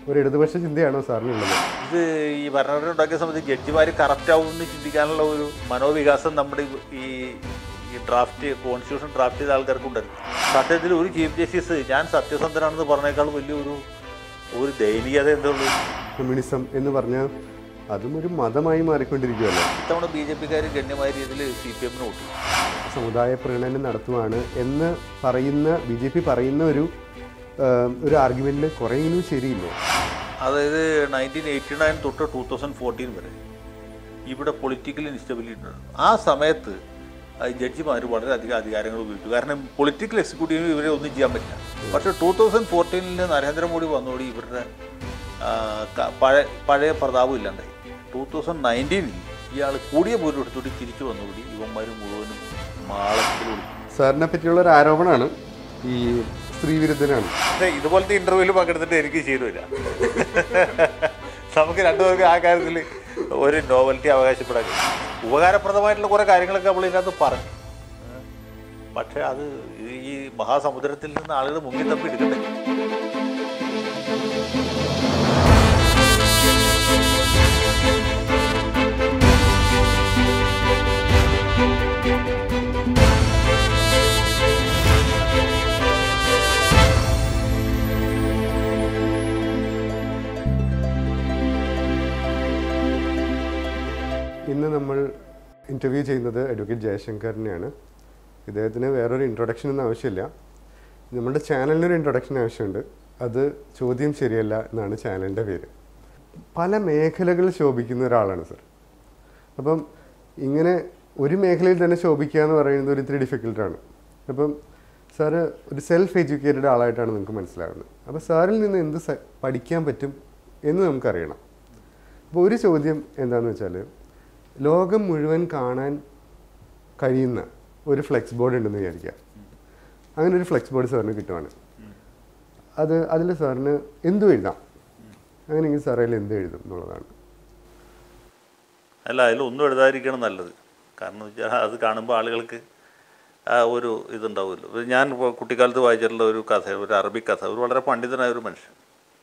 ഒരു ഇടതുപക്ഷ ചിന്തയാണോ സാറിനുള്ളത് ഇത് ഈ ഭരണഘടന ഉണ്ടാക്കിയ സമയത്ത് ജഡ്ജിമാർ കറക്റ്റ് ആവുമെന്ന് ചിന്തിക്കാനുള്ള ഒരു മനോവികാസം നമ്മുടെ ഈ- ഈ ഈ ഡ്രാഫ്റ്റ് കോൺസ്റ്റിറ്റ്യൂഷൻ ഡ്രാഫ്റ്റ് ചെയ്ത ആൾക്കാർക്കുണ്ടായിരുന്നു സത്യത്തിൽ ഒരു ചീഫ് ജസ്റ്റിസ് ഞാൻ സത്യസന്ധനാണെന്ന് പറഞ്ഞേക്കാൾ വലിയൊരു ഒരു ദയനീയത എന്തുള്ളൂ കമ്മ്യൂണിസം എന്ന് പറഞ്ഞാൽ അതും ഒരു മതമായി മാറിക്കൊണ്ടിരിക്കുകയല്ലേ ഇത്തവണ ബി ജെ പിക്കാർ ഗണ്യമായ രീതിയിൽ സി പി എമ്മിന് വോട്ട് ചെയ്തു. സമുദായ പ്രീണനം നടത്തുവാണ് എന്ന് പറയുന്ന ബി ജെ പി പറയുന്ന ഒരു ആ, ഒരു ആർഗ്യുമെന്റിൽ കുറേയെങ്കിലും ശരിയില്ല അതായത് നയൻറ്റീൻ എയ്റ്റി നയൻ തൊട്ട് ടൂ തൗസൻഡ് ഫോർട്ടീൻ വരെ ഇവിടെ പൊളിറ്റിക്കൽ ഇൻസ്റ്റബിലിറ്റി ഉണ്ടായിരുന്നു ആ സമയത്ത് ജഡ്ജിമാർ വളരെയധികം അധികാരങ്ങൾ ഉപയോഗിച്ചു കാരണം പൊളിറ്റിക്കൽ എക്സിക്യൂട്ടീവിന് ഇവരെ ഒന്നും ചെയ്യാൻ പറ്റില്ല പക്ഷേ ടൂ തൗസൻഡ് ഫോർട്ടീനിൽ നരേന്ദ്രമോദി വന്നോടി ഇവരുടെ ആ, ക- പഴയ പഴയ പ്രതാപം ഇല്ലാണ്ടായി ടൂ തൗസൻഡ് നയൻറ്റീനിൽ ഇയാൾ കൂടിയ ഭൂരിപക്ഷത്തോടെ തിരിച്ചു വന്നോടി ഇവന്മാർ മുഴുവനും മാളത്തിൽ ഒളിച്ചു സാറിനെ പറ്റിയുള്ള ഒരു ആരോപണമാണ് ഈ സ്ത്രീവിരുദ്ധനാണ് പക്ഷേ ഇതുപോലത്തെ ഇന്റർവ്യൂവിൽ പങ്കെടുത്തിട്ട് എനിക്ക് ശീലമില്ല നമുക്ക് രണ്ടുപേർക്ക് ആ കാര്യത്തിൽ ഒരു നോവൽറ്റി അവകാശപ്പെടാൻ കഴിയും. ഉപകാരപ്രദമായിട്ടുള്ള കുറേ കാര്യങ്ങളൊക്കെ നമ്മൾ ഇതിനകത്ത് പറഞ്ഞു ഏഹ്. പക്ഷേ അത് ഈ മഹാസമുദ്രത്തിൽ നിന്ന് ആളുകൾ മുങ്ങി തപ്പി എടുക്കണ്ടേ ഇന്ന് നമ്മൾ ഇൻ്റർവ്യൂ ചെയ്യുന്നത് അഡ്വക്കേറ്റ് ജയശങ്കറിനെയാണ് ഇദ്ദേഹത്തിന് വേറൊരു ഇൻട്രൊഡക്ഷൻ ഒന്നും ആവശ്യമില്ല നമ്മുടെ ചാനലിനൊരു ഇൻട്രൊഡക്ഷൻ ആവശ്യമുണ്ട് അത് ചോദ്യം ശരിയല്ല എന്നാണ് ചാനലിൻ്റെ പേര് പല മേഖലകളിൽ ശോഭിക്കുന്ന ഒരാളാണ് സർ അപ്പം ഇങ്ങനെ ഒരു മേഖലയിൽ തന്നെ ശോഭിക്കുക എന്ന് പറയുന്നത് ഒരു ഇത്തിരി ഡിഫിക്കൽട്ടാണ് അപ്പം സാറ് ഒരു സെൽഫ് എഡ്യൂക്കേറ്റഡ് ആളായിട്ടാണ് നിങ്ങൾക്ക് മനസ്സിലാകുന്നത് അപ്പോൾ സാറിൽ നിന്ന് എന്ത് സ- പഠിക്കാൻ പറ്റും എന്ന് നമുക്കറിയണം അപ്പോൾ ഒരു ചോദ്യം എന്താണെന്ന് വെച്ചാൽ ലോകം മുഴുവൻ കാണാൻ കഴിയുന്ന ഒരു ഫ്ലെക്സ് ബോർഡ് ഉണ്ടെന്ന് വിചാരിക്കുക അങ്ങനെ ഒരു ഫ്ലെക്സ് ബോർഡ് സാറിന് കിട്ടുവാണ് അത് അതിൽ സാറിന് എന്തും എഴുതാം അങ്ങനെയെങ്കിൽ സാർ അതിൽ എന്ത് എഴുതും എന്നുള്ളതാണ് അല്ല അതിലൊന്നും എഴുതാതിരിക്കണം നല്ലത് കാരണം വെച്ചാൽ അത് കാണുമ്പോൾ ആളുകൾക്ക് ആ ഒരു ഇതുണ്ടാവുമല്ലോ ഇത് ഞാൻ ഇപ്പോൾ കുട്ടിക്കാലത്ത് വായിച്ചിട്ടുള്ള ഒരു കഥ ഒരു അറബിക് കഥ ഒരു വളരെ പണ്ഡിതനായ ഒരു മനുഷ്യൻ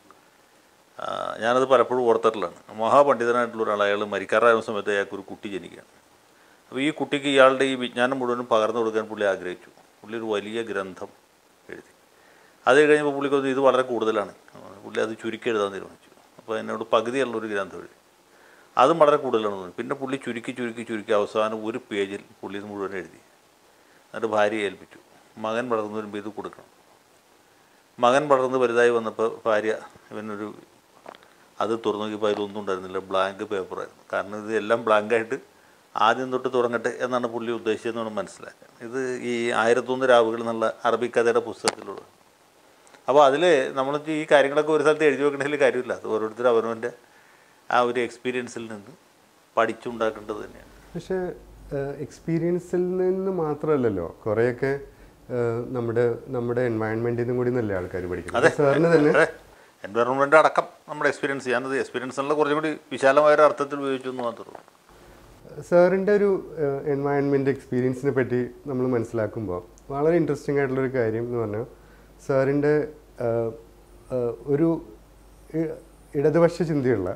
ആ, ഞാനത് പലപ്പോഴും ഓർത്തിട്ടുള്ളതാണ് മഹാപണ്ഡിതനായിട്ടുള്ള ഒരാൾ അയാൾ മരിക്കാറായ സമയത്ത് അയാൾക്ക് ഒരു കുട്ടി ജനിക്കുകയാണ് അപ്പോൾ ഈ കുട്ടിക്ക് ഇയാളുടെ ഈ വിജ്ഞാനം മുഴുവനും പകർന്നു കൊടുക്കാൻ പുള്ളി ആഗ്രഹിച്ചു പുള്ളി ഒരു വലിയ ഗ്രന്ഥം എഴുതി അത് കഴിഞ്ഞപ്പോൾ പുള്ളിക്കൊന്ന് ഇത് വളരെ കൂടുതലാണ് പുള്ളി അത് ചുരുക്കി എഴുതാൻ തീരുമാനിച്ചു അപ്പോൾ എന്നോട് പകുതിയുള്ള ഒരു ഗ്രന്ഥം എഴുതി അതും വളരെ കൂടുതലാണെന്ന് തോന്നി പിന്നെ പുള്ളി ചുരുക്കി ചുരുക്കി ചുരുക്കി അവസാനം ഒരു പേജിൽ പുള്ളി ഇത് മുഴുവൻ എഴുതി എന്നിട്ട് ഭാര്യയെ ഏൽപ്പിച്ചു മകൻ വളർന്നു വരുമ്പോൾ ഇത് കൊടുക്കണം മകൻ വളർന്ന് വലുതായി വന്നപ്പോൾ ഭാര്യ ഇവനൊരു അത് തുറന്നു നോക്കിയപ്പോൾ അതിലൊന്നും ഉണ്ടായിരുന്നില്ല ബ്ലാങ്ക് പേപ്പറായിരുന്നു കാരണം ഇത് എല്ലാം ബ്ലാങ്കായിട്ട് ആദ്യം തൊട്ട് തുടങ്ങട്ടെ എന്നാണ് പുള്ളി ഉദ്ദേശിച്ചതെന്നാണ് മനസ്സിലാക്കാൻ ഇത് ഈ ആയിരത്തൊന്ന് രാവുകൾ എന്നുള്ള അറബി കഥയുടെ പുസ്തകത്തിലുള്ള അപ്പോൾ അതിൽ നമ്മൾ ഈ കാര്യങ്ങളൊക്കെ ഒരു സ്ഥലത്ത് എഴുതി വെക്കണതിൽ കാര്യമില്ല അത് ഓരോരുത്തർ അവനവൻ്റെ ആ ഒരു എക്സ്പീരിയൻസിൽ നിന്ന് പഠിച്ചുണ്ടാക്കേണ്ടത് തന്നെയാണ് പക്ഷേ എക്സ്പീരിയൻസിൽ നിന്ന് മാത്രമല്ലല്ലോ കുറേയൊക്കെ ഏഹ്, നമ്മുടെ നമ്മുടെ എൻവയൺമെൻറ്റിൽ നിന്നും കൂടി നല്ല ആൾക്കാർ പഠിക്കുന്നത് സാറിന് തന്നെ അതെ എൻവയറോൺമെൻ്റ് അടക്കം നമ്മുടെ എക്സ്പീരിയൻസ് ഞാനത് എക്സ്പീരിയൻസ് എന്നുള്ള കുറച്ചും കൂടി വിശാലമായ ഒരു അർത്ഥത്തിൽ ഉപയോഗിച്ചു എന്ന് മാത്രമേ ഉള്ളൂ സാറിൻ്റെ ഒരു എൻവയൺമെൻറ്റ് എക്സ്പീരിയൻസിനെ പറ്റി നമ്മൾ മനസ്സിലാക്കുമ്പോൾ വളരെ ഇൻട്രസ്റ്റിംഗ് ആയിട്ടുള്ളൊരു കാര്യം എന്ന് പറഞ്ഞാൽ സാറിൻ്റെ ഏഹ്, ഏഹ്, ഒരു ഇ- ഇടതുപക്ഷ ചിന്തയുള്ള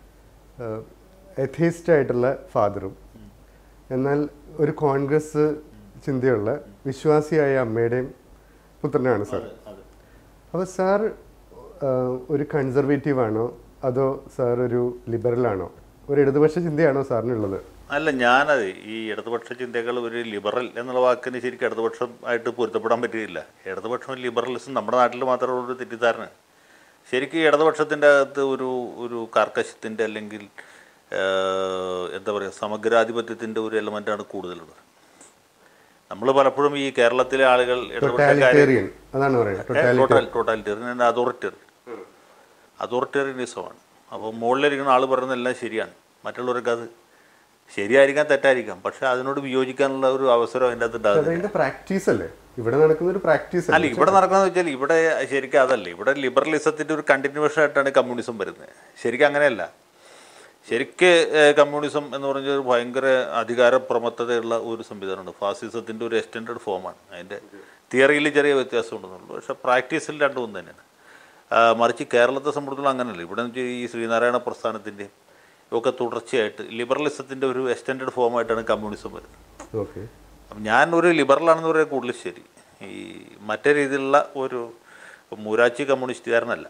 എഥീസ്റ്റ് ആയിട്ടുള്ള ഫാദറും എന്നാൽ ഒരു കോൺഗ്രസ് ചിന്തയുള്ള വിശ്വാസിയായ അമ്മയുടെയും പുത്രനാണ് സാർ അപ്പോൾ സാർ ആഹ്, ഒരു കൺസർവേറ്റീവ് ആണോ അതോ സാർ ഒരു ലിബറൽ ആണോ ഒരു ഇടതുപക്ഷ ചിന്തയാണോ സാറിനുള്ളത് അല്ല ഞാനത് ഈ ഇടതുപക്ഷ ചിന്തകൾ ഒരു ലിബറൽ എന്നുള്ള വാക്കിന് ശരിക്കും ഇടതുപക്ഷം ആയിട്ട് പൊരുത്തപ്പെടാൻ പറ്റുകയില്ല ഇടതുപക്ഷവും ലിബറലിസം നമ്മുടെ നാട്ടിൽ മാത്രമുള്ള ഒരു തെറ്റിദ്ധാരണ ശരിക്കും ഇടതുപക്ഷത്തിൻ്റെ അകത്ത് ഒരു ഒരു കാർക്കശ്യത്തിൻ്റെ അല്ലെങ്കിൽ ഏഹ്, എന്താ പറയുക സമഗ്രാധിപത്യത്തിൻ്റെ ഒരു എലമെൻ്റാണ് കൂടുതലുള്ളത് നമ്മൾ പലപ്പോഴും ഈ കേരളത്തിലെ ആളുകൾ ഇടതുപക്ഷക്കാരെ ടൊട്ടാലിറ്റേറിയൻ അതാണ് പറയുന്നത് ടൊട്ടാലിറ്റേറിയൻ ടോട്ടൽ ടോട്ടാലിറ്റേറിയൻ അതോറിറ്റേറിയൻ അതോറിറ്റേറിയനിസമാണ് അപ്പോൾ മുകളിലിരിക്കുന്ന ആൾ പറയുന്നതെല്ലാം ശരിയാണ് മറ്റുള്ളവർക്ക് അത് ശരിയായിരിക്കാം തെറ്റായിരിക്കാം പക്ഷെ അതിനോട് വിയോജിക്കാനുള്ള ഒരു അവസരം അതിൻ്റെ അകത്ത് ഉണ്ടാകുന്നില്ല അതിന്റെ പ്രാക്ടീസ് അല്ലേ ഇവിടെ നടക്കുന്ന ഒരു പ്രാക്ടീസ് അല്ല അല്ലേ ഇവിടെ നടക്കുന്നത് വെച്ചാൽ ഇവിടെ ശരിക്കും അതല്ല ഇവിടെ ലിബറലിസത്തിൻ്റെ ഒരു കണ്ടിന്യൂഷൻ ആയിട്ടാണ് കമ്മ്യൂണിസം വരുന്നത് ശരിക്കും അങ്ങനെയല്ല ശരിക്ക് ഏഹ്, കമ്മ്യൂണിസം എന്ന് പറഞ്ഞ ഒരു ഭയങ്കര അധികാര പ്രമത്തതയുള്ള ഒരു സംവിധാനമാണ് ഫാസിസത്തിൻ്റെ ഒരു എക്സ്റ്റൻഡഡ് ഫോമാണ് അതിൻ്റെ തിയറിയിൽ ചെറിയ വ്യത്യാസം ഉണ്ടെന്നുള്ളൂ പക്ഷേ പ്രാക്ടീസിൽ രണ്ടും ഒന്ന് തന്നെയാണ് ആ, മറിച്ച് കേരളത്തെ സംബന്ധിച്ചിടത്തോളം അങ്ങനെയല്ല ഇവിടെ എന്ന് വെച്ചാൽ ഈ ശ്രീനാരായണ പ്രസ്ഥാനത്തിൻ്റെ ഒക്കെ തുടർച്ചയായിട്ട് ലിബറലിസത്തിൻ്റെ ഒരു എക്സ്റ്റൻഡ് ഫോമായിട്ടാണ് കമ്മ്യൂണിസം വരുന്നത് ഓക്കെ അപ്പം ഞാൻ ഒരു ലിബറലാണെന്ന് പറയാൻ കൂടുതൽ ശരി ഈ മറ്റേ രീതിയിലുള്ള ഒരു മൂരാച്ചി കമ്മ്യൂണിസ്റ്റുകാരനല്ല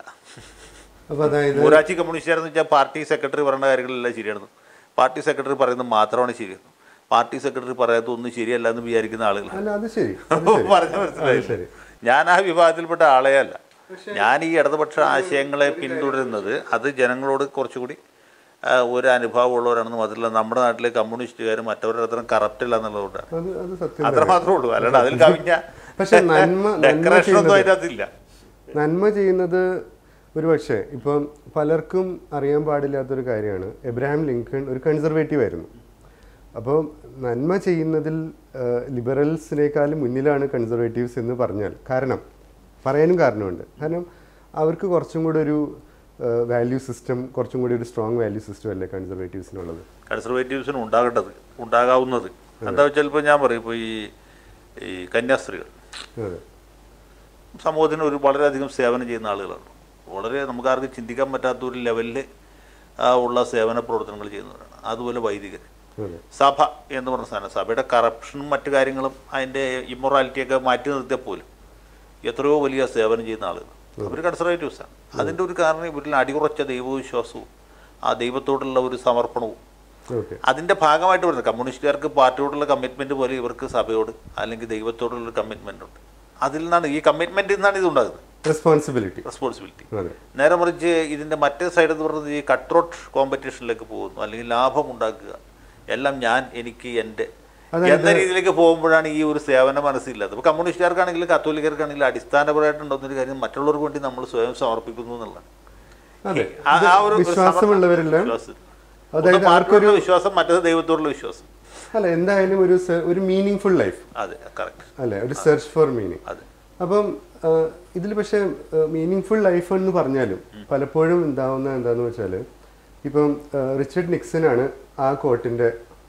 അപ്പോൾ അതായത് മൂരാച്ചി കമ്മ്യൂണിസ്റ്റുകാരെന്ന് വെച്ചാൽ പാർട്ടി സെക്രട്ടറി പറയുന്ന കാര്യങ്ങളെല്ലാം ശരിയാണ് പാർട്ടി സെക്രട്ടറി പറയുന്നത് മാത്രമാണ് ശരിയെന്ന് പാർട്ടി സെക്രട്ടറി പറയാത്ത ഒന്നും ശരിയല്ല എന്ന് വിചാരിക്കുന്ന ആളുകളാണ് അല്ല അത് ശരി അത് ശരി. പറഞ്ഞ മനസ്സിലായി ശരി. ഞാൻ ആ വിഭാഗത്തിൽപ്പെട്ട ആളേ അല്ല ഞാൻ ഈ ഇടതുപക്ഷ ആശയങ്ങളെ പിന്തുടരുന്നത് അത് ജനങ്ങളോട് കുറച്ചുകൂടി ആ, ഒരു അനുഭവമുള്ളവരാണെന്ന് മാത്രമല്ല നമ്മുടെ നാട്ടിലെ കമ്മ്യൂണിസ്റ്റുകാർ മറ്റവരുടെ അത്രയും കറപ്റ്റ് ഇല്ല എന്നുള്ളതുകൊണ്ടാണ് അത് അത് സത്യം അത്ര മാത്രമേ ഉള്ളൂ അല്ലാണ്ട് അതിൽ കവിഞ്ഞ പക്ഷെ നന്മ നന്മ ഡെക്കറേഷൻ ഒന്നും ചെയ്യുന്നത് അതിനകത്തില്ല നന്മ ചെയ്യുന്നത് ഒരു പക്ഷേ ഇപ്പം പലർക്കും അറിയാൻ പാടില്ലാത്തൊരു കാര്യമാണ് എബ്രഹാം ലിങ്കൺ ഒരു കൺസർവേറ്റീവ് ആയിരുന്നു അപ്പോൾ നന്മ ചെയ്യുന്നതിൽ ലിബറൽസിനേക്കാളും മുന്നിലാണ് കൺസർവേറ്റീവ്സ് എന്ന് പറഞ്ഞാൽ കാരണം പറയാനും കാരണമുണ്ട് കാരണം അവർക്ക് കുറച്ചും കൂടെ ഒരു വാല്യൂ സിസ്റ്റം കുറച്ചും കൂടി ഒരു സ്ട്രോങ് വാല്യൂ സിസ്റ്റം അല്ലേ കൺസർവേറ്റീവ്സിനുള്ളത് കൺസർവേറ്റീവ്സിന് ഉണ്ടാകേണ്ടത് ഉണ്ടാകാവുന്നത് എന്താ വെച്ചാൽ ഇപ്പോൾ ഞാൻ പറയും ഇപ്പോൾ ഈ ഈ കന്യാസ്ത്രീകൾ അതെ സമൂഹത്തിന് ഒരു വളരെയധികം സേവനം ചെയ്യുന്ന ആളുകളാണ് വളരെ നമുക്ക് ആർക്കും ചിന്തിക്കാൻ പറ്റാത്ത ഒരു ലെവലിൽ ഉള്ള സേവന പ്രവർത്തനങ്ങൾ ചെയ്യുന്നവരാണ് അതുപോലെ വൈദികർ അതെ സഭ എന്ന് പറഞ്ഞ സാധനം സഭയുടെ കറപ്ഷനും മറ്റു കാര്യങ്ങളും അതിൻ്റെ ഇമ്മൊറാലിറ്റിയൊക്കെ മാറ്റി നിർത്തിയാൽ പോലും എത്രയോ വലിയ സേവനം ചെയ്യുന്ന ആളുകൾ അവർ കൺസർവേറ്റീവ്സാണ് അതിൻ്റെ ഒരു കാരണം ഇവരിൽ അടിയുറച്ച ദൈവവിശ്വാസവും ആ ദൈവത്തോടുള്ള ഒരു സമർപ്പണവും ഓക്കെ അതിൻ്റെ ഭാഗമായിട്ട് വരുന്നത് കമ്മ്യൂണിസ്റ്റുകാർക്ക് പാർട്ടിയോടുള്ള കമ്മിറ്റ്മെൻറ്റ് പോലെ ഇവർക്ക് സഭയോട് അല്ലെങ്കിൽ ദൈവത്തോടുള്ള കമ്മിറ്റ്മെൻ്റ് ഉണ്ട് അതിൽ നിന്നാണ് ഈ കമ്മിറ്റ്മെൻറ്റിൽ നിന്നാണ് ഇത് ഉണ്ടാകുന്നത് റെസ്പോൺസിബിലിറ്റി റെസ്പോൺസിബിലിറ്റി അതെ നേരെ മറിച്ച് ഇതിൻ്റെ മറ്റേ സൈഡ് എന്ന് പറയുന്നത് ഈ കട്ട്രോട്ട് കോമ്പറ്റീഷനിലേക്ക് പോകുന്നു അല്ലെങ്കിൽ ലാഭം ഉണ്ടാക്കുക എല്ലാം ഞാൻ എനിക്ക് എൻ്റെ എന്ന രീതിയിലേക്ക് പോകുമ്പോഴാണ് ഈ ഒരു സേവന മനസ്സില്ലാത്തത് ഇപ്പോൾ കമ്മ്യൂണിസ്റ്റുകാർക്കാണെങ്കിലും കത്തോലിക്കർക്കാണെങ്കിലും അടിസ്ഥാനപരമായിട്ടുണ്ടെന്നൊരു കാര്യം മറ്റുള്ളവർക്ക് വേണ്ടി നമ്മൾ സ്വയം സമർപ്പിക്കുന്നു എന്നുള്ളതാണ് അതെ ആ- ഇത് ആ ഒരു വിശ്വാസമുള്ളവരെല്ലാം വിശ്വാസം. അതായത് ഒന്ന് പാർട്ടിയോടുള്ള വിശ്വാസം മറ്റേത് ദൈവത്തോടുള്ള വിശ്വാസം അല്ല എന്തായാലും ഒരു സെ- ഒരു മീനിങ് ഫുൾ ലൈഫ് അതെ കറക്റ്റ് അല്ലെ ഒരു സെർച്ച് ഫോർ മീനിങ് അതെ അപ്പം ഇതിൽ പക്ഷേ മീനിങ് ഫുൾ ലൈഫ് എന്ന് പറഞ്ഞാലും പലപ്പോഴും ഉണ്ടാവുന്ന എന്താന്ന് വെച്ചാൽ ഇപ്പം ആ, റിച്ചർഡ് നിക്സൺ ആണ് ആ കോട്ടിൻ്റെ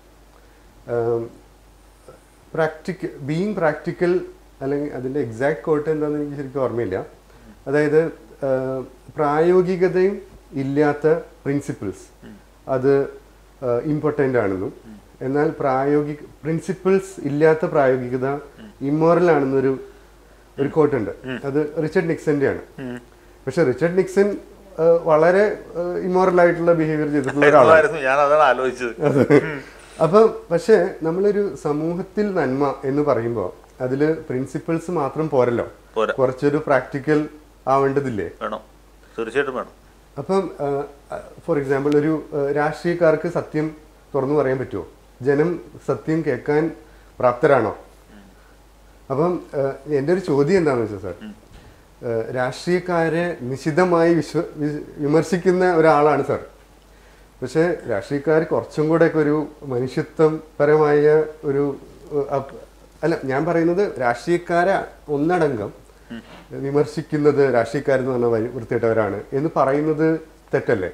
പ്രാക്ടിക്കൽ ബീങ് പ്രാക്ടിക്കൽ അല്ലെങ്കിൽ അതിൻ്റെ എക്സാക്ട് കോട്ട് എന്താണെന്ന് എനിക്ക് ശരിക്കും ഓർമ്മയില്ല അതായത് ആ, പ്രായോഗികതയും ഇല്ലാത്ത പ്രിൻസിപ്പിൾസ് അത് ഇമ്പോർട്ടൻ്റ് ആണെന്നും എന്നാൽ പ്രായോഗിക പ്രിൻസിപ്പിൾസ് ഇല്ലാത്ത പ്രായോഗികത ഇമ്മോറൽ ആണെന്നൊരു ഒരു കോട്ടുണ്ട് അത് റിച്ചർഡ് നിക്സന്റെ ആണ് പക്ഷെ റിച്ചർഡ് നിക്സൺ ആ, വളരെ ഇമ്മോറൽ ആയിട്ടുള്ള ബിഹേവിയർ ചെയ്തിട്ടുള്ള ഒരാളാണ് അതായിരുന്നു ഞാൻ അതാണ് ആലോചിച്ചത് അപ്പം പക്ഷേ നമ്മളൊരു സമൂഹത്തിൽ നന്മ എന്ന് പറയുമ്പോൾ അതിൽ പ്രിൻസിപ്പിൾസ് മാത്രം പോരല്ലോ പോരാ. കുറച്ചൊരു പ്രാക്ടിക്കൽ ആവേണ്ടതില്ലേ വേണം തീർച്ചയായിട്ടും വേണം അപ്പം ഫോർ എക്സാമ്പിൾ ഒരു ആ, രാഷ്ട്രീയക്കാർക്ക് സത്യം തുറന്നു പറയാൻ പറ്റുമോ ജനം സത്യം കേൾക്കാൻ പ്രാപ്തരാണോ അപ്പം ആ, എൻ്റെ ഒരു ചോദ്യം എന്താണെന്ന് വെച്ചാൽ സാർ ആ, രാഷ്ട്രീയക്കാരെ നിശിതമായി വിശ്വ വി- വിമർശിക്കുന്ന ഒരാളാണ് സാർ പക്ഷേ രാഷ്ട്രീയക്കാർ കുറച്ചും കൂടെ ഒക്കെ ഒരു മനുഷ്യത്വം പരമായ ഒരു ആ, അപ്- അല്ല ഞാൻ പറയുന്നത് രാഷ്ട്രീയക്കാരെ ഒന്നടങ്കം വിമർശിക്കുന്നത് രാഷ്ട്രീയക്കാരെന്ന് പറഞ്ഞാൽ വഴി- വൃത്തികെട്ടവരാണ് എന്ന് പറയുന്നത് തെറ്റല്ലേ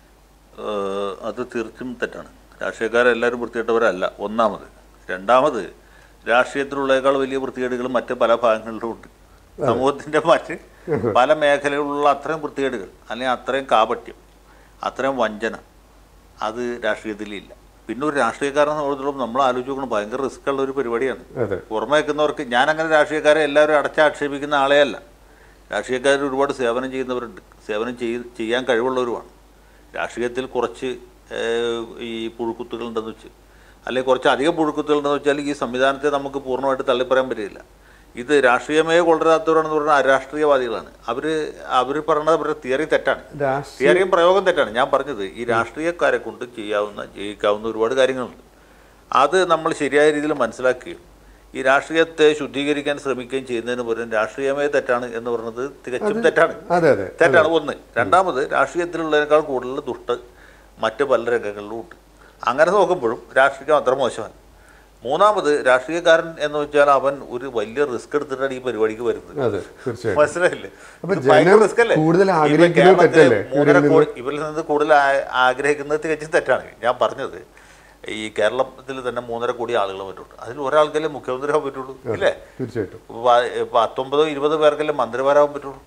ഏഹ് അത് തീർച്ചും തെറ്റാണ് രാഷ്ട്രീയക്കാരെല്ലാവരും വൃത്തികെട്ടവരല്ല ഒന്നാമത് രണ്ടാമത് രാഷ്ട്രീയത്തിലുള്ളേക്കാൾ വലിയ വൃത്തികേടുകൾ മറ്റ് പല ഭാഗങ്ങളിലും ഉണ്ട് സമൂഹത്തിന്റെ മറ്റ് പല മേഖലകളിലുള്ള അത്രയും വൃത്തികേടുകൾ അല്ലെങ്കിൽ അത്രയും കാപട്യം അത്രയും വഞ്ചന അത് രാഷ്ട്രീയത്തിലില്ല പിന്നെ ഒരു രാഷ്ട്രീയക്കാരനെ സംബന്ധിച്ചിടത്തോളം നമ്മൾ ആലോചിച്ച് നോക്കണം ഭയങ്കര റിസ്ക് ഉള്ള ഒരു പരിപാടിയാണ് അതെ പുറമെ വെക്കുന്നവർക്ക് ഞാൻ അങ്ങനെ രാഷ്ട്രീയക്കാരെ എല്ലാവരും അടച്ചാക്ഷേപിക്കുന്ന ആളെയല്ല രാഷ്ട്രീയക്കാർ ഒരുപാട് സേവനം ചെയ്യുന്നവരുണ്ട് സേവനം ചെയ് ചെയ്യാൻ കഴിവുള്ളവരുമാണ് രാഷ്ട്രീയത്തിൽ കുറച്ച് ഏഹ്, ഈ പുഴുക്കുത്തുകളുണ്ടെന്ന് വെച്ച് അല്ലെങ്കിൽ കുറച്ച് അധികം പുഴുക്കുത്തുകളുണ്ടെന്ന് വെച്ചാൽ ഈ സംവിധാനത്തെ നമുക്ക് പൂർണ്ണമായിട്ട് തള്ളിപ്പറയാൻ പറ്റില്ല ഇത് രാഷ്ട്രീയമേ കൊണ്ടുവരാത്തവരാണെന്ന് പറഞ്ഞാൽ അരാഷ്ട്രീയവാദികളാണ് അവർ അവർ പറയുന്നത് അവരുടെ തിയറി തെറ്റാണ് രാഷ്ട്രീയ തിയറിയും പ്രയോഗം തെറ്റാണ് ഞാൻ പറഞ്ഞത് ഈ രാഷ്ട്രീയക്കാരെ കൊണ്ട് ചെയ്യാവുന്ന ജയിക്കാവുന്ന ഒരുപാട് കാര്യങ്ങളുണ്ട് അത് നമ്മൾ ശരിയായ രീതിയിൽ മനസ്സിലാക്കുകയും ഈ രാഷ്ട്രീയത്തെ ശുദ്ധീകരിക്കാൻ ശ്രമിക്കുകയും ചെയ്യുന്നതിന് പകരം രാഷ്ട്രീയമേ തെറ്റാണ് എന്ന് പറയുന്നത് തികച്ചും തെറ്റാണ് അതെ അതെ തെറ്റാണ് ഒന്ന് രണ്ടാമത് രാഷ്ട്രീയത്തിലുള്ളതിനേക്കാൾ കൂടുതൽ ദുഷ്ട മറ്റ് പല രംഗങ്ങളിലും ഉണ്ട് അങ്ങനെ നോക്കുമ്പോഴും രാഷ്ട്രീയം അത്ര മോശമല്ല മൂന്നാമത് രാഷ്ട്രീയക്കാരൻ എന്ന് വെച്ചാൽ അവൻ ഒരു വലിയ റിസ്ക് എടുത്തിട്ടാണ് ഈ പരിപാടിക്ക് വരുന്നത് അതെ തീർച്ചയായും മനസ്സിലായില്ലേ അപ്പൊ ഇത് ഭയങ്കര ജനം risk അല്ലേ? കൂടുതൽ ഇവൻ ആഗ്രഹിക്കുന്നത് കേരളത്തിലെ തെറ്റല്ലേ? മൂന്നര ഇവരിൽ കോടി ഇവരിൽ നിന്ന് കൂടുതൽ ആ- ആഗ്രഹിക്കുന്നത് തികച്ചും തെറ്റാണ് ഞാൻ പറഞ്ഞത് ഈ കേരളത്തിൽ തന്നെ മൂന്നര കോടി ആളുകൾ പറ്റുള്ളൂ അതിൽ ഒരാൾക്കല്ലേ മുഖ്യമന്ത്രി ആവാൻ പറ്റുള്ളൂ ഇല്ലേ തീർച്ചയായിട്ടും പ- പത്തൊമ്പതോ ഇരുപതോ പേർക്കല്ലേ മന്ത്രിമാരാവാൻ പറ്റുള്ളൂ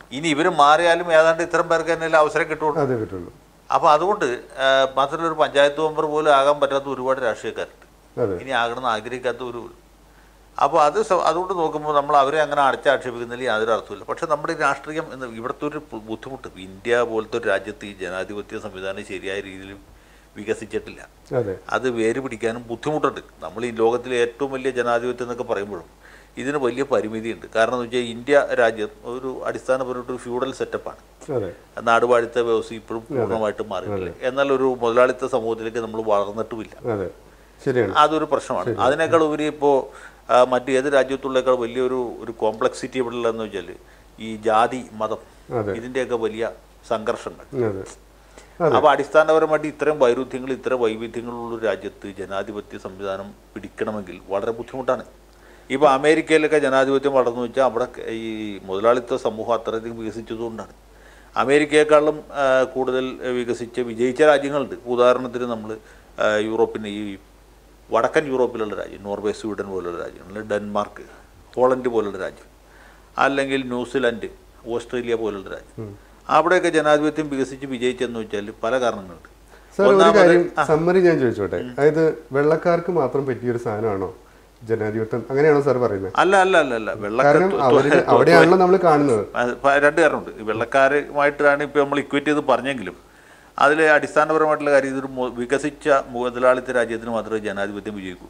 ഇനി ഇവർ മാറിയാലും ഏതാണ്ട് ഇത്തരം പേർക്ക് തന്നെ അവസരം കിട്ടുള്ളൂ അതേ പറ്റുള്ളൂ അപ്പോൾ അതുകൊണ്ട് ആ, മാത്രമല്ല ഒരു പഞ്ചായത്ത് മെമ്പർ പോലും ആകാൻ പറ്റാത്ത ഒരുപാട് രാഷ്ട്രീയക്കാരുണ്ട് അതെ ഇനി ആകണമെന്ന് ആഗ്രഹിക്കാത്ത ഒരു അപ്പോൾ അത് സ- അതുകൊണ്ട് നോക്കുമ്പോൾ നമ്മൾ അവരെ അങ്ങനെ അടച്ചാക്ഷേപിക്കുന്നതിൽ യാതൊരു അർത്ഥമില്ല പക്ഷേ നമ്മുടെ ഈ രാഷ്ട്രീയം എന്ന് ഇവിടുത്തെ ഒരു ബു- ബുദ്ധിമുട്ട് ഇന്ത്യ പോലത്തെ ഒരു രാജ്യത്ത് ഈ ജനാധിപത്യ സംവിധാനം ശരിയായ രീതിയിൽ വികസിച്ചിട്ടില്ല അതെ അത് വേര് പിടിക്കാനും ബുദ്ധിമുട്ടുണ്ട് നമ്മൾ ഈ ലോകത്തിലെ ഏറ്റവും വലിയ ജനാധിപത്യം എന്നൊക്കെ പറയുമ്പോഴും ഇതിന് വലിയ പരിമിതിയുണ്ട് കാരണം എന്ന് വെച്ചാൽ ഇന്ത്യ രാജ്യം ഒരു അടിസ്ഥാനപരമായിട്ട് ഒരു ഫ്യൂഡൽ സെറ്റപ്പാണ് അതെ നാടുവാഴിത്ത വ്യവസ്ഥ ഇപ്പോഴും പൂർണ്ണമായിട്ടും മാറിയിട്ടില്ല എന്നാൽ ഒരു മുതലാളിത്ത സമൂഹത്തിലേക്ക് നമ്മൾ വളർന്നിട്ടുമില്ല അതെ ശരിയാണ് അതൊരു പ്രശ്നമാണ് അതിനേക്കാൾ ഉപരി ഇപ്പോൾ മറ്റ് ഏത് രാജ്യത്തുള്ളേക്കാൾ വലിയൊരു ഒരു കോംപ്ലക്സിറ്റി ഇവിടെ ഉള്ളതെന്ന് വെച്ചാൽ ഈ ജാതി മതം അതെ. ഇതിൻ്റെയൊക്കെ വലിയ സംഘർഷങ്ങൾ അതെ അപ്പോൾ അടിസ്ഥാനപരമായിട്ട് ഇത്തരം വൈരുദ്ധ്യങ്ങൾ ഇത്തരം വൈവിധ്യങ്ങളുള്ള ഒരു രാജ്യത്ത് ജനാധിപത്യ സംവിധാനം പിടിക്കണമെങ്കിൽ വളരെ ബുദ്ധിമുട്ടാണ് ഇപ്പോൾ അമേരിക്കയിലൊക്കെ ജനാധിപത്യം വളർന്നു വെച്ചാൽ അവിടെ ഈ മുതലാളിത്ത സമൂഹം അത്രയധികം വികസിച്ചതുകൊണ്ടാണ് അമേരിക്കയെക്കാളും ആ, കൂടുതൽ വികസിച്ച വിജയിച്ച രാജ്യങ്ങളുണ്ട് ഉദാഹരണത്തിന് നമ്മൾ യൂറോപ്പിന് ഈ വടക്കൻ യൂറോപ്പിലുള്ള രാജ്യം നോർവേ സ്വീഡൻ പോലുള്ള രാജ്യങ്ങൾ ഡെൻമാർക്ക് ഹോളണ്ട് പോലുള്ള രാജ്യം അല്ലെങ്കിൽ ന്യൂസിലാൻഡ് ഓസ്ട്രേലിയ പോലുള്ള രാജ്യം അവിടെയൊക്കെ ജനാധിപത്യം വികസിച്ച് വിജയിച്ചെന്ന് വെച്ചാൽ പല കാരണങ്ങളുണ്ട് സാർ ഒരു ഒന്നാമത് കാര്യം സമ്മറി ഞാൻ ചോദിച്ചോട്ടെ അതായത് വെള്ളക്കാർക്ക് മാത്രം പറ്റിയൊരു സാധനമാണോ ജനാധിപത്യം അങ്ങനെയാണോ സാർ പറയുന്നത് അല്ല അല്ല അല്ല അല്ല കാരണം വെള്ളക്കാർ അവര് അവിടെയാണല്ലോ നമ്മൾ കാണുന്നത് അത് പ- രണ്ട് കാരണമുണ്ട് ഈ വെള്ളക്കാരുമായിട്ടാണ് ഇപ്പോൾ നമ്മൾ ഇക്വേറ്റ് ചെയ്ത് പറഞ്ഞെങ്കിലും അതിൽ അടിസ്ഥാനപരമായിട്ടുള്ള കാര്യം ഇതൊരു മു- വികസിച്ച മുതലാളിത്ത രാജ്യത്തിന് മാത്രമേ ജനാധിപത്യം വിജയിക്കൂ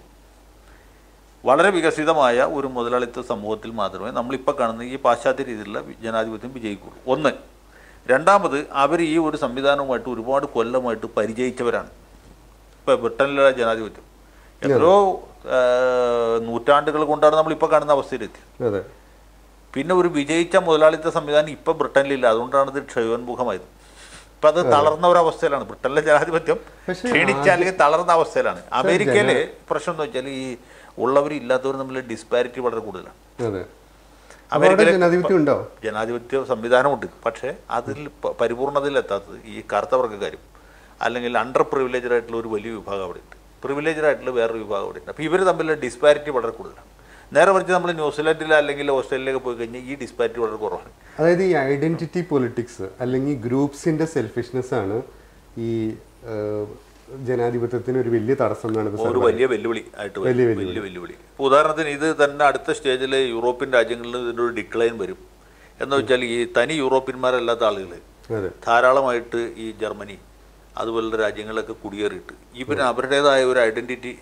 വളരെ വികസിതമായ ഒരു മുതലാളിത്ത സമൂഹത്തിൽ മാത്രമേ നമ്മളിപ്പോൾ കാണുന്ന ഈ പാശ്ചാത്യ രീതിയിലുള്ള വി- ജനാധിപത്യം വിജയിക്കുള്ളൂ ഒന്ന് രണ്ടാമത് അവർ ഈ ഒരു സംവിധാനവുമായിട്ട് ഒരുപാട് കൊല്ലമായിട്ട് പരിചയിച്ചവരാണ് ഇപ്പോൾ ബ്രിട്ടനിലെ ജനാധിപത്യം എത്രയോ ആ, നൂറ്റാണ്ടുകൾ കൊണ്ടാണ് നമ്മളിപ്പോൾ കാണുന്ന അവസ്ഥയിലെത്തി അതെ പിന്നെ ഒരു വിജയിച്ച മുതലാളിത്ത സംവിധാനം ഇപ്പം ബ്രിട്ടനിലില്ല അതുകൊണ്ടാണ് ഇത് ക്ഷയോന്മുഖമായത് ഇപ്പം അത് തളർന്ന ഒരു അവസ്ഥയിലാണ് ബ്രിട്ടനിലെ ജനാധിപത്യം പക്ഷേ ക്ഷീണിച്ച അല്ലെങ്കിൽ തളർന്ന അവസ്ഥയിലാണ് അമേരിക്കയിലെ പ്രശ്നം എന്ന് വെച്ചാൽ ഈ ഉള്ളവരും ഇല്ലാത്തവരും തമ്മിൽ ഡിസ്പാരിറ്റി വളരെ കൂടുതലാണ് അതെ അപ്പൊ അവിടെ ജനാധിപത്യം ഉണ്ടോ ജനാധിപത്യ സംവിധാനമുണ്ട് പക്ഷേ അതിൽ പ- പരിപൂർണതയിലെത്താത്തത് ഈ കറുത്ത വർഗ്ഗക്കാരും അല്ലെങ്കിൽ അണ്ടർ പ്രിവിലേജഡ് ആയിട്ടുള്ള ഒരു വലിയ വിഭാഗം അവിടെ ഉണ്ട് പ്രിവിലേജഡ് ആയിട്ടുള്ള വേറൊരു വിഭാഗം അവിടെ ഉണ്ട് അപ്പോൾ ഇവർ തമ്മിലുള്ള ഡിസ്പാരിറ്റി വളരെ കൂടുതലാണ് നേരെ മറിച്ച് നമ്മൾ ന്യൂസിലാൻഡിൽ അല്ലെങ്കിൽ ഓസ്ട്രേലിയയിലൊക്കെ പോയി കഴിഞ്ഞാൽ ഈ ഡിസ്പാരിറ്റി വളരെ കുറവാണ് അതായത് ഈ ഐഡന്റിറ്റി പൊളിറ്റിക്സ് അല്ലെങ്കിൽ ഗ്രൂപ്പ്സിന്റെ സെൽഫിഷ്നെസ് ആണ് ഈ ഏഹ്, ജനാധിപത്യത്തിന് ഒരു വലിയ തടസ്സം എന്നാണ് ഇപ്പൊ സാർ ഒരു വലിയ വെല്ലുവിളി ആയിട്ട് വരും. വലിയ വലിയ വെല്ലുവിളി ഇപ്പോൾ ഉദാഹരണത്തിന് ഇത് തന്നെ അടുത്ത സ്റ്റേജിൽ യൂറോപ്യൻ രാജ്യങ്ങളിൽ ഇതിൻ്റെ ഒരു ഡിക്ലൈൻ വരും എന്ന് വെച്ചാൽ ഈ തനി യൂറോപ്യന്മാരല്ലാത്ത ആളുകൾ അതെ ധാരാളമായിട്ട് ഈ ജർമ്മനി അതുപോലുള്ള രാജ്യങ്ങളൊക്കെ കുടിയേറിയിട്ട് ഇവന് അവരുടേതായ ഒരു ഐഡൻറ്റിറ്റി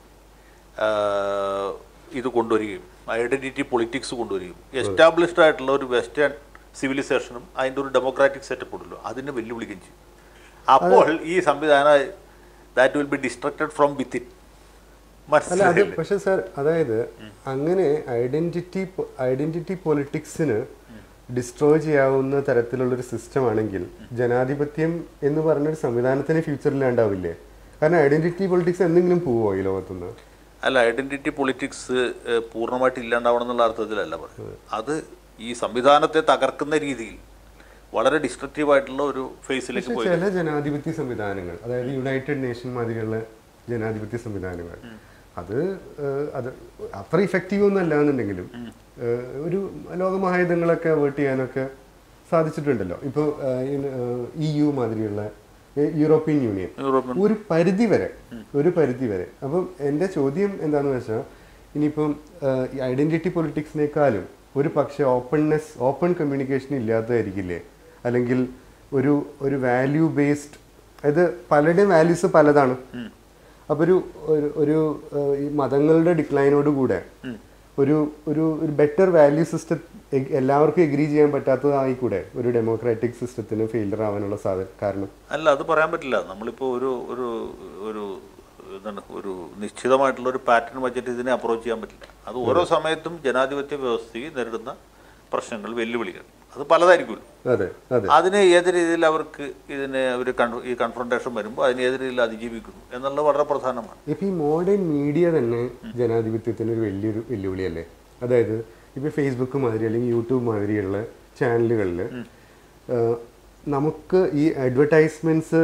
ഇത് കൊണ്ടുവരികയും ഐഡൻറ്റിറ്റി പൊളിറ്റിക്സ് കൊണ്ടുവരികയും എസ്റ്റാബ്ലിഷ്ഡ് ആയിട്ടുള്ള ഒരു വെസ്റ്റേൺ സിവിലൈസേഷനും അതിൻ്റെ ഒരു ഡെമോക്രാറ്റിക് സെറ്റപ്പ് ഉണ്ടല്ലോ അതിനെ വെല്ലുവിളിക്കുകയും ചെയ്യും അപ്പോൾ ഈ സംവിധാനം that will be destructed from within അല്ല അത് മനസ്സിലായില്ലേ പക്ഷെ സാർ അതായത് അങ്ങനെ ഐഡന്റിറ്റി ഐഡന്റിറ്റി പൊളിറ്റിക്സിന് ഡിസ്ട്രോയ് ചെയ്യാവുന്ന തരത്തിലുള്ളൊരു സിസ്റ്റം ആണെങ്കിൽ ജനാധിപത്യം എന്ന് പറഞ്ഞൊരു സംവിധാനത്തിന് ഫ്യൂച്ചറിലാണ്ടാവില്ലേ കാരണം ഐഡന്റിറ്റി പൊളിറ്റിക്സ് എന്തെങ്കിലും പോവോ ഈ ലോകത്തുനിന്ന് അല്ല ഐഡന്റിറ്റി പൊളിറ്റിക്സ് പൂർണ്ണമായിട്ട് ഇല്ലാണ്ടാവണം എന്നുള്ള അർത്ഥത്തിലല്ല പറയുന്നത് അത് ഈ സംവിധാനത്തെ തകർക്കുന്ന രീതിയിൽ വളരെ ഡിസ്ട്രക്റ്റീവ് ആയിട്ടുള്ള ഒരു ഫേസിലേക്ക് പോയി ചില ജനാധിപത്യ സംവിധാനങ്ങൾ അതായത് യുണൈറ്റഡ് നേഷൻ മാതിരിയുള്ള ജനാധിപത്യ സംവിധാനങ്ങൾ അത് ഏഹ്, അത് അത്ര ഇഫക്റ്റീവ് ഒന്നും അല്ല എന്നുണ്ടെങ്കിലും ഏഹ്, ഒരു ലോകമഹായുധങ്ങളൊക്കെ അവോയ്ഡ് ചെയ്യാനൊക്കെ സാധിച്ചിട്ടുണ്ടല്ലോ ഇപ്പോൾ ഇ യു മാതിരിയുള്ള ഏഹ്, യൂറോപ്യൻ യൂണിയൻ യൂറോപ്യൻ ഒരു പരിധി വരെ ഒരു പരിധി വരെ അപ്പം എൻ്റെ ചോദ്യം എന്താണെന്ന് വെച്ചാൽ ഇനിയിപ്പം ഐഡന്റിറ്റി പൊളിറ്റിക്സിനേക്കാളും ഒരു പക്ഷേ ഓപ്പൺനെസ് ഓപ്പൺ കമ്മ്യൂണിക്കേഷൻ ഇല്ലാത്തതായിരിക്കില്ലേ അല്ലെങ്കിൽ ഒരു ഒരു വാല്യൂ ബേസ്ഡ് അതായത് പലരുടെയും വാല്യൂസ് പലതാണ് അപ്പോൾ ഒരു ഒരു- ഒരു ഏഹ്, ഈ മതങ്ങളുടെ ഡിക്ലൈനോട് കൂടെ ഒരു ഒരു ഒരു ബെറ്റർ വാല്യൂ സിസ്റ്റം എല്ലാവർക്കും എഗ്രി ചെയ്യാൻ പറ്റാത്തതായി കൂടെ ഒരു ഡെമോക്രാറ്റിക് സിസ്റ്റത്തിന് ഫെയിലർ ആവാനുള്ള സാധ്യത കാരണം അല്ല അത് പറയാൻ പറ്റില്ല നമ്മളിപ്പോൾ ഒരു ഒരു ഒരു എന്താണ് ഒരു നിശ്ചിതമായിട്ടുള്ള ഒരു പാറ്റേൺ വെച്ചിട്ട് ഇതിനെ അപ്രോച്ച് ചെയ്യാൻ പറ്റില്ല അത് ഓരോ സമയത്തും ജനാധിപത്യ വ്യവസ്ഥയെ നേരിടുന്ന പ്രശ്നങ്ങൾ വെല്ലുവിളികൾ അത് പലതായിരിക്കുമല്ലോ അതെ അതെ അതിന് ഏത് രീതിയിൽ അവർക്ക് ഇതിനെ ഒരു കൺഫ- ഈ കൺഫ്രണ്ടേഷൻ വരുമ്പോൾ അതിനെ ഏത് രീതിയിൽ അതിജീവിക്കുന്നു എന്നുള്ളത് വളരെ പ്രധാനമാണ് ഇപ്പൊ ഈ മോഡേൺ മീഡിയ തന്നെ ജനാധിപത്യത്തിന് ഒരു വലിയൊരു വെല്ലുവിളിയല്ലേ അതായത് ഇപ്പൊ ഫേസ്ബുക്ക് മാതിരി അല്ലെങ്കിൽ യൂട്യൂബ് മാതിരിയുള്ള ചാനലുകളിൽ നമുക്ക് ഈ അഡ്വർടൈസ്മെന്റ്സ്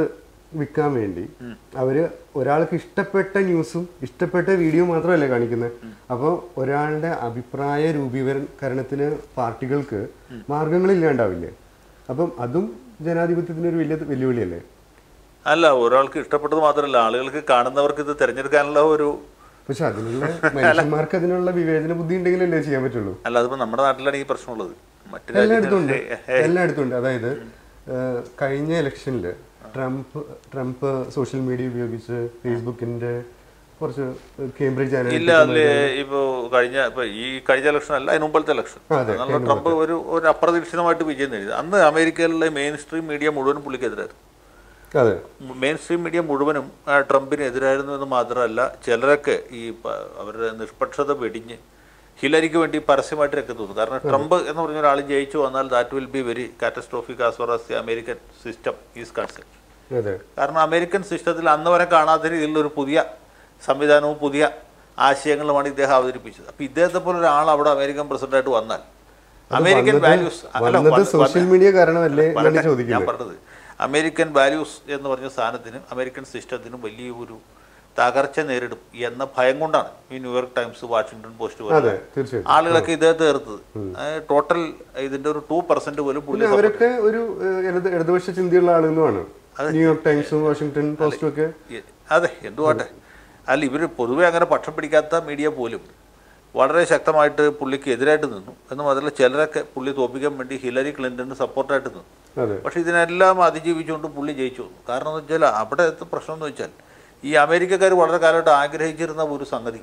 വിൽക്കാൻ വേണ്ടി അവര് ഒരാൾക്ക് ഇഷ്ടപ്പെട്ട ന്യൂസും ഇഷ്ടപ്പെട്ട വീഡിയോ മാത്രമല്ല കാണിക്കുന്നത് അപ്പോൾ ഒരാളുടെ അഭിപ്രായ രൂപീകരണത്തിന് പാർട്ടികൾക്ക് മാർഗങ്ങളില്ലാണ്ടാവില്ലേ അപ്പം അതും ജനാധിപത്യത്തിന് ഒരു വലിയ വെല്ലുവിളിയല്ലേ അല്ല ഒരാൾക്ക് ഇഷ്ടപ്പെട്ടത് മാത്രമല്ല ആളുകൾക്ക് കാണുന്നവർക്ക് ഇത് തിരഞ്ഞെടുക്കാനുള്ള ഒരു പക്ഷെ അതിനുള്ള മനുഷ്യന്മാർക്ക് അതിനുള്ള വിവേചന ബുദ്ധി ഉണ്ടെങ്കിലല്ലേ ചെയ്യാൻ പറ്റുള്ളൂ അല്ല അതിപ്പോൾ നമ്മുടെ നാട്ടിലാണ് ഈ പ്രശ്നമുള്ളത് മറ്റു എല്ലായിടത്തും ഉണ്ട് രാജ്യങ്ങളിൽ എല്ലായിടത്തും ഉണ്ട് അതായത് ഏഹ്, കഴിഞ്ഞ ഇലക്ഷനിൽ ട്രംപ് ട്രംപ് സോഷ്യൽ മീഡിയ ഉപയോഗിച്ച് ഫേസ്ബുക്കിന്റെ കുറച്ച് കേംബ്രിഡ്ജ് ഇല്ല അതില് ഇപ്പോ കഴിഞ്ഞ ഇപ്പൊ ഈ കഴിഞ്ഞ ഇലക്ഷൻ അല്ല അതിന് മുമ്പത്തെ ഇലക്ഷൻ അതെ, എന്നുള്ള ട്രംപ് ഒരു ഒരു അപ്രതീക്ഷിതമായിട്ട് വിജയം നേടി അന്ന് അമേരിക്കയിലെ മെയിൻ സ്ട്രീം മീഡിയ മുഴുവനും പുള്ളിക്കെതിരായിരുന്നു അതെ മെയിൻ സ്ട്രീം മീഡിയ മുഴുവനും ആ, ട്രംപിന് എതിരായിരുന്നു എന്ന് മാത്രമല്ല ചിലരൊക്കെ ഈ പ- അവരുടെ നിഷ്പക്ഷത വെടിഞ്ഞ് ഹിലരിക്ക് വേണ്ടി പരസ്യമായിട്ട് രംഗത്ത് തോന്നുന്നു കാരണം ട്രംപ് എന്ന് പറഞ്ഞ ഒരാൾ ജയിച്ചു വന്നാൽ that will be very catastrophic as far as the American system is concept അതെ കാരണം അമേരിക്കൻ സിസ്റ്റത്തിൽ അന്ന് വരെ കാണാത്ത രീതിയിലുള്ള ഒരു പുതിയ സംവിധാനവും പുതിയ ആശയങ്ങളുമാണ് ഇദ്ദേഹം അവതരിപ്പിച്ചത് അപ്പൊ ഇദ്ദേഹത്തെ പോലെ ഒരാൾ അവിടെ അമേരിക്കൻ പ്രസിഡന്റായിട്ട് വന്നാൽ അമേരിക്കൻ വാല്യൂസ് വന്നത് സോഷ്യൽ മീഡിയ കാരണമല്ലേ എന്നാണ് ഞാൻ ചോദിക്കുന്നത് പറഞ്ഞത് അമേരിക്കൻ വാല്യൂസ് എന്ന് പറഞ്ഞ സാധനത്തിനും അമേരിക്കൻ സിസ്റ്റത്തിനും വലിയ ഒരു തകർച്ച നേരിടും എന്ന ഭയം കൊണ്ടാണ് ഈ ന്യൂയോർക്ക് ടൈംസ് വാഷിംഗ്ടൺ പോസ്റ്റ് പോലെ അതെ തീർച്ചയായിട്ടും ആളുകളൊക്കെ ഇദ്ദേഹത്തെ എതിർത്തത് ടോട്ടൽ ഇതിന്റെ ഒരു ടൂ പെർസെന്റ് പോലും പുള്ളി പിന്നെ അവരൊക്കെ ഒരു ഏഹ്, ഇടത് ഇടതുപക്ഷ ചിന്തയുള്ള ആളുകളുമാണ് ന്യൂയോർക്ക് ടൈംസും വാഷിംഗ്ടൺ പോസ്റ്റും ഒക്കെ എ- അതെ എന്തുവാട്ടെ അല്ല ഇവർ പൊതുവെ അങ്ങനെ പക്ഷം പിടിക്കാത്ത മീഡിയ പോലും വളരെ ശക്തമായിട്ട് പുള്ളിക്ക് എതിരായിട്ട് നിന്നു എന്ന് മാത്രമല്ല ചിലരൊക്കെ പുള്ളി തോപ്പിക്കാൻ വേണ്ടി ഹിലരി ക്ലിന്റന് സപ്പോർട്ടായിട്ട് നിന്നു അതെ പക്ഷെ ഇതിനെല്ലാം അതിജീവിച്ചുകൊണ്ട് പുള്ളി ജയിച്ചു വന്നു കാരണം എന്ന് വെച്ചാൽ അവിടുത്തെ പ്രശ്നം എന്ന് വെച്ചാൽ ഈ അമേരിക്കക്കാർ വളരെ കാലമായിട്ട് ആഗ്രഹിച്ചിരുന്ന ഒരു സംഗതി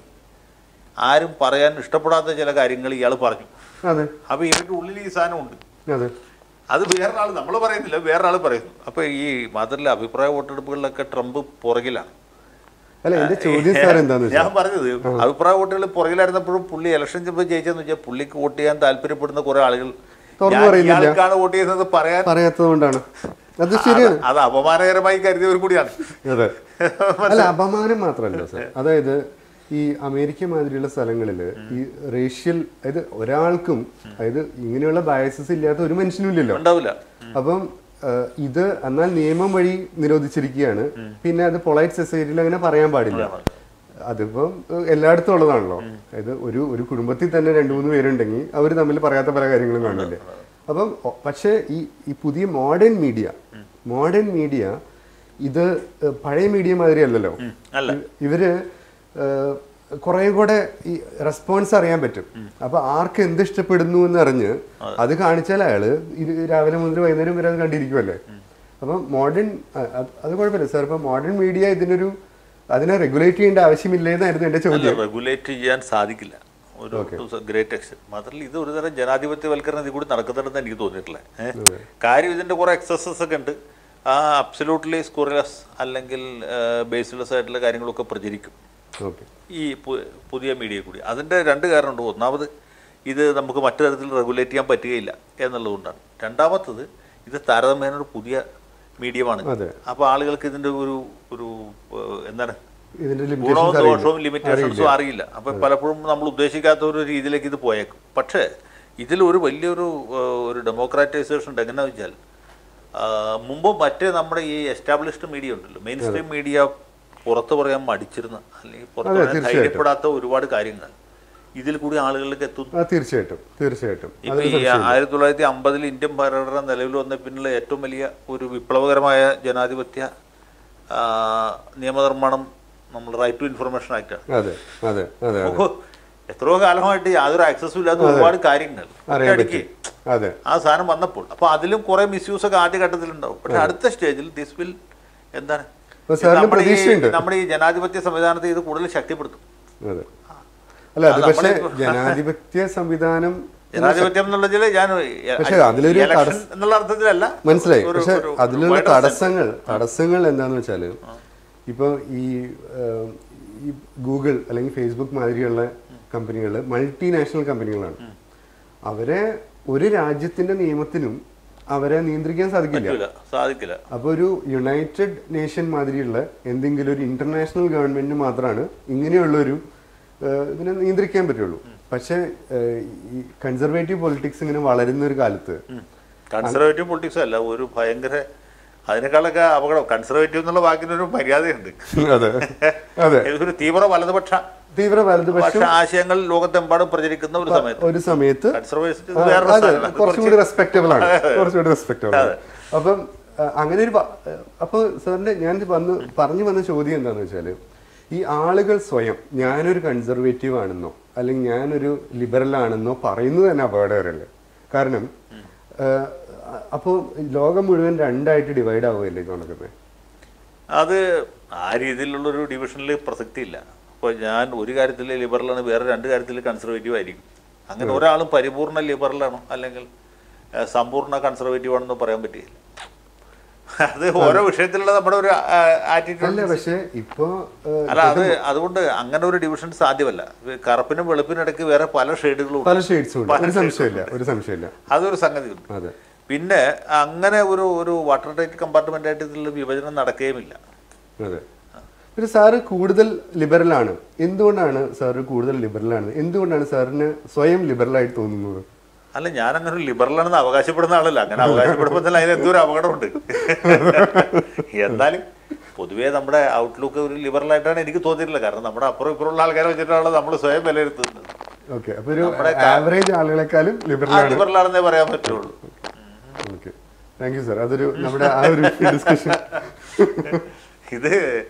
ആരും പറയാൻ ഇഷ്ടപ്പെടാത്ത ചില കാര്യങ്ങൾ ഇയാൾ പറഞ്ഞു അതെ അപ്പോൾ ഇവരുടെ ഉള്ളിൽ ഈ സാധനം ഉണ്ട് അതെ അത് വേറൊരാൾ നമ്മൾ പറയുന്നില്ല വേറൊരാൾ പറയുന്നു അപ്പോൾ ഈ മാത്രമല്ല അഭിപ്രായ വോട്ടെടുപ്പുകളിലൊക്കെ ട്രംപ് പുറകിലാണ് അല്ല എന്റെ ചോദ്യം സാർ എന്താന്ന് വെച്ചാൽ ഞാൻ പറഞ്ഞത് അഭിപ്രായ വോട്ടുകൾ പുറകിലായിരുന്നപ്പോഴും പുള്ളി ഇലക്ഷൻ ചെന്ന് ജയിച്ചെന്ന് വെച്ചാൽ പുള്ളിക്ക് വോട്ട് ചെയ്യാൻ താല്പര്യപ്പെടുന്ന കുറെ ആളുകൾ തുറന്നു ഞാൻ പറയുന്നില്ല. ഇയാൾക്കാണ് വോട്ട് ചെയ്യുന്നത് പറയാൻ പറയാത്തത് കൊണ്ടാണ് അത് ശരിയാണ് അത് അപമാനകരമായി കരുതിയവർ കൂടിയാണ് അതെ അല്ല അപമാനം മാത്രമല്ല സാർ അതായത് ഈ അമേരിക്ക മാതിരിയുള്ള സ്ഥലങ്ങളിൽ ഈ റേഷ്യൽ അതായത് ഒരാൾക്കും അതായത് ഇങ്ങനെയുള്ള ബയസസ് ഇല്ലാത്ത ഒരു മനുഷ്യനും ഇല്ലല്ലോ ഉണ്ടാവില്ല അപ്പം ഏഹ്, ഇത് എന്നാൽ നിയമം വഴി നിരോധിച്ചിരിക്കുകയാണ് പിന്നെ അത് പൊളൈറ്റ് സൊസൈറ്റിയിൽ അങ്ങനെ പറയാൻ പാടില്ല അതിപ്പം ഏഹ്, എല്ലായിടത്തും ഉള്ളതാണല്ലോ അതായത് ഒരു ഒരു കുടുംബത്തിൽ തന്നെ രണ്ടു മൂന്ന് പേരുണ്ടെങ്കിൽ അവർ തമ്മിൽ പറയാത്ത പല കാര്യങ്ങളും കാണില്ലേ അപ്പം ഒ- പക്ഷേ ഈ ഈ പുതിയ മോഡേൺ മീഡിയ മോഡേൺ മീഡിയ ഇത് ഏഹ്, പഴയ മീഡിയ മാതിരി അല്ലല്ലോ അല്ല ഇ- ഇവര് ഏഹ്, കുറേ കൂടെ ഈ റെസ്പോൺസ് അറിയാൻ പറ്റും അപ്പൊ ആർക്ക് എന്ത് ഇഷ്ടപ്പെടുന്നു എന്ന് അറിഞ്ഞ് അത് കാണിച്ചാൽ അയാള് ഇത് രാവിലെ മുതൽ വൈകുന്നേരം വരെ അത് കണ്ടിരിക്കുമല്ലേ അപ്പം മോഡേൺ അത് കുഴപ്പമില്ല സാർ ഇപ്പൊ മോഡേൺ മീഡിയ ഇതിനൊരു അതിനെ റെഗുലേറ്റ് ചെയ്യേണ്ട ആവശ്യമില്ലേന്നായിരുന്നു എന്റെ ചോദ്യം റെഗുലേറ്റ് ചെയ്യാൻ സാധിക്കില്ല ഒരു ഗ്രേറ്റ് എക്സ്റ്റെന്റ് മാത്രമല്ല ഇത് ഒരു തരം ജനാധിപത്യവൽക്കരണം ഇതിൽ കൂടി നടക്കുന്നുണ്ടെന്ന് എനിക്ക് തോന്നിയിട്ടില്ല ഏഹ്. കാര്യം ഇതിന്റെ കുറെ എക്സസസ് ഒക്കെ ഉണ്ട് ആ അബ്സലൂട്ട്ലി സ്കൂറിലസ് അല്ലെങ്കിൽ ബേസ്ലെസ് ആയിട്ടുള്ള കാര്യങ്ങളൊക്കെ പ്രചരിക്കും ഓക്കെ ഈ പു- പുതിയ മീഡിയ കൂടി അതിൻ്റെ രണ്ട് കാരണമുണ്ട് ഒന്നാമത് ഇത് നമുക്ക് മറ്റു തരത്തിൽ റെഗുലേറ്റ് ചെയ്യാൻ പറ്റുകയില്ല എന്നുള്ളതുകൊണ്ടാണ് രണ്ടാമത്തത് ഇത് താരതമ്യേന ഒരു പുതിയ മീഡിയമാണ് അതെ. അപ്പോൾ ആളുകൾക്ക് ഇതിൻ്റെ ഒരു ഒരു ഏഹ്, എന്താണ് ഇതിന്റെ ഗുണവും ലിമിറ്റേഷൻസ് ദോഷവും അറിയില്ല ലിമിറ്റേഷൻസും അറിയില്ല അപ്പൊ പലപ്പോഴും നമ്മൾ ഉദ്ദേശിക്കാത്ത ഒരു രീതിയിലേക്ക് ഇത് പോയേക്കും പക്ഷേ ഇതിൽ ഒരു വലിയൊരു ഏഹ്, ഒരു ഡെമോക്രാറ്റൈസേഷൻ ഉണ്ട് എങ്ങനെയാ വെച്ചാൽ ആ, മുമ്പ് മറ്റേ നമ്മുടെ ഈ എസ്റ്റാബ്ലിഷ്ഡ് മീഡിയ ഉണ്ടല്ലോ മെയിൻ സ്ട്രീം മീഡിയ പുറത്ത് പറയാൻ മടിച്ചിരുന്ന അല്ലെങ്കിൽ പുറത്ത് അതെ, പറയാൻ തീർച്ചയായിട്ടും. ധൈര്യപ്പെടാത്ത ഒരുപാട് കാര്യങ്ങൾ ഇതിൽ കൂടി ആളുകളിലേക്ക് എത്തുന്നു ആ തീർച്ചയായിട്ടും തീർച്ചയായിട്ടും ഇപ്പൊ ഈ ആയിരത്തി തൊള്ളായിരത്തി അമ്പതിൽ ഇന്ത്യൻ ഭരണഘടന നിലവിൽ വന്ന പിന്നിലെ ഏറ്റവും വലിയ ഒരു വിപ്ലവകരമായ ജനാധിപത്യ ആ, നിയമനിർമ്മാണം നമ്മൾ റൈറ്റ് ടു ഇൻഫർമേഷൻ ആക്ട് ആണ് അതെ അതെ അതെ അതെ ഓഹോ, എത്രയോ കാലമായിട്ട് യാതൊരു ആക്സസും ഇല്ലാത്ത ഒരുപാട് കാര്യങ്ങൾ അറിയാൻ ഒറ്റയടിക്ക് പറ്റും അതെ ആ സാധനം വന്നപ്പോൾ അപ്പൊ അതിലും കുറെ മിസ്യൂസ് ഒക്കെ ആദ്യ ഘട്ടത്തിൽ ഉണ്ടാവും പക്ഷെ അടുത്ത സ്റ്റേജിൽ ദിസ് വിൽ എന്താണ് അപ്പൊ സാറിന് നമ്മുടെ ഈ- പ്രതീക്ഷയുണ്ട്. നമ്മുടെ ഈ ജനാധിപത്യ സംവിധാനത്തെ ഇത് കൂടുതൽ ശക്തിപ്പെടുത്തും അതെ അല്ല അത് പക്ഷേ ജനാധിപത്യ സംവിധാനം ജനാധിപത്യം എന്നുള്ളതിൽ ഞാൻ പക്ഷേ അതിലൊരു election തടസ്സം- എന്നുള്ള അർത്ഥത്തിലല്ല മനസ്സിലായി ഒരു- പക്ഷെ ഒരു- അതിലുള്ള wider sense. തടസ്സങ്ങൾ തടസ്സങ്ങൾ എന്താന്ന് വെച്ചാല് ഇപ്പൊ ഈ ഏഹ്, ഈ ഗൂഗിൾ അല്ലെങ്കിൽ ഫേസ്ബുക്ക് മാതിരിയുള്ള കമ്പനികൾ മൾട്ടിനാഷണൽ കമ്പനികളാണ് അവരെ ഒരു രാജ്യത്തിന്റെ നിയമത്തിനും അവരെ നിയന്ത്രിക്കാൻ സാധിക്കില്ല പറ്റൂല സാധിക്കില്ല അപ്പൊ ഒരു യുണൈറ്റഡ് നേഷൻ മാതിരിയുള്ള എന്തെങ്കിലും ഒരു ഇന്റർനാഷണൽ ഗവൺമെന്റിന് മാത്രമാണ് ഇങ്ങനെയുള്ള ഒരു ഏഹ്, ഇതിനെ നിയന്ത്രിക്കാൻ പറ്റുള്ളൂ പക്ഷെ ഏഹ്, ഈ കൺസർവേറ്റീവ് പൊളിറ്റിക്സ് ഇങ്ങനെ വളരുന്ന ഒരു കാലത്ത് കൺസർവേറ്റീവ് പൊളിറ്റിക്സ് അല്ല ഒരു ഭയങ്കര അതിനേക്കാളൊക്കെ അപകടം കൺസർവേറ്റീവ് എന്നുള്ള വാക്കിനൊരു മര്യാദയുണ്ട് അതെ അതെ ഇതൊരു തീവ്ര വലതുപക്ഷ തീവ്ര വലതുപക്ഷം പക്ഷെ ആശയങ്ങൾ ലോകത്തെമ്പാടും പ്രചരിക്കുന്ന ഒരു സമയത്ത് ഒരു സമയത്ത് കൺസർവേഷൻ ആ, വേറൊരു അതെ, സാധനമാണ്. കുറച്ചുകൂടി റെസ്പെക്റ്റബിൾ ആണ് കുറച്ചുകൂടി റെസ്പെക്റ്റബിൾ ആണ് അപ്പം ആ, അങ്ങനെ ഒരു വ- അപ്പൊ സാറിന്റെ ഞാൻ വന്ന് പറഞ്ഞു വന്ന ചോദ്യം എന്താന്ന് വെച്ചാല് ഈ ആളുകൾ സ്വയം ഞാനൊരു കൺസർവേറ്റീവ് ആണെന്നോ അല്ലെങ്കിൽ ഞാനൊരു ലിബറൽ ആണെന്നോ പറയുന്നത് തന്നെ അപകടകരല്ലേ കാരണം അപ്പോൾ ലോകം മുഴുവൻ രണ്ടായിട്ട് ഡിവൈഡ് ആവുകയല്ലേ ഇത് നടക്കുന്നത് അത് ആ രീതിയിലുള്ളൊരു ഡിവിഷനിൽ പ്രസക്തിയില്ല അപ്പോൾ ഞാൻ ഒരു കാര്യത്തിൽ ലിബറലാണ് വേറെ രണ്ട് കാര്യത്തിൽ കൺസർവേറ്റീവ് ആയിരിക്കും അങ്ങനെ ഒരാളും പരിപൂർണ ലിബറലാണോ അല്ലെങ്കിൽ ഏഹ്, സമ്പൂർണ്ണ കൺസർവേറ്റീവ് ആണെന്ന് പറയാൻ പറ്റില്ല അത് ഓരോ വിഷയത്തിലുള്ള നമ്മുടെ ഒരു ആറ്റിറ്റ്യൂഡ് അല്ല പക്ഷെ ഇപ്പോ ആ, അല്ല അത് അതുകൊണ്ട് അങ്ങനെ ഒരു ഡിവിഷൻ സാധ്യമല്ല കറുപ്പിനും വെളുപ്പിനും ഇടയ്ക്ക് വേറെ പല ഷെയ്ഡുകളും പല ഷെയ്ഡ്സും ഉണ്ട് ഒരു സംശയമില്ല ഒരു സംശയമില്ല അതൊരു സംഗതിയുണ്ട് അതെ പിന്നെ അങ്ങനെ ഒരു ഒരു വാട്ടർ ടൈറ്റ് കമ്പാർട്ട്മെന്റ് ആയിട്ട് ഇതിൽ വിഭജനം നടക്കുകയുമില്ല അതെ പിന്നെ സാറ് കൂടുതൽ ലിബറൽ ആണ് എന്തുകൊണ്ടാണ് സാറ് കൂടുതൽ ലിബറൽ ആണ് എന്തുകൊണ്ടാണ് സാറിന് സ്വയം ലിബറൽ ആയിട്ട് തോന്നുന്നത് അല്ല ഞാൻ അങ്ങനെ ഒരു ലിബറലാണെന്ന് അവകാശപ്പെടുന്ന ആളല്ല അങ്ങനെ അവകാശപ്പെടുമ്പോൾ തന്നെ അതിന് എന്തോ ഒരു അപകടമുണ്ട് എന്നാലും പൊതുവേ നമ്മുടെ ഔട്ട്ലുക്ക് ഒരു ലിബറലായിട്ടാണ് എനിക്ക് തോന്നിയിട്ടുള്ളത് കാരണം നമ്മുടെ അപ്പുറം ഇപ്പുറമുള്ള ആൾക്കാരെ വെച്ചിട്ടാണ് നമ്മൾ സ്വയം വിലയിരുത്തുന്നത് ഓക്കെ അപ്പൊ ഒരു ആവറേജ് ആളുകളെക്കാളും ലിബറൽ ആ ലിബറലാണെന്നേ പറയാൻ പറ്റുള്ളൂ ഓക്കെ താങ്ക് യു സാർ അതൊരു നമ്മുടെ ആ ഒരു ഡിസ്കഷൻ ഇത്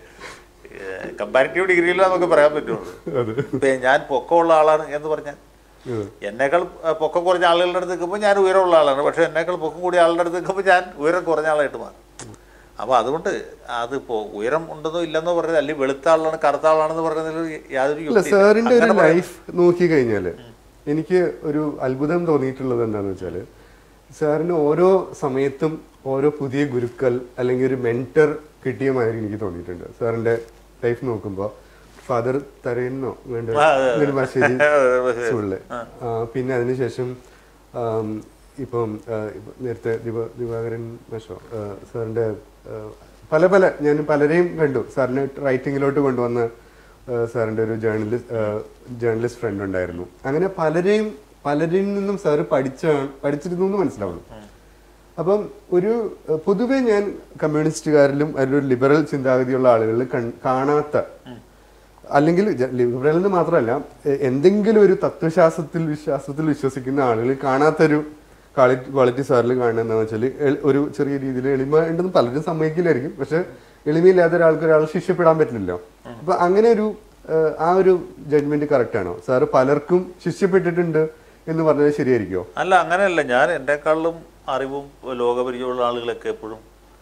കമ്പാരിറ്റീവ് ഡിഗ്രിയിൽ നമുക്ക് പറയാൻ പറ്റുള്ളൂ അതെ ഇപ്പൊ ഞാൻ പൊക്കമുള്ള ആളാണ് എന്ന് പറഞ്ഞാൽ അതെ. എന്നേക്കാൾ അഹ് പൊക്കം കുറഞ്ഞ ആളുകളുടെ അടുത്ത് നിൽക്കുമ്പോൾ ഞാൻ ഉയരമുള്ള ആളാണ് പക്ഷെ എന്നേക്കാൾ പൊക്കം കൂടിയ ആളുടെ അടുത്ത് നിൽക്കുമ്പോൾ ഞാൻ ഉയരം കുറഞ്ഞ ആളായിട്ട് മാറും അപ്പോൾ അതുകൊണ്ട് അതിപ്പോൾ ഉയരം ഉണ്ടെന്നോ ഇല്ലെന്നോ പറഞ്ഞത് അല്ലെങ്കിൽ വെളുത്ത ആളാണ് കറുത്ത ആളാണെന്ന് പറയുന്നതിൽ യാതൊരു അല്ല യുക്തിയില്ല. സാറിന്റെ ഒരു അങ്ങനെ പറയാൻ- ലൈഫ് നോക്കി കഴിഞ്ഞാല് എനിക്ക് ഒരു അത്ഭുതം തോന്നിയിട്ടുള്ളത് എന്താന്ന് വെച്ചാല് സാറിന് ഓരോ സമയത്തും ഓരോ പുതിയ ഗുരുക്കൾ അല്ലെങ്കിൽ ഒരു മെന്റർ കിട്ടിയ മാതിരി എനിക്ക് തോന്നിയിട്ടുണ്ട് സാറിന്റെ ലൈഫ് നോക്കുമ്പോൾ ഫാദർ തരയുന്നോ വേണ്ട ആ, അതെ, അതെ. നെടുമ്പാശ്ശേരി അതെ, സ്കൂളില് ആ, പിന്നെ അതിനുശേഷം ആം, ഇപ്പം ആ, ഇപ്പം നേരത്തെ ദിവ ദിവാകരൻ മാഷോ ആ, സാറിന്റെ ആ, പല പല ഞാൻ പലരെയും കണ്ടു സാറിനെ റൈറ്റിങ്ങിലോട്ട് കൊണ്ടുവന്ന ആ, സാറിന്റെ ഒരു ജേർണലിസ്റ്റ് ജേർണലിസ്റ്റ് ഫ്രണ്ട് ഉണ്ടായിരുന്നു അങ്ങനെ പലരെയും പലരിൽ നിന്നും സാറ് പഠിച്ച പഠിച്ചിരുന്നു എന്ന് മനസ്സിലാവുന്നു അപ്പം ഒരു ഏഹ്, പൊതുവെ ഞാൻ കമ്മ്യൂണിസ്റ്റുകാരിലും അതിലൊരു ലിബറൽ ചിന്താഗതിയുള്ള ആളുകളിൽ കൺ- കാണാത്ത അല്ലെങ്കിൽ ജ- ലിബറൽ എന്ന് മാത്രമല്ല എ- എന്തെങ്കിലും ഒരു തത്വശാസ്ത്രത്തിൽ വിശ്വാസത്തിൽ വിശ്വസിക്കുന്ന ആളുകൾ കാണാത്തൊരു ക്വാളിറ്റി ക്വാളിറ്റി സാറിൽ കാണുന്നത് എന്താണെന്ന് വെച്ചാൽ എൾ- ഒരു ചെറിയ രീതിയിൽ എളിമ ഉണ്ടെന്ന് പലരും സമ്മതിക്കില്ലായിരിക്കും പക്ഷെ എളിമയില്ലാത്ത ഒരാൾക്ക് ഒരാൾ ശിഷ്യപ്പെടാൻ പറ്റില്ലല്ലോ അപ്പൊ അങ്ങനെ ഒരു ഏഹ്, ആ ഒരു ജഡ്ജ്മെന്റ് കറക്റ്റ് ആണോ സാറ് പലർക്കും ശിഷ്യപ്പെട്ടിട്ടുണ്ട് എന്ന് പറഞ്ഞത് ശരിയായിരിക്കുമോ അല്ല അങ്ങനെയല്ല ഞാൻ എന്നെക്കാളും അറിവും ലോകപരിചയമുള്ള ആളുകളൊക്കെ എപ്പോഴും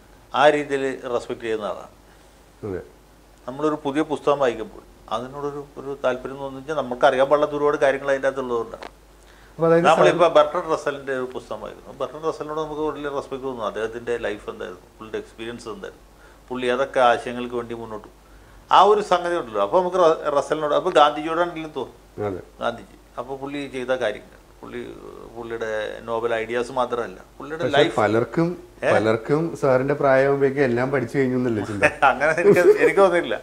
ആ രീതിയിൽ റെസ്പെക്ട് ചെയ്യുന്ന ആളാണ് അതെ നമ്മളൊരു പുതിയ പുസ്തകം വായിക്കുമ്പോൾ അതിനോടൊരു ഒരു താല്പര്യം എന്ന് വെച്ചാൽ നമുക്ക് അറിയാൻ പാടില്ലാത്ത ഒരുപാട് കാര്യങ്ങൾ അതിൻ്റെ അകത്തുള്ളതുകൊണ്ടാണ് അപ്പൊ അതായത് നമ്മളിപ്പോൾ ബർട്ടൺ റസലിൻ്റെ ഒരു പുസ്തകം വായിക്കുന്നു ബർട്ടൺ റസലിനോട് നമുക്ക് വലിയ റെസ്പെക്ട് തോന്നുന്നു അദ്ദേഹത്തിൻ്റെ ലൈഫ് എന്തായിരുന്നു പുള്ളിയുടെ എക്സ്പീരിയൻസ് എന്തായിരുന്നു പുള്ളി അതൊക്കെ ആശയങ്ങൾക്ക് വേണ്ടി മുന്നോട്ട് പോകും. ആ ഒരു സംഗതി ഉണ്ടല്ലോ അപ്പോൾ നമുക്ക് റ- റസലിനോട് അപ്പോൾ ഗാന്ധിജിയോടാണെങ്കിലും തോന്നും അതെ ഗാന്ധിജി അപ്പോൾ പുള്ളി ചെയ്ത കാര്യങ്ങൾ പുള്ളി പുള്ളിയുടെ നോവൽ ഐഡിയാസ് മാത്രമല്ല പുള്ളിയുടെ പക്ഷെ ലൈഫ് പലർക്കും പലർക്കും സാറിന്റെ പ്രായമാകുമ്പോഴേക്കും എല്ലാം പഠിച്ചു കഴിഞ്ഞു എന്നല്ലേ ചിന്ത അങ്ങനെ എനിക്ക് എനിക്ക് തോന്നിയില്ല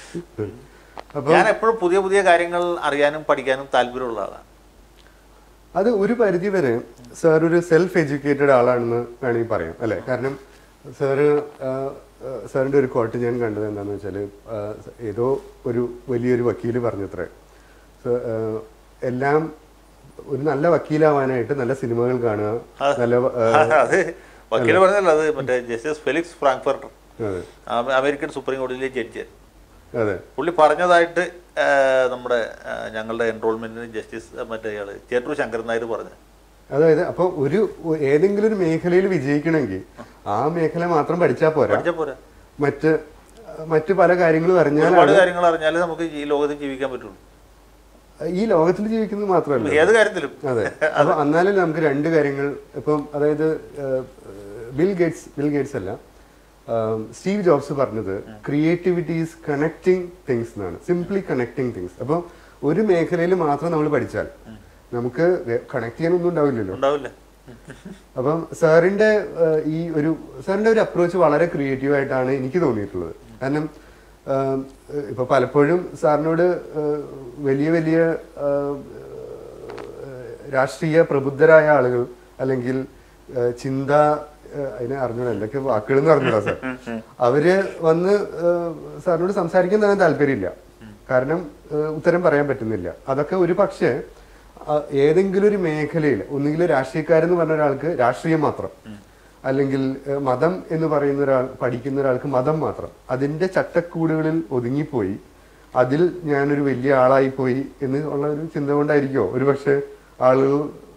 അപ്പൊ ഞാൻ എപ്പോഴും പുതിയ പുതിയ കാര്യങ്ങൾ അറിയാനും പഠിക്കാനും താല്പര്യമുള്ള ആളാണ് അത് ഒരു പരിധി വരെ സാർ ഒരു സെൽഫ് എഡ്യൂക്കേറ്റഡ് ആളാണെന്ന് വേണമെങ്കിൽ പറയാം അല്ലെ കാരണം സാറ് സാറിന്റെ ഒരു കോട്ട് ഞാൻ കണ്ടത് എന്താണെന്ന് വെച്ചാൽ ഏതോ ഒരു വലിയൊരു വക്കീല് പറഞ്ഞത്രേ സ- ആ, എല്ലാം ഒരു നല്ല വക്കീലാവാനായിട്ട് നല്ല സിനിമകൾ കാണുക നല്ല ആ, അത് വക്കീൽ പറഞ്ഞല്ലോ അത് മറ്റേ ജസ്റ്റിസ് ഫെലിക്സ് ഫ്രാങ്ക്ഫർട്ടർ അതെ ആ- അമേരിക്കൻ സുപ്രീം കോടതിയിലെ ജഡ്ജ് അതെ പുള്ളി പറഞ്ഞതായിട്ട് ആ, നമ്മുടെ ആ, ഞങ്ങളുടെ എൻറോൾമെന്റിന് ജസ്റ്റിസ് മറ്റേ ഇയാള് ചേട്ടൂർ ശങ്കരൻ നായർ പറഞ്ഞു അതായത് അപ്പൊ ഒരു ഏതെങ്കിലും ഒരു മേഖലയിൽ വിജയിക്കണമെങ്കിൽ ആ മേഖല മാത്രം പഠിച്ചാൽ പോരാ പഠിച്ച പോരാ മറ്റ് മറ്റ് പല കാര്യങ്ങളും അറിഞ്ഞാൽ ഒരുപാട് കാര്യങ്ങൾ അറിഞ്ഞാലേ നമുക്ക് ഈ ലോകത്ത് ജീവിക്കാൻ പറ്റുള്ളൂ ഈ ലോകത്തിൽ ജീവിക്കുന്നത് മാത്രമല്ല ഏത് കാര്യത്തിലും അതെ അപ്പൊ എന്നാലും നമുക്ക് രണ്ട് കാര്യങ്ങൾ ഇപ്പം അതായത് ഏഹ്, ബിൽ ഗേറ്റ്സ് ബിൽ ഗേറ്റ്സ് അല്ല ആം, സ്റ്റീവ് ജോബ്സ് പറഞ്ഞത് ക്രിയേറ്റിവിറ്റി ഈസ് കണക്ടിങ് തിങ്സ് എന്നാണ് സിംപ്ലി കണക്ടിങ് തിങ്സ് അപ്പോൾ ഒരു മേഖലയിൽ മാത്രം നമ്മൾ പഠിച്ചാൽ നമുക്ക് കണക്ട് ചെയ്യാനൊന്നും ഉണ്ടാവില്ലല്ലോ ഉണ്ടാവില്ല അപ്പം സാറിന്റെ ഏഹ്, ഈ ഒരു സാറിന്റെ ഒരു അപ്രോച്ച് വളരെ ക്രിയേറ്റീവ് ആയിട്ടാണ് എനിക്ക് തോന്നിയിട്ടുള്ളത് കാരണം ഏഹ്, ഇപ്പൊ പലപ്പോഴും സാറിനോട് ഏഹ്, വലിയ വലിയ ഏഹ്, ഏഹ്, രാഷ്ട്രീയ പ്രബുദ്ധരായ ആളുകൾ അല്ലെങ്കിൽ ഏഹ്, ചിന്ത ഏഹ്, അതിനെ അറിഞ്ഞൂടാ എന്തൊക്കെ വാക്കുകൾ എന്ന് അറിഞ്ഞൂടാ സാർ അവര് വന്ന് ഏഹ്, സാറിനോട് സംസാരിക്കാൻ തന്നെ താല്പര്യമില്ല കാരണം ഏഹ്, ഉത്തരം പറയാൻ പറ്റുന്നില്ല അതൊക്കെ ഒരു പക്ഷേ ആ, ഏതെങ്കിലും ഒരു മേഖലയിൽ ഒന്നുകിൽ രാഷ്ട്രീയക്കാരെന്ന് പറഞ്ഞ ഒരാൾക്ക് രാഷ്ട്രീയം മാത്രം അല്ലെങ്കിൽ ഏഹ്, മതം എന്ന് പറയുന്ന ഒരാൾ പഠിക്കുന്ന ഒരാൾക്ക് മതം മാത്രം അതിന്റെ ചട്ടക്കൂടുകളിൽ ഒതുങ്ങിപ്പോയി അതിൽ ഞാനൊരു വലിയ ആളായി പോയി എന്ന് ഉള്ള ഒരു ചിന്ത കൊണ്ടായിരിക്കോ ഒരു പക്ഷേ ആളുകൾ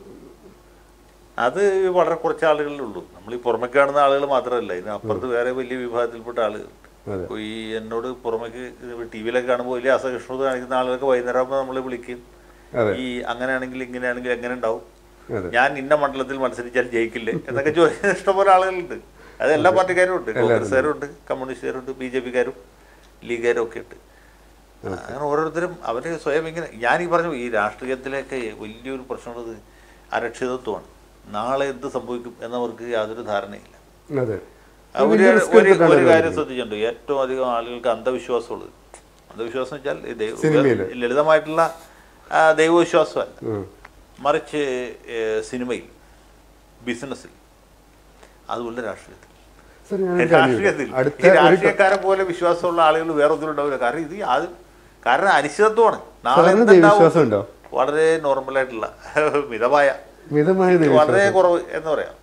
അത് വളരെ കുറച്ച് ആളുകളേ ഉള്ളൂ നമ്മൾ ഈ പുറമേക്ക് കാണുന്ന ആളുകൾ മാത്രമല്ല ഇതിന് അപ്പുറത്ത് വേറെ വലിയ വിഭാഗത്തിൽപ്പെട്ട ആളുകളുണ്ട് അതെ. അപ്പോൾ ഈ എന്നോട് പുറമേക്ക് ടി വിയിലൊക്കെ കാണുമ്പോൾ വലിയ അസഹിഷ്ണുത കാണിക്കുന്ന ആളുകൾക്ക് വൈകുന്നേരം ആകുമ്പോൾ നമ്മൾ വിളിക്കും അതെ ഈ അങ്ങനെയാണെങ്കിൽ ഇങ്ങനെയാണെങ്കിൽ എങ്ങനെ ഉണ്ടാവും അതെ ഞാൻ ഇന്ന മണ്ഡലത്തിൽ മത്സരിച്ചാൽ ജയിക്കില്ലേ എന്നൊക്കെ ചോദിക്കുന്ന ഇഷ്ടംപോലെ ആളുകളുണ്ട് അത് എല്ലാ പാർട്ടിക്കാരും ഉണ്ട് കോൺഗ്രസ്സുകാരും ഉണ്ട് കമ്മ്യൂണിസ്റ്റുകാരും ഉണ്ട് ബി ജെ പിക്കാരും ലീഗുകാരും ഒക്കെ ഉണ്ട് അങ്ങനെ ഓരോരുത്തരും അവർ സ്വയം ഇങ്ങനെ ഞാൻ ഈ പറഞ്ഞു ഈ രാഷ്ട്രീയത്തിലേക്ക് വലിയൊരു പ്രശ്നമുള്ളത് അരക്ഷിതത്വമാണ് നാളെ എന്ത് സംഭവിക്കും എന്നവർക്ക് യാതൊരു ധാരണയില്ല അതെ ആ ഒരു വലിയ risk ഒരു എടുത്തിട്ടാണ് ഒരു ഇത് കാര്യം ശ്രദ്ധിച്ചിട്ടുണ്ട് ഏറ്റവും അധികം ആളുകൾക്ക് അന്ധവിശ്വാസമുള്ളത് അന്ധവിശ്വാസം വെച്ചാൽ ഈ ദൈവ- സിനിമയില്. ലളിതമായിട്ടുള്ള ആ, ദൈവവിശ്വാസമല്ല ഉം. മറിച്ച് ഏഹ്, സിനിമയിൽ ബിസിനസ്സിൽ അതുപോലെ രാഷ്ട്രീയത്തിൽ സർ ഞാൻ ഒരു കാര്യം രാഷ്ട്രീയത്തിൽ ചോദിക്കാം. അടുത്ത ഈ ഒരു രാഷ്ട്രീയക്കാരെ പോലെ വിശ്വാസമുള്ള ആളുകൾ വേറെ ഒന്നും ഉണ്ടാവില്ല കാരണം ഇത് അത് കാരണം അനിശ്ചിതത്വമാണ് നാളെ സാറിന് എന്തുണ്ടാവും? ദൈവവിശ്വാസം ഉണ്ടോ വളരെ നോർമലായിട്ടുള്ള മിതമായ മിതമായ വളരെ ദൈവവിശ്വാസം കുറവ് എന്ന് പറയാം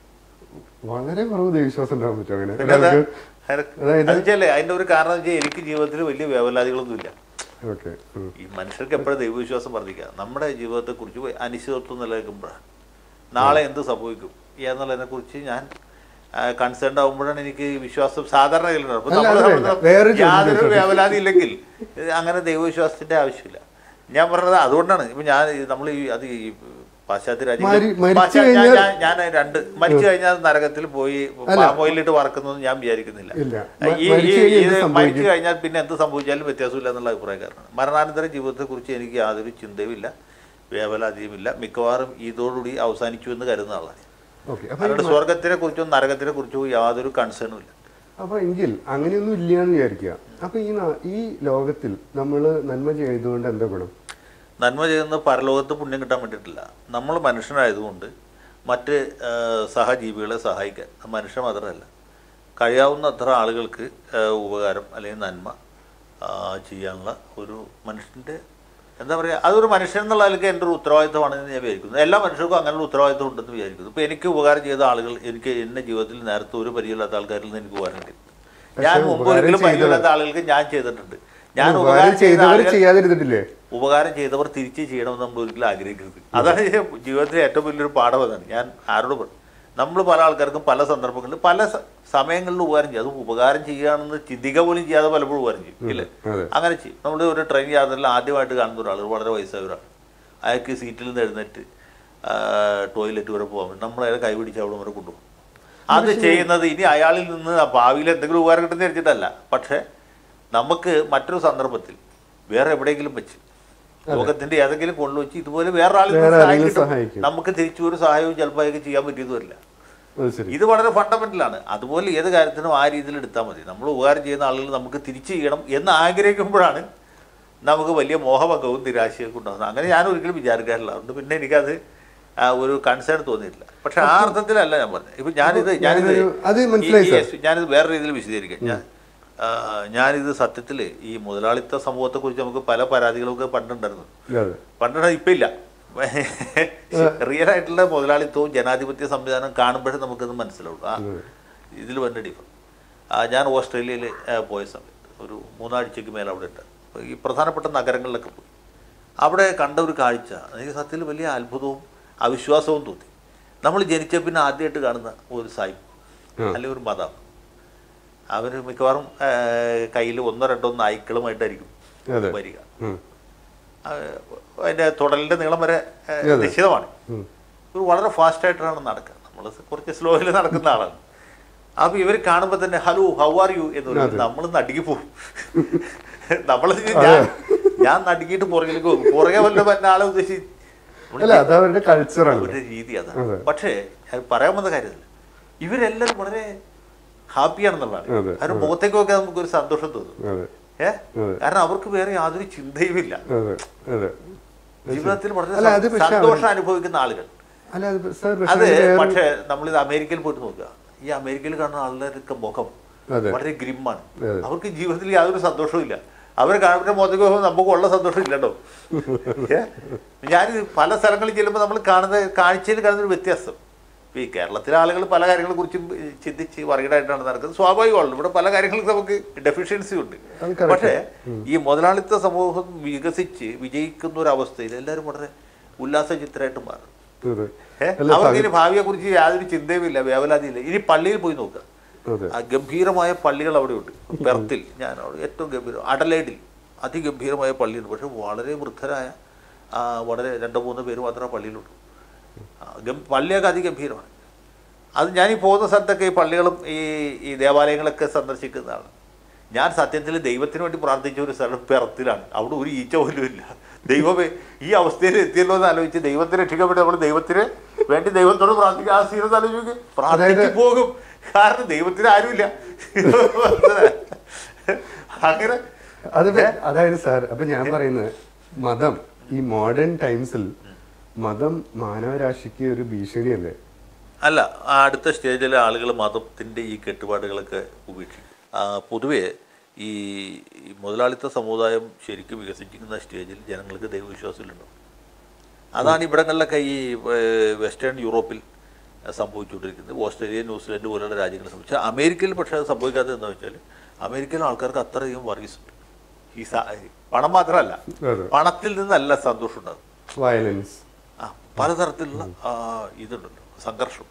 വളരെ കുറവ് ദൈവവിശ്വാസം ഉണ്ടാവാൻ പറ്റും അങ്ങനെ പിന്നെ അത് ഒരാൾക്ക് അതായത് അത് വെച്ചാലേ അതിന്റെ ഒരു കാരണം എന്ന് വെച്ചാൽ എനിക്ക് ജീവിതത്തിൽ വലിയ വേവലാതികളൊന്നുമില്ല ഓക്കെ ഈ മനുഷ്യർക്ക് എപ്പോഴും ദൈവവിശ്വാസം വർദ്ധിക്കുക നമ്മുടെ ജീവിതത്തെക്കുറിച്ച് അനിശ്ചിതത്വം നിലനിൽക്കുമ്പോഴാണ് നാളെ എന്ത് സംഭവിക്കും എന്നുള്ളതിനെ കുറിച്ച് ഞാൻ കൺസേൺഡ് ആകുമ്പോഴാണ് എനിക്ക് ഈ വിശ്വാസം സാധാരണ കയ്യിലുണ്ടാവും. അപ്പൊ അല്ല, നമ്മളെ അത് വേണ്ട. സംബന്ധിച്ചിടത്തോളം വേറൊരു ചോദ്യം യാതൊരു ചോദിച്ചോട്ടെ. വേവലാതി ഇല്ലെങ്കിൽ ഇത് അങ്ങനെ ദൈവവിശ്വാസത്തിന്റെ ആവശ്യമില്ല ഞാൻ പറഞ്ഞത് അതുകൊണ്ടാണ് ഇപ്പൊ ഞാൻ നമ്മൾ ഈ അത് ഈ പാശ്ചാത്യ മരി- രാജ്യങ്ങൾ മരിച്ചു പാശ്ചാത്യ- ഞാൻ- കഴിഞ്ഞാൽ- ഞാൻ- ഞാൻ രണ്ട് മരിച്ചു കഴിഞ്ഞാൽ നരകത്തിൽ പോയി പാമോയിലിട്ട് വറക്കുന്നു ഞാൻ വിചാരിക്കുന്നില്ല ഇല്ല. ഈ മ- ഈ- മരിച്ചു കഴിഞ്ഞാൽ ഇത് എന്ത് സംഭവിക്കും? മരിച്ചു കഴിഞ്ഞാൽ പിന്നെ എന്ത് സംഭവിച്ചാലും വ്യത്യാസമില്ല എന്നുള്ള അഭിപ്രായക്കാരനാണ് മരണാനന്തര ജീവിതത്തെക്കുറിച്ച് എനിക്ക് യാതൊരു ചിന്തയുമില്ല വേവലാതിയുമില്ല മിക്കവാറും ഇതോടുകൂടി അവസാനിച്ചു എന്ന് കരുതുന്ന ആളാണ് ഓക്കെ അപ്പൊ അതുകൊണ്ട് സ്വർഗത്തിനെ കുറിച്ചോ നരകത്തിനെ കുറിച്ചോ യാതൊരു കൺസേണും ഇല്ല അപ്പൊ എങ്കിൽ അങ്ങനെയൊന്നും ഇല്ല എന്ന് വിചാരിക്കുക അപ്പൊ ഈ നാ- ഈ ലോകത്തിൽ നമ്മൾ നന്മ ചെയ്തുകൊണ്ട് എന്താ ഗുണം നന്മ ചെയ്യുന്ന പരലോകത്ത് പുണ്യം കിട്ടാൻ വേണ്ടിയിട്ടില്ല നമ്മൾ മനുഷ്യനായതുകൊണ്ട് മറ്റ് ആ, സഹജീവികളെ സഹായിക്കാൻ മനുഷ്യൻ മാത്രമല്ല കഴിയാവുന്ന അത്ര ആളുകൾക്ക് ആ, ഉപകാരം അല്ലെങ്കിൽ നന്മ ആ, ചെയ്യാനുള്ള ഒരു മനുഷ്യൻ്റെ എന്താ പറയുക അതൊരു മനുഷ്യൻ എന്നുള്ള ആൾക്ക് എൻ്റെ ഒരു ഉത്തരവാദിത്തമാണെന്ന് ഞാൻ വിചാരിക്കുന്നു എല്ലാ മനുഷ്യർക്കും അങ്ങനെയുള്ള ഉത്തരവാദിത്തം ഉണ്ടെന്ന് വിചാരിക്കുന്നു ഇപ്പോൾ എനിക്ക് ഉപകാരം ചെയ്ത ആളുകൾ എനിക്ക് എൻ്റെ ജീവിതത്തിൽ നേരത്തെ ഒരു പരിചയമില്ലാത്ത ആൾക്കാരിൽ നിന്ന് എനിക്ക് ഉപകാരം കിട്ടി ഞാൻ മുമ്പ് ഉപകാരം ഒരിക്കലും ചെയ്തവർ- പരിചയമില്ലാത്ത ആളുകൾക്ക് ഞാൻ ചെയ്തിട്ടുണ്ട് ഞാൻ ഉപകാരം ഉപകാരം ചെയ്ത ചെയ്തവർ ആളുകൾ ചെയ്യാതിരുന്നിട്ടില്ലേ ഉപകാരം ചെയ്തവർ തിരിച്ച് ചെയ്യണമെന്ന് നമ്മൾ ഒരിക്കലും ആഗ്രഹിക്കരുത് അതാണ് ഈ ജീവിതത്തിലെ ഏറ്റവും വലിയൊരു പാഠം അതാണ് ഞാൻ ആരോട് പറഞ്ഞു നമ്മൾ പല ആൾക്കാർക്കും പല സന്ദർഭങ്ങളിൽ പല സ- സമയങ്ങളിൽ ഉപകാരം ചെയ്യും അത് ഉപകാരം ചെയ്യുകയാണെന്ന് ചിന്തിക്കുക പോലും ചെയ്യാതെ പലപ്പോഴും ഉപകാരം ചെയ്യും ഇല്ലേ അതെ അങ്ങനെ ചെയ്യും നമ്മൾ ഒരു ട്രെയിൻ യാത്രയിൽ ആദ്യമായിട്ട് കാണുന്ന ഒരാൾ വളരെ വയസ്സായ ഒരാൾ അയാൾക്ക് സീറ്റിൽ നിന്ന് എഴുന്നേറ്റ് ടോയ്ലറ്റ് വരെ പോകാൻ വേണ്ടി നമ്മൾ അയാളെ കൈപിടിച്ച് അവിടെ വരെ കൊണ്ടുപോകും അത് ചെയ്യുന്നത് ഇനി അയാളിൽ നിന്ന് ആ ഭാവിയിൽ എന്തെങ്കിലും ഉപകാരം കിട്ടുന്ന വെച്ചിട്ടല്ല പക്ഷേ നമുക്ക് മറ്റൊരു സന്ദർഭത്തിൽ വേറെ എവിടെയെങ്കിലും വെച്ച് ലോകത്തിന്റെ ഏതെങ്കിലും കൊണ്ടുവച്ച് ഇതുപോലെ വേറെ ആളിൽ നിന്ന് വേറെ സഹായം ആരെങ്കിലും കിട്ടും. സഹായിക്കും. നമുക്ക് തിരിച്ചു ഒരു സഹായവും ചിലപ്പോൾ അയാൾക്ക് ചെയ്യാൻ പറ്റിയത് വരില്ല അത് ശരി ഇത് വളരെ ഫണ്ടമെന്റലാണ് അതുപോലെ ഏത് കാര്യത്തിനും ആ രീതിയിൽ എടുത്താൽ മതി നമ്മൾ ഉപകാരം ചെയ്യുന്ന ആളുകൾ നമുക്ക് തിരിച്ചു ചെയ്യണം എന്ന് ആഗ്രഹിക്കുമ്പോഴാണ് നമുക്ക് വലിയ മോഹഭംഗവും നിരാശയൊക്കെ ഉണ്ടാകുന്നത് അങ്ങനെ ഞാൻ ഒരിക്കലും വിചാരിക്കാറില്ല അതുകൊണ്ട് പിന്നെ എനിക്കത് ആ, ഒരു കൺസേൺ തോന്നിയിട്ടില്ല പക്ഷെ ആ അർത്ഥത്തിലല്ല ഞാൻ പറഞ്ഞത് ഇപ്പൊ ഞാനിത് ഞാനിത് ഞാനൊരു- അത് മനസ്സിലായി ഈ- സാർ. ഈ- ഞാനിത് വേറെ രീതിയിൽ വിശദീകരിക്കാം ഞാൻ ആ, ഞാനിത് സത്യത്തിൽ ഈ മുതലാളിത്ത സമൂഹത്തെക്കുറിച്ച് നമുക്ക് പല പരാതികളൊക്കെ പണ്ടുണ്ടായിരുന്നു അതെ പണ്ട് ഇപ്പം ഇല്ല റിയൽ ആയിട്ടുള്ള മുതലാളിത്തവും ജനാധിപത്യ സംവിധാനം കാണുമ്പോഴേ നമുക്കത് മനസ്സിലാവുള്ളൂ ആ ഇതിൽ വന്ന ഡിഫർ ഞാൻ ഓസ്ട്രേലിയയിൽ പോയ സമയത്ത് ഒരു മൂന്നാഴ്ചയ്ക്ക് മേലെ അവിടെ ഉണ്ട് അപ്പോൾ ഈ പ്രധാനപ്പെട്ട നഗരങ്ങളിലൊക്കെ പോയി അവിടെ കണ്ട ഒരു കാഴ്ച എനിക്ക് സത്യത്തിൽ വലിയ അത്ഭുതവും അവിശ്വാസവും തോന്നി നമ്മൾ ജനിച്ച പിന്നെ ആദ്യമായിട്ട് കാണുന്ന ഒരു സായിപ്പ് അല്ലെങ്കിൽ ഒരു മതം അവർ മിക്കവാറും കയ്യിൽ ഒന്നോ രണ്ടോ നായ്ക്കളുമായിട്ടായിരിക്കും അതെ. വരിക ഉം. ആ, അതിന്റെ തുടലിന്റെ നീളം വരെ ആ, അതെ. നിശ്ചിതമാണ് ഉം. ഇവർ വളരെ ഫാസ്റ്റ് ആയിട്ടാണ് നടക്കുക നമ്മൾ കുറച്ച് സ്ലോയിൽ നടക്കുന്ന ആളാണ് അപ്പൊ ഇവർ കാണുമ്പോൾ തന്നെ ഹലോ ഹൗ ആർ യു എന്ന് പറയും നമ്മൾ നടുക്കി പോകും നമ്മൾ ഞാൻ ഞാൻ നടുക്കിയിട്ട് പുറകിലേക്ക് പോകും പുറകെ വല്ല പറ്റുന്ന ആളെ ഉദ്ദേശിച്ച് അല്ല അത് അവരുടെ കൾച്ചറാണ് ഒരു രീതി അതാണ് അതെ. പക്ഷേ ഞാൻ പറയാൻ വന്ന കാര്യത്തില്ല ഇവരെല്ലാവരും വളരെ ഹാപ്പിയാണെന്നുള്ളതാണ് അതെ, അവരുടെ മുഖത്തേക്കൊക്കെ നമുക്ക് ഒരു സന്തോഷം തോന്നും അതെ ഏ അതെ. കാരണം അവർക്ക് വേറെ യാതൊരു ചിന്തയുമില്ല അതെ അതെ ജീവിതത്തിൽ വളരെ അല്ല, അത് പക്ഷേ സന്തോഷം അനുഭവിക്കുന്ന ആളുകൾ അല്ല അത് സാർ അത് പക്ഷേ വേറെ- പക്ഷേ നമ്മളിത് അമേരിക്കയിൽ പോയിട്ട് നോക്കുക ഈ അമേരിക്കയിൽ കാണുന്ന ആളുടെ മുഖം അതെ. വളരെ ഗ്രിമ്മാണ് അതെ. അവർക്ക് ജീവിതത്തിൽ യാതൊരു സന്തോഷവും ഇല്ല അവർ കാണുന്ന മുഖത്തേക്ക് പോകുമ്പോൾ നമുക്ക് ഉള്ള സന്തോഷം ഇല്ലട്ടോ ഏ? ഞാൻ പല സ്ഥലങ്ങളിൽ ചെല്ലുമ്പോൾ നമ്മൾ കാണുന്ന കാഴ്ചയിൽ കാണുന്ന ഒരു വ്യത്യാസം ഇപ്പൊ ഈ കേരളത്തിലെ ആളുകൾ പല കാര്യങ്ങളെ കുറിച്ചും ചിന്തിച്ച് വർഗീഡായിട്ടാണ് നടക്കുന്നത് സ്വാഭാവികമാണ് ഇവിടെ പല കാര്യങ്ങൾക്ക് നമുക്ക് ഡെഫിഷ്യൻസി ഉണ്ട് അത് correct. പക്ഷേ ഈ മുതലാളിത്ത സമൂഹം വികസിച്ച് വിജയിക്കുന്ന ഒരു അവസ്ഥയിൽ എല്ലാവരും വളരെ ഉല്ലാസ ചിത്രമായിട്ട് മാറും അതെ ഏ? അല്ല, അവർക്ക് ഇനി ഭാവിയെ കുറിച്ച് യാതൊരു ചിന്തയുമില്ല വേവലാതിയില്ല ഇനി പള്ളിയിൽ പോയി നോക്കുക അതെ ആ ഗംഭീരമായ പള്ളികൾ അവിടെ ഉണ്ട് പെർത്തിൽ ഞാൻ അവിടെ ഏറ്റവും ഗംഭീരം അഡലേഡിൽ അതിഗംഭീരമായ പള്ളിയുണ്ട് പക്ഷെ വളരെ വൃദ്ധരായ ആ, വളരെ രണ്ടോ മൂന്നോ പേര് മാത്രമേ പള്ളിയിലുള്ളൂ ആ, ഗം- പള്ളിയൊക്കെ അതിഗംഭീരമാണ് അത് ഞാൻ ഈ പോകുന്ന സ്ഥലത്തൊക്കെ ഈ പള്ളികളും ഈ ഈ ദേവാലയങ്ങളൊക്കെ സന്ദർശിക്കുന്നതാണ് ഞാൻ സത്യത്തിൽ ദൈവത്തിന് വേണ്ടി പ്രാർത്ഥിച്ച ഒരു സ്ഥലം പെറത്തിലാണ് അവിടെ ഒരു ഈച്ച പോലും ഇല്ല ദൈവമേ ഈ അവസ്ഥയിൽ എത്തിയല്ലോ എന്ന് ആലോചിച്ച് ദൈവത്തെ രക്ഷിക്കാൻ വേണ്ടി നമ്മൾ ദൈവത്തിന് വേണ്ടി ദൈവത്തോട് പ്രാർത്ഥിക്കുക ആ സീനത്ത് ആലോചിക്കുക പ്രാർത്ഥിച്ചു പോകും കാരണം ദൈവത്തിന് ആരുമില്ല അങ്ങനെ അത് പെ- അതായത് സാർ അപ്പൊ ഞാൻ പറയുന്നത് മതം ഈ മോഡേൺ ടൈംസിൽ മതം മാനവരാശിക്ക് ഒരു ഭീഷണിയല്ലേ അല്ല ആ അടുത്ത സ്റ്റേജിലെ ആളുകൾ മതത്തിൻ്റെ ഈ കെട്ടുപാടുകളൊക്കെ ഉപേക്ഷിക്കും ആ, പൊതുവേ ഈ ഈ മുതലാളിത്ത സമുദായം ശരിക്കും വികസിക്കുന്ന സ്റ്റേജിൽ ജനങ്ങൾക്ക് ദൈവവിശ്വാസമില്ലുണ്ടോ അതാണ് ഇവിടങ്ങളിലൊക്കെ ഈ ഏർ, വെസ്റ്റേൺ യൂറോപ്പിൽ സംഭവിച്ചുകൊണ്ടിരിക്കുന്നത് ഓസ്ട്രേലിയ ന്യൂസിലൻഡ് പോലുള്ള രാജ്യങ്ങൾ സംബന്ധിച്ച് അമേരിക്കയിൽ പക്ഷേ അത് സംഭവിക്കാത്തത് എന്താ വെച്ചാൽ അമേരിക്കയിലെ ആൾക്കാർക്ക് അത്രയും വറീസ് ഉണ്ട് ഈ സ- പണം മാത്രമല്ല അതെ പണത്തിൽ നിന്നല്ല സന്തോഷം ഉണ്ടാകും വയലൻസ് ആ പലതരത്തിലുള്ള ആ, ഇതുണ്ടല്ലോ സംഘർഷം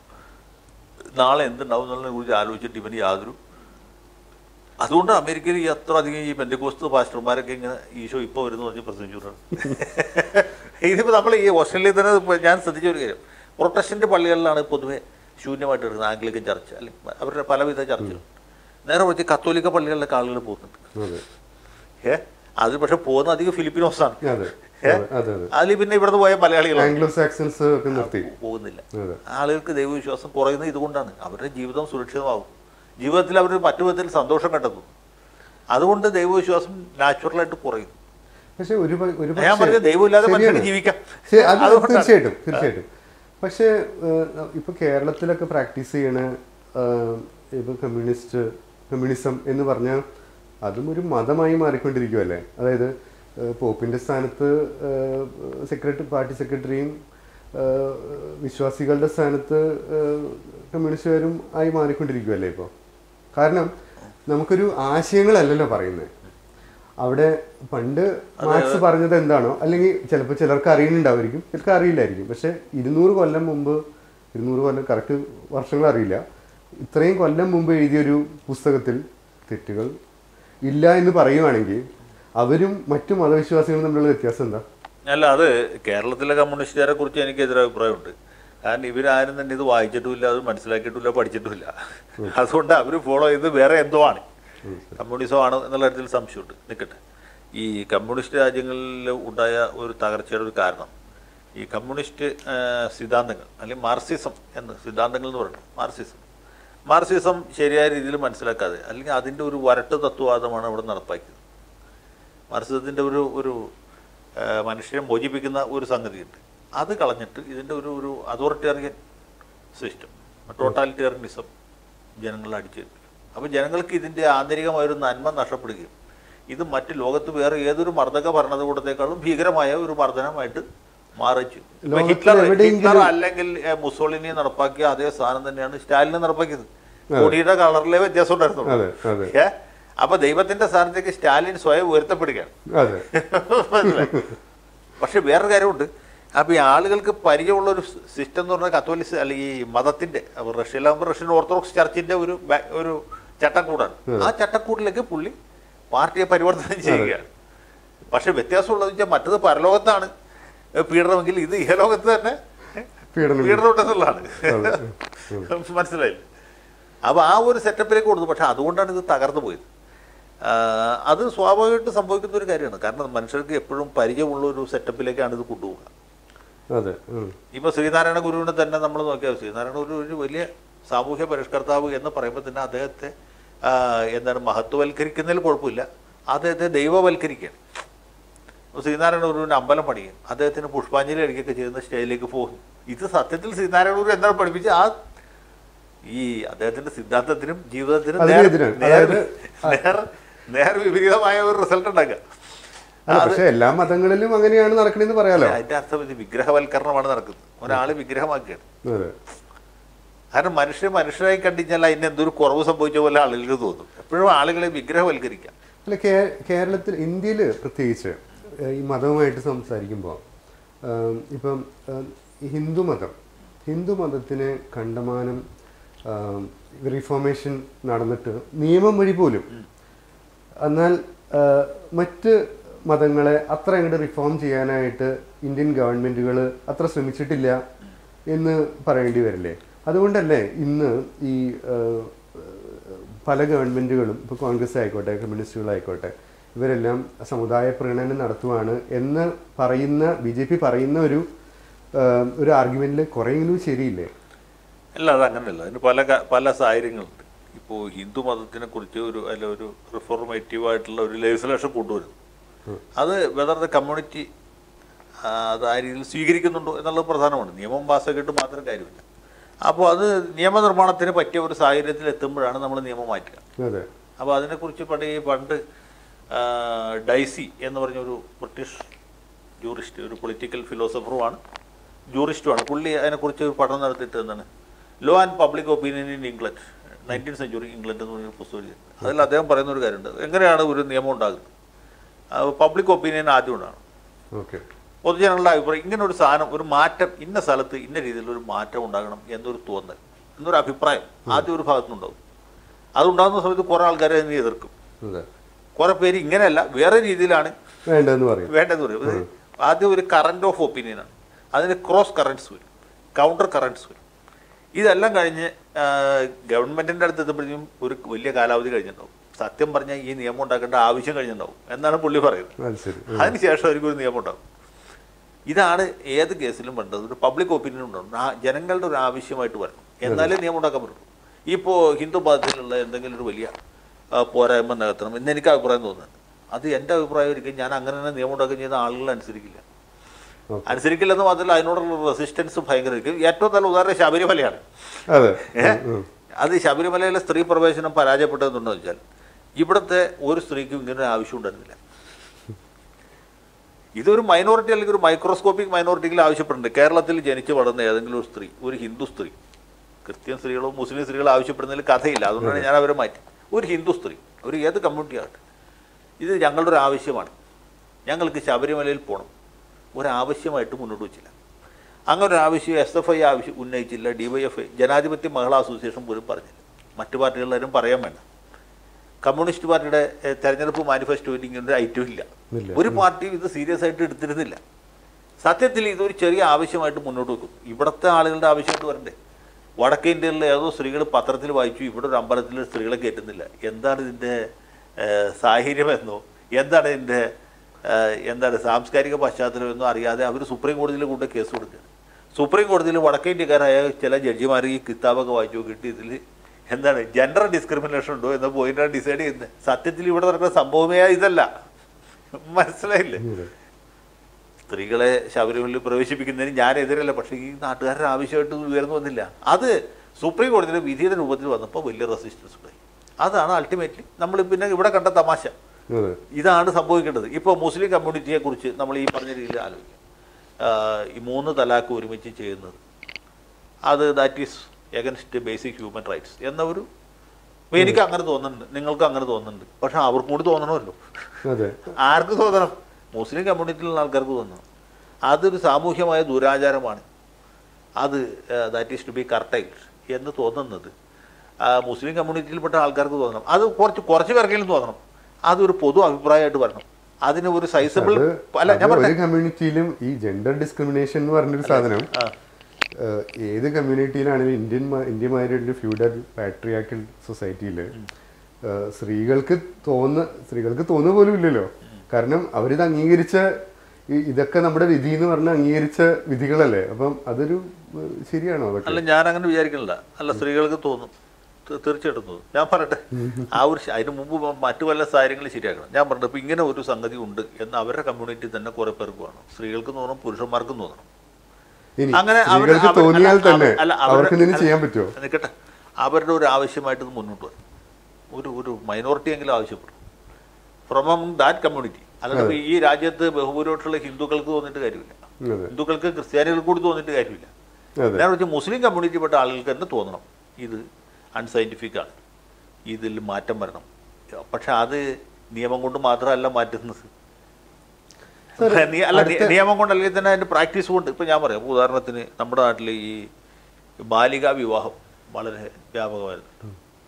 നാളെ എന്തുണ്ടാവും എന്നുള്ളതിനെ കുറിച്ച് ആലോചിച്ചിട്ട് ഇവന് യാതൊരു അതുകൊണ്ട് അമേരിക്കയിൽ ഈ അത്ര അധികം ഈ ബന്ധുക്കോസ്ത് പാസ്റ്റർമാരൊക്കെ ഇങ്ങനെ ഈശോ ഇപ്പോൾ വരുന്നു പറഞ്ഞ് പ്രസംഗിച്ചുകൊണ്ടാണ് ഇതിപ്പോൾ നമ്മൾ ഈ ഓസ്ട്രേലിയയിൽ തന്നെ ഇപ്പൊ ഞാൻ ശ്രദ്ധിച്ച ഒരു കാര്യം പ്രൊട്ടസ്റ്റന്റ് പള്ളികളിലാണ് പൊതുവെ ശൂന്യമായിട്ട് എടുക്കുന്നത് ആംഗ്ലിക്കൻ ചർച്ച അല്ലെങ്കിൽ അവരുടെ പലവിധ ചർച്ചകൾ നേരെ മറിച്ച് കത്തോലിക്ക പള്ളികളിലൊക്കെ ആളുകൾ പോകുന്നുണ്ട് അതെ ഏ അത് പക്ഷെ പോകുന്ന അധികം ഫിലിപ്പിനോസാണ് അതെ ഏ? അതെ അതെ അതെ അതിൽ പിന്നെ ഇവിടുന്ന് പോയ മലയാളികളാണ് ആംഗ്ലോ സാക്സൺസ് ഒക്കെ നിർത്തി പോകുന്നില്ല അതെ ആളുകൾക്ക് ദൈവവിശ്വാസം കുറയുന്നത് ഇതുകൊണ്ടാണ് അവരുടെ ജീവിതം സുരക്ഷിതമാകും ജീവിതത്തിൽ അവർ മറ്റു വിധത്തിൽ സന്തോഷം കണ്ടെത്തും അതുകൊണ്ട് ദൈവവിശ്വാസം നാച്ചുറലായിട്ട് കുറയും പക്ഷെ ഒരു പ- ഒരു ഞാൻ പറഞ്ഞ ദൈവമില്ലാതെ മനുഷ്യന് ശരിയാണ്. ജീവിക്കാം ശരി, അത് അതുകൊണ്ടാണ്. തീർച്ചയായിട്ടും തീർച്ചയായിട്ടും പക്ഷേ ഏഹ്, ഇപ്പൊ കേരളത്തിലൊക്കെ പ്രാക്ടീസ് ചെയ്യണ ഏഹ്, ഇപ്പൊ കമ്മ്യൂണിസ്റ്റ് കമ്മ്യൂണിസം എന്ന് പറഞ്ഞാൽ അതും ഒരു മതമായി മാറിക്കൊണ്ടിരിക്കുമല്ലേ അതായത് ഏഹ്, പോപ്പിന്റെ സ്ഥാനത്ത് സെക്രട്ടറി പാർട്ടി സെക്രട്ടറിയും ഏഹ്, വിശ്വാസികളുടെ സ്ഥാനത്ത് ഏഹ്, കമ്മ്യൂണിസ്റ്റുകാരും ആയി മാറിക്കൊണ്ടിരിക്കുമല്ലേ ഇപ്പോൾ കാരണം നമുക്കൊരു ആശയങ്ങളല്ലല്ലോ പറയുന്നത് അവിടെ പണ്ട് മാർക്സ് പറഞ്ഞത് എന്താണോ അല്ലെങ്കിൽ ചിലപ്പോൾ ചിലർക്ക് അറിയുന്നുണ്ടാവുമായിരിക്കും ചിലർക്ക് അറിയില്ലായിരിക്കും പക്ഷെ ഇരുന്നൂറ് കൊല്ലം മുമ്പ് ഇരുന്നൂറ് കൊല്ലം കറക്റ്റ് വർഷങ്ങൾ അറിയില്ല ഇത്രയും കൊല്ലം മുമ്പ് എഴുതിയൊരു പുസ്തകത്തിൽ തെറ്റുകൾ ഇല്ല എന്ന് പറയുവാണെങ്കിൽ അവരും മറ്റു മതവിശ്വാസികളും തമ്മിലുള്ള വ്യത്യാസം എന്താ അല്ല അത് കേരളത്തിലെ കമ്മ്യൂണിസ്റ്റുകാരെ കുറിച്ച് എനിക്ക് എതിരഭിപ്രായമുണ്ട് കാരണം ഇവരാരും തന്നെ ഇത് വായിച്ചിട്ടുമില്ല അത് മനസ്സിലാക്കിയിട്ടുമില്ല പഠിച്ചിട്ടുമില്ല അതുകൊണ്ട് അവർ ഫോളോ ചെയ്ത് വേറെ എന്തോ ആണ് കമ്മ്യൂണിസം ആണ് എന്നുള്ള കാര്യത്തിൽ സംശയമുണ്ട് നിൽക്കട്ടെ ഈ കമ്മ്യൂണിസ്റ്റ് രാജ്യങ്ങളിൽ ഉണ്ടായ ഒരു തകർച്ചയുടെ ഒരു കാരണം ഈ കമ്മ്യൂണിസ്റ്റ് ആ, സിദ്ധാന്തങ്ങൾ അല്ലെങ്കിൽ മാർസിസം എന്ന് സിദ്ധാന്തങ്ങൾ എന്ന് പറയുന്നത് മാർസിസം മാർസിസം ശരിയായ രീതിയിൽ മനസ്സിലാക്കാതെ അല്ലെങ്കിൽ അതിൻ്റെ ഒരു വരട്ട് തത്വവാദമാണ് അവിടെ നടപ്പാക്കിയത് മാർസിസത്തിൻ്റെ ഒരു ഒരു ആ, മനുഷ്യനെ മോചിപ്പിക്കുന്ന ഒരു സംഗതിയുണ്ട് അത് കളഞ്ഞിട്ട് ഇതിൻ്റെ ഒരു ഒരു അതോറിറ്റേറിയൻ സിസ്റ്റം ടോട്ടാലിറ്റേറിയനിസം ജനങ്ങളെ അടിച്ചേൽപ്പിക്കും അപ്പോൾ ജനങ്ങൾക്ക് ഇതിൻ്റെ ആന്തരികമായ ഒരു നന്മ നഷ്ടപ്പെടുകയും ഇത് മറ്റ് ലോകത്ത് വേറെ ഏതൊരു മർദ്ദക ഭരണകൂടത്തെക്കാളും ഭീകരമായ ഒരു മർദ്ദനമായിട്ട് മാറിച്ചു ഇപ്പൊ ലോകത്തിൽ ഹിറ്റ്ലർ എവിടെയെങ്കിലും- ഹിറ്റ്ലർ അല്ലെങ്കിൽ ഏ, മുസോളിനി നടപ്പാക്കിയ അതേ സാധനം തന്നെയാണ് സ്റ്റാലിന് നടപ്പാക്കിയത് കൊടിയുടെ കളറിലെ വ്യത്യാസം ഉണ്ടായിരുന്നുള്ളൂ അതെ അതെ ഏ? അപ്പൊ ദൈവത്തിന്റെ സ്ഥാനത്തേക്ക് സ്റ്റാലിൻ സ്വയം ഉയർത്തപ്പെടുകയാണ് അതെ മനസ്സിലായോ? പക്ഷെ വേറൊരു കാര്യമുണ്ട് അപ്പൊ ഈ ആളുകൾക്ക് പരിചയമുള്ള ഒരു സിസ്റ്റം എന്ന് പറഞ്ഞാൽ കത്തോലിസ് അല്ലെങ്കിൽ ഈ മതത്തിന്റെ അപ്പൊ റഷ്യയിലാകുമ്പോൾ റഷ്യൻ ഓർത്തഡോക്സ് ചർച്ചിന്റെ ഒരു ബാ- ഒരു ചട്ടക്കൂടാണ് ആ ചട്ടക്കൂടിലേക്ക് പുള്ളി പാർട്ടിയെ പരിവർത്തനം ചെയ്യുകയാണ് പക്ഷെ വ്യത്യാസമുള്ളത് വെച്ചാൽ മറ്റത് പരലോകത്താണ് പീഡനമെങ്കിൽ ഇത് ഇഹലോകത്ത് തന്നെ പീഡനം പീഡനം ഉണ്ടെന്നുള്ളതാണ് മനസ്സിലായില്ലേ അപ്പോൾ ആ ഒരു സെറ്റപ്പിലേക്ക് കൊടുത്തു പക്ഷെ അതുകൊണ്ടാണ് ഇത് തകർന്നു പോയത് ആ, അത് സ്വാഭാവികമായിട്ട് സംഭവിക്കുന്ന ഒരു കാര്യമാണ് കാരണം മനുഷ്യർക്ക് എപ്പോഴും പരിചയമുള്ള ഒരു സെറ്റപ്പിലേക്കാണ് ഇത് കൊണ്ടുപോകുക അതെ ഉം. ഇപ്പോൾ ശ്രീനാരായണ ഗുരുവിനെ തന്നെ നമ്മൾ നോക്കിയാൽ ശ്രീനാരായണ ഗുരു ഒരു വലിയ സാമൂഹ്യ പരിഷ്കർത്താവ് എന്ന് പറയുമ്പോൾ തന്നെ അദ്ദേഹത്തെ ആ, എന്താണ് മഹത്വവൽക്കരിക്കുന്നതിൽ കുഴപ്പമില്ല അദ്ദേഹത്തെ ദൈവവൽക്കരിക്കുകയാണ് അപ്പോൾ ശ്രീനാരായണ ഗുരുവിന് അമ്പലം പണിയും അദ്ദേഹത്തിന് പുഷ്പാഞ്ജലി അടിക്കുകയൊക്കെ ചെയ്യുന്ന സ്റ്റേജിലേക്ക് പോകുന്നു ഇത് സത്യത്തിൽ ശ്രീനാരായണ ഗുരു എന്താണ് പഠിപ്പിച്ചത് ആ ഈ അദ്ദേഹത്തിന്റെ സിദ്ധാന്തത്തിനും ജീവിതത്തിനും അതിന് നേർ- എതിരാണ്. നേർ- അതായത് നേർ നേർ വിപരീതമായ ഒരു റിസൾട്ട് ഉണ്ടാക്കുക അല്ല പക്ഷെ എല്ലാ മതങ്ങളിലും അങ്ങനെയാണ് നടക്കണെന്ന് പറയാലോ അതിന്റെ അർത്ഥം ഇത് വിഗ്രഹവൽക്കരണമാണ് നടക്കുന്നത് ഒരാള് വിഗ്രഹമാക്കുകയാണ് അതെ കാരണം മനുഷ്യർ മനുഷ്യരായി കണ്ടിച്ചാൽ അതിന് എന്തൊരു കുറവ് സംഭവിച്ച പോലെ ആളുകൾക്ക് തോന്നും എപ്പോഴും ആളുകളെ വിഗ്രഹവൽക്കരിക്കാം അല്ല കേ- കേരളത്തിൽ ഇന്ത്യയിൽ പ്രത്യേകിച്ച് ഏഹ്, ഈ മതവുമായിട്ട് സംസാരിക്കുമ്പോൾ ഇപ്പം ഏഹ്, ഈ ഹിന്ദു മതം ഹിന്ദു മതത്തിന് കണ്ടമാനം ആം, റിഫോർമേഷൻ നടന്നിട്ട് നിയമം വഴി പോലും എന്നാൽ ഏഹ്, മറ്റ് മതങ്ങളെ അത്ര അങ്ങോട്ട് റിഫോം ചെയ്യാനായിട്ട് ഇന്ത്യൻ ഗവൺമെൻറ്റുകൾ അത്ര ശ്രമിച്ചിട്ടില്ല എന്ന് പറയേണ്ടി വരില്ലേ അതുകൊണ്ടല്ലേ ഇന്ന് ഈ ഏഹ്, പല ഗവൺമെൻറ്റുകളും ഇപ്പോൾ കോൺഗ്രസ് ആയിക്കോട്ടെ കമ്മ്യൂണിസ്റ്റുകളായിക്കോട്ടെ ഇവരെല്ലാം സമുദായ പ്രീണനം നടത്തുവാണ് എന്ന് പറയുന്ന ബി ജെ പി പറയുന്ന ഒരു ഏഹ്, ഒരു ആർഗ്യുമെന്റിൽ കുറെയെങ്കിലും ശരിയില്ലേ അല്ല അത് അങ്ങനെയല്ല അതിന് പല ക- പല സാഹചര്യങ്ങളുണ്ട് ഇപ്പോൾ ഹിന്ദു മതത്തിനെ കുറിച്ച് ഒരു അല്ല ഒരു റിഫോർമേറ്റീവ് ആയിട്ടുള്ള ഒരു ലെജിസ്ലേഷൻ കൊണ്ടുവരുന്നു അത് വെതർ ദ കമ്മ്യൂണിറ്റി അത് ആ രീതിയിൽ സ്വീകരിക്കുന്നുണ്ടോ എന്നുള്ളത് പ്രധാനമാണ് നിയമം പാസ്സാക്കിയിട്ട് മാത്രം കാര്യമില്ല അപ്പോൾ അത് നിയമനിർമ്മാണത്തിന് പറ്റിയ ഒരു സാഹചര്യത്തിൽ എത്തുമ്പോഴാണ് നമ്മൾ നിയമം മാറ്റുക അതെ അപ്പോൾ അതിനെക്കുറിച്ച് പണ്ട് ഈ പണ്ട് ആ, ഡൈസി എന്ന് പറഞ്ഞ ഒരു ബ്രിട്ടീഷ് ജൂറിസ്റ്റ് ഒരു പൊളിറ്റിക്കൽ ഫിലോസഫറുമാണ് ജൂറിസ്റ്റുമാണ് പുള്ളി അതിനെക്കുറിച്ച് ഒരു പഠനം നടത്തിയിട്ട് എന്താണ് law and public opinion in England nineteen century England എന്ന് പറഞ്ഞൊരു പുസ്തകം എഴുതി. അതിൽ അദ്ദേഹം പറയുന്ന ഒരു കാര്യമുണ്ട് എങ്ങനെയാണ് ഒരു നിയമം ഉണ്ടാകുന്നത് പബ്ലിക് ഒപ്പീനിയൻ ആദ്യം ഉണ്ടാണ് ഓക്കെ പൊതുജനങ്ങളുടെ അഭിപ്രായം ഇങ്ങനെ ഒരു സാധനം ഒരു മാറ്റം ഇന്ന സ്ഥലത്ത് ഇന്ന രീതിയിൽ ഒരു മാറ്റം ഉണ്ടാകണം എന്നൊരു തോന്നൽ എന്നൊരു അഭിപ്രായം ആദ്യം ഒരു ഭാഗത്തുനിന്നുണ്ടാവും അതുണ്ടാകുന്ന സമയത്ത് കുറേ ആൾക്കാരെ അതിനെ എതിർക്കും അതെ കുറെ പേര് ഇങ്ങനെയല്ല വേറെ രീതിയിലാണ് വേണ്ടെന്ന് പറയും വേണ്ടതെന്ന് പറയും ഇത് ആദ്യം ഒരു കറണ്ട് ഓഫ് ഒപ്പീനിയനാണ് അതിന് ക്രോസ് കറണ്ട്സ് വരും കൗണ്ടർ കറണ്ട്സ് വരും ഇതെല്ലാം കഴിഞ്ഞ് ഗവൺമെന്റിന്റെ അടുത്ത് എത്തുമ്പോഴേക്കും ഒരു വലിയ കാലാവധി കഴിഞ്ഞിട്ടുണ്ടാവും സത്യം പറഞ്ഞാൽ ഈ നിയമം ഉണ്ടാക്കേണ്ട ആവശ്യം കഴിഞ്ഞിട്ടുണ്ടാവും എന്നാണ് പുള്ളി പറയുന്നത് അത് ശരി അതിനുശേഷം അവർക്ക് ഒരു നിയമം ഉണ്ടാവും ഇതാണ് ഏത് കേസിലും വേണ്ടത് ഒരു പബ്ലിക് ഒപ്പീനിയൻ ഉണ്ടാവും ആ ജനങ്ങളുടെ ഒരു ആവശ്യമായിട്ട് വരണം എന്നാലേ നിയമം ഉണ്ടാക്കാൻ പറ്റുള്ളൂ ഇപ്പോൾ ഹിന്ദു മതത്തിലുള്ള എന്തെങ്കിലും ഒരു വലിയ ആ, പോരായ്മ നികത്തണം എന്ന് എനിക്ക് അഭിപ്രായം തോന്നുന്നുണ്ട് അത് എൻ്റെ അഭിപ്രായം ഒരിക്കലും ഞാൻ അങ്ങനെ തന്നെ നിയമം ഉണ്ടാക്കുകയും ചെയ്യുന്ന ആളുകൾ അനുസരിക്കില്ല ഓക്കെ അനുസരിക്കില്ലെന്ന് മാത്രമല്ല അതിനോടുള്ള റെസിസ്റ്റൻസ് ഭയങ്കരമായിരിക്കും ഏറ്റവും നല്ല ഉദാഹരണം ശബരിമലയാണ് അതെ ഏ? അത് ശബരിമലയിലെ സ്ത്രീ പ്രവേശനം പരാജയപ്പെട്ടതെന്നുണ്ടോ വെച്ചാൽ ഇവിടുത്തെ ഒരു സ്ത്രീക്കും ഇങ്ങനെ ഒരു ആവശ്യം ഉണ്ടായിരുന്നില്ല ഇതൊരു മൈനോറിറ്റി അല്ലെങ്കിൽ ഒരു മൈക്രോസ്കോപ്പിക് മൈനോറിറ്റിയിൽ ആവശ്യപ്പെടുന്നുണ്ട് കേരളത്തിൽ ജനിച്ചു വളർന്ന ഏതെങ്കിലും ഒരു സ്ത്രീ ഒരു ഹിന്ദു സ്ത്രീ ക്രിസ്ത്യൻ സ്ത്രീകളോ മുസ്ലിം സ്ത്രീകളോ ആവശ്യപ്പെടുന്നതിൽ കഥയില്ല അതുകൊണ്ടാണ് ഞാൻ അവരെ മാറ്റി ഒരു ഹിന്ദു സ്ത്രീ ഒരു ഏത് കമ്മ്യൂണിറ്റി ആകട്ടെ ഇത് ഞങ്ങളുടെ ഒരു ആവശ്യമാണ് ഞങ്ങൾക്ക് ശബരിമലയിൽ പോകണം ഒരാവശ്യമായിട്ട് മുന്നോട്ട് വെച്ചില്ല അങ്ങനെ ഒരു ആവശ്യം എസ് എഫ് ഐ ആവശ്യം ഉന്നയിച്ചില്ല ഡി വൈ എഫ് ഐ ജനാധിപത്യ മഹിളാ അസോസിയേഷൻ പോലും പറഞ്ഞില്ല മറ്റു പാർട്ടികളിലും പറയാൻ വേണ്ട കമ്മ്യൂണിസ്റ്റ് പാർട്ടിയുടെ എഹ്, തെരഞ്ഞെടുപ്പ് മാനിഫെസ്റ്റോയിൽ ഇങ്ങനെ ഒരു ഐറ്റം ഇല്ല ഇല്ല. ഒരു പാർട്ടിയും ഇത് സീരിയസ് ആയിട്ട് എടുത്തിരുന്നില്ല സത്യത്തിൽ ഇതൊരു ചെറിയ ആവശ്യമായിട്ട് മുന്നോട്ട് വെക്കും ഇവിടുത്തെ ആളുകളുടെ ആവശ്യമായിട്ട് വരണ്ടേ വടക്കേ ഇന്ത്യയിലെ ഏതോ സ്ത്രീകൾ പത്രത്തിൽ വായിച്ചു ഇവിടെ ഒരു അമ്പലത്തിൽ സ്ത്രീകളെ കയറ്റുന്നില്ല എന്താണ് ഇതിൻ്റെ ഏഹ്, സാഹചര്യമെന്നോ എന്താണ് ഇതിൻ്റെ ഏഹ്, എന്താണ് സാംസ്കാരിക പശ്ചാത്തലമെന്നോ അറിയാതെ അവർ സുപ്രീം കോടതിയിൽ കൊണ്ട് കേസ് കൊടുക്കുകയാണ് സുപ്രീം കോടതിയിൽ വടക്കേ ഇന്ത്യക്കാരായ ചില ജഡ്ജിമാർ ഈ കിതാബൊക്കെ വായിച്ചു നോക്കിയിട്ട് ഇതിൽ എന്താണ് ജെൻഡർ ഡിസ്ക്രിമിനേഷൻ ഉണ്ടോ എന്ന പോയിന്റാണ് ഡിസൈഡ് ചെയ്യുന്നത് സത്യത്തിൽ ഇവിടെ നടക്കുന്ന സംഭവമേ ഇതല്ല മനസ്സിലായില്ലേ അതെ. സ്ത്രീകളെ ശബരിമലയിൽ പ്രവേശിപ്പിക്കുന്നതിന് ഞാൻ എതിരല്ല പക്ഷേ ഈ നാട്ടുകാരുടെ ആവശ്യമായിട്ട് ഉയർന്നു വന്നില്ല അത് സുപ്രീം കോടതിയുടെ വിധിയുടെ രൂപത്തിൽ വന്നപ്പോൾ വലിയ റെസിസ്റ്റൻസ് ഉണ്ടായി അതാണ് അൾട്ടിമേറ്റ്ലി നമ്മൾ പിന്നെ ഇവിടെ കണ്ട തമാശ അതെ ഇതാണ് സംഭവിക്കേണ്ടത് ഇപ്പോൾ മുസ്ലിം കമ്മ്യൂണിറ്റിയെ കുറിച്ച് നമ്മൾ ഈ പറഞ്ഞ രീതിയിൽ ആലോചിക്കാം ആഹ് ഈ മൂന്ന് തലാക്ക് ഒരുമിച്ച് ചെയ്യുന്നത് അത് that is against basic human rights എന്ന ഒരു ഇപ്പൊ എനിക്ക് അങ്ങനെ തോന്നുന്നുണ്ട് നിങ്ങൾക്ക് അങ്ങനെ തോന്നുന്നുണ്ട് പക്ഷെ അവർക്കും കൂടി തോന്നണമല്ലോ അതെ ആർക്ക് തോന്നണം മുസ്ലിം കമ്മ്യൂണിറ്റിയിലുള്ള ആൾക്കാർക്ക് തോന്നണം അതൊരു സാമൂഹ്യമായ ദുരാചാരമാണ് അത് that is to be curtailed എന്ന് തോന്നുന്നത് ആ, മുസ്ലിം കമ്മ്യൂണിറ്റിയിൽപ്പെട്ട ആൾക്കാർക്ക് തോന്നണം അത് കുറച്ച് കുറച്ച് പേർക്കെങ്കിലും തോന്നണം അതൊരു പൊതു അഭിപ്രായമായിട്ട് വരണം അതിന് ഒരു സൈസബിൾ അത് അല്ല ഞാൻ അത് പറഞ്ഞ ഒരു കമ്മ്യൂണിറ്റിയിലും ഈ ജെൻഡർ ഡിസ്ക്രിമിനേഷൻ എന്ന് പറഞ്ഞൊരു സാധനം ഏഹ്, ഏത് കമ്മ്യൂണിറ്റിയിലാണെങ്കിലും ഇന്ത്യൻ മ- ഇന്ത്യമായൊരു ഫ്യൂഡൽ പാട്രിയാക്കൽ സൊസൈറ്റിയിൽ സ്ത്രീകൾക്ക് തോന്ന സ്ത്രീകൾക്ക് തോന്നുക പോലും ഇല്ലല്ലോ കാരണം അവരിത് അംഗീകരിച്ച ഈ- ഇതൊക്കെ നമ്മുടെ വിധി എന്ന് പറഞ്ഞ് അംഗീകരിച്ച വിധികളല്ലേ അപ്പം അതൊരു ഏഹ്, ശരിയാണോ അതൊക്കെ അല്ല ഞാൻ അങ്ങനെ വിചാരിക്കണില്ല അല്ല സ്ത്രീകൾക്ക് തോന്നും തീ- തീർച്ചയായിട്ടും തോന്നും ഞാൻ പറയട്ടെ ആ ഒരു ശ- അതിന് മുമ്പ് മ- മറ്റു പല കാര്യങ്ങളും ശരിയാക്കണം ഞാൻ പറഞ്ഞത് ഇപ്പം ഇങ്ങനെ ഒരു സംഗതി ഉണ്ട് എന്ന് അവരുടെ കമ്മ്യൂണിറ്റി തന്നെ കുറെ പേർക്ക് വേണം സ്ത്രീകൾക്ക് തോന്നണം പുരുഷന്മാർക്കും തോന്നണം ഇനി അങ്ങനെ അവര് സ്ത്രീകൾക്ക് അവര് തോന്നിയാൽ അല്ല, തന്നെ അവര് അല്ല, അവര് അവർക്ക് എന്തെങ്കിലും അല്ല, ചെയ്യാൻ പറ്റുമോ നിൽക്കട്ടെ അവരുടെ ഒരു ആവശ്യമായിട്ട് ഇത് മുന്നോട്ട് വരും ഒരു ഒരു മൈനോറിറ്റി എങ്കിലും ആവശ്യപ്പെടും ഫ്രം അമംഗ് ദാറ്റ് കമ്മ്യൂണിറ്റി അല്ലാതെ ഇപ്പൊ ഈ രാജ്യത്ത് ബഹുഭൂരിപക്ഷമുള്ള ഹിന്ദുക്കൾക്ക് തോന്നിയിട്ട് കാര്യമില്ല അതെ ഹിന്ദുക്കൾക്ക് ക്രിസ്ത്യാനികൾക്ക് കൂടി തോന്നിയിട്ട് കാര്യമില്ല അതെ ഞാൻ വെച്ചാൽ മുസ്ലിം കമ്മ്യൂണിറ്റിപ്പെട്ട ആളുകൾക്ക് തന്നെ തോന്നണം ഇത് അൺസയൻറ്റിഫിക് ആണ് ഇതിൽ മാറ്റം വരണം പക്ഷെ അത് നിയമം കൊണ്ട് മാത്രമല്ല മാറ്റുന്നത് നീ- അല്ല നി- നിയമം കൊണ്ട് അല്ലെങ്കിൽ തന്നെ അതിൻ്റെ പ്രാക്ടീസ് കൊണ്ട് ഇപ്പം ഞാൻ പറയാം ഇപ്പൊ ഉദാഹരണത്തിന് നമ്മുടെ നാട്ടിൽ ഈ ബാലികാ വിവാഹം വളരെ വ്യാപകമായിരുന്നു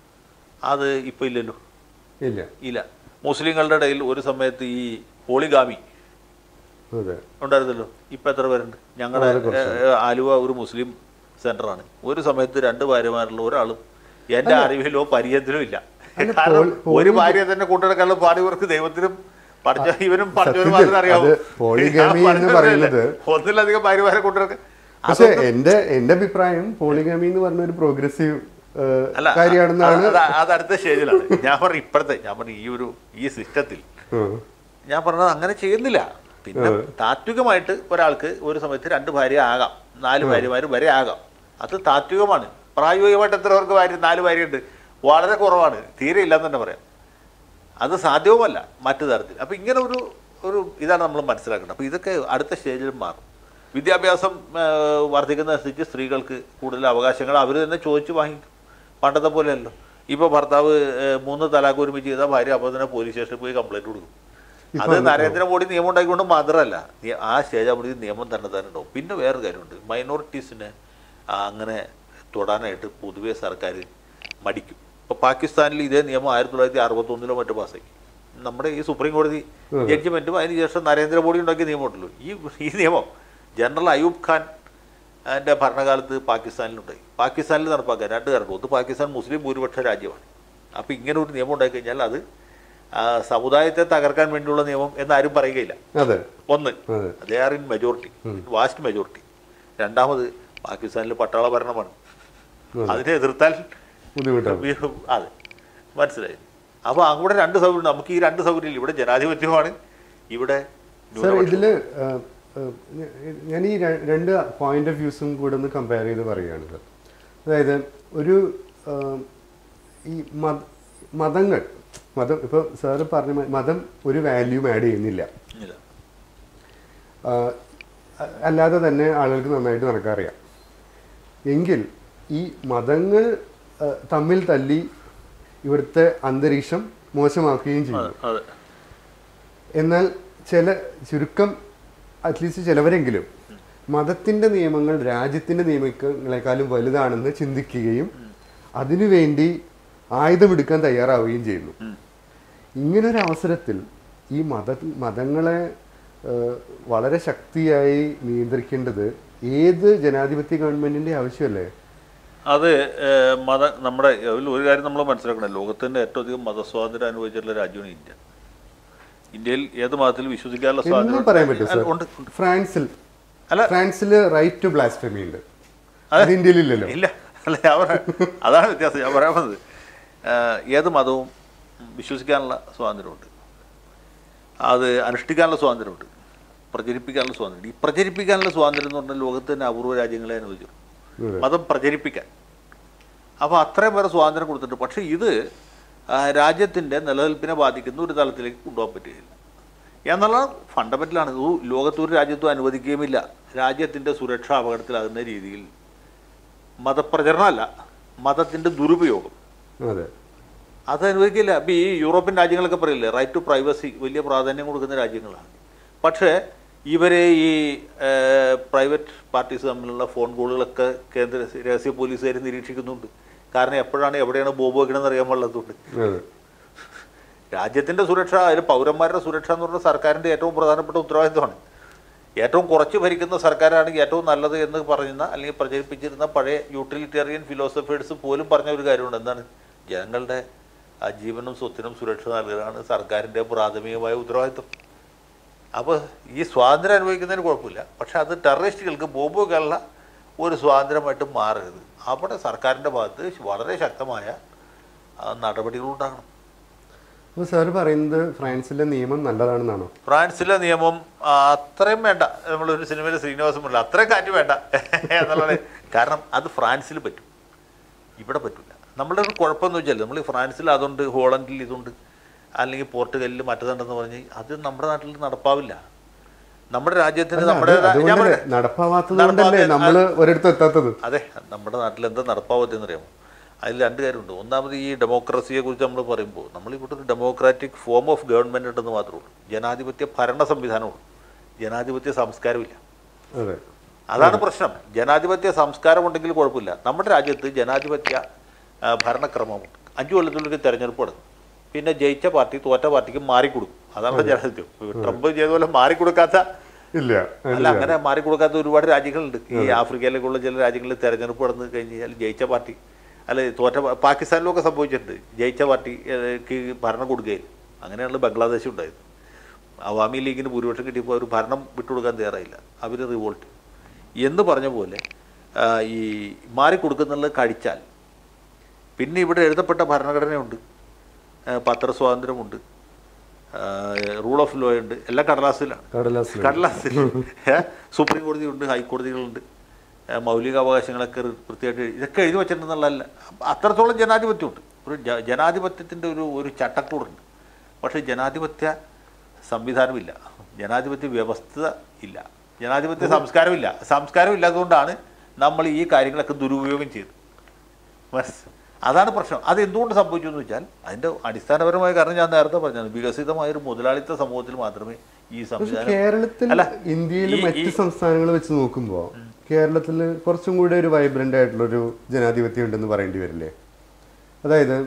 അത് ഇപ്പോൾ ഇല്ലല്ലോ ഇല്ല ഇല്ല മുസ്ലിങ്ങളുടെ ഇടയിൽ ഒരു സമയത്ത് ഈ പോളിഗാമി അതെ ഉണ്ടായിരുന്നല്ലോ ഇപ്പം എത്ര പേരുണ്ട് ഞങ്ങളുടെ ഏഹ്, ആലുവ ഒരു മുസ്ലിം സെന്ററാണ് ഒരു സമയത്ത് രണ്ട് ഭാര്യമാരുള്ള ഒരാളും എൻ്റെ അറിവിലോ പരിചയത്തിലോ ഇല്ല കാരണം ഒരു ഭാര്യ തന്നെ കൂട്ടിടക്കാനുള്ള പാടി ഇവർക്ക് ദൈവത്തിനും പഠിച്ച ഇവനും പഠിച്ചവരും മാത്രമേ അറിയാവൂ അത് polygamy ഞാൻ എന്ന് പറഞ്ഞതല്ലേ, പറയുന്നത് ഒന്നിലധികം ഭാര്യമാരെ കൂട്ടിടക്ക പക്ഷെ എന്റെ എന്റെ അഭിപ്രായം പോളിഗാമി എന്ന് പറഞ്ഞ ഒരു പ്രോഗ്രസീവ് അല്ല കാര്യമാണെന്നാണ് അത് അത് അടുത്ത സ്റ്റേജിലാണ് ഞാൻ പറഞ്ഞു ഇപ്പോഴത്തെ ഞാൻ പറഞ്ഞു ഈ ഒരു ഈ സിസ്റ്റത്തിൽ ഉം. ഞാൻ പറഞ്ഞത് അങ്ങനെ ചെയ്യുന്നില്ല പിന്നെ താത്വികമായിട്ട് ഒരാൾക്ക് ഒരു സമയത്ത് രണ്ട് ഭാര്യ ആകാം നാല് ഭാര്യമാർ വരെ ആകാം അത് താത്വികമാണ് പ്രായോഗികമായിട്ട് എത്ര പേർക്ക് ഭാര്യ നാല് ഭാര്യയുണ്ട് വളരെ കുറവാണ് തീരെ ഇല്ലെന്ന് തന്നെ പറയാം അത് സാധ്യവുമല്ല മറ്റു തരത്തിൽ അപ്പോൾ ഇങ്ങനെ ഒരു ഒരു ഇതാണ് നമ്മൾ മനസ്സിലാക്കേണ്ടത് അപ്പോൾ ഇതൊക്കെ അടുത്ത സ്റ്റേജിൽ മാറും വിദ്യാഭ്യാസം ആ, വർദ്ധിക്കുന്നതനുസരിച്ച് സ്ത്രീകൾക്ക് കൂടുതൽ അവകാശങ്ങൾ അവർ തന്നെ ചോദിച്ചു വാങ്ങിക്കും പണ്ടത്തെ പോലെയല്ലോ ഇപ്പോൾ ഭർത്താവ് ഏ, മൂന്ന് തലാഖ് ഒരുമിച്ച് ചെയ്താൽ ഭാര്യ അപ്പോൾ തന്നെ പോലീസ് സ്റ്റേഷനിൽ പോയി കംപ്ലൈൻറ്റ് കൊടുക്കും അത് നരേന്ദ്രമോദി നിയമം ഉണ്ടാക്കിക്കൊണ്ട് മാത്രമല്ല നി- ആ സ്റ്റേജ് ആകുമ്പോഴേക്കും നിയമം തന്നെ തന്നെ ഉണ്ടാവും പിന്നെ വേറൊരു കാര്യമുണ്ട് മൈനോറിറ്റീസിനെ അങ്ങനെ തൊടാനായിട്ട് പൊതുവേ സർക്കാർ മടിക്കും ഇപ്പോൾ പാകിസ്ഥാനിൽ ഇതേ നിയമം ആയിരത്തി തൊള്ളായിരത്തി അറുപത്തൊന്നിലോ മറ്റോ പാസ്സാക്കി നമ്മുടെ ഈ സുപ്രീം കോടതി ജഡ്ജിമെൻറ്റും അതിനുശേഷം നരേന്ദ്രമോദി ഉണ്ടാക്കിയ നിയമമുണ്ടല്ലോ ഈ ഈ നിയമം ജനറൽ അയൂബ് ഖാൻ എൻ്റെ ഭരണകാലത്ത് പാകിസ്ഥാനിലുണ്ടായി പാകിസ്ഥാനിൽ നടപ്പാക്കാൻ രണ്ട് കാരണം ഒന്ന് പാകിസ്ഥാൻ മുസ്ലിം ഭൂരിപക്ഷ രാജ്യമാണ് അപ്പോൾ ഇങ്ങനെ ഒരു നിയമം ഉണ്ടായി കഴിഞ്ഞാൽ അത് ആ, സമുദായത്തെ തകർക്കാൻ വേണ്ടിയുള്ള നിയമം എന്നാരും പറയുകയില്ല അതെ ഒന്ന് അതെ they are in majority vast majority രണ്ടാമത് പാകിസ്ഥാനിൽ പട്ടാള ഭരണമാണ് അതിനെ എതിർത്താൽ ബുദ്ധിമുട്ടാണ് വി- അതെ മനസ്സിലായി അപ്പോൾ അവിടെ രണ്ട് സൗകര്യം നമുക്ക് ഈ രണ്ട് സൗകര്യം ഇവിടെ ജനാധിപത്യമാണ് ഇവിടെ സർ ഇതില് ആ, ആ, ഞ- ഞാൻ ഈ ര- രണ്ട് പോയിന്റ് ഓഫ് വ്യൂസും കൂടെ ഒന്ന് കമ്പയർ ചെയ്ത് പറയുകയാണ് സർ അതായത് ഒരു ആ, ഈ മത മതങ്ങൾ മതം ഇപ്പോൾ സാറ് പറഞ്ഞ മ- മതം ഒരു വാല്യൂം ആഡ് ചെയ്യുന്നില്ല ഇല്ല. ആ, അ- അല്ലാതെ തന്നെ ആളുകൾക്ക് നന്നായിട്ട് നടക്കാൻ അറിയാം എങ്കിൽ ഈ മതങ്ങൾ ആ, തമ്മിൽ തല്ലി ഇവിടുത്തെ അന്തരീക്ഷം മോശമാക്കുകയും ചെയ്യും അതെ എന്നാൽ ചില ചുരുക്കം അറ്റ്ലീസ്റ്റ് ചിലവരെങ്കിലും മതത്തിന്റെ നിയമങ്ങൾ രാജ്യത്തിന്റെ നിയമങ്ങളെക്കാളും വലുതാണെന്ന് ചിന്തിക്കുകയും അതിനുവേണ്ടി ആയുധമെടുക്കാൻ തയ്യാറാവുകയും ചെയ്യുന്നു ഇങ്ങനൊരു അവസരത്തിൽ ഈ മത മതങ്ങളെ ഏഹ്, വളരെ ശക്തിയായി നിയന്ത്രിക്കേണ്ടത് ഏത് ജനാധിപത്യ ഗവൺമെന്റിന്റെ ആവശ്യമല്ലേ അത് ഏഹ്, മത നമ്മുടെ അതിൽ ഒരു കാര്യം നമ്മൾ മനസ്സിലാക്കണം ലോകത്തിൻ്റെ ഏറ്റവും അധികം മതസ്വാതന്ത്ര്യം അനുഭവിച്ചിട്ടുള്ള രാജ്യമാണ് ഇന്ത്യ ഇന്ത്യയിൽ ഏത് മതത്തിൽ വിശ്വസിക്കാനുള്ള എന്നും സ്വാതന്ത്ര്യം പറയാൻ പറ്റും അല്ല, സർ ഉണ്ട് ഫ്രാൻസിൽ അല്ല. ഫ്രാൻസിൽ റൈറ്റ് ടു ബ്ലാസ്ഫെമി ഉണ്ട് അത് ഇന്ത്യയിലില്ലല്ലോ ഇല്ല അല്ല ഞാൻ പറയാം അതാണ് വ്യത്യാസം ഞാൻ പറയാൻ വന്നത് ഏഹ്, ഏത് മതവും വിശ്വസിക്കാനുള്ള സ്വാതന്ത്ര്യമുണ്ട് അത് അനുഷ്ഠിക്കാനുള്ള സ്വാതന്ത്ര്യമുണ്ട് പ്രചരിപ്പിക്കാനുള്ള സ്വാതന്ത്ര്യം ഈ പ്രചരിപ്പിക്കാനുള്ള സ്വാതന്ത്ര്യം എന്ന് പറഞ്ഞാൽ ലോകത്ത് തന്നെ അപൂർവ രാജ്യങ്ങളെ അനുവദിച്ചു അതെ. മതം പ്രചരിപ്പിക്കാൻ അപ്പോൾ അത്രയും പേരെ സ്വാതന്ത്ര്യം കൊടുത്തിട്ടുണ്ട് പക്ഷേ ഇത് ആ, രാജ്യത്തിൻ്റെ നിലനിൽപ്പിനെ ബാധിക്കുന്ന ഒരു തലത്തിലേക്ക് കൊണ്ടുപോകാൻ പറ്റുകയില്ല എന്നുള്ള ഫണ്ടമെൻ്റലാണ് ഇത് ലോകത്ത് ഒരു രാജ്യത്തും അനുവദിക്കുകയുമില്ല രാജ്യത്തിൻ്റെ സുരക്ഷ അപകടത്തിലാകുന്ന രീതിയിൽ മതപ്രചരണമല്ല മതത്തിൻ്റെ ദുരുപയോഗം അതെ അത് അനുവദിക്കില്ല അപ്പം ഈ യൂറോപ്യൻ രാജ്യങ്ങളൊക്കെ പറയില്ലേ റൈറ്റ് ടു പ്രൈവസി വലിയ പ്രാധാന്യം കൊടുക്കുന്ന രാജ്യങ്ങളാണ് പക്ഷേ ഇവരെ ഈ പ്രൈവറ്റ് പാർട്ടീസ് തമ്മിലുള്ള ഫോൺ കോളുകളൊക്കെ കേന്ദ്ര രഹസ്യ പോലീസുകാർ നിരീക്ഷിക്കുന്നുണ്ട് കാരണം എപ്പോഴാണ് എവിടെയാണ് ബോംബ് വെക്കണമെന്ന് അറിയാൻ പാടില്ലാത്തതുകൊണ്ട് അതെ രാജ്യത്തിൻ്റെ സുരക്ഷ അതിൽ പൗരന്മാരുടെ സുരക്ഷ എന്ന് പറഞ്ഞാൽ സർക്കാരിൻ്റെ ഏറ്റവും പ്രധാനപ്പെട്ട ഉത്തരവാദിത്വമാണ് ഏറ്റവും കുറച്ച് ഭരിക്കുന്ന സർക്കാരാണ് ഏറ്റവും നല്ലത് എന്ന് പറയുന്ന അല്ലെങ്കിൽ പ്രചരിപ്പിച്ചിരുന്ന പഴയ യൂട്ടിലിറ്റേറിയൻ ഫിലോസഫേഴ്സ് പോലും പറഞ്ഞ ഒരു കാര്യമുണ്ട് എന്താണ് ജനങ്ങളുടെ ആ ജീവനും സ്വത്തിനും സുരക്ഷ നൽകുകയാണ് സർക്കാരിൻ്റെ പ്രാഥമികമായ ഉത്തരവാദിത്വം അപ്പോൾ ഈ സ്വാതന്ത്ര്യം അനുഭവിക്കുന്നതിന് കുഴപ്പമില്ല പക്ഷെ അത് ടെററിസ്റ്റുകൾക്ക് ബോംബ് വെക്കാനുള്ള ഒരു സ്വാതന്ത്ര്യമായിട്ട് മാറരുത് അവിടെ സർക്കാരിൻ്റെ ഭാഗത്ത് വളരെ ശക്തമായ ആ, നടപടികളുണ്ടാകണം അപ്പോൾ സാർ പറയുന്നത് ഫ്രാൻസിലെ നിയമം നല്ലതാണെന്നാണോ ഫ്രാൻസിലെ നിയമം ആ, അത്രയും വേണ്ട നമ്മളൊരു സിനിമയിൽ ശ്രീനിവാസം പറഞ്ഞില്ല അത്രയും കാറ്റ് വേണ്ട എന്നുള്ളത് കാരണം അത് ഫ്രാൻസിൽ പറ്റും ഇവിടെ പറ്റില്ല നമ്മുടെ ഒരു കുഴപ്പമെന്ന് വെച്ചാൽ നമ്മൾ ഈ ഫ്രാൻസിൽ അതുണ്ട് ഹോളണ്ടിൽ ഇതുണ്ട് അല്ലെങ്കിൽ പോർട്ടുഗലിൽ മറ്റതുണ്ടെന്ന് പറഞ്ഞ് അത് നമ്മുടെ നാട്ടിൽ നടപ്പാവില്ല നമ്മുടെ രാജ്യത്തിന് അല്ല, നമ്മുടെ അത് ഞാൻ അതുകൊണ്ടല്ലേ പറയാം, നടപ്പാവാത്തത് കൊണ്ടല്ലേ നടപ്പാവാത്ത- നമ്മള് ഒരിടത്തും എത്താത്തത് അതെ നമ്മുടെ നാട്ടിൽ എന്താ നടപ്പാവത്തെന്ന് അറിയാമോ അതിൽ രണ്ട് കാര്യമുണ്ട് ഒന്നാമത് ഈ ഡെമോക്രസിയെ കുറിച്ച് നമ്മൾ പറയുമ്പോൾ നമ്മൾ ഇവിടെ ഒരു ഡെമോക്രാറ്റിക് ഫോം ഓഫ് ഗവൺമെൻറ് ഉണ്ടെന്ന് മാത്രമേ ഉള്ളൂ ജനാധിപത്യ ഭരണ സംവിധാനമുള്ളൂ ജനാധിപത്യ സംസ്കാരമില്ല അതെ അതാണ് പ്രശ്നം ജനാധിപത്യ സംസ്കാരം ഉണ്ടെങ്കിൽ കുഴപ്പമില്ല നമ്മുടെ രാജ്യത്ത് ജനാധിപത്യ ആ, ഭരണക്രമമുണ്ട് അഞ്ചു കൊല്ലത്തിലൊരു തെരഞ്ഞെടുപ്പ് നടക്കും പിന്നെ ജയിച്ച പാർട്ടി തോറ്റ പാർട്ടിക്ക് മാറിക്കൊടുക്കും അതാണ് ജനാധിപത്യം ട്രംപ് ചെയ്ത പോലെ മാറിക്കൊടുക്കാത്ത ഇല്ല അല്ല അങ്ങനെ മാറിക്കൊടുക്കാത്ത ഒരുപാട് രാജ്യങ്ങളുണ്ട് ഈ ആഫ്രിക്കയിലേക്കുള്ള ചില രാജ്യങ്ങളിൽ തെരഞ്ഞെടുപ്പ് നടന്നു കഴിഞ്ഞാൽ ജയിച്ച പാർട്ടി അല്ല തോറ്റ പാ- പാകിസ്ഥാനിലൊക്കെ സംഭവിച്ചിട്ടുണ്ട് ജയിച്ച പാർട്ടിക്ക് ഭരണം കൊടുക്കുകയില്ല അങ്ങനെയാണ് ബംഗ്ലാദേശ് ഉണ്ടായത് അവാമി ലീഗിന് ഭൂരിപക്ഷം കിട്ടിയപ്പോൾ അവർ ഭരണം വിട്ടുകൊടുക്കാൻ തയ്യാറായില്ല അവർ റിവോൾട്ട് എന്ന് പറഞ്ഞ പോലെ ആ, ഈ മാറിക്കൊടുക്കുന്നുള്ളത് കഴിച്ചാൽ പിന്നെ ഇവിടെ എഴുതപ്പെട്ട ഭരണഘടനയുണ്ട് ആ, പത്രസ്വാതന്ത്ര്യമുണ്ട് റൂൾ ഓഫ് ലോ ഉണ്ട് എല്ലാം കടലാസിലാണ് കടലാസിൽ കടലാസിൽ ഏ? സുപ്രീം കോടതിയുണ്ട് ഹൈക്കോടതികളുണ്ട് ഏ, മൗലികാവകാശങ്ങളൊക്കെ റി- വൃത്തിയായിട്ട് എഴുതി- ഇതൊക്കെ എഴുതി വെച്ചിട്ടുണ്ടെന്നുള്ളതല്ല അത്രത്തോളം ജനാധിപത്യമുണ്ട് ഒരു ജ- ജനാധിപത്യത്തിൻ്റെ ഒരു ഒരു ചട്ടക്കൂടുണ്ട് പക്ഷേ ജനാധിപത്യ സംവിധാനമില്ല ജനാധിപത്യ വ്യവസ്ഥ ഇല്ല ജനാധിപത്യ സംസ്കാരമില്ല സംസ്കാരം ഇല്ലാത്തതുകൊണ്ടാണ് നമ്മൾ ഈ കാര്യങ്ങളൊക്കെ ദുരുപയോഗം ചെയ്തത് ബസ് അതാണ് പ്രശ്നം അത് എന്തുകൊണ്ട് സംഭവിച്ചു എന്ന് വെച്ചാൽ അതിൻ്റെ അടിസ്ഥാനപരമായ കാരണം ഞാൻ നേരത്തെ പറഞ്ഞത് വികസിതമായ ഒരു മുതലാളിത്ത സമൂഹത്തിൽ മാത്രമേ ഈ പക്ഷെ സംവിധാനം കേരളത്തിൽ അല്ല, ഇന്ത്യയിലെ ഈ- മറ്റ് ഈ- സംസ്ഥാനങ്ങൾ വെച്ച് നോക്കുമ്പോൾ കേരളത്തിൽ കുറച്ചും കൂടെ ഒരു വൈബ്രന്റ് ആയിട്ടുള്ള ഒരു ജനാധിപത്യം ഉണ്ടെന്ന് പറയേണ്ടി വരില്ലേ അതായത്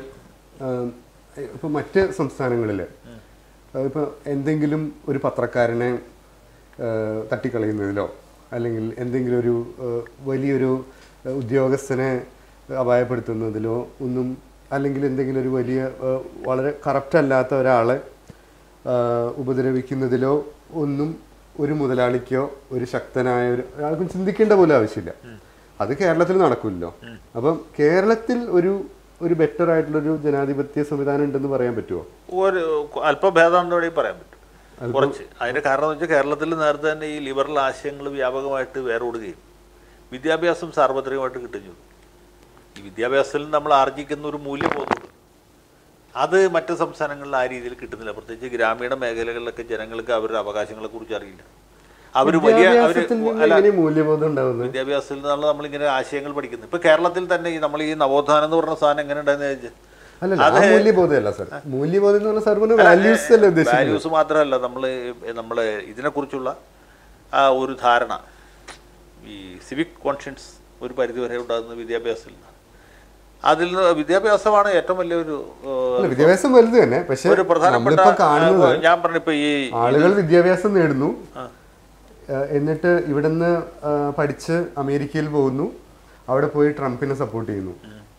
ഇപ്പൊ മറ്റ് സംസ്ഥാനങ്ങളിൽ ഇപ്പൊ എന്തെങ്കിലും ഒരു പത്രക്കാരനെ ആ, തട്ടിക്കളയുന്നതിലോ അല്ലെങ്കിൽ എന്തെങ്കിലും ഒരു ആ, വലിയൊരു ആ, ഉദ്യോഗസ്ഥനെ അപായപ്പെടുത്തുന്നതിലോ ഒന്നും അല്ലെങ്കിൽ എന്തെങ്കിലും ഒരു വലിയ ആ, വളരെ കറപ്റ്റ് അല്ലാത്ത ഒരാളെ ആ, ഉപദ്രവിക്കുന്നതിലോ ഒന്നും ഒരു മുതലാളിക്കോ ഒരു ശക്തനായ ഒരു ആൾക്കും ചിന്തിക്കേണ്ട പോലും ആവശ്യമില്ല അത് കേരളത്തിൽ നടക്കില്ലല്ലോ അപ്പം കേരളത്തിൽ ഒരു ഒരു ബെറ്റർ ആയിട്ടുള്ളൊരു ജനാധിപത്യ സംവിധാനം ഉണ്ടെന്ന് പറയാൻ പറ്റുമോ ഒരു അല്പം ഭേദമാണെന്ന് വേണമെങ്കിൽ പറയാൻ പറ്റും കുറച്ച് അതിന്റെ കാരണം എന്ന് വെച്ചാൽ കേരളത്തിൽ നേരത്തെ തന്നെ ഈ ലിബറൽ ആശയങ്ങൾ വ്യാപകമായിട്ട് വേറോടുകയും വിദ്യാഭ്യാസം സാർവത്രികമായിട്ട് കിട്ടുകയും ചെയ്തു ഈ വിദ്യാഭ്യാസത്തിൽ നമ്മൾ ആർജിക്കുന്ന ഒരു മൂല്യബോധമുണ്ട് അത് മറ്റ് സംസ്ഥാനങ്ങളിൽ ആ രീതിയിൽ കിട്ടുന്നില്ല പ്രത്യേകിച്ച് ഗ്രാമീണ മേഖലകളിലൊക്കെ ജനങ്ങൾക്ക് അവരുടെ അവകാശങ്ങളെ കുറിച്ച് അറിയില്ല അവർ വലിയ അവർ വിദ്യാഭ്യാസത്തിൽ നിന്ന് എങ്ങനെ മൂല്യബോധം ഉണ്ടാവുന്നത് വിദ്യാഭ്യാസത്തിൽ നിന്നാണ് നമ്മളിങ്ങനെ ആശയങ്ങൾ പഠിക്കുന്നത് ഇപ്പൊ കേരളത്തിൽ തന്നെ ഈ നമ്മൾ ഈ നവോത്ഥാനം എന്ന് പറഞ്ഞ സാധനം എങ്ങനെ ഉണ്ടായെന്ന് ചോദിച്ചാൽ അല്ലല്ല ആ മൂല്യബോധമല്ല സാർ മൂല്യബോധം എന്ന് പറഞ്ഞ സാർ പറഞ്ഞ വാല്യൂസ് അല്ലേ ഉദ്ദേശിക്കുന്നത് വാല്യൂസ് മാത്രമല്ല നമ്മൾ നമ്മളെ ഇതിനെക്കുറിച്ചുള്ള ആ ഒരു ധാരണ ഈ സിവിക് കോൺഷ്യൻസ് ഒരു പരിധിവരെ ഉണ്ടാകുന്നത് വിദ്യാഭ്യാസത്തിൽ നിന്നാണ് അതിൽ നിന്ന് വിദ്യാഭ്യാസമാണ് ഏറ്റവും വലിയൊരു ഏഹ്, അല്ല വിദ്യാഭ്യാസം വലുത് തന്നെ പക്ഷെ ഒരു പ്രധാനപ്പെട്ട നമ്മളിപ്പോ കാണുന്നത് ആ, ഞാൻ പറഞ്ഞിപ്പോ ഈ ആളുകൾ വിദ്യാഭ്യാസം നേടുന്നു ഏഹ് എന്നിട്ട് ഇവിടുന്ന് ഏഹ് പഠിച്ച് അമേരിക്കയിൽ പോകുന്നു അവിടെ പോയി ട്രംപിനെ സപ്പോർട്ട് ചെയ്യുന്നു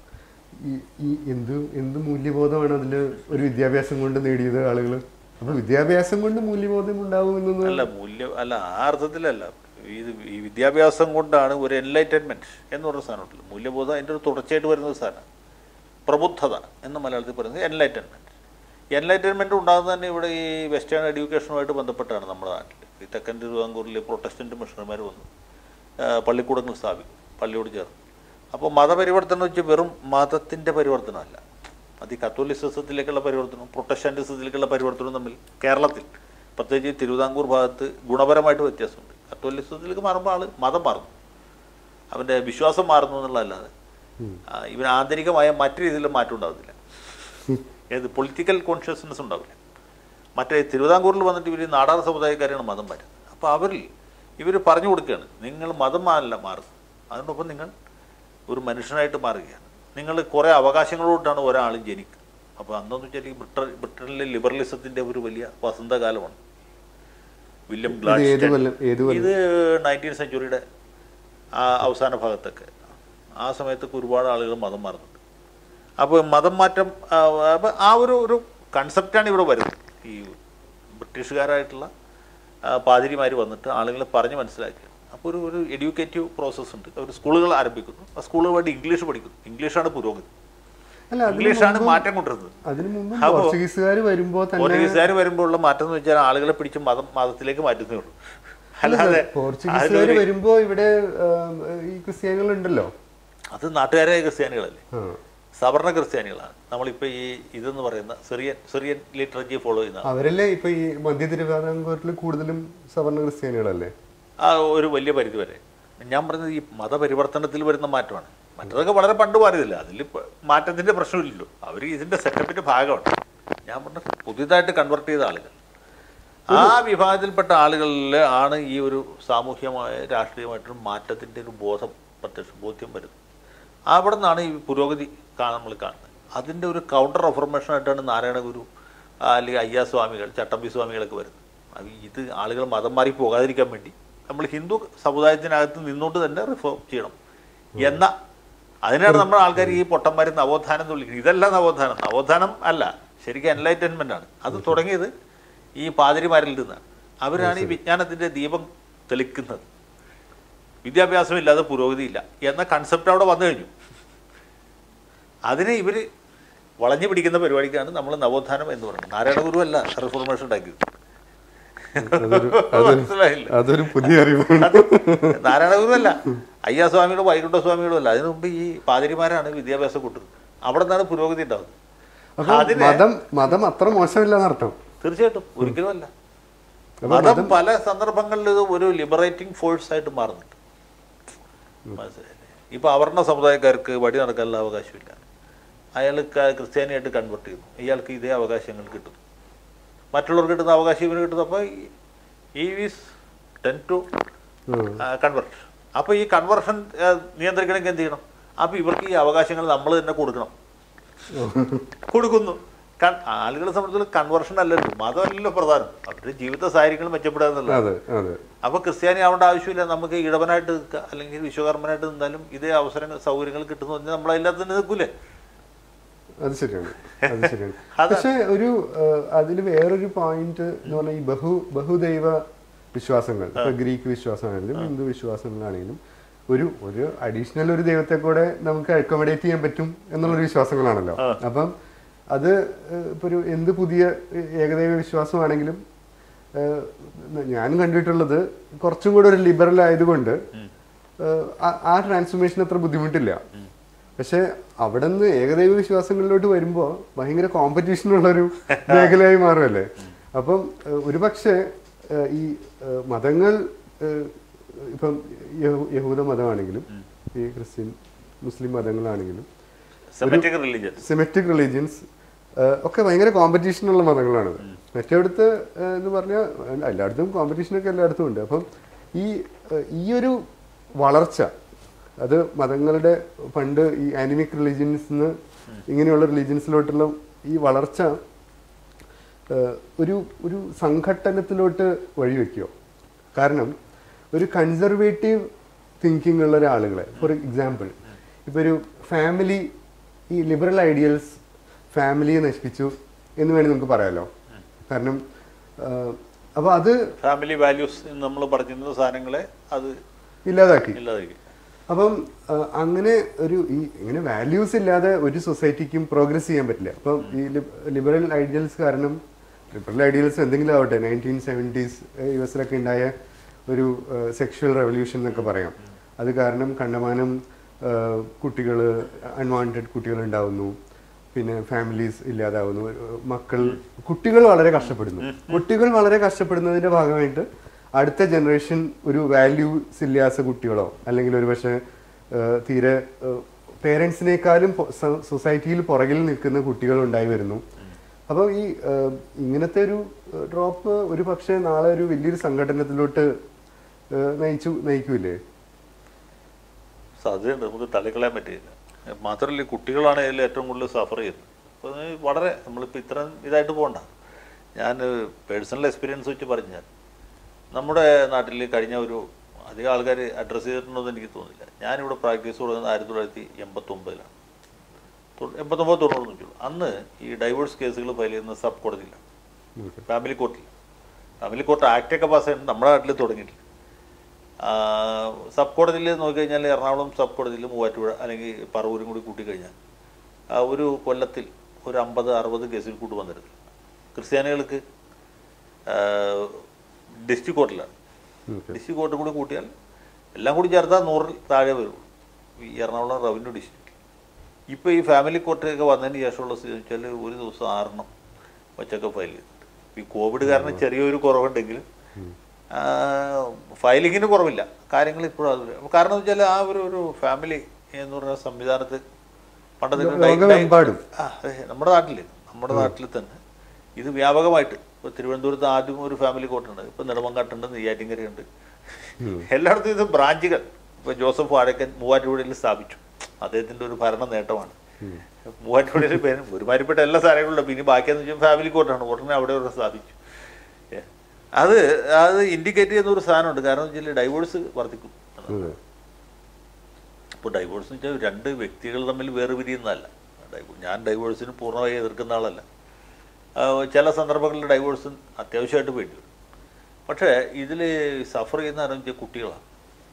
ഈ ഈ എന്ത് എന്ത് മൂല്യബോധമാണ് അതിൽ ഒരു വിദ്യാഭ്യാസം കൊണ്ട് നേടിയത് ആളുകൾ അപ്പൊ വിദ്യാഭ്യാസം കൊണ്ട് മൂല്യബോധം ഉണ്ടാവും എന്നൊന്നും അല്ല മൂല്യം അല്ല ആ അർത്ഥത്തിലല്ല ഇത് ഈ വിദ്യാഭ്യാസം കൊണ്ടാണ് ഒരു എൻലൈറ്റൻമെന്റ് എന്ന് പറഞ്ഞ സാധനമുണ്ടല്ലോ മൂല്യബോധം അതിൻ്റെ ഒരു തുടർച്ചയായിട്ട് വരുന്ന ഒരു സാധനം പ്രബുദ്ധത എന്ന് മലയാളത്തിൽ പറയുന്നത് എൻലൈറ്റൻമെന്റ് എൻലൈറ്റൻമെന്റ് ഉണ്ടാകുന്നത് തന്നെ ഇവിടെ ഈ വെസ്റ്റേൺ എഡ്യൂക്കേഷനുമായിട്ട് ബന്ധപ്പെട്ടാണ് നമ്മുടെ നാട്ടിൽ ഈ തെക്കൻ തിരുവിതാംകൂറിൽ പ്രൊട്ടസ്റ്റന്റ് മിഷണർമാർ വന്നു ആ, പള്ളിക്കൂടങ്ങൾ സ്ഥാപിക്കും പള്ളിയോട് ചേർന്ന് അപ്പോൾ മതപരിവർത്തനം വെച്ച് വെറും മതത്തിൻ്റെ പരിവർത്തനമല്ല അത് ഈ കത്തോലിസിസത്തിലേക്കുള്ള പരിവർത്തനവും പ്രൊട്ടസ്റ്റന്റിസത്തിലേക്കുള്ള പരിവർത്തനവും തമ്മിൽ കേരളത്തിൽ പ്രത്യേകിച്ച് തിരുവിതാംകൂർ ഭാഗത്ത് ഗുണപരമായിട്ട് വ്യത്യാസമുണ്ട് കത്തോലിസിസത്തിലേക്ക് മാറുമ്പോൾ ആൾ മതം മാറുന്നു അവൻ്റെ വിശ്വാസം മാറുന്നു എന്നുള്ളതല്ലാതെ ആ, ഇവന് ആന്തരികമായ മറ്റു രീതിയിലും മാറ്റം ഉണ്ടാകുന്നില്ല ഏത് പൊളിറ്റിക്കൽ കോൺഷ്യസ്നെസ് ഉണ്ടാവില്ല മറ്റേ തിരുവിതാംകൂറിൽ വന്നിട്ട് ഇവർ നാടാർ സമുദായക്കാരാണ് മതം മാറ്റുന്നത് അപ്പോൾ അവരിൽ ഇവർ പറഞ്ഞു കൊടുക്കുകയാണ് നിങ്ങൾ മതം മാറില്ല മാറുന്നത് അതിനൊപ്പം നിങ്ങൾ ഒരു മനുഷ്യനായിട്ട് മാറുകയാണ് നിങ്ങൾ കുറേ അവകാശങ്ങളോട്ടാണ് ഒരാളും ജനിക്കുക അപ്പോൾ അന്നെന്ന് വെച്ചാൽ ഈ ബ്രിട്ടൻ ബ്രിട്ടനിലെ ലിബറലിസത്തിൻ്റെ ഒരു വലിയ വസന്തകാലമാണ് വില്യം ഏത് ഗ്ലാഡ്സ്റ്റൺ കൊല്ലം ഏത് കൊല്ലം ഇത് നയൻറ്റീൻ സെഞ്ചുറിയുടെ ആ അവസാന ഭാഗത്തൊക്കെ ആ സമയത്തൊക്കെ ഒരുപാട് ആളുകൾ മതം മാറുന്നുണ്ട് അപ്പോൾ മതം മാറ്റം ആ, അപ്പോൾ ആ ഒരു ഒരു കൺസെപ്റ്റാണ് ഇവിടെ വരുന്നത് ഈ ബ്രിട്ടീഷുകാരായിട്ടുള്ള പാതിരിമാർ വന്നിട്ട് ആളുകളെ പറഞ്ഞ് മനസ്സിലാക്കി അപ്പോൾ ഒരു ഒരു എഡ്യൂക്കേറ്റീവ് പ്രോസസ്സ് ഉണ്ട് അവർ സ്കൂളുകൾ ആരംഭിക്കുന്നു ആ സ്കൂളുകൾ വേണ്ടി ഇംഗ്ലീഷ് പഠിക്കുന്നു ഇംഗ്ലീഷാണ് പുരോഗതി അല്ല അതിന് ഇംഗ്ലീഷാണ് മാറ്റം കൊണ്ടുവരുന്നത് അതിനു മുമ്പ് അപ്പോ- പോർച്ചുഗീസുകാർ വരുമ്പോ തന്നെ പോർച്ചുഗീസുകാർ വരുമ്പോൾ ഉള്ള മാറ്റം എന്ന് വെച്ചാൽ ആളുകളെ പിടിച്ച് മതം മതത്തിലേക്ക് മാറ്റുന്നേ ഉള്ളൂ അല്ലാതെ പോർച്ചുഗീസുകാർ അതിലൊരു- വരുമ്പോ ഇവിടെ ഏഹ്, ഈ ക്രിസ്ത്യാനികൾ ഉണ്ടല്ലോ അത് നാട്ടുകാരായ ക്രിസ്ത്യാനികളല്ലേ ആ. സവർണ ക്രിസ്ത്യാനികളാണ് നമ്മളിപ്പോൾ ഈ ഇതെന്ന് പറയുന്ന സിറിയൻ സിറിയൻ ലിറ്ററേച്ചർ ഫോളോ ചെയ്യുന്ന അവരല്ലേ ഇപ്പൊ ഈ മധ്യ തിരുവിതാംകൂറിൽ കൂടുതലും സവർണ്ണ ക്രിസ്ത്യാനികളല്ലേ ആ ഒരു വലിയ പരിധി വരെ ഞാൻ പറഞ്ഞത് ഈ മതപരിവർത്തനത്തിൽ വരുന്ന മാറ്റമാണ് മറ്റതൊക്കെ വളരെ പണ്ട് മാറിയതില്ല അതിൽ ഇപ്പൊ മാറ്റത്തിന്റെ പ്രശ്നമില്ലല്ലോ അവർ ഇതിന്റെ സെറ്റപ്പിന്റെ ഭാഗമാണ് ഞാൻ പറഞ്ഞ പുതിയതായിട്ട് കൺവെർട്ട് ചെയ്ത ആളുകൾ ആ വിഭാഗത്തിൽപ്പെട്ട ആളുകളിൽ ആണ് ഈ ഒരു സാമൂഹ്യമായ രാഷ്ട്രീയമായിട്ടൊരു മാറ്റത്തിന്റെ ഒരു ബോധം പ്രത്യക്ഷ ബോധ്യം വരുന്നത് അവിടെ നിന്നാണ് ഈ പുരോഗതി കാണാൻ നമ്മൾ കാണുന്നത് അതിൻ്റെ ഒരു കൗണ്ടർ റെഫർമേഷൻ ആയിട്ടാണ് നാരായണ ഗുരു ആ, അല്ലെങ്കിൽ അയ്യാസ്വാമികൾ ചട്ടമ്പി സ്വാമികളൊക്കെ വരുന്നത് അത് ഇത് ആളുകൾ മതം മാറി പോകാതിരിക്കാൻ വേണ്ടി നമ്മൾ ഹിന്ദു സമുദായത്തിനകത്ത് നിന്നുകൊണ്ട് തന്നെ റിഫോം ചെയ്യണം എന്ന അതിനാണ് നമ്മൾ ആൾക്കാർ ഈ പൊട്ടന്മാർ നവോത്ഥാനം എന്ന് വിളിക്കുന്നത് ഇതല്ല നവോത്ഥാനം നവോത്ഥാനം അല്ല ശരിക്കും എൻലൈറ്റൻമെൻ്റ് ആണ് അത് തുടങ്ങിയത് ഈ പാതിരിമാരിൽ നിന്നാണ് അവരാണ് ഈ വിജ്ഞാനത്തിൻ്റെ ദീപം തെളിക്കുന്നത് വിദ്യാഭ്യാസമില്ലാതെ പുരോഗതിയില്ല എന്ന കൺസെപ്റ്റ് അവിടെ വന്നു കഴിഞ്ഞു അതിനെ ഇവർ വളഞ്ഞു പിടിക്കുന്ന പരിപാടിക്കാണ് നമ്മൾ നവോത്ഥാനം എന്ന് പറയുന്നത് നാരായണ ഗുരു അല്ല റിഫോർമേഷൻ ഉണ്ടാക്കിയത് അതൊരു അതൊരു മനസ്സിലായില്ല അതൊരു പുതിയ അറിവാണ് അത് നാരായണ ഗുരു അല്ല അയ്യാസ്വാമികളും വൈകുണ്ഠ സ്വാമികളും അല്ല അതിനു മുമ്പ് ഈ പാതിരിമാരാണ് വിദ്യാഭ്യാസം കൂട്ടുന്നത് അവിടെ നിന്നാണ് പുരോഗതി ഉണ്ടാകുന്നത് അപ്പൊ അതിനെ മതം മതം അത്ര മോശമില്ല എന്നർത്ഥം തീർച്ചയായിട്ടും ഒരിക്കലും അല്ല അപ്പൊ മതം പല സന്ദർഭങ്ങളിൽ ഇത് ഒരു ലിബറേറ്റിംഗ് ഫോഴ്സ് ആയിട്ട് മാറുന്നുണ്ട് മനസ്സിലായില്ലേ ഇപ്പൊ അവർണ സമുദായക്കാർക്ക് വടി നടക്കാനുള്ള അവകാശമില്ല അയാൾ ക- ക്രിസ്ത്യാനിയായിട്ട് കൺവെർട്ട് ചെയ്യുന്നു ഇയാൾക്ക് ഇതേ അവകാശങ്ങൾ കിട്ടുന്നു മറ്റുള്ളവർക്ക് കിട്ടുന്ന അവകാശം ഇവന് കിട്ടുന്നു അപ്പോൾ ഈ is ten to um. Convert അപ്പോൾ ഈ കൺവെർഷൻ നിയന്ത്രിക്കണമെങ്കിൽ എന്ത് ചെയ്യണം അപ്പോൾ ഇവർക്ക് ഈ അവകാശങ്ങൾ നമ്മൾ തന്നെ കൊടുക്കണം കൊടുക്കുന്നു കൺ- ആളുകളെ സംബന്ധിച്ചിടത്തോളം കൺവെർഷൻ അല്ലല്ലോ മതമല്ലല്ലോ പ്രധാനം അവരുടെ ജീവിത സാഹചര്യങ്ങൾ മെച്ചപ്പെടുക എന്നുള്ളത് അതെ അതെ അപ്പോൾ ക്രിസ്ത്യാനി ആവേണ്ട ആവശ്യമില്ല നമുക്ക് ഇടവനായിട്ട് നിൽക്കുക അല്ലെങ്കിൽ വിശ്വകർമ്മനായിട്ട് നിന്നാലും ഇതേ അവസരങ്ങൾ സൗകര്യങ്ങൾ കിട്ടുന്നു പറഞ്ഞാൽ നമ്മളെല്ലാത്തിനും തന്നെ നിൽക്കൂലേ അത് ശരിയാണ് അത് ശരിയാണ് അതാ. പക്ഷെ ഒരു അതിൽ വേറൊരു പോയിന്റ് എന്ന് പറഞ്ഞാൽ ഈ ബഹു ബഹുദൈവ വിശ്വാസങ്ങൾ ഇപ്പൊ ഗ്രീക്ക് വിശ്വാസമാണെങ്കിലും ഹിന്ദു വിശ്വാസങ്ങളാണെങ്കിലും ഒരു ഒരു അഡീഷണൽ ഒരു ദൈവത്തെ കൂടെ നമുക്ക് അക്കോമഡേറ്റ് ചെയ്യാൻ പറ്റും എന്നുള്ളൊരു വിശ്വാസങ്ങളാണല്ലോ അപ്പം അത് ഏഹ്, ഇപ്പൊ ഒരു എന്ത് പുതിയ ഏകദൈവ വിശ്വാസമാണെങ്കിലും ഏഹ്, ഞാൻ കണ്ടിട്ടുള്ളത് കുറച്ചും കൂടെ ഒരു ലിബറൽ ആയതുകൊണ്ട് ഏഹ്, ആ- ആ ട്രാൻസ്ഫോർമേഷൻ അത്ര ബുദ്ധിമുട്ടില്ല പക്ഷെ അവിടെ നിന്ന് ഏകദൈവ വിശ്വാസങ്ങളിലോട്ട് വരുമ്പോൾ ഭയങ്കര കോമ്പറ്റീഷൻ ഉള്ളൊരു മേഖലയായി മാറുമല്ലേ അപ്പം ഏഹ്, ഒരു പക്ഷേ ഏഹ്, ഈ ഏഹ്, മതങ്ങൾ ഏഹ്, ഇപ്പം യഹൂ- യഹൂദ മതമാണെങ്കിലും ഈ ക്രിസ്ത്യൻ മുസ്ലിം മതങ്ങളാണെങ്കിലും സെമറ്റിക് റിലീജിയൻ സിമെട്രിക് റിലീജിയൻസ് ഒക്കെ ഭയങ്കര കോമ്പറ്റീഷൻ ഉള്ള മതങ്ങളാണ് മറ്റേടത്ത് ഏഹ്, എന്ന് പറഞ്ഞാൽ എല്ലായിടത്തും കോമ്പറ്റീഷനൊക്കെ എല്ലായിടത്തും ഉണ്ട് അപ്പം ഈ ഏഹ്, ഈ ഒരു വളർച്ച അത് മതങ്ങളുടെ പണ്ട് ഈ ആനിമിക് റിലീജിയൻസ് ഇങ്ങനെയുള്ള റിലീജിയൻസിലോട്ടുള്ള ഈ വളർച്ച ഏഹ്, ഒരു ഒരു സംഘട്ടനത്തിലോട്ട് വഴിവെക്കുമോ കാരണം ഒരു കൺസർവേറ്റീവ് തിങ്കിങ് ഉള്ള ഒരാളുകളെ ഫോർ എക്സാമ്പിൾ ഇപ്പോൾ ഒരു ഫാമിലി ഈ ലിബറൽ ഐഡിയൽസ് ഫാമിലിയെ നശിപ്പിച്ചു എന്ന് വേണമെങ്കിൽ നമുക്ക് പറയാലോ കാരണം അപ്പോൾ അത് ഫാമിലി വാല്യൂസ് നമ്മൾ പറഞ്ഞിരുന്ന സാധനങ്ങളെ അത് ഇല്ലാതാക്കി ഇല്ലാതാക്കി അപ്പം ആ, അങ്ങനെ ഒരു ഈ ഇങ്ങനെ വാല്യൂസ് ഇല്ലാതെ ഒരു സൊസൈറ്റിക്കും പ്രോഗ്രസ് ചെയ്യാൻ പറ്റില്ല അപ്പം ഈ ലിബറൽ ഐഡിയൽസ് കാരണം ലിബറൽ ഐഡിയൽസ് എന്തെങ്കിലും ആവട്ടെ നയൻറ്റീൻ സെവൻറ്റീസ് യു എസിലൊക്കെ ഉണ്ടായ ഒരു സെക്ഷുവൽ റെവല്യൂഷൻ എന്നൊക്കെ പറയാം അത് കാരണം കണ്ടമാനം കുട്ടികൾ അൺവാണ്ടഡ് കുട്ടികൾ ഉണ്ടാവുന്നു പിന്നെ ഫാമിലീസ് ഇല്ലാതാവുന്നു ഏഹ് മക്കൾ കുട്ടികൾ വളരെ കഷ്ടപ്പെടുന്നു കുട്ടികൾ വളരെ കഷ്ടപ്പെടുന്നതിന്റെ ഭാഗമായിട്ട് അടുത്ത ജനറേഷൻ ഒരു വാല്യൂസ് ഇല്ലാത്ത കുട്ടികളോ അല്ലെങ്കിൽ ഒരു പക്ഷേ തീരെ പേരൻസിനേക്കാളും സൊസൈറ്റിയിൽ പുറകിൽ നിൽക്കുന്ന കുട്ടികൾ ഉണ്ടായി വരുന്നു അപ്പോൾ ഈ ഏഹ്, ഇങ്ങനത്തെ ഒരു ഡ്രോപ്പ് ഒരു പക്ഷേ നാളെ ഒരു വലിയൊരു സംഘടനത്തിലോട്ട് ഏഹ്, നയിച്ചു നയിക്കൂലേ സാധ്യതയുണ്ട് നമുക്ക് തള്ളിക്കളയാൻ പറ്റില്ല മാത്രമല്ല ഈ കുട്ടികളാണ് ഇതിൽ ഏറ്റവും കൂടുതൽ സഫർ ചെയ്യുന്നത് അപ്പോൾ ഇത് വളരെ നമ്മളിപ്പോൾ ഇത്രയും ഇതായിട്ട് പോകണ്ട ഞാൻ പേഴ്സണൽ എക്സ്പീരിയൻസ് വെച്ച് പറഞ്ഞാൽ നമ്മുടെ നാട്ടിൽ കഴിഞ്ഞ ഒരു അധികം ആൾക്കാർ അഡ്രസ്സ് ചെയ്തിട്ടുണ്ടെന്ന് എനിക്ക് തോന്നുന്നില്ല ഞാനിവിടെ പ്രാക്ടീസ് തുടങ്ങുന്നത് ആയിരത്തി തൊള്ളായിരത്തി എൺപത്തൊമ്പതിലാണ് തൊ- എൺപത്തൊമ്പത് തൊണ്ണൂറ് നോക്കിയുള്ളൂ അന്ന് ഈ ഡൈവേഴ്സ് കേസുകൾ ഫയൽ ചെയ്യുന്ന സബ് കോടതിയിലാണ് ഫാമിലി കോർട്ടിൽ ഫാമിലി കോർട്ട് ആക്റ്റൊക്കെ പാസ്സായിട്ട് നമ്മുടെ നാട്ടിൽ തുടങ്ങിയിട്ടില്ല ആ, സബ് കോടതിയിൽ നോക്കിക്കഴിഞ്ഞാൽ എറണാകുളം സബ് കോടതിയിൽ മൂവാറ്റുപുഴ അല്ലെങ്കിൽ പറവൂരും കൂടി കൂട്ടിക്കഴിഞ്ഞാൽ ആ, ഒരു കൊല്ലത്തിൽ ഒരു അമ്പത് അറുപത് കേസിൽ കൂട്ട് വന്നിരുന്നു ക്രിസ്ത്യാനികൾക്ക് ഡിസ്ട്രിക്ട് കോർട്ടിലാണ് Okay. ഡിസ്ട്രിക്ട് കോർട്ട് കൂടി കൂട്ടിയാൽ എല്ലാം കൂടി ചേർത്താൽ നൂറിൽ താഴെ വരും ഈ എറണാകുളം റവന്യൂ ഡിസ്ട്രിക്റ്റ് ഇപ്പോൾ ഈ ഫാമിലി കോർട്ടിലൊക്കെ വന്നതിന് ശേഷമുള്ള സ്ഥിതി വെച്ചാൽ ഒരു ദിവസം ആറെണ്ണം വച്ചൊക്കെ ഫയൽ ചെയ്തിട്ടുണ്ട് ഈ കോവിഡ് കാരണം ചെറിയൊരു കുറവുണ്ടെങ്കിലും ഫയലിങ്ങിന് കുറവില്ല കാര്യങ്ങൾ ഇപ്പോഴും അത് കാരണം എന്ന് വെച്ചാൽ ആ ഒരു ഒരു ഫാമിലി എന്ന് പറഞ്ഞ സംവിധാനത്ത് പണ്ടത്തെ ഡൈ- ഡൈ- ലോകമെമ്പാടും ആ അതെ നമ്മുടെ നാട്ടിൽ നമ്മുടെ നാട്ടിൽ തന്നെ ഇത് വ്യാപകമായിട്ട് ഇപ്പോൾ തിരുവനന്തപുരത്ത് ആദ്യം ഒരു ഫാമിലി കോർട്ടുണ്ട് ഇപ്പോൾ നെടുമങ്ങാട്ടുണ്ട് നെയ്യാറ്റിൻകരയുണ്ട് എല്ലായിടത്തും ഇത് ബ്രാഞ്ചുകൾ ഇപ്പോൾ ജോസഫ് വാഴക്കൻ മൂവാറ്റുപുഴയിൽ സ്ഥാപിച്ചു അദ്ദേഹത്തിൻ്റെ ഒരു ഭരണ നേട്ടമാണ് മൂവാറ്റുപുഴയിൽ പേര് ഒരുമാതിരിപ്പെട്ട എല്ലാ സാധനങ്ങളും പിന്നെ ബാക്കിയെന്ന് വെച്ചാൽ ഫാമിലി കോർട്ടാണ് ഉടനെ അവിടെ ഒരു സ്ഥാപിച്ചു ഏ. അത് അത് ഇൻഡിക്കേറ്റ് ചെയ്യുന്ന ഒരു സാധനമുണ്ട് കാരണം വെച്ചാൽ ഡൈവോഴ്സ് വർദ്ധിക്കും അതെ ഇപ്പോൾ ഡൈവോഴ്സ് എന്ന് വെച്ചാൽ രണ്ട് വ്യക്തികൾ തമ്മിൽ വേർപിരിയുന്നതല്ല ഡൈവോ- ഞാൻ ഡൈവോഴ്സിന് പൂർണ്ണമായി എതിർക്കുന്ന ആളല്ല ആ, ചില സന്ദർഭങ്ങളിൽ ഡൈവോഴ്സ് അത്യാവശ്യമായിട്ട് വേണ്ടി വരും പക്ഷേ ഇതിൽ സഫർ ചെയ്യുന്ന ആരെന്ന് വെച്ചാൽ കുട്ടികളാണ്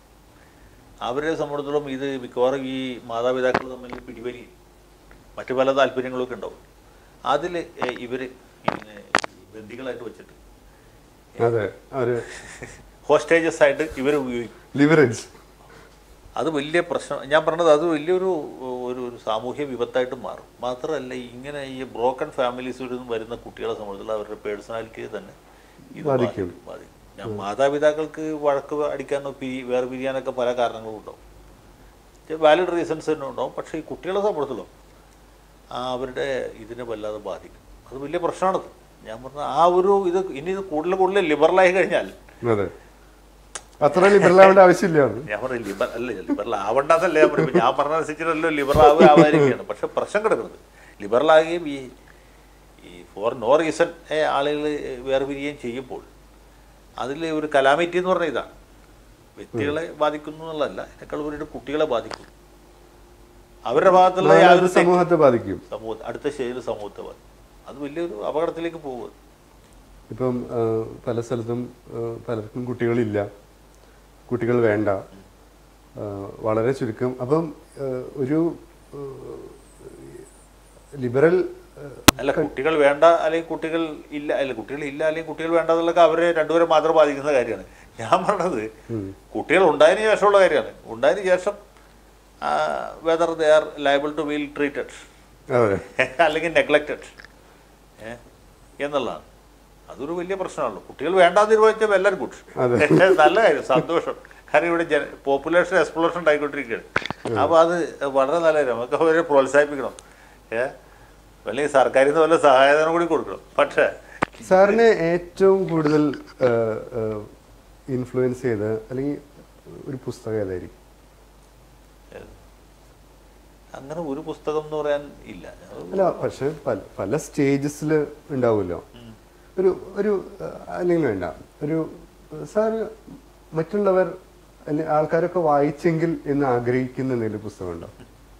അവരെ സംബന്ധിച്ചിടത്തോളം ഇത് മിക്കവാറും ഈ മാതാപിതാക്കൾ തമ്മിൽ പിടിവലി മറ്റു പല താല്പര്യങ്ങളൊക്കെ ഉണ്ടാവും അതിൽ ഇവർ ഇങ്ങനെ ബന്ദികളായിട്ട് വെച്ചിട്ട് അതെ ഒരു ഹോസ്റ്റേജസ് ആയിട്ട് ഇവർ ഉപയോഗിക്കും ലിവറേജ് അത് വലിയ പ്രശ്നം ഞാൻ പറഞ്ഞത് അത് വലിയൊരു ഒരു ഒരു സാമൂഹ്യ വിപത്തായിട്ട് മാറും മാത്രമല്ല ഇങ്ങനെ ഈ ബ്രോക്കൺ ഫാമിലീസിൽ നിന്ന് വരുന്ന കുട്ടികളെ സംബന്ധിച്ചുള്ള അവരുടെ പേഴ്സണാലിറ്റിയെ തന്നെ ഇത് ബാധിക്കും. ബാധിക്കും ഞാൻ മാതാപിതാക്കൾക്ക് വഴക്ക് അടിക്കാനോ പിരി വേറെ പിരിയാനൊക്കെ പല കാരണങ്ങളും ഉണ്ടാവും വാലിഡ് റീസൺസ് തന്നെ ഉണ്ടാവും പക്ഷേ ഈ കുട്ടികളെ സംബന്ധിച്ചിടത്തോളം ആ അവരുടെ ഇതിനെ വല്ലാതെ ബാധിക്കും അത് വലിയ പ്രശ്നമാണത് ഞാൻ പറഞ്ഞ ആ ഒരു ഇത് ഇനി ഇത് കൂടുതൽ കൂടുതൽ ലിബറലായി കഴിഞ്ഞാൽ അതെ അത്ര ലിബറൽ ആവേണ്ട ആവശ്യമില്ല അത്. ഞാൻ പറഞ്ഞു ലിബർ അല്ല ലിബറൽ ആവണ്ടെന്നല്ല ഞാൻ പറഞ്ഞു ഞാൻ പറഞ്ഞ അനുസരിച്ചിട്ടല്ലോ ലിബറൽ ആവുക ആവാതിരിക്കുകയാണ് പക്ഷെ പ്രശ്നം കിടക്കുന്നത് ലിബറൽ ആകുകയും ഈ ഈ ഫോർ നോ റീസൺ ആളുകൾ വേർപിരിയുകയും ചെയ്യുമ്പോൾ അതിൽ ഒരു കലാമിറ്റി എന്ന് പറഞ്ഞ ഇതാണ് വ്യക്തികളെ ബാധിക്കുന്നു എന്നുള്ളതല്ല അതിനേക്കാൾ ഒരു കുട്ടികളെ ബാധിക്കും അവരുടെ ഭാഗത്തുള്ള നാളെ അത് യാതൊരു തെറ്റും സമൂഹത്തെ ബാധിക്കും സമൂഹ അടുത്ത സ്റ്റേജിൽ സമൂഹത്തെ ബാധിക്കും അത് വലിയൊരു അപകടത്തിലേക്ക് പോകുന്നത് ഇപ്പം ആ, പല സ്ഥലത്തും ആ, പലർക്കും കുട്ടികളില്ല കുട്ടികൾ വേണ്ട ആ, വളരെ ചുരുക്കം അപ്പം ആ, ഒരു ലിബറൽ അല്ല കുട്ടികൾ വേണ്ട അല്ലെങ്കിൽ കുട്ടികൾ ഇല്ല അല്ല കുട്ടികൾ ഇല്ല അല്ലെങ്കിൽ കുട്ടികൾ വേണ്ട എന്നുള്ളതൊക്കെ അവരെ രണ്ടുപേരെ മാത്രം ബാധിക്കുന്ന കാര്യമാണ് ഞാൻ പറഞ്ഞത് കുട്ടികൾ ഉണ്ടായതിനു ശേഷമുള്ള കാര്യമാണ് ഉണ്ടായതിനു ശേഷം whether they are liable to well treated അതെ അല്ലെങ്കിൽ നെഗ്ലക്റ്റഡ് എന്നുള്ളതാണ് അതൊരു വലിയ പ്രശ്നമാണല്ലോ കുട്ടികൾ വേണ്ടാന്ന് തീരുമാനിച്ചാൽ എല്ലാവരും ഗുഡ് നല്ല കാര്യം സന്തോഷം കാരണം ഇവിടെ ജന പോപ്പുലേഷൻ എക്സ്പ്ലോഷൻ ഉണ്ടായിക്കൊണ്ടിരിക്കുകയാണ് അപ്പോൾ അത് വളരെ നല്ല കാര്യം നമുക്ക് അവരെ പ്രോത്സാഹിപ്പിക്കണം ഏ അല്ലെങ്കിൽ സർക്കാരിൽ നിന്ന് വല്ല സഹായധനം കൂടി കൊടുക്കണം പക്ഷേ സാറിനെ ഏറ്റവും കൂടുതൽ ഇൻഫ്ലുവൻസ് ചെയ്ത അല്ലെങ്കിൽ ഒരു പുസ്തകം ഏതായിരിക്കും അങ്ങനെ ഒരു പുസ്തകം എന്ന് പറയാൻ ഇല്ല അല്ല പക്ഷെ പല പല സ്റ്റേജസിൽ ഉണ്ടാവുമല്ലോ ഒരു ഒരു ആ, അല്ലെങ്കിൽ വേണ്ട ഒരു സാറ് മറ്റുള്ളവർ അല്ലെങ്കിൽ ആൾക്കാരൊക്കെ വായിച്ചെങ്കിൽ എന്ന് ആഗ്രഹിക്കുന്ന എന്തെങ്കിലും പുസ്തകമുണ്ടോ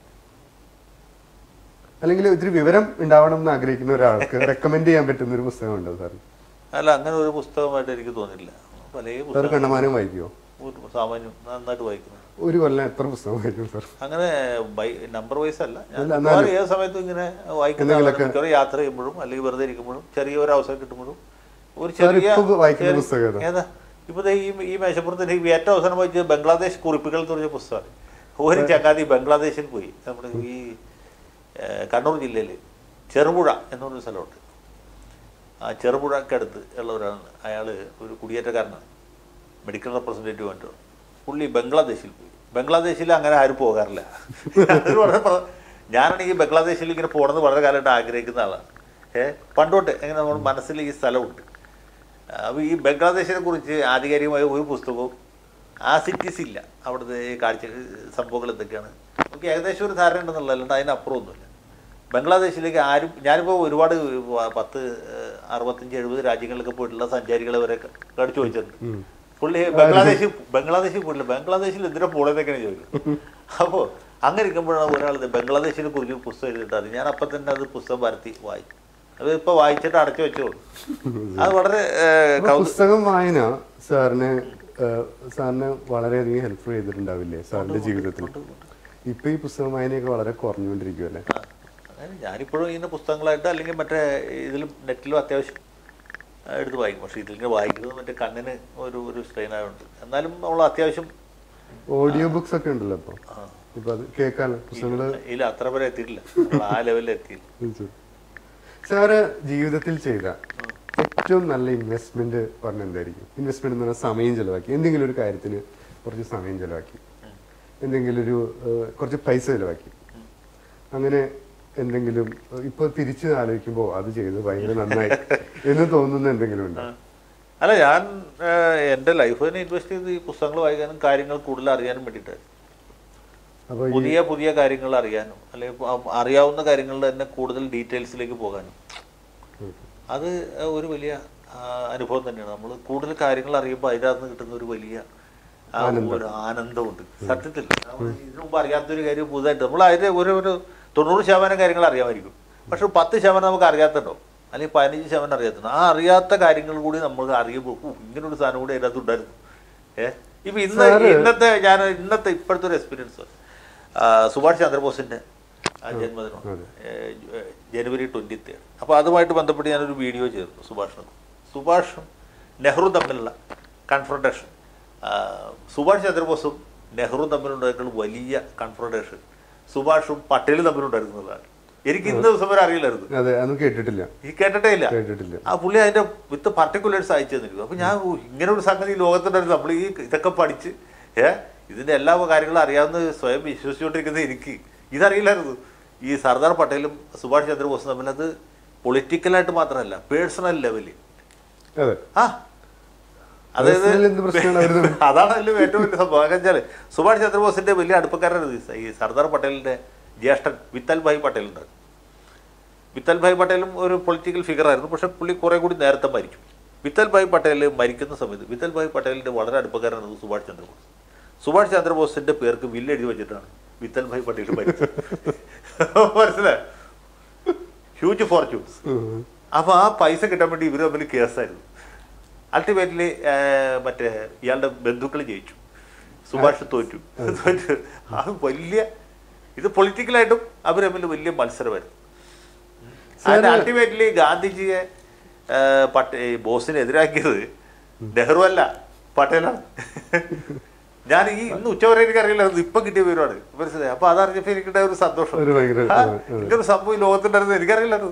അല്ലെങ്കിൽ ഇത്തിരി വിവരം ഉണ്ടാവണം എന്ന് ആഗ്രഹിക്കുന്ന ഒരാൾക്ക് റെക്കമെൻഡ് ചെയ്യാൻ പറ്റുന്ന ഒരു പുസ്തകമുണ്ടോ സാർ അല്ല അങ്ങനെ ഒരു പുസ്തകമായിട്ട് എനിക്ക് തോന്നിയില്ല പല സാർ പുസ്തകം കണ്ടമാനം വായിക്കുമോ ഒരു സാമാന്യം നന്നായിട്ട് വായിക്കുന്നു ഒരു കൊല്ലം എത്ര പുസ്തകം വായിക്കും സാർ അങ്ങനെ ബൈ നമ്പർ വൈസ് അല്ല ഞാൻ അല്ല, മിക്കവാറും ഏത് സമയത്തും ഇങ്ങനെ വായിക്കുന്ന ആളാണ്. എന്തെങ്കിലുമൊക്കെ- മിക്കവാറും യാത്ര ചെയ്യുമ്പോഴും അല്ലെങ്കിൽ വെറുതെ ഇരിക്കുമ്പോഴും ചെറിയ ഒരു അവസരം കിട്ടുമ്പോഴും ഒരു സാർ ചെറിയ ഇപ്പൊ വായിക്കുന്ന ചെറിയ- പുസ്തകം ഏതാ? ഏതാ ഇപ്പൊ ദേ ഈ ഈ മേശപ്പുറത്ത് എനിക്ക് ഏറ്റവും അവസാനം വായിച്ചത് ബംഗ്ലാദേശ് കുറിപ്പുകൾ എന്ന് പറഞ്ഞ പുസ്തകമാണ് ഒരു ചങ്ങാതി ബംഗ്ലാദേശിൽ പോയി നമ്മുടെ ഈ ഏഹ്, കണ്ണൂർ ജില്ലയിൽ ചെറുപുഴ എന്ന് പറഞ്ഞൊരു സ്ഥലമുണ്ട് ആ ചെറുപുഴക്കടുത്ത് ഉള്ള ഒരാളാണ് അയാൾ ഒരു കുടിയേറ്റക്കാരനാണ് മെഡിക്കൽ റെപ്രസെൻറ്റേറ്റീവ് ആയിട്ട് പുള്ളി ബംഗ്ലാദേശിൽ പോയി ബംഗ്ലാദേശിൽ അങ്ങനെ ആരും പോകാറില്ല അത് വളരെ പ്ര- ഞാനാണെങ്കിൽ ബംഗ്ലാദേശിൽ ഇങ്ങനെ പോകണമെന്ന് വളരെ കാലമായിട്ട് ആഗ്രഹിക്കുന്ന ആളാണ് ഏഹ് പണ്ടോട്ട് എങ്ങനെ നമ്മുടെ മനസ്സിൽ ഈ സ്ഥലമുണ്ട് അപ്പോൾ ഈ ബംഗ്ലാദേശിനെ കുറിച്ച് ആധികാരികമായ ഒരു പുസ്തകവും ആ സിറ്റീസ് ഇല്ല അവിടുത്തെ ഈ കാഴ്ച സംഭവങ്ങൾ എന്തൊക്കെയാണ് നമുക്ക് ഏകദേശം ഒരു ധാരണ ഉണ്ടെന്നുള്ള അല്ലാണ്ട് അതിനപ്പുറമൊന്നുമില്ല ബംഗ്ലാദേശിലേക്ക് ആരും ഞാനിപ്പോൾ ഒരുപാട് വ- പത്ത് ഏഹ്, അറുപത്തഞ്ച് എഴുപത് രാജ്യങ്ങളിലൊക്കെ പോയിട്ടുള്ള സഞ്ചാരികളെ വരെ കടിച്ചു ചോദിച്ചിട്ടുണ്ട് പുള്ളി ബംഗ്ലാദേശിൽ ബംഗ്ലാദേശിൽ പോയിട്ടില്ല ബംഗ്ലാദേശിൽ എന്തിനാ പോളെന്നൊക്കെയാണ് ചോദിക്കുന്നത് അപ്പോൾ അങ്ങനെ ഇരിക്കുമ്പോഴാണ് ഒരാൾ ഇത് ബംഗ്ലാദേശിനെ കുറിച്ച് ഒരു പുസ്തകം എഴുതിയിട്ടത് ഞാൻ അപ്പം തന്നെ അത് പുസ്തകം പരത്തി വായിച്ചു അത് ഇപ്പോൾ വായിച്ചിട്ട് അടച്ചു വെച്ചോളൂ അത് വളരെ ഏഹ്, അപ്പൊ കൗതു പുസ്തകം വായന സാറിന് ഏഹ്, സാറിന് വളരെയധികം ഹെൽപ്പ് ചെയ്തിട്ടുണ്ടാവില്ലേ സാറിന്റെ ജീവിതത്തിൽ ഇപ്പൊ ഈ പുസ്തകം വായനയൊക്കെ വളരെ കുറഞ്ഞുകൊണ്ടിരിക്കുമല്ലേ ആ, അങ്ങനെ ഞാനിപ്പോഴും ഇങ്ങനെ പുസ്തകങ്ങളായിട്ട് അല്ലെങ്കിൽ മറ്റേ ഇതിലും നെറ്റിലും അത്യാവശ്യം ആ, എടുത്ത് വായിക്കും പക്ഷേ ഇതിലിങ്ങനെ വായിക്കുന്നത് മറ്റേ കണ്ണിന് ഒരു ഒരു സ്ട്രെയിൻ ആയതുകൊണ്ട് എന്നാലും നമ്മൾ അത്യാവശ്യം ഓഡിയോ ബുക്സ് ഒക്കെ ഉണ്ടല്ലോ ഇപ്പൊ ആ, ഇപ്പൊ അത് കേൾക്കാനുള്ള പ്രശ്നങ്ങള് ഇല്ല അത്ര വരെ എത്തിയിട്ടില്ല നമ്മൾ ആ ലെവലിൽ എത്തിയില്ല സാറ് ജീവിതത്തിൽ ചെയ്ത ഏറ്റവും നല്ല ഇൻവെസ്റ്റ്മെന്റ് പറഞ്ഞ എന്തായിരിക്കും ഇൻവെസ്റ്റ്മെന്റ് എന്ന് പറഞ്ഞാൽ സമയം ചെലവാക്കി എന്തെങ്കിലും ഒരു കാര്യത്തിന് കുറച്ച് സമയം ചെലവാക്കി എന്തെങ്കിലും ഒരു ഏഹ്, കുറച്ച് പൈസ ചെലവാക്കി അങ്ങനെ എന്തെങ്കിലും ഏഹ്, ഇപ്പൊ തിരിച്ച് ആലോചിക്കുമ്പോൾ അത് ചെയ്ത് ഭയങ്കര നന്നായി എന്ന് തോന്നുന്ന എന്തെങ്കിലും ഉണ്ടോ അല്ല ഞാൻ ഏഹ്, എൻ്റെ ലൈഫ് തന്നെ ഇൻവെസ്റ്റ് ചെയ്ത് ഈ പുസ്തകങ്ങൾ വായിക്കാനും കാര്യങ്ങൾ കൂടുതൽ അറിയാനും വേണ്ടിയിട്ട് അപ്പൊ ഈ പുതിയ പുതിയ കാര്യങ്ങൾ അറിയാനും അല്ലെങ്കിൽ അ- അറിയാവുന്ന കാര്യങ്ങളിൽ തന്നെ കൂടുതൽ ഡീറ്റെയിൽസിലേക്ക് പോകാനും അത് ഒരു വലിയ ആ, അനുഭവം തന്നെയാണ് നമ്മൾ കൂടുതൽ കാര്യങ്ങൾ അറിയുമ്പോൾ അതിനകത്ത് നിന്ന് കിട്ടുന്ന ഒരു വലിയ ആ ഒരു ആനന്ദമുണ്ട് സത്യത്തിൽ നമ്മൾ ഇതിനു മുമ്പ് അറിയാത്തൊരു കാര്യം പുതുതായിട്ട് നമ്മൾ അതിന്റെ ഒരു ഒരു തൊണ്ണൂറ് ശതമാനം കാര്യങ്ങൾ അറിയാമായിരിക്കും പക്ഷെ ഒരു പത്ത് ശതമാനം നമുക്ക് അറിയാത്തുണ്ടാവും അല്ലെങ്കിൽ പതിനഞ്ച് ശതമാനം അറിയാത്തുണ്ട് ആ അറിയാത്ത കാര്യങ്ങൾ കൂടി നമ്മൾ അറിയുമ്പോൾ "ഓ, ഇങ്ങനൊരു സാധനം കൂടി അതിനകത്ത് ഉണ്ടായിരുന്നു ഏഹ് ഇപ്പൊ ഇന്ന് ഇന്നത്തെ ഞാൻ ഇന്നത്തെ ഇപ്പോഴത്തെ ഒരു എക്സ്പീരിയൻസ് സുഭാഷ് ചന്ദ്രബോസിന്റെ ആ ജന്മദിനം ഏഹ് ജ- ജനുവരി ട്വൻറ്റി തേർഡ് അപ്പോൾ അതുമായിട്ട് ബന്ധപ്പെട്ട് ഞാനൊരു വീഡിയോ ചെയ്തിരുന്നു സുഭാഷിനും സുഭാഷും നെഹ്റു തമ്മിലുള്ള കൺഫ്രണ്ടേഷൻ സുഭാഷ് ചന്ദ്രബോസും നെഹ്റുവും തമ്മിലുണ്ടായിട്ടുള്ള വലിയ കൺഫ്രണ്ടേഷൻ സുഭാഷും പട്ടേലും തമ്മിലുണ്ടായിരുന്നതാണ് എനിക്ക് ഇന്ന് ദിവസം വരെ അറിയില്ലായിരുന്നു അതെ അതൊന്നും കേട്ടിട്ടില്ല ഈ കേട്ടിട്ടേ ഇല്ല കേട്ടിട്ടില്ല ആ പുള്ളി അതിന്റെ വിത്ത് പർട്ടിക്കുലേഴ്സ് അയച്ചു തന്നിരിക്കും അപ്പൊ ഞാൻ ഓ, ഇങ്ങനെ ഒരു സംഗതി ഈ ലോകത്തുണ്ടായിരുന്നു നമ്മൾ ഈ ഇതൊക്കെ പഠിച്ച് ഏ ഇതിന്റെ എല്ലാ കാര്യങ്ങളും അറിയാവുന്ന സ്വയം വിശ്വസിച്ചുകൊണ്ടിരിക്കുന്ന എനിക്ക് ഇതറിയില്ലായിരുന്നു ഈ സർദാർ പട്ടേലും സുഭാഷ് ചന്ദ്രബോസും തമ്മിൽ അത് പൊളിറ്റിക്കലായിട്ട് മാത്രമല്ല പേഴ്സണൽ ലെവലിൽ അതെ ആ അതായത് Personal എന്ത് പ്രശ്നമാണ് അവര് തമ്മിൽ? അതാണ് അതിൽ ഏറ്റവും വലിയ സംഭവം എന്ന് വെച്ചാൽ സുഭാഷ് ചന്ദ്രബോസിന്റെ വലിയ അടുപ്പക്കാരനാണ് ഇത്. ഈ സർദാർ പട്ടേലിന്റെ ജ്യേഷ്ഠൻ വിത്തൽ ഭായ് പട്ടേലുണ്ട് വിത്തൽ ഭായ് പട്ടേലും ഒരു പൊളിറ്റിക്കൽ ഫിഗർ ആയിരുന്നു പക്ഷെ പുള്ളി കുറെ കൂടി നേരത്തെ മരിച്ചു വിത്തൽ ഭായ് പട്ടേൽ മരിക്കുന്ന സമയത്ത് വിത്തൽ ഭായ് പട്ടേലിന്റെ വളരെ അടുപ്പക്കാരനാണ് സുഭാഷ് ചന്ദ്രബോസ് സുഭാഷ് ചന്ദ്രബോസിന്റെ പേർക്ക് വില്ല് എഴുതി വെച്ചിട്ടാണ് വിത്തൽ ഭായ് പട്ടേൽ മരിച്ചത് മനസ്സിലായോ ഹ്യൂജ് ഫോർച്യൂൺസ് ഉം. അപ്പൊ ആ പൈസ കിട്ടാൻ വേണ്ടി ഇവർ തമ്മിൽ കേസായിരുന്നു അൾട്ടിമേറ്റ്ലി മറ്റേ ഇയാളുടെ ബന്ധുക്കൾ ജയിച്ചു സുഭാഷ് തോറ്റു തോറ്റു അത് വലിയ ഇത് പൊളിറ്റിക്കലായിട്ടും അവർ തമ്മിൽ വലിയ മത്സരമായിരുന്നു അതിന് അൾട്ടിമേറ്റ്ലി ഗാന്ധിജിയെ ആ, പട്ടേ ഈ ബോസിനെ എതിരാക്കിയത് നെഹ്റു അല്ല പട്ടേലാണ് ഞാൻ ഈ ഇന്ന് ഉച്ചവരെ എനിക്ക് അറിയില്ലായിരുന്നു ഇപ്പൊ കിട്ടിയ വിവരമാണ് മനസ്സിലായി അപ്പൊ അതറിഞ്ഞപ്പോ എനിക്കുണ്ടായ ഒരു സന്തോഷം ഒരു ഭയങ്കര ആ, ആ, അതെ. ഇങ്ങനൊരു സംഭവം ഈ ലോകത്തുണ്ടായിരുന്നു എനിക്കറിയില്ലായിരുന്നു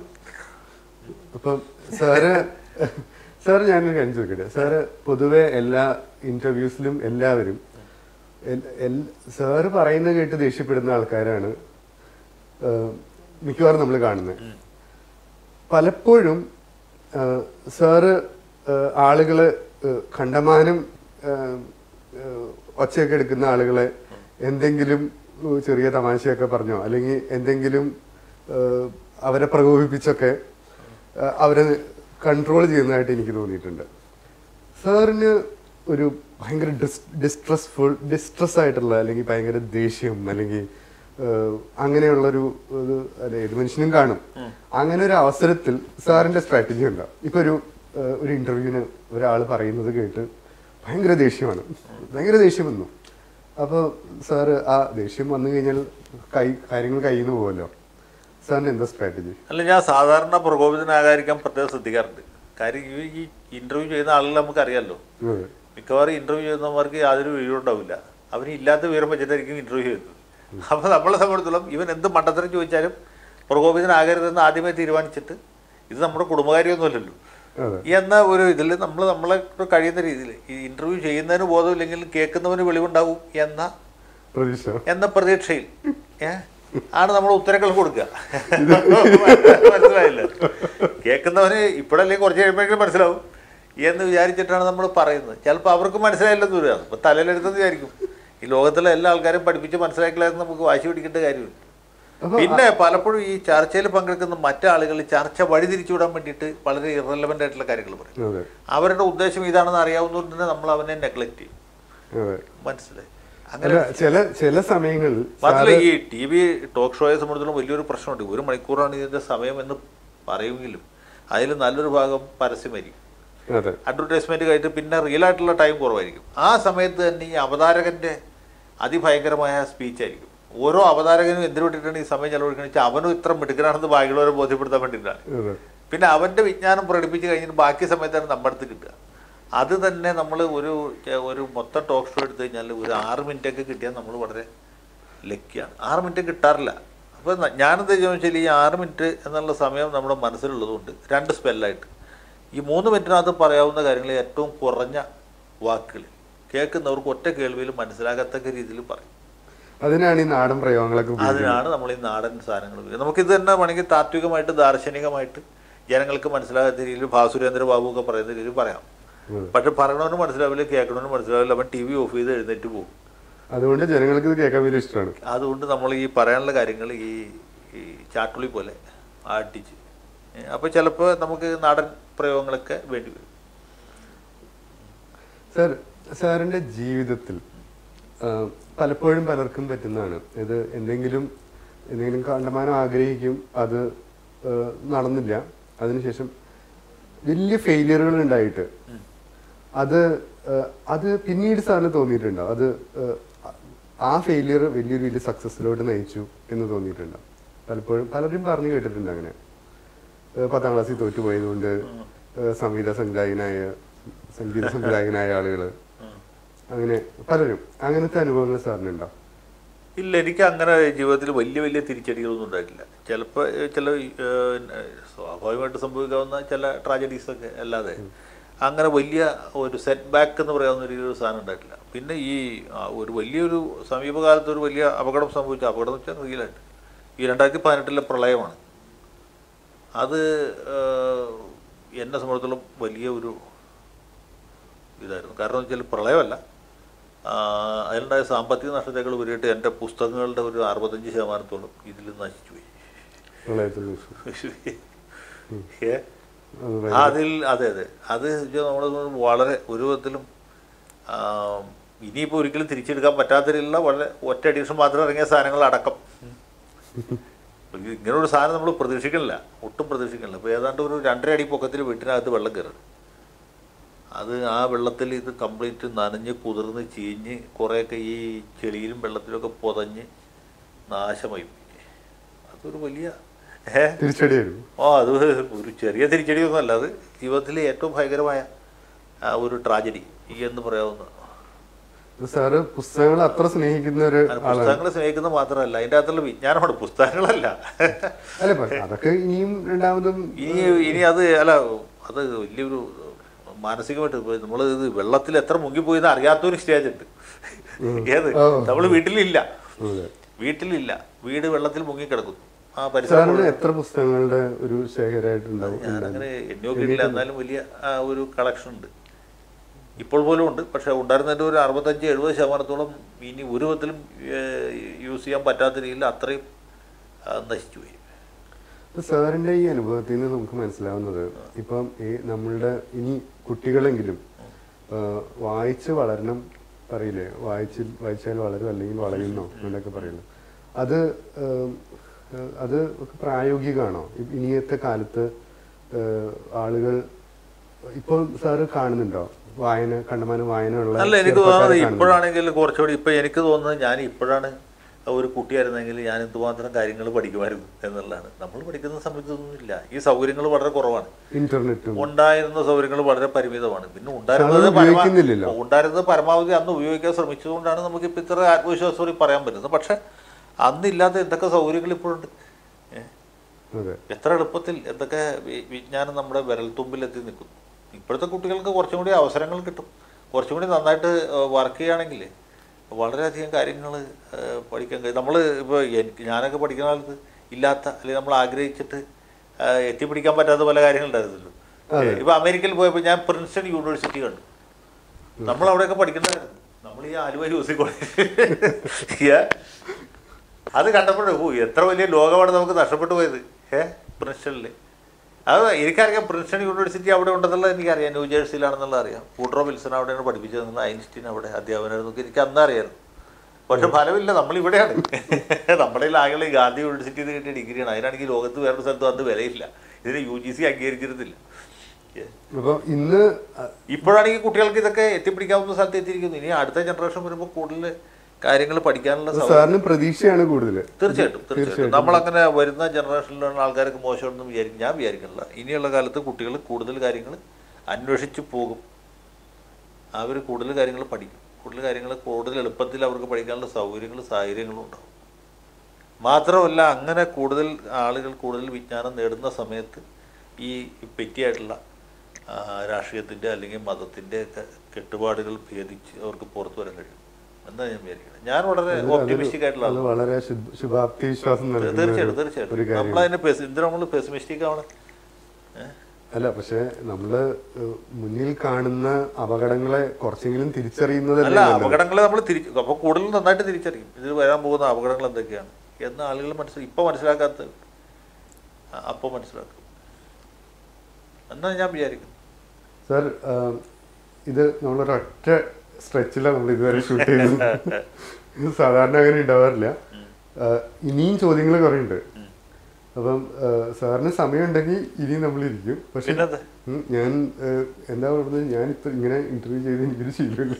അപ്പം സാറ് സാറ് ഞാനൊരു കാര്യം ചോദിക്കട്ടെ സാറ് പൊതുവെ എല്ലാ ഇന്റർവ്യൂസിലും എല്ലാവരും എൽ- എൽ- സാറ് പറയുന്നത് കേട്ട് ദേഷ്യപ്പെടുന്ന ആൾക്കാരാണ് ഏഹ്, മിക്കവാറും നമ്മൾ കാണുന്നത് പലപ്പോഴും ഏഹ്, സാറ് ഏഹ്, ആളുകള് ഏഹ്, കണ്ടമാനം ഏഹ്, ഏഹ്, ഒച്ചയൊക്കെ എടുക്കുന്ന ആളുകളെ എന്തെങ്കിലും ഏഹ്, ചെറിയ തമാശയൊക്കെ പറഞ്ഞോ അല്ലെങ്കിൽ എന്തെങ്കിലും ഏഹ്, അവരെ പ്രകോപിപ്പിച്ചൊക്കെ ഏഹ്, അവരെ കൺട്രോൾ ചെയ്യുന്നതായിട്ട് എനിക്ക് തോന്നിയിട്ടുണ്ട് സാറിന് ഒരു ഭയങ്കര ഡിസ്ട്രസ്ഫുൾ ഡിസ്ട്രസ് ആയിട്ടുള്ള അല്ലെങ്കിൽ ഭയങ്കര ദേഷ്യം അല്ലെങ്കിൽ ഏഹ്, അങ്ങനെയുള്ളൊരു ഒരു അല്ലെ ഏത് മനുഷ്യനും കാണും അങ്ങനെ ഒരു അവസരത്തിൽ സാറിന്റെ സ്ട്രാറ്റജി ഉണ്ടാവും ഇപ്പൊ ഒരു ഏഹ്, ഒരു ഇന്റർവ്യൂവിന് ഒരാൾ പറയുന്നത് കേട്ട് ഭയങ്കര ദേഷ്യമാണ് ഭയങ്കര ദേഷ്യം വന്നു അപ്പോൾ സാറ് ആ ദേഷ്യം വന്നു കഴിഞ്ഞാൽ കൈ കാര്യങ്ങൾ കയ്യിൽ നിന്ന് പോകുമല്ലോ സാറിന് എന്താ സ്ട്രാറ്റജി അല്ല ഞാൻ സാധാരണ പ്രകോപിതനാകാതിരിക്കാൻ പ്രത്യേകം ശ്രദ്ധിക്കാറുണ്ട് കാര്യം ഈ- ഈ ഇന്റർവ്യൂ ചെയ്യുന്ന ആളുകൾ നമുക്ക് അറിയാമല്ലോ അതെ മിക്കവാറും ഇന്റർവ്യൂ ചെയ്യുന്നവർക്ക് യാതൊരു വിവരം ഉണ്ടാവില്ല അവന് ഇല്ലാത്ത വിവരം വെച്ചിട്ടായിരിക്കും ഇന്റർവ്യൂ ചെയ്യുന്നത് അപ്പോൾ നമ്മളെ സംബന്ധിച്ചിടത്തോളം ഇവൻ എന്ത് മണ്ടത്തരം ചോദിച്ചാലും പ്രകോപിതനാകരുതെന്ന് ആദ്യമേ തീരുമാനിച്ചിട്ട് ഇത് നമ്മുടെ കുടുംബകാര്യമൊന്നുമല്ലല്ലോ അതെ എന്ന ഒരു ഇതിൽ നമ്മൾ നമ്മളെ കൊണ്ട് കഴിയുന്ന രീതിയിൽ ഈ ഇന്റർവ്യൂ ചെയ്യുന്നതിന് ബോധമില്ലെങ്കിൽ കേൾക്കുന്നവന് വെളിവുണ്ടാവും എന്ന പ്രതീക്ഷ എന്ന പ്രതീക്ഷയിൽ ഏ ആണ് നമ്മൾ ഉത്തരങ്ങൾ കൊടുക്കുക മനസ്സിലായില്ല കേൾക്കുന്നവന് ഇപ്പോഴല്ലേ കുറച്ച് കഴിയുമ്പോഴേക്കും മനസ്സിലാവും എന്ന് വിചാരിച്ചിട്ടാണ് നമ്മൾ പറയുന്നത് ചിലപ്പോൾ അവർക്ക് മനസ്സിലായില്ലെന്ന് വരിക ഇപ്പം തലയിലെടുത്തെന്ന് വിചാരിക്കും ഈ ലോകത്തിലെ എല്ലാ ആൾക്കാരും പഠിപ്പിച്ച് മനസ്സിലാക്കില്ലാന്ന് നമുക്ക് വാശി പിടിക്കേണ്ട കാര്യമില്ല അപ്പൊ പിന്നെ പലപ്പോഴും ഈ ചർച്ചയിൽ പങ്കെടുക്കുന്ന മറ്റാളുകൾ ചർച്ച വഴിതിരിച്ചുവിടാൻ വേണ്ടിയിട്ട് വളരെ ഇറലവൻ്റ് ആയിട്ടുള്ള കാര്യങ്ങൾ പറയും അതെ അവരുടെ ഉദ്ദേശം ഇതാണെന്ന് അറിയാവുന്നതുകൊണ്ട് തന്നെ നമ്മൾ അവനെ നെഗ്ലക്റ്റ് ചെയ്യും അതെ മനസ്സിലായി അങ്ങനെ അല്ല ചില ചില സമയങ്ങളിൽ മാത്രമല്ല ഈ ടി വി ടോക്ക് ഷോയെ സംബന്ധിച്ചിടത്തോളം വലിയൊരു പ്രശ്നമുണ്ട് ഒരു മണിക്കൂറാണ് ഇതിന്റെ സമയം എന്ന് പറയുമെങ്കിലും അതിൽ നല്ലൊരു ഭാഗം പരസ്യമായിരിക്കും അതെ അഡ്വർടൈസ്മെന്റ് കഴിഞ്ഞിട്ട് പിന്നെ റിയൽ ആയിട്ടുള്ള ടൈം കുറവായിരിക്കും ആ സമയത്ത് തന്നെ ഈ അവതാരകന്റെ അതിഭയങ്കരമായ സ്പീച്ച് ആയിരിക്കും ഓരോ അവതാരകനും എന്തിനു വേണ്ടിയിട്ടാണ് ഈ സമയം ചെലവഴിക്കുന്നത് വെച്ചാൽ അവനും ഇത്ര മിടുക്കനാണെന്ന് ബാക്കിയുള്ളവരെ ബോധ്യപ്പെടുത്താൻ വേണ്ടിയിട്ടാണ് അതെ പിന്നെ അവന്റെ വിജ്ഞാനം പ്രകടിപ്പിച്ച് കഴിഞ്ഞിട്ട് ബാക്കി സമയത്താണ് നമ്മുടെ അടുത്ത് കിട്ടുക അത് തന്നെ നമ്മൾ ഒരു ഒരു മൊത്തം ടോക്ക് ഷോ എടുത്തു കഴിഞ്ഞാൽ ഒരു ആറ് മിനിറ്റ് ഒക്കെ കിട്ടിയാൽ നമ്മൾ വളരെ ലക്കിയാണ് ആറ് മിനിറ്റ് കിട്ടാറില്ല അപ്പോൾ ഞാനെന്താ ചോദിച്ചാൽ ഈ ആറ് മിനിറ്റ് എന്നുള്ള സമയം നമ്മുടെ മനസ്സിലുള്ളതുകൊണ്ട് രണ്ട് സ്പെല്ലായിട്ട് ഈ മൂന്ന് മിനിറ്റിനകത്ത് പറയാവുന്ന കാര്യങ്ങൾ ഏറ്റവും കുറഞ്ഞ വാക്കുകളിൽ കേൾക്കുന്നവർക്ക് ഒറ്റ കേൾവിയിൽ മനസ്സിലാകത്തക്ക രീതിയിൽ പറയും അതിനാണ് ഈ നാടൻ പ്രയോഗങ്ങളൊക്കെ ഉപയോഗിക്കുന്നത് അതിനാണ് നമ്മൾ ഈ നാടൻ സാധനങ്ങൾ ഉപയോഗിക്കുന്നത് നമുക്കിത് തന്നെ വേണമെങ്കിൽ താത്വികമായിട്ട് ദാർശനികമായിട്ട് ജനങ്ങൾക്ക് മനസ്സിലാകാത്ത രീതിയിൽ ഭാസുരേന്ദ്ര ബാബു ഒക്കെ പറയുന്ന രീതിയിൽ പറയാം ഉം. പക്ഷെ പറയണവന് മനസ്സിലാവില്ല കേൾക്കണവന് മനസ്സിലാവില്ല അവൻ ടി വി ഓഫ് ചെയ്ത് എഴുന്നേറ്റ് പോകും അതുകൊണ്ട് ജനങ്ങൾക്ക് ഇത് കേൾക്കാൻ വലിയ ഇഷ്ടമാണ് അതുകൊണ്ട് നമ്മൾ ഈ പറയാനുള്ള കാര്യങ്ങൾ ഈ ഈ ചാട്ടുളി പോലെ ആട്ടിച്ച് അപ്പോൾ ചിലപ്പോൾ നമുക്ക് നാടൻ പ്രയോഗങ്ങളൊക്കെ വേണ്ടി വരും സാർ സാറിന്റെ ജീവിതത്തിൽ ആ, പലപ്പോഴും പലർക്കും പറ്റുന്നതാണ് ഇത് എന്തെങ്കിലും എന്തെങ്കിലും കണ്ടമാനം ആഗ്രഹിക്കും അത് ആ, നടന്നില്ല അതിനുശേഷം വലിയ ഫെയിലിയറുകൾ ഉണ്ടായിട്ട് അത് ആ, അത് പിന്നീട് സാറിന് തോന്നിയിട്ടുണ്ടോ അത് ആ, ആ ഫെയിലിയർ വലിയൊരു വലിയ സക്സസ്സിലോട്ട് നയിച്ചു എന്ന് തോന്നിയിട്ടുണ്ടോ പലപ്പോഴും പലരും പറഞ്ഞു കേട്ടിട്ടുണ്ട് അങ്ങനെ ആ, പത്താം ക്ലാസ്സിൽ തോറ്റുപോയതുകൊണ്ട് ആ, സംഗീത സംവിധായകനായ സംഗീത സംവിധായകനായ ആളുകള് അങ്ങനെ പലരും അങ്ങനത്തെ അനുഭവങ്ങൾ സാറിനുണ്ടോ ഇല്ല എനിക്ക് അങ്ങനെ ജീവിതത്തിൽ വലിയ വലിയ തിരിച്ചടികളൊന്നും ഉണ്ടായിട്ടില്ല ചിലപ്പോൾ ചില ഏഹ്, സ്വാഭാവികമായിട്ട് സംഭവിക്കാവുന്ന ചില ട്രാജഡീസൊക്കെ അല്ലാതെ അങ്ങനെ വലിയ ഒരു സെറ്റ് ബാക്ക് എന്ന് പറയാവുന്ന രീതിയിൽ ഒരു സാധനം ഉണ്ടായിട്ടില്ല പിന്നെ ഈ ആ, ഒരു വലിയൊരു സമീപകാലത്ത് ഒരു വലിയ അപകടം സംഭവിച്ച അപകടം എന്ന് വെച്ചാൽ റിയലായിട്ട് ഈ രണ്ടായിരത്തി പതിനെട്ടിലെ പ്രളയമാണ് അത് ഏഹ്, എന്നെ സംബന്ധിച്ചിടത്തോളം വലിയ ഒരു ഇതായിരുന്നു കാരണം വെച്ചാൽ പ്രളയമല്ല ആ, അതിലുണ്ടായ സാമ്പത്തിക നഷ്ടത്തേക്കാൾ ഉപരിയായിട്ട് എൻ്റെ പുസ്തകങ്ങളുടെ ഒരു അറുപത്തഞ്ച് ശതമാനത്തോളം ഇതിൽ നശിച്ചുപോയി പ്രളയത്തിൽ വെച്ച്. ഏ? അത് ആ, അതിൽ അതെ അതെ അത് നമ്മൾ വളരെ ഒരു വിധത്തിലും ആ, ഇനിയിപ്പോൾ ഒരിക്കലും തിരിച്ചെടുക്കാൻ പറ്റാത്ത രീതിയിലുള്ള വളരെ ഒറ്റ എഡിഷൻ മാത്രം ഇറങ്ങിയ സാധനങ്ങൾ അടക്കം ഇത് ഇങ്ങനെ ഒരു സാധനം നമ്മൾ പ്രതീക്ഷിക്കണില്ല ഒട്ടും പ്രതീക്ഷിക്കണില്ല അപ്പോൾ ഏതാണ്ട് ഒരു രണ്ടര അടി പൊക്കത്തിൽ വീട്ടിനകത്ത് വെള്ളം കയറും അത് ആ വെള്ളത്തിൽ ഇത് കംപ്ലീറ്റ് നനഞ്ഞ് കുതിർന്ന് ചീഞ്ഞ് കുറേയൊക്കെ ഈ ചെളിയിലും വെള്ളത്തിലൊക്കെ പുതഞ്ഞ് നാശമായി പോയി. അതൊരു വലിയ ഏ തിരിച്ചടിയായിരുന്നു ഓ അത് ഒരു ചെറിയ തിരിച്ചടിയൊന്നും അല്ല അത് ജീവിതത്തിലെ ഏറ്റവും ഭയങ്കരമായ ആ, ഒരു ട്രാജഡി ഈ എന്ന് പറയാവുന്ന ഇത് സാറ് പുസ്തകങ്ങൾ അത്ര സ്നേഹിക്കുന്ന ഒരു അത് ആളാണ് പുസ്തകങ്ങൾ സ്നേഹിക്കുന്നത് മാത്രമല്ല അതിൻ്റെ അകത്തുള്ള വിജ്ഞാനമാണ് പുസ്തകങ്ങളല്ല അല്ല പക്ഷെ അതൊക്കെ ഇനിയും രണ്ടാമതും ഇനി ഇനി അത് അല്ല അത് വലിയൊരു മാനസികമായിട്ട് നമ്മൾ ഇത് വെള്ളത്തിൽ എത്ര മുങ്ങിപ്പോയിന്ന് അറിയാത്തൊരു സ്റ്റേജ് ഉണ്ട് ഏത് ഓ. നമ്മൾ വീട്ടിലില്ല അതെ. വീട്ടിലില്ല വീട് വെള്ളത്തിൽ മുങ്ങിക്കിടക്കുന്നു ആ പരിസരം സാറിന് എത്ര പുസ്തകങ്ങളുടെ ഒരു ശേഖരമായിട്ടുണ്ടാവും ഞാനങ്ങനെ എണ്ണി നോക്കിയിട്ടില്ല എന്നാലും വലിയ ആ, ഒരു കളക്ഷൻ ഉണ്ട് ഇപ്പോൾ പോലും ഉണ്ട് പക്ഷെ ഉണ്ടായിരുന്നതിൻ്റെ ഒരു അറുപത്തഞ്ച് എഴുപത് ശതമാനത്തോളം ഇനി ഒരു വിധത്തിലും യൂസ് ചെയ്യാൻ പറ്റാത്ത രീതിയിൽ അത്രയും ആ, നശിച്ചുപോയി ഇപ്പൊ സാറിന്റെ ഈ അനുഭവത്തിൽ നിന്ന് നമുക്ക് മനസ്സിലാവുന്നത് ഇപ്പം ഈ നമ്മളുടെ ഇനി കുട്ടികളെങ്കിലും ആ, വായിച്ച് വളരണം പറയില്ലേ വായിച്ച് വായിച്ചാൽ വളരും അല്ലെങ്കിൽ വളയുന്നോ എന്നൊക്കെ പറയുന്നു അത് ഉം, ഏഹ്, അത് ഒക്കെ പ്രായോഗികമാണോ ഇ- ഇനിയത്തെ കാലത്ത് ഏഹ്, ആളുകൾ ഇപ്പോൾ സാറ് കാണുന്നുണ്ടോ വായന കണ്ടമാനം വായന ഉള്ള അല്ല എനിക്ക് ചെറുപ്പക്കാരെ തോന്നുന്നത് കാണുന്നുണ്ടോ? ഇപ്പോഴാണെങ്കിൽ കുറച്ചുകൂടി ഇപ്പം എനിക്ക് തോന്നുന്നത് ഞാൻ ഇപ്പോഴാണ് ഒരു കുട്ടിയായിരുന്നെങ്കിൽ ഞാൻ എന്തുമാത്രം കാര്യങ്ങൾ പഠിക്കുമായിരുന്നു എന്നുള്ളതാണ് നമ്മൾ പഠിക്കുന്ന സമയത്തൊന്നുമില്ല ഈ സൗകര്യങ്ങൾ വളരെ കുറവാണ് ഇന്റർനെറ്റും ഉണ്ടായിരുന്ന സൗകര്യങ്ങൾ വളരെ പരിമിതമാണ് പിന്നെ ഉണ്ടായിരുന്നത് സാധാരണ പരമാ- ഉപയോഗിക്കുന്നില്ലല്ലോ. ഉണ്ടായിരുന്നത് പരമാവധി അന്ന് ഉപയോഗിക്കാൻ ശ്രമിച്ചതുകൊണ്ടാണ് നമുക്ക് ഇപ്പം ഇത്ര ആത്മവിശ്വാസത്തോടെ പറയാൻ പറ്റുന്നത് പക്ഷെ അന്നില്ലാത്ത എന്തൊക്കെ സൗകര്യങ്ങൾ ഇപ്പോഴുണ്ട് ഏ? അതെ എത്ര എളുപ്പത്തിൽ എന്തൊക്കെ വി- വിജ്ഞാനം നമ്മുടെ വിരൽത്തുമ്പിൽ എത്തി നിൽക്കുന്നു ഇപ്പോഴത്തെ കുട്ടികൾക്ക് കുറച്ചും കൂടി അവസരങ്ങൾ കിട്ടും കുറച്ചും കൂടി നന്നായിട്ട് വർക്ക് ചെയ്യുകയാണെങ്കിൽ വളരെയധികം കാര്യങ്ങൾ പഠിക്കാൻ കഴിയും നമ്മൾ ഇപ്പോൾ എനിക്ക് ഞാനൊക്കെ പഠിക്കുന്ന കാലത്ത് ഇല്ലാത്ത അല്ലെങ്കിൽ നമ്മൾ ആഗ്രഹിച്ചിട്ട് ആ, എത്തിപ്പിടിക്കാൻ പറ്റാത്ത പല കാര്യങ്ങളുണ്ടായിരുന്നല്ലോ ഇപ്പോൾ അമേരിക്കയിൽ പോയപ്പോൾ ഞാൻ പ്രിൻസ്റ്റൺ യൂണിവേഴ്സിറ്റി കണ്ടു നമ്മൾ അവിടെയൊക്കെ പഠിക്കുന്നതായിരുന്നു നമ്മൾ ഈ ആലുവ യൂസി കോളേജ് അത് കണ്ടപ്പോഴേ ഓ എത്ര വലിയ ലോകമാണ് നമുക്ക് നഷ്ടപ്പെട്ടു പോയത് ഏ പ്രിൻസ്റ്റണിൽ അത് എനിക്കറിയാം പ്രിൻസ്റ്റൺ യൂണിവേഴ്സിറ്റി അവിടെ ഉണ്ടെന്നുള്ളത് എനിക്കറിയാം ന്യൂജേഴ്സിയിലാണെന്നുള്ളത് അറിയാം വൂഡ്രോ വിൽസൺ അവിടെയാണ് പഠിപ്പിച്ചതെന്ന് ഐൻസ്റ്റീൻ അവിടെ അധ്യാപനമായിരുന്നു എനിക്ക് അന്ന് അറിയായിരുന്നു പക്ഷെ ഫലമില്ല നമ്മളിവിടെയാണ് നമ്മുടെ ആകെ ഗാന്ധി യൂണിവേഴ്സിറ്റിയിൽ നിന്ന് കിട്ടിയ ഡിഗ്രിയാണ് അതിനാണെങ്കിൽ ലോകത്ത് വേറൊരു സ്ഥലത്തും അന്ന് വിലയില്ല ഇതിന് യു ജി സി അംഗീകരിച്ചിരുന്നില്ല ഏ. അപ്പൊ ഇന്ന് അ- ഇപ്പോഴാണെങ്കിൽ കുട്ടികൾക്ക് ഇതൊക്കെ എത്തിപ്പിടിക്കാവുന്ന സ്ഥലത്ത് എത്തിയിരിക്കുന്നു ഇനി അടുത്ത ജനറേഷൻ വരുമ്പോൾ കൂടുതൽ കാര്യങ്ങൾ പഠിക്കാനുള്ള സൗകര്യം സാറിന് പ്രതീക്ഷയാണ് കൂടുതൽ തീർച്ചയായിട്ടും തീർച്ചയായിട്ടും നമ്മളങ്ങനെ വരുന്ന ജനറേഷനിലുള്ള ആൾക്കാർക്ക് മോശമാണെന്ന് വിചാരിക്കും ഞാൻ വിചാരിക്കുന്നില്ല ഇനിയുള്ള കാലത്ത് കുട്ടികൾ കൂടുതൽ കാര്യങ്ങൾ അന്വേഷിച്ച് പോകും അവർ കൂടുതൽ കാര്യങ്ങൾ പഠിക്കും കൂടുതൽ കാര്യങ്ങൾ കൂടുതൽ എളുപ്പത്തിൽ അവർക്ക് പഠിക്കാനുള്ള സൗകര്യങ്ങളും സാഹചര്യങ്ങളും ഉണ്ടാവും മാത്രമല്ല അങ്ങനെ കൂടുതൽ ആളുകൾ കൂടുതൽ വിജ്ഞാനം നേടുന്ന സമയത്ത് ഈ പെറ്റിയായിട്ടുള്ള ആ, രാഷ്ട്രീയത്തിൻ്റെ അല്ലെങ്കിൽ മതത്തിൻ്റെ ഒക്കെ കെട്ടുപാടുകൾ ഭേദിച്ച് അവർക്ക് പുറത്തു വരാൻ കഴിയും എന്നാണ് ഞാൻ വിചാരിക്കുന്നത് ഞാൻ വളരെ ഓപ്റ്റിമിസ്റ്റിക് ആയിട്ടുള്ള അത് ആളാണ് വളരെ ശുഭ- ശുഭാപ്തി വിശ്വാസം നൽകുന്ന തീർച്ചയായിട്ടും ഒരു- ഒരു തീർച്ചയായിട്ടും കാര്യം നമ്മളതിന് പെസ് എന്തിനാ നമ്മൾ പെസിമിസ്റ്റിക് ആവണം ഏഹ്? അല്ല പക്ഷെ നമ്മള് ഏഹ്, മുന്നിൽ കാണുന്ന അപകടങ്ങളെ കുറച്ചെങ്കിലും അല്ല തിരിച്ചറിയുന്നതല്ല അപകടങ്ങളെ നമ്മൾ തിരിച്ചു അപ്പോൾ കൂടുതൽ നന്നായിട്ട് തിരിച്ചറിയും ഇതിൽ വരാൻ പോകുന്ന അപകടങ്ങൾ എന്തൊക്കെയാണ് എന്ന് ആളുകൾ മനസ്സിലാക്കി ഇപ്പോൾ മനസ്സിലാക്കാത്ത അപ്പോൾ മനസ്സിലാക്കും എന്നാണ് ഞാൻ വിചാരിക്കുന്നത് സാർ ആഹ്, ഇത് നമ്മളൊരൊറ്റ സ്ട്രെച്ചിലാണ് നമ്മൾ ഇതുവരെ ഷൂട്ട് ചെയ്തത് ഇത് സാധാരണ അങ്ങനെ ഉണ്ടാവാറില്ല ആഹ്, ഇനിയും ചോദ്യങ്ങൾ കുറേ ഉണ്ട് അപ്പം ആഹ്, സാറിന് സമയമുണ്ടെങ്കിൽ ഇനിയും നമ്മളിരിക്കും പക്ഷെ പിന്നെന്താ ഉം, ഞാൻ ആഹ്, എന്താ പറയുന്നത് ഞാൻ ഇത്ര ഇങ്ങനെ ഇന്റർവ്യൂ ചെയ്ത് എനിക്കൊരു ശീലമില്ല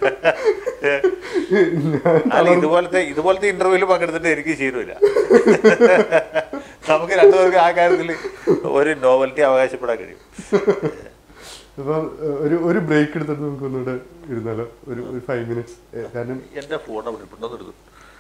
ഞാൻ അല്ല ഇതുപോലത്തെ ഇതുപോലത്തെ ഇന്റർവ്യൂവിൽ പങ്കെടുത്തിട്ട് എനിക്ക് ശീലമില്ല നമുക്ക് രണ്ടുപേർക്ക് ആ കാര്യത്തിൽ ഒരു നോവൽറ്റി അവകാശപ്പെടാൻ കഴിയും അപ്പം ആഹ്, ഒരു ഒരു ബ്രേക്ക് എടുത്തിട്ട് നമുക്ക് ഒന്നുകൂടെ ഇരുന്നാലോ ഒരു ഒരു ഫൈവ് മിനിറ്റ്സ് കാരണം എൻ്റെ ഫോൺ അവിടെ ഇട്ടുണ്ടെന്ന് എടുക്കും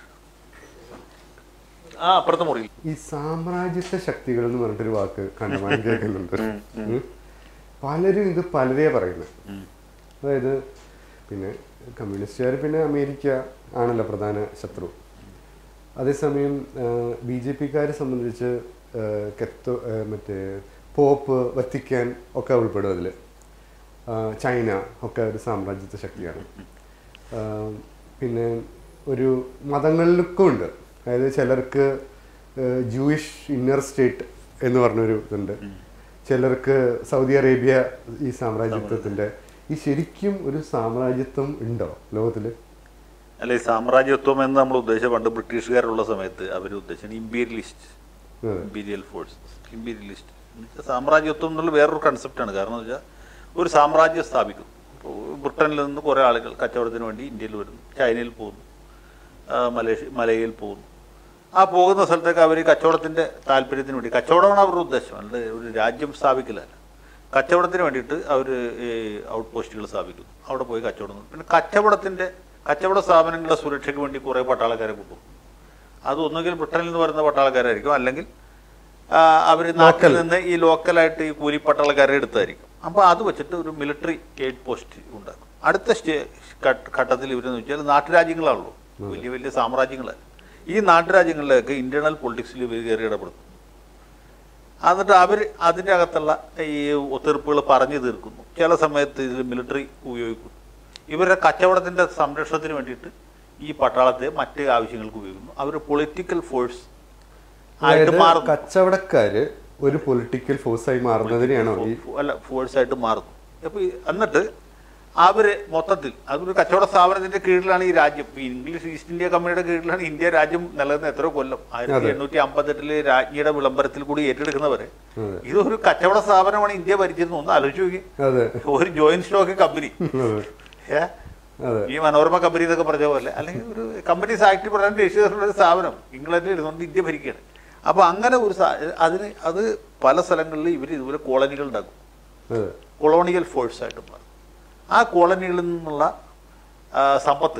ആ അപ്പുറത്തെ മുറിയിൽ ഈ സാമ്രാജ്യത്വ ശക്തികൾ എന്ന് പറഞ്ഞിട്ടൊരു വാക്ക് കണ്ടമാനം കേൾക്കുന്നുണ്ട് ഉം. പലരും ഇത് പലരെയാ പറയുന്നത് അതായത് പിന്നെ കമ്മ്യൂണിസ്റ്റുകാർ പിന്നെ അമേരിക്ക ആണല്ലോ പ്രധാന ശത്രു അതേസമയം ബി ജെ പിക്കാരെ സംബന്ധിച്ച് ആ, കെത്തോ ആ, മറ്റേ പോപ്പ് വത്തിക്കാൻ ഒക്കെ ഉൾപ്പെടും അതിൽ ചൈന ഒക്കെ ഒരു സാമ്രാജ്യത്വ ശക്തിയാണ് ആ, പിന്നെ ഒരു മതങ്ങളിലൊക്കെ ഉണ്ട് അതായത് ചിലർക്ക് ജൂയിഷ് ഇന്നർ സ്റ്റേറ്റ് എന്ന് പറഞ്ഞൊരു ഇതുണ്ട് ചിലർക്ക് സൗദി അറേബ്യ ഈ സാമ്രാജ്യത്വത്തിന്റെ ഈ ശരിക്കും ഒരു സാമ്രാജ്യത്വം ഉണ്ടോ ലോകത്തില് അല്ല ഈ സാമ്രാജ്യത്വം എന്ന് നമ്മൾ ഉദ്ദേശിച്ച പണ്ട് ബ്രിട്ടീഷുകാരുള്ള സമയത്ത് അവർ ഉദ്ദേശിച്ചത് ഇമ്പീരിയലിസ്റ്റ് അതെ. ഇമ്പീരിയൽ ഫോഴ്സ് ഇമ്പീരിയലിസ്റ്റ് സാമ്രാജ്യത്വം എന്നുള്ള വേറൊരു കൺസെപ്റ്റാണ് കാരണം എന്ന് വെച്ചാൽ ഒരു സാമ്രാജ്യം സ്ഥാപിക്കും ഇപ്പോൾ ബ്രിട്ടനിൽ നിന്ന് കുറേ ആളുകൾ കച്ചവടത്തിന് വേണ്ടി ഇന്ത്യയിൽ വരുന്നു ചൈനയിൽ പോകുന്നു ആ, മലേഷ്യ മലയിൽ പോകുന്നു ആ പോകുന്ന സ്ഥലത്തേക്ക് അവർ കച്ചവടത്തിൻ്റെ താല്പര്യത്തിന് വേണ്ടി കച്ചവടമാണ് അവരുടെ ഉദ്ദേശം അല്ലാതെ ഒരു രാജ്യം സ്ഥാപിക്കലല്ല കച്ചവടത്തിന് വേണ്ടിയിട്ട് അവർ ഈ ഔട്ട് പോസ്റ്റുകൾ സ്ഥാപിക്കുന്നു അവിടെ പോയി കച്ചവടം നടത്തും. പിന്നെ കച്ചവടത്തിൻ്റെ കച്ചവട സ്ഥാപനങ്ങളുടെ സുരക്ഷയ്ക്ക് വേണ്ടി കുറേ പട്ടാളക്കാരെ കൊണ്ടുപോകും അത് ഒന്നുകിൽ ബ്രിട്ടനിൽ നിന്ന് വരുന്ന പട്ടാളക്കാരായിരിക്കും അല്ലെങ്കിൽ അവർ നാട്ടിൽ നിന്ന് ഈ ലോക്കലായിട്ട് ഈ കൂലി പട്ടാളക്കാരെ എടുത്തായിരിക്കും അപ്പോൾ അത് വെച്ചിട്ട് ഒരു മിലിറ്ററി എയ്ഡ് പോസ്റ്റ് ഉണ്ടാക്കും അടുത്ത സ്റ്റേ ഘട്ട- ഘട്ടത്തിൽ ഇവരെന്ന് വെച്ചാൽ നാട്ടുരാജ്യങ്ങളാണല്ലോ വലിയ വലിയ സാമ്രാജ്യങ്ങളല്ല ഈ നാട്ടുരാജ്യങ്ങളിലേക്ക് ഇന്റേണൽ പൊളിറ്റിക്സിൽ ഇവർ കയറി ഇടപെടുന്നു എന്നിട്ട് അവർ അതിൻ്റെ അകത്തുള്ള ഈ ഒത്തീർപ്പുകൾ പറഞ്ഞു തീർക്കുന്നു ചില സമയത്ത് ഇതിൽ മിലിറ്ററി ഉപയോഗിക്കുന്നു ഇവരുടെ കച്ചവടത്തിൻ്റെ സംരക്ഷണത്തിന് വേണ്ടിയിട്ട് ഈ പട്ടാളത്തെ മറ്റ് ആവശ്യങ്ങൾക്ക് ഉപയോഗിക്കുന്നു അവർ പൊളിറ്റിക്കൽ ഫോഴ്സ് ആയിട്ട് അതായത് മാറുന്നു കച്ചവടക്കാര് ഒരു പൊളിറ്റിക്കൽ ഫോഴ്സായി മാറുന്നതിനെയാണോ ഈ ഫോ- അല്ല ഫോഴ്സായിട്ട് മാറുന്നു അപ്പോൾ എന്നിട്ട് അവർ മൊത്തത്തിൽ അതൊരു കച്ചവട സ്ഥാപനത്തിന്റെ കീഴിലാണ് ഈ രാജ്യം ഈ ഇംഗ്ലീഷ് ഈസ്റ്റ് ഇന്ത്യ കമ്പനിയുടെ കീഴിലാണ് ഇന്ത്യ രാജ്യം നിലനിന്ന് എത്ര കൊല്ലം ആയിരത്തി എണ്ണൂറ്റി അമ്പത്തെട്ടില് രാജ്ഞിയുടെ വിളംബരത്തിൽ കൂടി ഏറ്റെടുക്കുന്നവരെ അതെ. ഇതൊരു കച്ചവട സ്ഥാപനമാണ് ഇന്ത്യ ഭരിച്ചിരുന്നു ഒന്ന് ആലോചിച്ച് നോക്കി അതെ ഒരു ജോയിന്റ് സ്റ്റോക്ക് കമ്പനി അതെ ഏ? അതെ ഈ മനോരമ കമ്പനി എന്നൊക്കെ പറഞ്ഞ പോലെ അല്ലെങ്കിൽ ഒരു കമ്പനീസ് ആക്ട് പ്രകാരം രജിസ്റ്റർ ഒരു സ്ഥാപനം ഇംഗ്ലണ്ടിൽ ഇരുന്നുകൊണ്ട് ഇന്ത്യ ഭരിക്കുകയാണ് അപ്പോൾ അങ്ങനെ ഒരു സാ- അതിന് അത് പല സ്ഥലങ്ങളിൽ ഇവർ ഇതുപോലെ കോളനികൾ ഉണ്ടാക്കും അതെ കൊളോണിയൽ ഫോഴ്സ് ആയിട്ട് മാറും ആ കോളനികളിൽ നിന്നുള്ള ആ, സമ്പത്ത്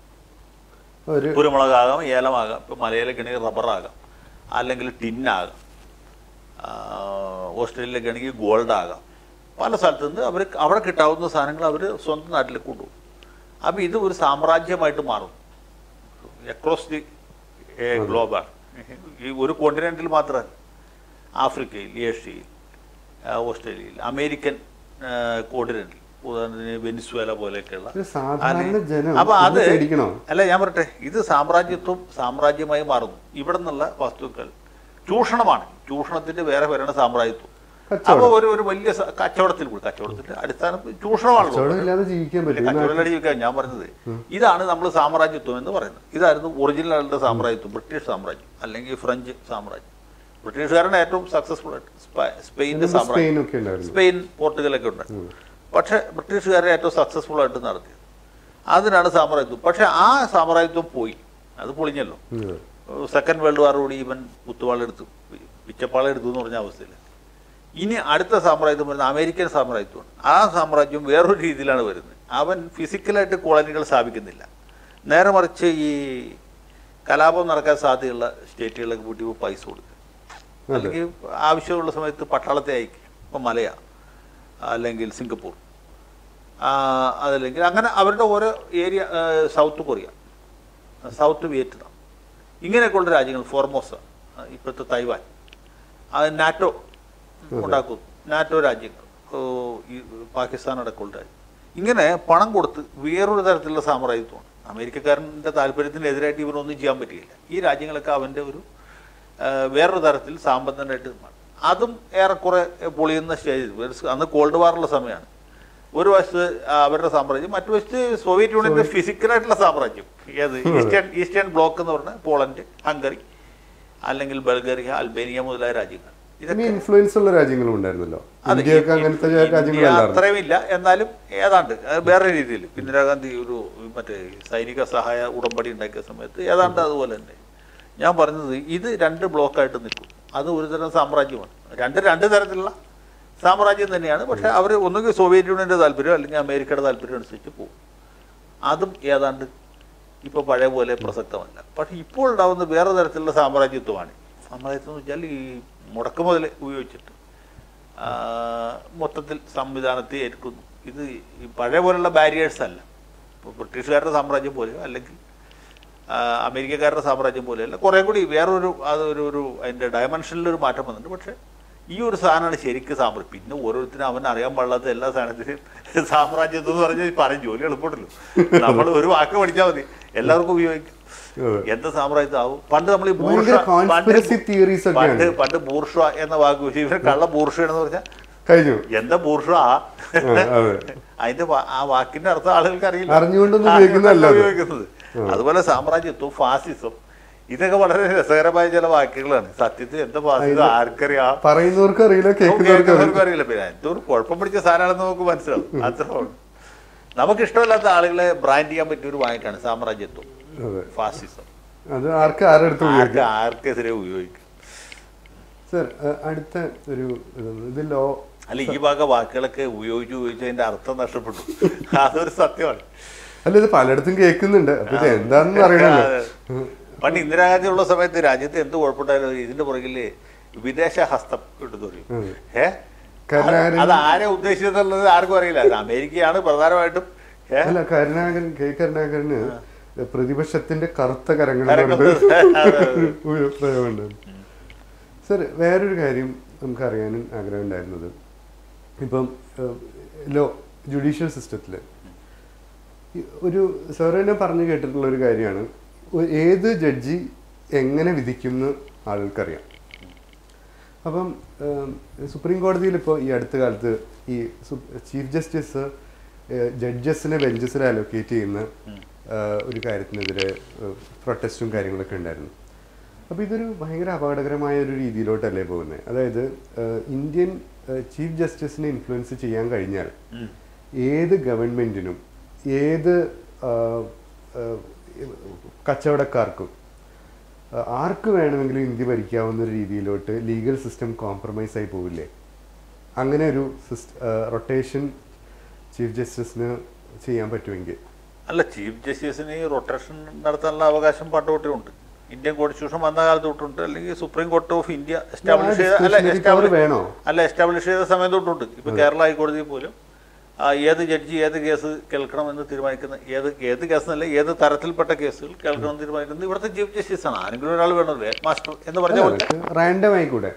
ഒരു കുരുമുളകാകാം ഏലമാകാം ഇപ്പോൾ മലയിലൊക്കെ ആണെങ്കിൽ റബ്ബറാകാം അല്ലെങ്കിൽ ടിന്നാകാം ആ, ഓസ്ട്രേലിയയിലൊക്കെ ആണെങ്കിൽ ഗോൾഡ് ആകാം പല സ്ഥലത്തു നിന്ന് അവർ അവിടെ കിട്ടാവുന്ന സാധനങ്ങൾ അവർ സ്വന്തം നാട്ടിലേക്ക് കൊണ്ടുപോകും അപ്പോൾ ഇത് ഒരു സാമ്രാജ്യമായിട്ട് മാറും അക്രോസ് ദി ഗ്ലോബാണ് ഈ ഒരു കോണ്ടിനെൻറ്റിൽ മാത്രമല്ല ആഫ്രിക്കയിൽ ഏഷ്യയിൽ ആ, ഓസ്ട്രേലിയയിൽ അമേരിക്കൻ കോണ്ടിനെൻറ്റിൽ ഉദാഹരണത്തിന് വെനിസ്വേല പോലെയൊക്കെയുള്ള ഒരു സാധാരണ അല്ലെങ്കിൽ- ജനം അപ്പൊ അത് ഇത് പേടിക്കണോ? അല്ല ഞാൻ പറയട്ടെ ഇത് സാമ്രാജ്യത്വം സാമ്രാജ്യമായി മാറുന്നു ഇവിടെ നിന്നുള്ള വസ്തുക്കൾ ചൂഷണമാണ് ചൂഷണത്തിന്റെ വേറെ പേരാണ് സാമ്രാജ്യത്വം കച്ചവടം. അപ്പൊ ഒരു ഒരു വലിയ സ- കച്ചവടത്തിൽ കൂടി കച്ചവടത്തിന്റെ അടിസ്ഥാനം ചൂഷണമാണല്ലോ കച്ചവടം ഇല്ലാതെ ജീവിക്കാൻ പറ്റും ഈ നാട്ടിൽ കച്ചവടം ജീവിക്കാൻ ഞാൻ പറഞ്ഞത് ഇതാണ് നമ്മൾ സാമ്രാജ്യത്വം എന്ന് പറയുന്നത് ഇതായിരുന്നു ഒറിജിനൽ ആളുടെ സാമ്രാജ്യത്വം ബ്രിട്ടീഷ് സാമ്രാജ്യം അല്ലെങ്കിൽ ഫ്രഞ്ച് സാമ്രാജ്യം ബ്രിട്ടീഷുകാരാണ് ഏറ്റവും സക്സസ്ഫുൾ ആയിട്ട് സ്പ- സ്പെയിന്റെ സാമ്രാജ്യം സ്പെയിനൊക്കെ ഉണ്ടായിരുന്നു സ്പെയിൻ പോർട്ടുഗലൊക്കെ ഉണ്ട് പക്ഷേ ബ്രിട്ടീഷുകാരെ ഏറ്റവും സക്സസ്ഫുൾ ആയിട്ട് നടത്തിയത് അതിനാണ് സാമ്രാജ്യത്വം പക്ഷേ ആ സാമ്രാജ്യത്വം പോയി അത് പൊളിഞ്ഞല്ലോ ഉം. സെക്കൻഡ് വേൾഡ് വാറോട് ഇവൻ കുത്തുവാളെടുത്തു പിച്ചപ്പാളെടുത്തു എന്ന് പറഞ്ഞ അവസ്ഥയിൽ ഇനി അടുത്ത സാമ്രാജ്യം വരുന്നത് അമേരിക്കൻ സാമ്രാജ്യത്വമാണ് ആ സാമ്രാജ്യം വേറൊരു രീതിയിലാണ് വരുന്നത് അവൻ ഫിസിക്കലായിട്ട് കോളനികൾ സ്ഥാപിക്കുന്നില്ല നേരെ മറിച്ച് ഈ കലാപം നടക്കാൻ സാധ്യതയുള്ള സ്റ്റേറ്റുകളിലേക്ക് കൂട്ടി പൈസ കൊടുക്കുക അല്ലെങ്കിൽ ആവശ്യമുള്ള സമയത്ത് പട്ടാളത്തെ അയക്കുക ഇപ്പം മലയ അല്ലെങ്കിൽ സിംഗപ്പൂർ ആ, അതല്ലെങ്കിൽ അങ്ങനെ അവരുടെ ഓരോ ഏരിയ ആ, സൗത്ത് കൊറിയ സൗത്ത് വിയറ്റ്നാം ഇങ്ങനെയൊക്കെയുള്ള രാജ്യങ്ങൾ ഫോർമോസ ആ, ഇപ്പോഴത്തെ തൈവാൻ അത് നാറ്റോ ഉണ്ടാക്കുന്നു നാറ്റോ രാജ്യങ്ങൾ ഓ, ഈ പാകിസ്ഥാൻ അടക്കമുള്ള രാജ്യം ഇങ്ങനെ പണം കൊടുത്ത് വേറൊരു തരത്തിലുള്ള സാമ്രാജ്യത്വമാണ് അമേരിക്കക്കാരൻ്റെ താല്പര്യത്തിനെതിരായിട്ട് ഇവരൊന്നും ചെയ്യാൻ പറ്റിയില്ല ഈ രാജ്യങ്ങളൊക്കെ അവൻ്റെ ഒരു ആ, വേറൊരു തരത്തിൽ സാമ്പന്നനായിട്ട് നിൽക്കുകയാണ്. അതും ഏറെക്കുറെ പൊളിയുന്ന സ്റ്റേജിൽ അന്ന് കോൾഡ് വാറുള്ള സമയമാണ് ഒരു വശത്ത് അവരുടെ സാമ്രാജ്യം മറ്റു വശത്ത് സോവിയറ്റ് യൂണിയന്റെ ഫിസിക്കലായിട്ടുള്ള സാമ്രാജ്യം ഏത് ഈസ്റ്റേൺ ഈസ്റ്റേൺ ബ്ലോക്ക് എന്ന് പറഞ്ഞാൽ പോളണ്ട് ഹംഗറി അല്ലെങ്കിൽ ബൾഗേറിയ അൽബേനിയ മുതലായ രാജ്യങ്ങൾ ഇനി ഇൻഫ്ലുവൻസ് ഉള്ള രാജ്യങ്ങളും ഉണ്ടായിരുന്നല്ലോ അതെ, ഇന്ത്യയൊക്കെ ഈ- അങ്ങനത്തെ ഇന്ത്യ രാജ്യങ്ങളല്ലായിരുന്നു അത്രയും ഇല്ല എന്നാലും ഏതാണ്ട് അത് വേറെ രീതിയിൽ ഇന്ദിരാഗാന്ധി ഒരു മറ്റേ സൈനിക സഹായ ഉടമ്പടി ഉണ്ടാക്കിയ സമയത്ത് ഏതാണ്ട് അതുപോലെ തന്നെ ഞാൻ പറഞ്ഞത് ഇത് രണ്ട് ബ്ലോക്കായിട്ട് നിൽക്കും അത് ഒരു തരം സാമ്രാജ്യമാണ് രണ്ട് രണ്ട് തരത്തിലുള്ള സാമ്രാജ്യം തന്നെയാണ് പക്ഷേ അവർ ഒന്നുകിൽ സോവിയറ്റ് യൂണിയൻ്റെ താല്പര്യം അല്ലെങ്കിൽ അമേരിക്കയുടെ താല്പര്യം അനുസരിച്ച് പോകും അതും ഏതാണ്ട് ഇപ്പോൾ പഴയ പോലെ പ്രസക്തമല്ല പക്ഷേ ഇപ്പോൾ ഉണ്ടാകുന്ന വേറെ തരത്തിലുള്ള സാമ്രാജ്യത്വമാണ് സാമ്രാജ്യത്വം എന്ന് വെച്ചാൽ ഈ മുടക്ക് മുതൽ ഉപയോഗിച്ചിട്ട് ആ, മൊത്തത്തിൽ സംവിധാനത്തെ ഏൽക്കുന്നു ഇത് ഈ പഴയ പോലുള്ള ബാരിയേഴ്സ് അല്ല ഇപ്പോൾ ബ്രിട്ടീഷുകാരുടെ സാമ്രാജ്യം പോലെയോ അല്ലെങ്കിൽ ആ, അമേരിക്കക്കാരുടെ സാമ്രാജ്യം പോലെയല്ല കുറേ കൂടി വേറൊരു അതൊരു ഒരു അതിൻ്റെ ഡയമെൻഷനിലൊരു മാറ്റം വന്നിട്ടുണ്ട് പക്ഷേ ഈ ഒരു സാധനമാണ് ശരിക്കും സാമ്രാജ്യം പിന്നെ ഓരോരുത്തരും അവൻ അറിയാൻ പാടില്ലാത്ത എല്ലാ സാധനത്തിനും സാമ്രാജ്യത്വം എന്ന് പറഞ്ഞാൽ പറയും ജോലി എളുപ്പമുണ്ടല്ലോ നമ്മൾ ഒരു വാക്ക് പഠിച്ചാൽ മതി എല്ലാവർക്കും ഉപയോഗിക്കും അതെ. എന്ത് സാമ്രാജ്യത്വം ആവും പണ്ട് നമ്മൾ ഈ ഭയങ്കര ബൂർഷ്വ- പണ്ട് conspiracy theories ഒക്കെയാണ്. പണ്ട് പണ്ട് ബൂർഷ എന്ന വാക്ക് ഉപയോഗിച്ചു ഇവർ കള്ള ബൂർഷ എന്ന് പറഞ്ഞാൽ കഴിഞ്ഞു എന്താ ബൂർഷ ആ, അതെ അതിന്റെ വാ- ആ വാക്കിന്റെ അർത്ഥം ആളുകൾക്ക് അറിയില്ല അറിഞ്ഞുകൊണ്ടൊന്നും അറിഞ്ഞുകൊണ്ടല്ല ഉപയോഗിക്കുന്നതല്ല അത്. ഉപയോഗിക്കുന്നത് അതുപോലെ സാമ്രാജ്യത്വം ഫാസിസം ഇതൊക്കെ വളരെ രസകരമായ ചില വാക്കുകളാണ് സത്യത്തിൽ എന്താ ഫാസിസം ആർക്കറിയാം പറയുന്നവർക്ക് അറിയില്ല കേൾക്കുന്നവർക്ക് കേൾക്കുന്നവർക്ക് അറിയില്ല പിന്നെ എന്തൊരു കുഴപ്പം പിടിച്ച സാധനമാണെന്ന് നമുക്ക് മനസ്സിലാവും അത്രയാണ് നമുക്ക് ഇഷ്ടമില്ലാത്ത ആളുകളെ ബ്രാൻഡ് ചെയ്യാൻ പറ്റിയ ഒരു വാക്കാണ് സാമ്രാജ്യത്വം അതെ ഫാസിസം അത് ആർക്ക് ആരെടുത്ത് ആർക്ക് ആർക്കെതിരെ ഉപയോഗിക്കും സർ അടുത്ത ഒരു ഇതാണ്. ഇത് ലോ അല്ല ഈ വക വാക്കുകളൊക്കെ ഉപയോഗിച്ച് ഉപയോഗിച്ച് അതിന്റെ അർത്ഥം നഷ്ടപ്പെട്ടു അതൊരു സത്യമാണ് അല്ല ഇത് പലയിടത്തും കേൾക്കുന്നുണ്ട് അപ്പൊ ഇത് എന്താണെന്ന് അറിയണല്ലോ അതെ. പണ്ട് ഇന്ദിരാഗാന്ധി ഉള്ള സമയത്ത് രാജ്യത്ത് എന്ത് കുഴപ്പമുണ്ടായാലും ഇതിന്റെ പുറകില് വിദേശ ഹസ്തം എടുത്തു പറയും ഉം. ഏ കരുണാകരൻ- അത് ആരെ ഉദ്ദേശിച്ചെന്നുള്ളത് ആർക്കും അറിയില്ല അത് അമേരിക്കയാണ് പ്രധാനമായിട്ടും ഏ അല്ല കരുണാകരൻ കെ കരുണാകരന് പ്രതിപക്ഷത്തിന്റെ കറുത്ത കരങ്ങൾ കരങ്ങൾ ഒരു പ്രയോഗമുണ്ട് സർ വേറൊരു കാര്യം നമുക്ക് അറിയാനും ആഗ്രഹം ഉണ്ടായിരുന്നത് ഇപ്പം ലോ ജുഡീഷ്യൽ സിസ്റ്റത്തിൽ ഒരു സാർ തന്നെ പറഞ്ഞു കേട്ടിട്ടുള്ള ഒരു കാര്യമാണ് ഒ- ഏത് ജഡ്ജി എങ്ങനെ വിധിക്കുന്നു ആളുകൾക്കറിയാം അപ്പം ഏം, സുപ്രീം കോടതിയിൽ ഇപ്പോൾ ഈ അടുത്ത കാലത്ത് ഈ ചീഫ് ജസ്റ്റിസ് ജഡ്ജസിനെ ബെഞ്ചസിൽ അലോക്കേറ്റ് ചെയ്യുന്ന ആ, ഒരു കാര്യത്തിനെതിരെ പ്രൊട്ടസ്റ്റും കാര്യങ്ങളൊക്കെ ഉണ്ടായിരുന്നു അപ്പോൾ ഇതൊരു ഭയങ്കര അപകടകരമായ ഒരു രീതിയിലോട്ടല്ലേ പോകുന്നത് അതായത് ആ, ഇന്ത്യൻ ചീഫ് ജസ്റ്റിസിനെ ഇൻഫ്ലുവൻസ് ചെയ്യാൻ കഴിഞ്ഞാൽ ഉം. ഏത് ഗവൺമെൻറ്റിനും ഏത് ആ, ആ, കച്ചവടക്കാർക്കും ആ, ആർക്ക് വേണമെങ്കിലും ഇന്ത്യ ഭരിക്കാവുന്ന ഒരു രീതിയിലോട്ട് ലീഗൽ സിസ്റ്റം കോംപ്രമൈസ് ആയി പോവില്ലേ അങ്ങനെ ഒരു റൊട്ടേഷൻ ചീഫ് ജസ്റ്റിസിന് ചെയ്യാൻ പറ്റുമെങ്കിൽ അല്ല ചീഫ് ജസ്റ്റിസിന് ഈ റൊട്ടേഷൻ നടത്താനുള്ള അവകാശം പണ്ട് തൊട്ടേ ഉണ്ട് ഇന്ത്യൻ കോൺസ്റ്റിറ്റ്യൂഷൻ വന്ന കാലത്ത് തൊട്ടുണ്ട് അല്ലെങ്കിൽ Supreme Court of India establish ചെയ്ത അല്ല discretionary power establish- വേണോ? അല്ല എസ്റ്റാബ്ലിഷ് ചെയ്ത സമയം തൊട്ടുണ്ട് ഇപ്പൊ കേരള ഹൈക്കോടതിയിൽ പോലും ആ, ഏത് ജഡ്ജി ഏത് കേസ് കേൾക്കണമെന്ന് തീരുമാനിക്കുന്ന ഏത് ഏത് കേസ് എന്നല്ല ഏത് തരത്തിൽപ്പെട്ട കേസുകൾ കേൾക്കണമെന്ന് തീരുമാനിക്കുന്നത് ഇവിടുത്തെ ചീഫ് ജസ്റ്റിസ് ആണ് ആരെങ്കിലും ഒരാൾ വേണമല്ലോ മാസ്റ്റർ എന്ന് പറഞ്ഞ പോലെ റാൻഡം ആയിക്കൂടെ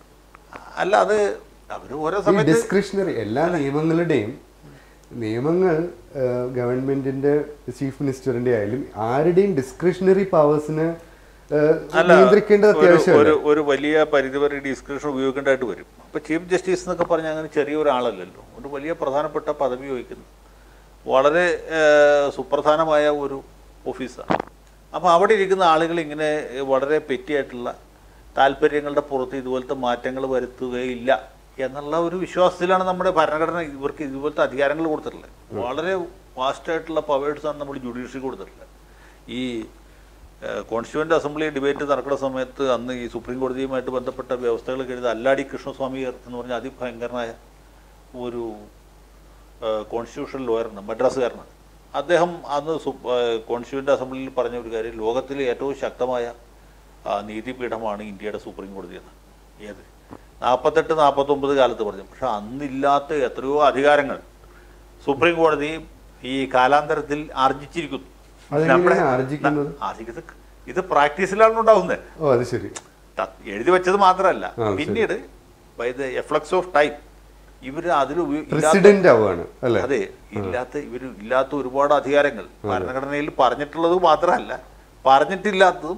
അല്ല അത് അവർ ഓരോ ഈ സമയത്ത് ഡിസ്ക്രിഷണറി എല്ലാ നിയമങ്ങളുടെയും നിയമങ്ങൾ ഗവൺമെന്റിന്റെ ചീഫ് മിനിസ്റ്ററിന്റെ ആയാലും ആരുടെയും ഡിസ്ക്രിഷണറി പവേഴ്സിന് അല്ല, നിയന്ത്രിക്കേണ്ടത് ഒരു- അത്യാവശ്യമാണ് ഒരു ഒരു വലിയ പരിധിവരെ ഡിസ്ക്രിപ്ഷൻ ഉപയോഗിക്കേണ്ടതായിട്ട് വരും അപ്പോൾ ചീഫ് ജസ്റ്റിസ് എന്നൊക്കെ പറഞ്ഞാൽ അങ്ങനെ ചെറിയ ഒരാളല്ലല്ലോ ഒരു വലിയ പ്രധാനപ്പെട്ട പദവി വഹിക്കുന്നു വളരെ ഏഹ്, സുപ്രധാനമായ ഒരു ഓഫീസാണ് അപ്പോൾ അവിടെ ഇരിക്കുന്ന ആളുകൾ ഇങ്ങനെ വളരെ പെറ്റിയായിട്ടുള്ള താല്പര്യങ്ങളുടെ പുറത്ത് ഇതുപോലത്തെ മാറ്റങ്ങൾ വരുത്തുകയില്ല എന്നുള്ള ഒരു വിശ്വാസത്തിലാണ് നമ്മുടെ ഭരണഘടന ഇവർക്ക് ഇതുപോലത്തെ അധികാരങ്ങൾ കൊടുത്തിട്ടുള്ളത് വളരെ വാസ്റ്റായിട്ടുള്ള പവേഴ്സാണ് നമ്മൾ ജുഡീഷ്യറി കൊടുത്തിട്ടുള്ളത് ഈ കോൺസ്റ്റിറ്റ്യൂവൻ്റ് അസംബ്ലി ഡിബേറ്റ് നടക്കുന്ന സമയത്ത് അന്ന് ഈ സുപ്രീം കോടതിയുമായിട്ട് ബന്ധപ്പെട്ട വ്യവസ്ഥകളൊക്കെ എഴുതി അല്ലാടി കൃഷ്ണസ്വാമിയർ എന്ന് പറഞ്ഞ അതിഭയങ്കരനായ ഒരു കോൺസ്റ്റിറ്റ്യൂഷൻ ലോയറാണ് മദ്രാസുകാരനാണ് അദ്ദേഹം അന്ന് കോൺസ്റ്റിറ്റ്യൂൻ്റ് അസംബ്ലിയിൽ പറഞ്ഞ ഒരു കാര്യം ലോകത്തിലെ ഏറ്റവും ശക്തമായ ആ, നീതിപീഠമാണ് ഇന്ത്യയുടെ സുപ്രീം കോടതി എന്ന് ഏത് നാൽപ്പത്തെട്ട് നാൽപ്പത്തൊമ്പത് കാലത്ത് പറഞ്ഞു പക്ഷെ അന്നില്ലാത്ത എത്രയോ അധികാരങ്ങൾ സുപ്രീം കോടതി ഈ കാലാന്തരത്തിൽ ആർജിച്ചിരിക്കുന്നു അതെങ്ങനെയാണ് നമ്മുടെ- ആർജിക്കുന്നത്? ആർജിക്കുന്നത് ഇത് പ്രാക്ടീസിലാണ് ഉണ്ടാവുന്നത് ഓ അത് ശരി ത- എഴുതി വെച്ചത് മാത്രമല്ല ആ, ശരി. പിന്നീട് by the efflux of time ഇവർ അതിൽ ഉപയോ- ഇല്ലാത്ത- പ്രസിഡന്റ് ആവുകയാണ് അല്ലെ അതെ ഇല്ലാത്ത ഇവർ ഇല്ലാത്ത ഒരുപാട് അധികാരങ്ങൾ ഭരണഘടനയിൽ പറഞ്ഞിട്ടുള്ളത് മാത്രമല്ല പറഞ്ഞിട്ടില്ലാത്തതും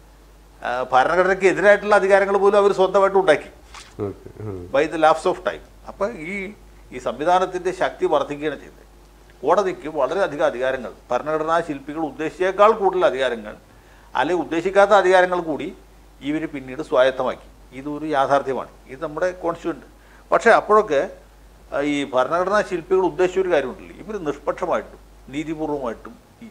ആ, ഭരണഘടനയ്ക്ക് എതിരായിട്ടുള്ള അധികാരങ്ങൾ പോലും അവർ സ്വന്തമായിട്ട് ഉണ്ടാക്കി okay by the lapse of time അപ്പം ഈ ഈ സംവിധാനത്തിൻ്റെ ശക്തി വർദ്ധിക്കുകയാണ് ചെയ്തത് കോടതിക്ക് വളരെയധികം അധികാരങ്ങൾ ഭരണഘടനാ ശില്പികൾ ഉദ്ദേശിച്ചേക്കാൾ കൂടുതൽ അധികാരങ്ങൾ അല്ലെങ്കിൽ ഉദ്ദേശിക്കാത്ത അധികാരങ്ങൾ കൂടി ഇവർ പിന്നീട് സ്വായത്തമാക്കി ഇതൊരു യാഥാർത്ഥ്യമാണ് ഇത് നമ്മുടെ കോൺസ്റ്റിറ്റ്യൂൻ്റ് പക്ഷേ അപ്പോഴൊക്കെ ആ, ഈ ഭരണഘടനാ ശില്പികൾ ഉദ്ദേശിച്ച ഒരു കാര്യമുണ്ടല്ലോ ഇവർ നിഷ്പക്ഷമായിട്ടും നീതിപൂർവമായിട്ടും ഈ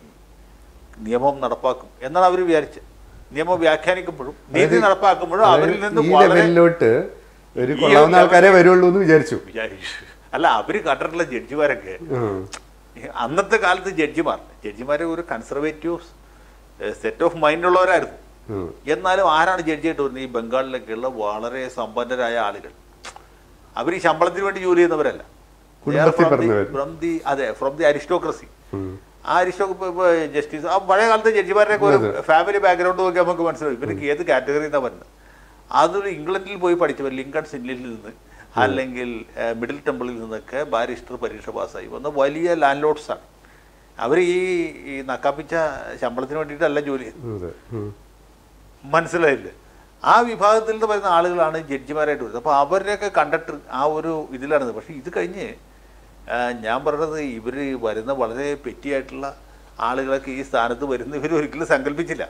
നിയമം നടപ്പാക്കും എന്നാണ് അവർ വിചാരിച്ചത് നിയമം വ്യാഖ്യാനിക്കുമ്പോഴും നീതി നടപ്പാക്കുമ്പോഴും അവരിൽ നിന്ന് ഈ വളരെ ലെവലിലോട്ട് ഒരു ഈ കൊള്ളാവുന്ന ആൾക്കാരെ വരുള്ളൂ എന്ന് വിചാരിച്ചു വിചാരിച്ചു അല്ല അവര് കണ്ടിട്ടുള്ള ജഡ്ജിമാരൊക്കെ ഉം. ഈ അന്നത്തെ കാലത്ത് ജഡ്ജിമാർ ജഡ്ജിമാരെ ഒരു കൺസർവേറ്റീവ് സെറ്റ് ഓഫ് മൈൻഡ് ഉള്ളവരായിരുന്നു ഉം. എന്നാലും ആരാണ് ജഡ്ജിയായിട്ട് വരുന്നത് ഈ ബംഗാളിലൊക്കെയുള്ള വളരെ സമ്പന്നരായ ആളുകൾ അവർ ഈ ശമ്പളത്തിന് വേണ്ടി ജോലി ചെയ്യുന്നവരല്ല കുടുംബത്തിൽ പിറന്നവർ. ഫ്രം ദി അതെ ഫ്രം ദി അരിസ്റ്റോക്രസി ഉം. ആ അരിസ്റ്റോ ജസ്റ്റിസ് ആ പഴയ കാലത്തെ ജഡ്ജിമാരുടെ ഒരു ഫാമിലി ബാക്ക്ഗ്രൗണ്ട് നോക്കി നമുക്ക് മനസ്സിലാവും ഇവർക്ക് ഏത് കാറ്റഗറിയിൽ നിന്നാണ് വരുന്നത് അതൊരു ഇംഗ്ലണ്ടിൽ പോയി പഠിച്ചവർ ലിങ്കൺ സിന്നിൽ നിന്ന് അല്ലെങ്കിൽ ഏഹ്, മിഡിൽ ടെമ്പിളിൽ നിന്നൊക്കെ ബാരിസ്റ്റർ പരീക്ഷ പാസ്സായി വന്ന വലിയ ലാൻഡ് ലോഡ്സാണ് അവർ ഈ ഈ നക്കാപ്പിച്ച ശമ്പളത്തിന് വേണ്ടിയിട്ടല്ല ജോലി ചെയ്യുന്നത് അതെ ഉം. മനസ്സിലായില്ലേ ആ വിഭാഗത്തിൽ നിന്ന് വരുന്ന ആളുകളാണ് ജഡ്ജിമാരായിട്ട് വരുന്നത് അപ്പോൾ അവരുടെയൊക്കെ കണ്ടിട്ട് ആ ഒരു ഇതിലാണ് പക്ഷേ ഇത് കഴിഞ്ഞ് ആ, ഞാൻ പറഞ്ഞത് ഇവർ വരുന്ന വളരെ പെറ്റിയായിട്ടുള്ള ആളുകളൊക്കെ ഈ സ്ഥാനത്ത് വരുന്ന ഇവർ ഒരിക്കലും സങ്കല്പിച്ചില്ല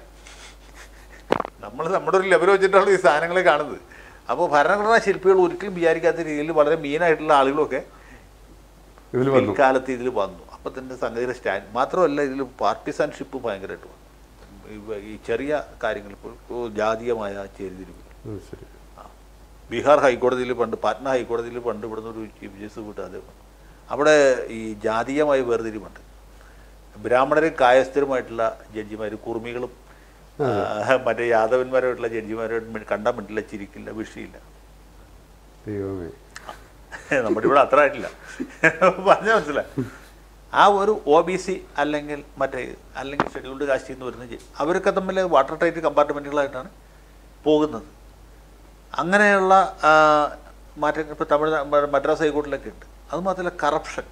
നമ്മൾ നമ്മുടെ ഒരു ലെവൽ വെച്ചിട്ടാണ് ഈ സാധനങ്ങളെ കാണുന്നത് അപ്പോൾ ഭരണഘടനാ ശില്പികൾ ഒരിക്കലും വിചാരിക്കാത്ത രീതിയിൽ വളരെ മീനായിട്ടുള്ള ആളുകളൊക്കെ ഇതിൽ വന്നു പിൽക്കാലത്ത് ഇതിൽ വന്നു അപ്പം തന്നെ സംഗതിയുടെ സ്റ്റാൻഡ് മാത്രമല്ല ഇതിൽ പാർട്ടിസൺഷിപ്പ് ഭയങ്കരമായിട്ട് വന്നു ഇവ- ഈ ചെറിയ കാര്യങ്ങൾ ഇപ്പോൾ ഇപ്പോൾ ജാതീയമായ ചേരിതിരിവ് ഉം, ശരി ആ. ബീഹാർ ഹൈക്കോടതിയിൽ പണ്ട് പാറ്റ്ന ഹൈക്കോടതിയിൽ പണ്ട് ഇവിടുന്ന് ഒരു ചീഫ് ജസ്റ്റിസ് വിട്ട് അത് അവിടെ ഈ ജാതീയമായ വേർതിരിവുണ്ട് ബ്രാഹ്മണരും കായസ്ഥരുമായിട്ടുള്ള ജഡ്ജിമാർ കുർമികളും ആ, മറ്റേ യാദവന്മാരുമായിട്ടുള്ള ജഡ്ജിമാരോട് കണ്ടാൽ മിണ്ടില്ല ചിരിക്കില്ല വിഷയില്ല ദൈവമേ നമ്മുടെ ഇവിടെ അത്ര ആയിട്ടില്ല പറഞ്ഞ മനസ്സിലായി ആ ഒരു ഒ ബി സി അല്ലെങ്കിൽ മറ്റേ അല്ലെങ്കിൽ ഷെഡ്യൂൾഡ് കാസ്റ്റ് എന്ന് വരുന്ന ജെ- അവരൊക്കെ തമ്മിൽ വാട്ടർ ടൈറ്റ് കമ്പാർട്ട്മെൻറ്റുകളായിട്ടാണ് പോകുന്നത് അങ്ങനെയുള്ള ആ, മാറ്റങ്ങൾ ഇപ്പോൾ തമിഴ് മദ്രാസ് ഹൈക്കോർട്ടിലൊക്കെ ഉണ്ട് അത് മാത്രമല്ല കറപ്ഷൻ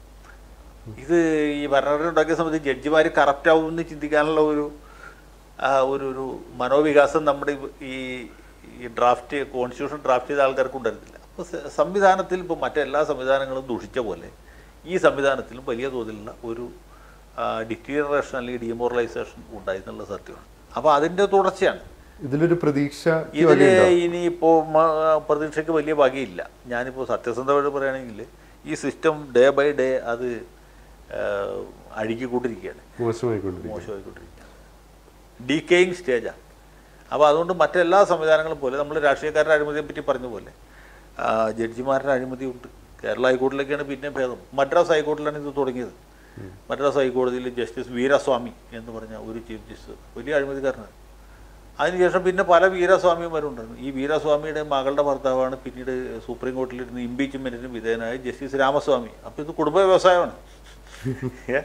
ഇത് ഈ ഭരണഘടന ഉണ്ടാക്കിയ സമയത്ത് ജഡ്ജിമാർ കറപ്റ്റ് ആവുമെന്ന് ചിന്തിക്കാനുള്ള ഒരു ആ, ഒരു ഒരു മനോവികാസം നമ്മുടെ ഇവ- ഈ ഈ ഡ്രാഫ്റ്റ് കോൺസ്റ്റിറ്റ്യൂഷൻ ഡ്രാഫ്റ്റ് ചെയ്ത ആൾക്കാർക്ക് ഉണ്ടായിരുന്നില്ല അപ്പോൾ സംവിധാനത്തിൽ ഇപ്പോൾ മറ്റെല്ലാ സംവിധാനങ്ങളും ദൂഷിച്ച പോലെ ഈ സംവിധാനത്തിലും വലിയ തോതിലുള്ള ഒരു ഡിറ്റീറിയേഷൻ അല്ലെങ്കിൽ ഡിമോറലൈസേഷൻ ഉണ്ടായി എന്നുള്ള സത്യമാണ് അപ്പോൾ അതിൻ്റെ തുടർച്ചയാണ് ഇതിലൊരു പ്രതീക്ഷ ഇതിൽ ഇനിയിപ്പോൾ പ്രതീക്ഷയ്ക്ക് വലിയ വകയില്ല ഞാനിപ്പോൾ സത്യസന്ധമായിട്ട് പറയുകയാണെങ്കിൽ ഈ സിസ്റ്റം ഡേ ബൈ ഡേ അത് ആ, അഴുകിക്കൊണ്ടിരിക്കുകയാണ് മോശമായിക്കൊണ്ടിരിക്കും മോശമായിക്കൊണ്ടിരിക്കുകയാണ് ഡീക്കേയിങ് സ്റ്റേജാണ് അപ്പോൾ അതുകൊണ്ട് മറ്റെല്ലാ സംവിധാനങ്ങളും പോലെ നമ്മൾ രാഷ്ട്രീയക്കാരുടെ അഴിമതിയെ പറ്റി പറഞ്ഞ പോലെ ആ, ജഡ്ജിമാരുടെ അഴിമതിയുണ്ട് കേരള ഹൈക്കോടതിയിലേക്കാണ് പിന്നെ ഭേദം മദ്രാസ് ഹൈക്കോടതിയിലാണ് ഇത് തുടങ്ങിയത് മദ്രാസ് ഹൈക്കോടതിയിൽ ജസ്റ്റിസ് വീരസ്വാമി എന്ന് പറഞ്ഞ ഒരു ചീഫ് ജസ്റ്റിസ് വലിയ അഴിമതിക്കാരനാണ് അതിനുശേഷം പിന്നെ പല വീരസ്വാമിമാരുണ്ടായിരുന്നു ഈ വീരസ്വാമിയുടെ മകളുടെ ഭർത്താവാണ് പിന്നീട് സുപ്രീം കോടതിയിലിരുന്ന് ഇമ്പീച്ച്മെൻറ്റിന് വിധേയനായ ജസ്റ്റിസ് രാമസ്വാമി അപ്പോൾ ഇത് കുടുംബ വ്യവസായമാണ് ഏ?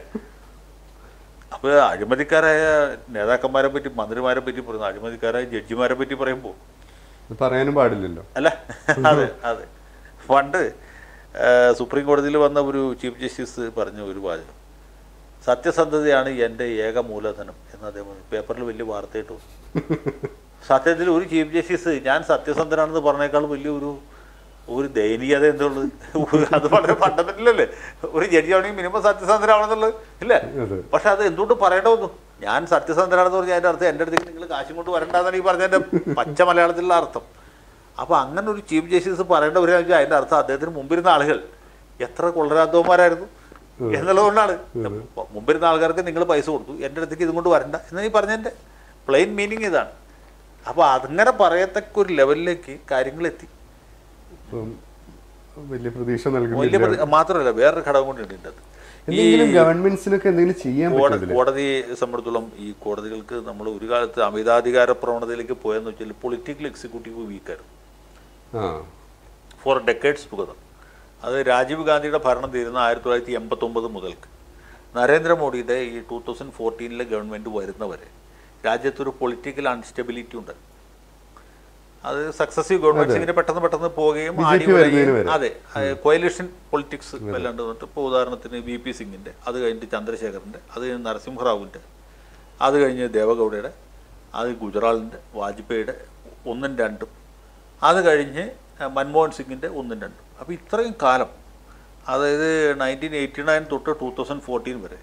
അപ്പോൾ അഴിമതിക്കാരായ നേതാക്കന്മാരെ പറ്റി മന്ത്രിമാരെ പറ്റി പറയുന്നു അഴിമതിക്കാരായ ജഡ്ജിമാരെ പറ്റി പറയുമ്പോൾ ഇത് പറയാനും പാടില്ലല്ലോ അല്ല അതെ അതെ പണ്ട് ആ, സുപ്രീം കോടതിയിൽ വന്ന ഒരു ചീഫ് ജസ്റ്റിസ് പറഞ്ഞ ഒരു വാചകം സത്യസന്ധതയാണ് എൻ്റെ ഏക മൂലധനം എന്ന് അദ്ദേഹം പറഞ്ഞു. പേപ്പറിൽ വലിയ വാർത്തയായിട്ട് വന്നു സത്യത്തിൽ ഒരു ചീഫ് ജസ്റ്റിസ് ഞാൻ സത്യസന്ധനാണെന്ന് പറഞ്ഞേക്കാൾ വലിയ ഒരു ഒരു ദയനീയത എന്തുള്ളത് അത് വളരെ ഫണ്ടമെന്റലല്ലേ ഒരു ജഡ്ജി ആണെങ്കിൽ മിനിമം സത്യസന്ധനാണെന്നുള്ളത് ഇല്ലേ അതെ പക്ഷെ അത് എന്തുകൊണ്ട് പറയേണ്ട വന്നു ഞാൻ സത്യസന്ധനാണെന്ന് പറഞ്ഞാൽ അതിൻ്റെ അർത്ഥം എൻ്റെ അടുത്തേക്ക് നിങ്ങൾ കാശും കൊണ്ട് വരണ്ടെന്നാണ് ഈ പറഞ്ഞതിൻ്റെ പച്ച മലയാളത്തിലുള്ള അർത്ഥം അപ്പോൾ അങ്ങനെ ഒരു ചീഫ് ജസ്റ്റിസ് പറയേണ്ട ഒരു വെച്ചാൽ അതിൻ്റെ അർത്ഥം അദ്ദേഹത്തിന് മുമ്പിരുന്ന ആളുകൾ എത്ര കൊള്ളരാന്തവന്മാരായിരുന്നു എന്നുള്ളതുകൊണ്ടാണ് മുമ്പിരുന്ന ആൾക്കാർക്ക് നിങ്ങൾ പൈസ കൊടുത്തു എൻ്റെ അടുത്തേക്ക് ഇതും കൊണ്ട് വരണ്ട എന്ന് ഈ പറഞ്ഞതിൻ്റെ പ്ലെയിൻ മീനിങ് ഇതാണ് അപ്പോൾ അങ്ങനെ പറയത്തക്ക ഒരു ലെവലിലേക്ക് കാര്യങ്ങൾ എത്തി ഇപ്പം വലിയ പ്രതീക്ഷ വലിയ നൽകുന്നില്ല പ്രതി- മാത്രമല്ല വേറൊരു ഘടകം കൂടി ഉണ്ട് ഇതിൻ്റെ അകത്ത്. എന്തെങ്കിലും ഗവൺമെന്റ്സിനൊക്കെ എന്തെങ്കിലും ചെയ്യാൻ കോട- പറ്റുന്നില്ല കോടതിയെ സംബന്ധിച്ചിടത്തോളം ഈ കോടതികൾക്ക് നമ്മൾ ഒരു കാലത്ത് അമിതാധികാര പ്രവണതയിലേക്ക് പോയെന്ന് വെച്ചാൽ പൊളിറ്റിക്കൽ എക്സിക്യൂട്ടീവ് വീക്കായിരുന്നു ആ ഫോർ ഡെക്കേഡ്സ് ടുഗദർ അത് രാജീവ് ഗാന്ധിയുടെ ഭരണം തീരുന്ന ആയിരത്തി തൊള്ളായിരത്തി എൺപത്തൊമ്പത് മുതൽക്ക് നരേന്ദ്രമോദിയുടെ ഈ ടൂ തൗസൻഡ് ഫോർട്ടീനിലെ ഗവൺമെൻറ് വരുന്നവരെ രാജ്യത്തൊരു പൊളിറ്റിക്കൽ അൺസ്റ്റെബിലിറ്റി ഉണ്ട് അത് സക്സസീവ് ഗവൺമെന്റ്സ് ഇങ്ങനെ പെട്ടെന്ന് പെട്ടെന്ന് പോവുകയും BJP ആടി വരുന്നതിന് ഉലയുകയും- അതെ കോയലിഷൻ പൊളിറ്റിക്സ് വല്ലാണ്ട് വന്നിട്ട് ഇപ്പോൾ ഉദാഹരണത്തിന് വി പി സിംഗിൻ്റെ അത് കഴിഞ്ഞിട്ട് ചന്ദ്രശേഖറിൻ്റെ അത് കഴിഞ്ഞ് നരസിംഹറാവുവിൻ്റെ അത് കഴിഞ്ഞ് ദേവഗൗഡയുടെ അത് ഗുജറാളിൻ്റെ വാജ്പേയിയുടെ ഒന്നും രണ്ടും അത് കഴിഞ്ഞ് മൻമോഹൻ സിംഗിൻ്റെ ഒന്നും രണ്ടും അപ്പോൾ ഇത്രയും കാലം അതായത് നയൻറ്റീൻ എയ്റ്റി നയൻ തൊട്ട് ടൂ തൗസൻഡ് ഫോർട്ടീൻ വരെ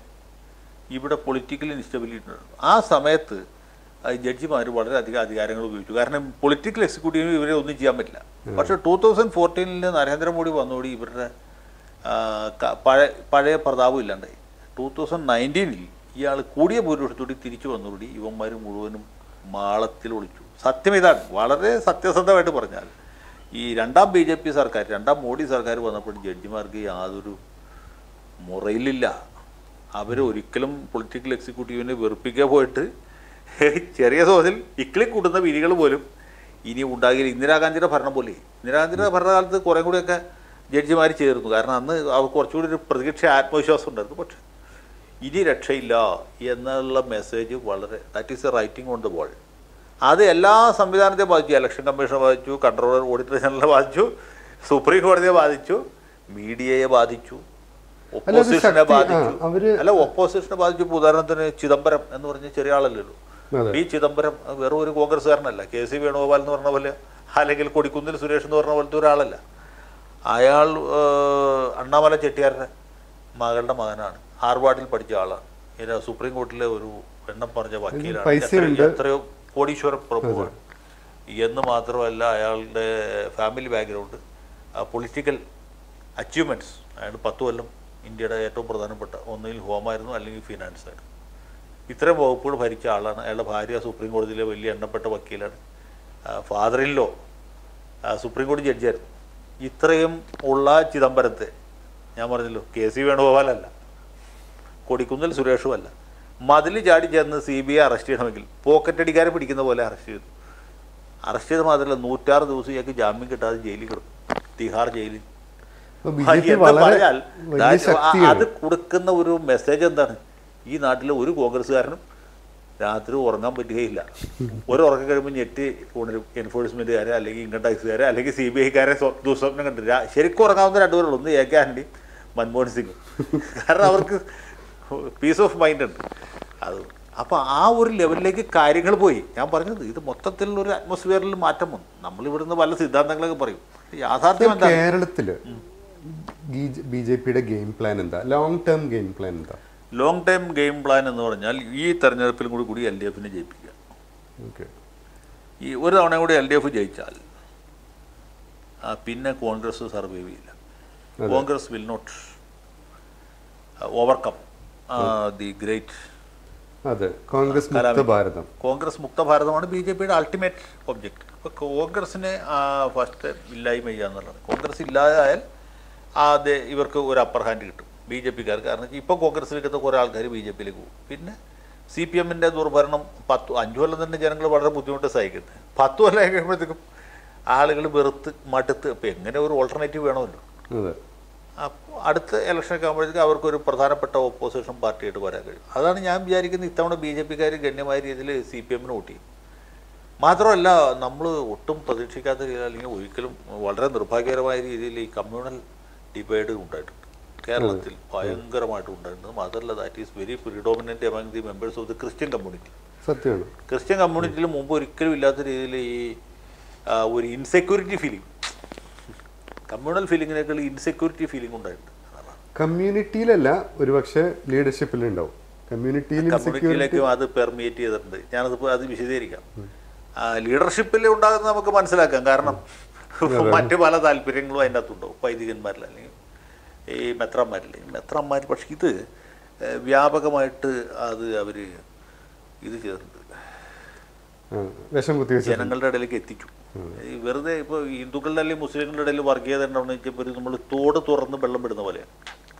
ഇവിടെ പൊളിറ്റിക്കൽ ഇൻസ്റ്റബിലിറ്റി ഉണ്ടായിരുന്നു ആ സമയത്ത് ജഡ്ജിമാർ വളരെയധികം അധികാരങ്ങൾ ഉപയോഗിച്ചു കാരണം പൊളിറ്റിക്കൽ എക്സിക്യൂട്ടീവിന് ഇവരെ ഒന്നും ചെയ്യാൻ പറ്റില്ല പക്ഷേ ടൂ തൗസൻഡ് ഫോർട്ടീനിൽ നരേന്ദ്രമോദി വന്നോടി ഇവരുടെ ആ, ക- പഴയ പഴയ പ്രതാപം ഇല്ലാണ്ടായി ടൂ തൗസൻഡ് നയൻറ്റീനിൽ ഇയാൾ കൂടിയ ഭൂരിപക്ഷത്തോടെ തിരിച്ചു വന്നോടി ഇവന്മാർ മുഴുവനും മാളത്തിൽ ഒളിച്ചു സത്യം ഇതാണ് വളരെ സത്യസന്ധമായിട്ട് പറഞ്ഞാൽ ഈ രണ്ടാം ബി ജെ പി സർക്കാർ രണ്ടാം മോഡി സർക്കാർ വന്നപ്പോൾ ജഡ്ജിമാർക്ക് യാതൊരു മുറയിലില്ല അവർ ഒരിക്കലും പൊളിറ്റിക്കൽ എക്സിക്യൂട്ടീവിനെ വെറുപ്പിക്കുക പോയിട്ട് ചെറിയ തോതിൽ ഇക്കിളി കൂടുന്ന വിരികൾ പോലും ഇനി ഉണ്ടാകില്ല ഇന്ദിരാഗാന്ധിയുടെ ഭരണം പോലെ ഇന്ദിരാഗാന്ധിയുടെ ഭരണകാലത്ത് കുറേ കൂടിയൊക്കെ ജഡ്ജിമാർ ചേർന്നു കാരണം അന്ന് അവർക്ക് കുറച്ചുകൂടി ഒരു പ്രതീക്ഷ ആത്മവിശ്വാസം ഉണ്ടായിരുന്നു പക്ഷേ ഇനി രക്ഷയില്ല എന്നുള്ള മെസ്സേജ് വളരെ that is a writing on the ball അത് എല്ലാ സംവിധാനത്തെയും ബാധിച്ചു ഇലക്ഷൻ കമ്മീഷനെ ബാധിച്ചു കൺട്രോളർ ഓഡിറ്റർ ജനറലെ ബാധിച്ചു സുപ്രീം കോടതിയെ ബാധിച്ചു മീഡിയയെ ബാധിച്ചു അത് ഒപ്പോസിഷനെ ശക്തി- ആ, ബാധിച്ചു അവര് അല്ല ഒപ്പോസിഷനെ ബാധിച്ചു ഇപ്പൊ ഉദാഹരണത്തിന് ചിദംബരം എന്ന് പറഞ്ഞ ചെറിയ ആളല്ലല്ലോ അതെ പി ചിദംബരം അത് വെറും ഒരു കോൺഗ്രസ്സുകാരനല്ല കെ സി വേണുഗോപാൽ എന്ന് പറഞ്ഞ പോലെ അല്ലെങ്കിൽ കൊടിക്കുന്നിൽ സുരേഷ് എന്ന് പറഞ്ഞ പോലത്തെ ഒരാളല്ല അയാൾ ഏഹ്, അണ്ണാമല ചെട്ടിയാരുടെ മകളുടെ മകനാണ് ഹാർവാർഡിൽ പഠിച്ച ആളാണ് ഇത് സുപ്രീം കോർട്ടിലെ ഒരു എണ്ണം പറഞ്ഞ വക്കീലാണ് പൈസയുണ്ട്. എത്രയോ- എത്രയോ കോടീശ്വര പ്രഭുവാണ് എന്ന് മാത്രമല്ല അയാളുടെ ഫാമിലി ബാക്ക്ഗ്രൗണ്ട് പൊളിറ്റിക്കൽ അച്ചീവ്മെൻറ്റ്സ് അയാൾ പത്ത് കൊല്ലം ഇന്ത്യയുടെ ഏറ്റവും പ്രധാനപ്പെട്ട ഒന്നുകിൽ ഹോമായിരുന്നു അല്ലെങ്കിൽ ഫിനാൻസ് ആയിരുന്നു ഇത്തരം വകുപ്പുകൾ ഭരിച്ച ആളാണ് അയാളുടെ ഭാര്യ സുപ്രീം കോടതിയിലെ വലിയ എണ്ണപ്പെട്ട വക്കീലാണ് ഫാദർ ഇൻ ലോ സുപ്രീം കോടതി ജഡ്ജിയായിരുന്നു ഇത്രയും ഉള്ള ചിദംബരത്തെ ഞാൻ പറഞ്ഞല്ലോ കെ സി വേണുഗോപാലല്ല കൊടിക്കുന്നിൽ സുരേഷും അല്ല മതിൽ ചാടി ചെന്ന് സി ബി ഐ അറസ്റ്റ് ചെയ്യണമെങ്കിൽ പോക്കറ്റടിക്കാരെ പിടിക്കുന്ന പോലെ അറസ്റ്റ് ചെയ്തു അറസ്റ്റ് ചെയ്ത് മാത്രമല്ല നൂറ്റാറ് ദിവസം ഇയാൾക്ക് ജാമ്യം കിട്ടാതെ ജയിലിൽ കിടക്കും തിഹാർ ജയിലിൽ അപ്പൊ ബി ജെ പി എന്ന് വളരെ പറഞ്ഞാൽ വലിയ that- അത് ശക്തിയാണ് കൊടുക്കുന്ന ഒരു മെസ്സേജ് എന്താണ് ഈ നാട്ടിലെ ഒരു കോൺഗ്രസ്സുകാരനും രാത്രി ഉറങ്ങാൻ പറ്റുകയില്ല ഒരു ഉറക്കം കഴിയുമ്പോൾ ഞെട്ടി ഉണരും എൻഫോഴ്സ്മെൻറ്റുകാരെ അല്ലെങ്കിൽ ഇൻകം ടാക്സുകാരെ അല്ലെങ്കിൽ സി ബി ഐക്കാരെ ദുസ്വപ്നം കണ്ടു രാ- ശരിക്കും ഉറങ്ങാവുന്ന രണ്ടുപേരുള്ളൂ ഒന്ന് എ കെ ആന്റണി മൻമോഹൻ സിംഗ് കാരണം അവർക്ക് പീസ് ഓഫ് മൈൻഡ് ഉണ്ട് അത് അപ്പോൾ ആ ഒരു ലെവലിലേക്ക് കാര്യങ്ങൾ പോയി ഞാൻ പറഞ്ഞത് ഇത് മൊത്തത്തിൽ ഒരു അറ്റ്മോസ്ഫിയറിൽ മാറ്റം വന്നു നമ്മളിവിടുന്ന് പല സിദ്ധാന്തങ്ങളൊക്കെ പറയും യാഥാർത്ഥ്യം എന്താണ് കേരളത്തില് ബി ജെ പിയുടെ ഗെയിം പ്ലാൻ എന്താ ലോങ് ടേം ഗെയിം പ്ലാൻ എന്താ ലോങ് ടൈം ഗെയിം പ്ലാൻ എന്ന് പറഞ്ഞാൽ ഈ തെരഞ്ഞെടുപ്പിലും കൂടി കൂടി എൽ ഡി എഫിനെ ജയിപ്പിക്കുക ഓക്കെ ഈ ഒരു തവണ കൂടി എൽ ഡി എഫ് ജയിച്ചാൽ ആ, പിന്നെ കോൺഗ്രസ് സർവൈവ് ചെയ്യില്ല Congress will not overcome the great അതെ കോൺഗ്രസ് മുക്ത ഭാരതം കോൺഗ്രസ് മുക്ത ഭാരതമാണ് ബി ജെ പിയുടെ അൾട്ടിമേറ്റ് ഒബ്ജക്റ്റ് ഇപ്പോൾ കോൺഗ്രസിനെ ഫസ്റ്റ് ഇല്ലായ്മ ചെയ്യുക എന്നുള്ളത് കോൺഗ്രസ് ഇല്ലാതായാൽ അത് ഇവർക്ക് ഒരു അപ്പർ ഹാൻഡ് കിട്ടും ബി ജെ പിക്കാർക്ക് കാരണം ഇപ്പോൾ കോൺഗ്രസിലേക്ക് കുറേ ആൾക്കാർ ബി ജെ പിയിലേക്ക് പോകും പിന്നെ സി പി എമ്മിൻ്റെ ദുർഭരണം പത്ത് അഞ്ചു കൊല്ലം തന്നെ ജനങ്ങൾ വളരെ ബുദ്ധിമുട്ട് സഹിക്കുന്നത് പത്ത് കൊല്ലം ആയി കഴിയുമ്പോഴത്തേക്കും ആളുകൾ വെറുത്ത് മടുത്ത് അപ്പോൾ എങ്ങനെ ഒരു ഓൾട്ടർനേറ്റീവ് വേണമല്ലോ അതെ അപ്പോൾ അടുത്ത ഇലക്ഷനൊക്കെ ആകുമ്പോഴത്തേക്ക് അവർക്കൊരു പ്രധാനപ്പെട്ട ഓപ്പോസിഷൻ പാർട്ടിയായിട്ട് വരാൻ കഴിയും അതാണ് ഞാൻ വിചാരിക്കുന്നത് ഇത്തവണ ബി ജെ പിക്കാർ ഗണ്യമായ രീതിയിൽ സി പി എമ്മിന് വോട്ട് ചെയ്യും മാത്രമല്ല നമ്മൾ ഒട്ടും പ്രതീക്ഷിക്കാത്ത രീതിയിൽ അല്ലെങ്കിൽ ഒരിക്കലും വളരെ നിർഭാഗ്യകരമായ രീതിയിൽ ഈ കമ്മ്യൂണൽ ഡിബേറ്റ് ഉണ്ടായിട്ടുണ്ട് കേരളത്തിൽ ഭയങ്കരമായിട്ട് ഉണ്ടായിട്ടുണ്ട് മാത്രമല്ല that is very predominant among the members of the Christian community സത്യമാണ് ക്രിസ്ത്യൻ കമ്മ്യൂണിറ്റിയിൽ മുമ്പ് ഒരിക്കലും ഇല്ലാത്ത രീതിയിൽ ഈ ആ, ഒരു ഇൻസെക്യൂരിറ്റി ഫീലിംഗ് കമ്മ്യൂണൽ ഫീലിങ്ങിനേക്കാൾ ഇൻസെക്യൂരിറ്റി ഫീലിംഗ് ഉണ്ടായിട്ടുണ്ട് അതാണ്. കമ്മ്യൂണിറ്റിയിലല്ല ഒരുപക്ഷെ ലീഡർഷിപ്പിൽ ഉണ്ടാവും കമ്മ്യൂണിറ്റിയിൽ ഇൻസെക്യൂരിറ്റി കമ്മ്യൂണിറ്റിയിലേക്കും അത് പെർമിയേറ്റ് ചെയ്തിട്ടുണ്ട് ഞാനതിപ്പോൾ അത് വിശദീകരിക്കാം ലീഡർഷിപ്പിൽ ഉണ്ടാകുന്ന നമുക്ക് മനസ്സിലാക്കാം കാരണം മറ്റു പല താല്പര്യങ്ങളും അതിൻ്റെ അകത്തുണ്ടാവും വൈദികന്മാരിൽ അല്ലെങ്കിൽ ഈ മെത്രാന്മാരിൽ മെത്രാന്മാർ പക്ഷേ ഇത് ഏഹ്, വ്യാപകമായിട്ട് അത് അവർ ഇത് ചെയ്തിട്ടുണ്ട് വിഷം കുത്തിവെച്ച ജനങ്ങളുടെ ഇടയിലേക്ക് എത്തിച്ചു ഈ വെറുതെ ഇപ്പോൾ ഹിന്ദുക്കളുടെ അല്ലെങ്കിൽ മുസ്ലിങ്ങളുടെ ഇടയിൽ വർഗീയത ഉണ്ടെന്ന് വെച്ചപ്പോൾ നമ്മൾ തോട് തുറന്ന് വെള്ളം വിടുന്ന പോലെയാണ്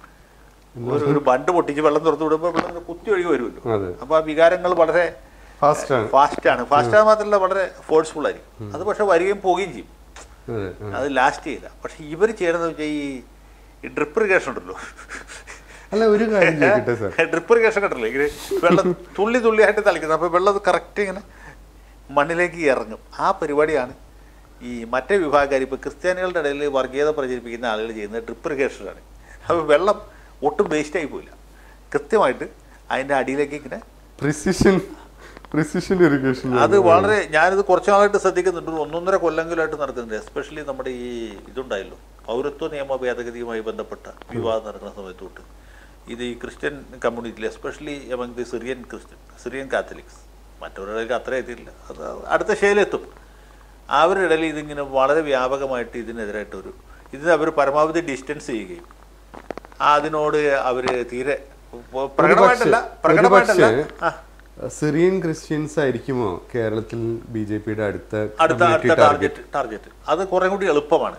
ഒരു ഒരു ബണ്ട് പൊട്ടിച്ച് വെള്ളം തുറന്ന് വിടുമ്പോൾ വെള്ളം കുത്തി ഒഴുകി വരുമല്ലോ അതെ അപ്പോൾ ആ വികാരങ്ങൾ വളരെ ഫാസ്റ്റ് ആണ് ഫാസ്റ്റാണ് ഫാസ്റ്റ് മാത്രമല്ല വളരെ ഫോഴ്സ്ഫുൾ ആയിരിക്കും അത് പക്ഷെ വരികയും പോവുകയും ചെയ്യും അതെ ആ. അത് ലാസ്റ്റ് ചെയ്യില്ല പക്ഷെ ഇവർ ചെയ്യണമെന്ന് വെച്ചാൽ ഈ ഡ്രിപ്പ് ഇറിഗേഷൻ ഉണ്ടല്ലോ അല്ല ഒരു കാര്യം ചോദിക്കട്ടെ സാർ ഡ്രിപ്പ് ഇറിഗേഷൻ കണ്ടല്ലോ ഇങ്ങനെ വെള്ളം തുള്ളി തുള്ളിയായിട്ട് തളിക്കുന്നത് അപ്പോൾ വെള്ളം കറക്റ്റ് ഇങ്ങനെ മണ്ണിലേക്ക് ഇറങ്ങും ആ പരിപാടിയാണ് ഈ മറ്റേ വിഭാഗക്കാർ ഇപ്പോൾ ക്രിസ്ത്യാനികളുടെ ഇടയിൽ വർഗീയത പ്രചരിപ്പിക്കുന്ന ആളുകൾ ചെയ്യുന്നത് ഡ്രിപ്പ് ഇറിഗേഷനാണ് അപ്പോൾ വെള്ളം ഒട്ടും വേസ്റ്റായി പോയില്ല കൃത്യമായിട്ട് അതിൻ്റെ അടിയിലേക്ക് ഇങ്ങനെ പ്രിസിഷൻ പ്രിസിഷൻ ഇറിഗേഷൻ അത് വളരെ ഞാനിത് കുറച്ച് നാളായിട്ട് ശ്രദ്ധിക്കുന്നുണ്ട് ഒരു ഒന്നൊന്നര കൊല്ലങ്കിലായിട്ട് നടക്കുന്നുണ്ട് എസ്പെഷ്യലി നമ്മുടെ ഈ ഇതുണ്ടായല്ലോ പൗരത്വ നിയമ ഭേദഗതിയുമായി ബന്ധപ്പെട്ട വിവാദം നടക്കുന്ന സമയത്ത് തൊട്ട് ഇത് ഈ ക്രിസ്ത്യൻ കമ്മ്യൂണിറ്റിയിൽ especially among the Syrian Christian Syrian Catholics മറ്റവരുടെ അത്ര എത്തിയില്ല അത് അടുത്ത ശൈലെത്തും അവരുടെ ഇടയിൽ ഇതിങ്ങനെ വളരെ വ്യാപകമായിട്ട് ഇതിനെതിരായിട്ടൊരു ഇതിന് അവർ പരമാവധി ഡിസ്റ്റൻസ് ചെയ്യുകയും അതിനോട് അവർ തീരെ പ്രകടമായിട്ടല്ല പ്രകടമായിട്ടല്ല ആ സിറിയൻ ക്രിസ്ത്യൻസ് ആയിരിക്കുമോ കേരളത്തിൽ ബി ജെ പിയുടെ അടുത്ത അടുത്ത community അടുത്ത target? ടാർഗറ്റ് ടാർഗറ്റ് അത് കുറെ കൂടി എളുപ്പമാണ്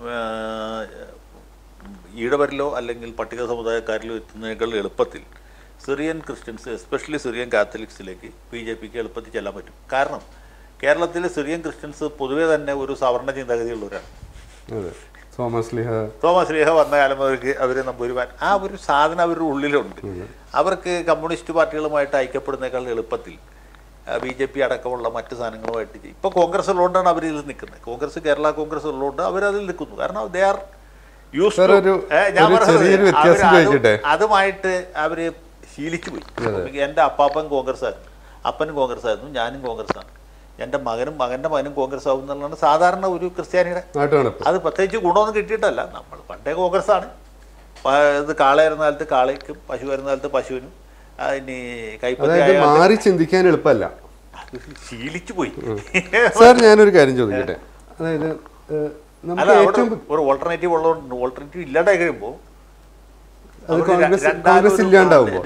ഏഹ് ഈഴവരിലോ അല്ലെങ്കിൽ പട്ടിക സമുദായക്കാരിലോ എത്തുന്നതിനേക്കാൾ എളുപ്പത്തിൽ സിറിയൻ ക്രിസ്ത്യൻസ് എസ്പെഷ്യലി സിറിയൻ കാത്തലിക്സിലേക്ക് ബി ജെ പിക്ക് എളുപ്പത്തിൽ ചെല്ലാൻ പറ്റും കാരണം കേരളത്തിലെ സിറിയൻ ക്രിസ്ത്യൻസ് പൊതുവെ തന്നെ ഒരു സവർണ ചിന്താഗതിയുള്ളവരാണ് അതെ തോമസ് ലിഹ തോമസ് ലീഹ വന്ന കാലം മുതൽക്ക് അവർ നമ്പൂരിമാൻ ആ ഒരു സാധനം അവരുടെ ഉള്ളിലുണ്ട് അവർക്ക് കമ്മ്യൂണിസ്റ്റ് പാർട്ടികളുമായിട്ട് ഐക്യപ്പെടുന്നേക്കാൾ എളുപ്പത്തിൽ ബി ജെ പി അടക്കമുള്ള മറ്റ് സാധനങ്ങളുമായിട്ട് ചെയ്യും. ഇപ്പൊ കോൺഗ്രസ് ഉള്ളതുകൊണ്ടാണ് അവർ ഇതിൽ നിൽക്കുന്നത് കോൺഗ്രസ് കേരള കോൺഗ്രസ് ഉള്ളതുകൊണ്ട് അവരതിൽ നിൽക്കുന്നു കാരണം ദേ ആർ യൂസ് Sir, ഒരു- ഒരു ചെറിയൊരു വ്യത്യാസം ചോദിക്കട്ടെ? അതുമായിട്ട് അവര് ശീലിച്ചു പോയി ഇപ്പൊ എൻ്റെ അപ്പാപ്പൻ കോൺഗ്രസ് ആയിരുന്നു അപ്പനും കോൺഗ്രസ് ആയിരുന്നു ഞാനും കോൺഗ്രസ് ആണ് എൻ്റെ മകനും മകൻ്റെ മകനും കോൺഗ്രസ് ആവും എന്നുള്ളതാണ് സാധാരണ ഒരു ക്രിസ്ത്യാനിയുടെ നാട്ടുനടപ്പ് അത് പ്രത്യേകിച്ച് ഗുണമൊന്നും കിട്ടിയിട്ടല്ല നമ്മൾ പണ്ടേ കോൺഗ്രസ് ആണ് പ- ഇത് കാള വരുന്ന കാലത്ത് കാളയ്ക്കും പശു വരുന്ന കാലത്ത് പശുവിനും അതിന് കൈപ്പത്തി അതായത് ആയ മാറി ചിന്തിക്കാൻ എളുപ്പമല്ല അത് ശീലിച്ചു പോയി സാർ ഞാനൊരു കാര്യം ചോദിക്കട്ടെ അതായത് ഏഹ്, അല്ല നമുക്ക് അവിടെ ഏറ്റവും ഒരു ഓൾട്ടർനേറ്റീവ് ഉള്ളതുകൊണ്ട് ഓൾട്ടർനേറ്റീവ് ഇല്ലാണ്ടായി കഴിയുമ്പോൾ അത് കോൺഗ്രസ് കോൺഗ്രസ് ഇല്ലാണ്ടാവുമ്പോ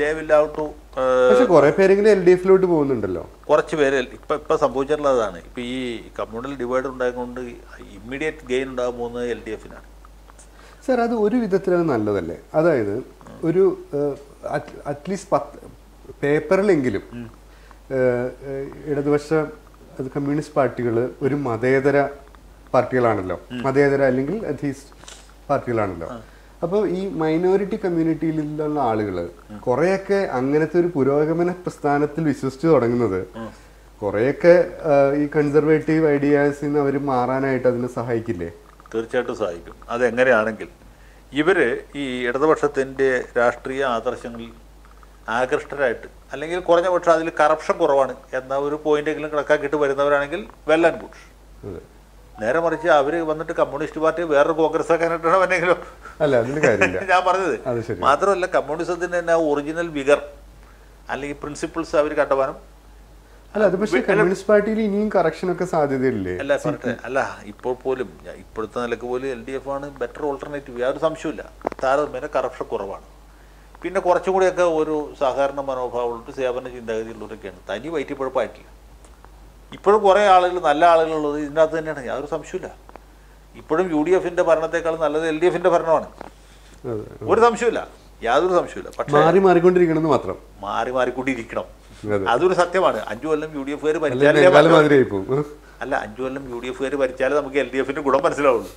പക്ഷെ കുറെ പേരെങ്കിലും എൽ ഡി എഫിലോട്ട് പോകുന്നുണ്ടല്ലോ കുറച്ച് പേര് ഇപ്പൊ ഇപ്പൊ സംഭവിച്ചിട്ടുള്ളതാണ് ഇപ്പൊ ഈ കമ്മ്യൂണൽ ഡിവൈഡ് ഉണ്ടായതുകൊണ്ട് ഇമ്മീഡിയറ്റ് ഗെയിൻ ഉണ്ടാകാൻ പോകുന്നത് എൽ ഡി എഫിനാണ് സാർ അത് ഒരു വിധത്തിൽ അത് നല്ലതല്ലേ അതായത് ഒരു അറ്റ്ലീസ്റ്റ് പത്ത് പേപ്പറിലെങ്കിലും ഏഹ്, ഏഹ്, ഇടതുപക്ഷ അത് കമ്മ്യൂണിസ്റ്റ് പാർട്ടികൾ ഒരു മതേതര പാർട്ടികളാണല്ലോ മതേതര അല്ലെങ്കിൽ അഥീസ്റ്റ് പാർട്ടികളാണല്ലോ അപ്പോൾ ഈ മൈനോറിറ്റി കമ്മ്യൂണിറ്റിയിലുള്ള ആളുകൾ കുറേയൊക്കെ അങ്ങനത്തെ ഒരു പുരോഗമന പ്രസ്ഥാനത്തിൽ വിശ്വസിച്ച് തുടങ്ങുന്നത് കുറേയൊക്കെ ഏഹ്, ഈ കൺസർവേറ്റീവ് ഐഡിയാസിൽ നിന്ന് അവർ മാറാനായിട്ട് അതിനെ സഹായിക്കില്ലേ തീർച്ചയായിട്ടും സഹായിക്കും അതെങ്ങനെയാണെങ്കിൽ ഇവര് ഈ ഇടതുപക്ഷത്തിൻ്റെ രാഷ്ട്രീയ ആദർശങ്ങളിൽ ആകൃഷ്ടരായിട്ട് അല്ലെങ്കിൽ കുറഞ്ഞ പക്ഷം അതിൽ കറപ്ഷൻ കുറവാണ് എന്ന ഒരു പോയിന്റെങ്കിലും കണക്കാക്കിയിട്ട് വരുന്നവരാണെങ്കിൽ വെൽ ആൻഡ് ഗുഡ് അതെ നേരെ മറിച്ച് അവർ വന്നിട്ട് കമ്മ്യൂണിസ്റ്റ് പാർട്ടി വേറൊരു കോൺഗ്രസ് ആക്കാനായിട്ടാണ് വന്നെങ്കിലോ അല്ല അതിന് കാര്യമില്ല ഞാൻ പറഞ്ഞത് അത് ശരി മാത്രമല്ല കമ്മ്യൂണിസത്തിന്റെ തന്നെ ഒറിജിനൽ വിഗർ അല്ലെങ്കിൽ പ്രിൻസിപ്പിൾസ് അവർ കണ്ടവാനും അല്ല അത് പക്ഷേ കമ്മ്യൂണിസ്റ്റ് പാർട്ടിയിൽ ഇനിയും കറക്ഷൻ ഒക്കെ സാധ്യതയില്ലേ അല്ല പറട്ടെ അല്ല ഇപ്പോൾ പോലും ഞാൻ ഇപ്പോഴത്തെ നിലക്ക് പോലും എൽ ഡി എഫ് ആണ് ബെറ്റർ ഓൾട്ടർനേറ്റീവ് യാതൊരു സംശയമില്ല താരതമ്യേന കറപ്ഷൻ കുറവാണ് പിന്നെ കുറച്ചും കൂടിയൊക്കെ ഒരു സഹകരണ മനോഭാവമുള്ള സേവന ചിന്താഗതിയുള്ളവരൊക്കെയാണ് തനി വയറ്റിപ്പഴപ്പായിട്ടില്ല ഇപ്പോഴും കുറേ ആളുകൾ നല്ല ആളുകളുള്ളത് ഇതിനകത്ത് തന്നെയാണ് യാതൊരു സംശയമില്ല ഇപ്പോഴും യു ഡി എഫിന്റെ ഭരണത്തെക്കാൾ നല്ലത് എൽ ഡി എഫിന്റെ ഭരണമാണ് അതെ. ഒരു സംശയമില്ല യാതൊരു സംശയമില്ല പക്ഷേ മാറി മാറിക്കൊണ്ടിരിക്കണമെന്ന് മാത്രം മാറി മാറിക്കൊണ്ടിരിക്കണം അതെ. അതൊരു സത്യമാണ് അഞ്ചു കൊല്ലം യു ഡി എഫുകാർ അല്ലെങ്കിൽ ഭരിച്ചാലേ ബംഗാൾ മാറ്റം- മാതിരി ആയി പോകും അല്ല അഞ്ചു കൊല്ലം യു ഡി എഫുകാർ ഭരിച്ചാലേ നമുക്ക് എൽ ഡി എഫിന്റെ ഗുണം മനസ്സിലാവുള്ളൂ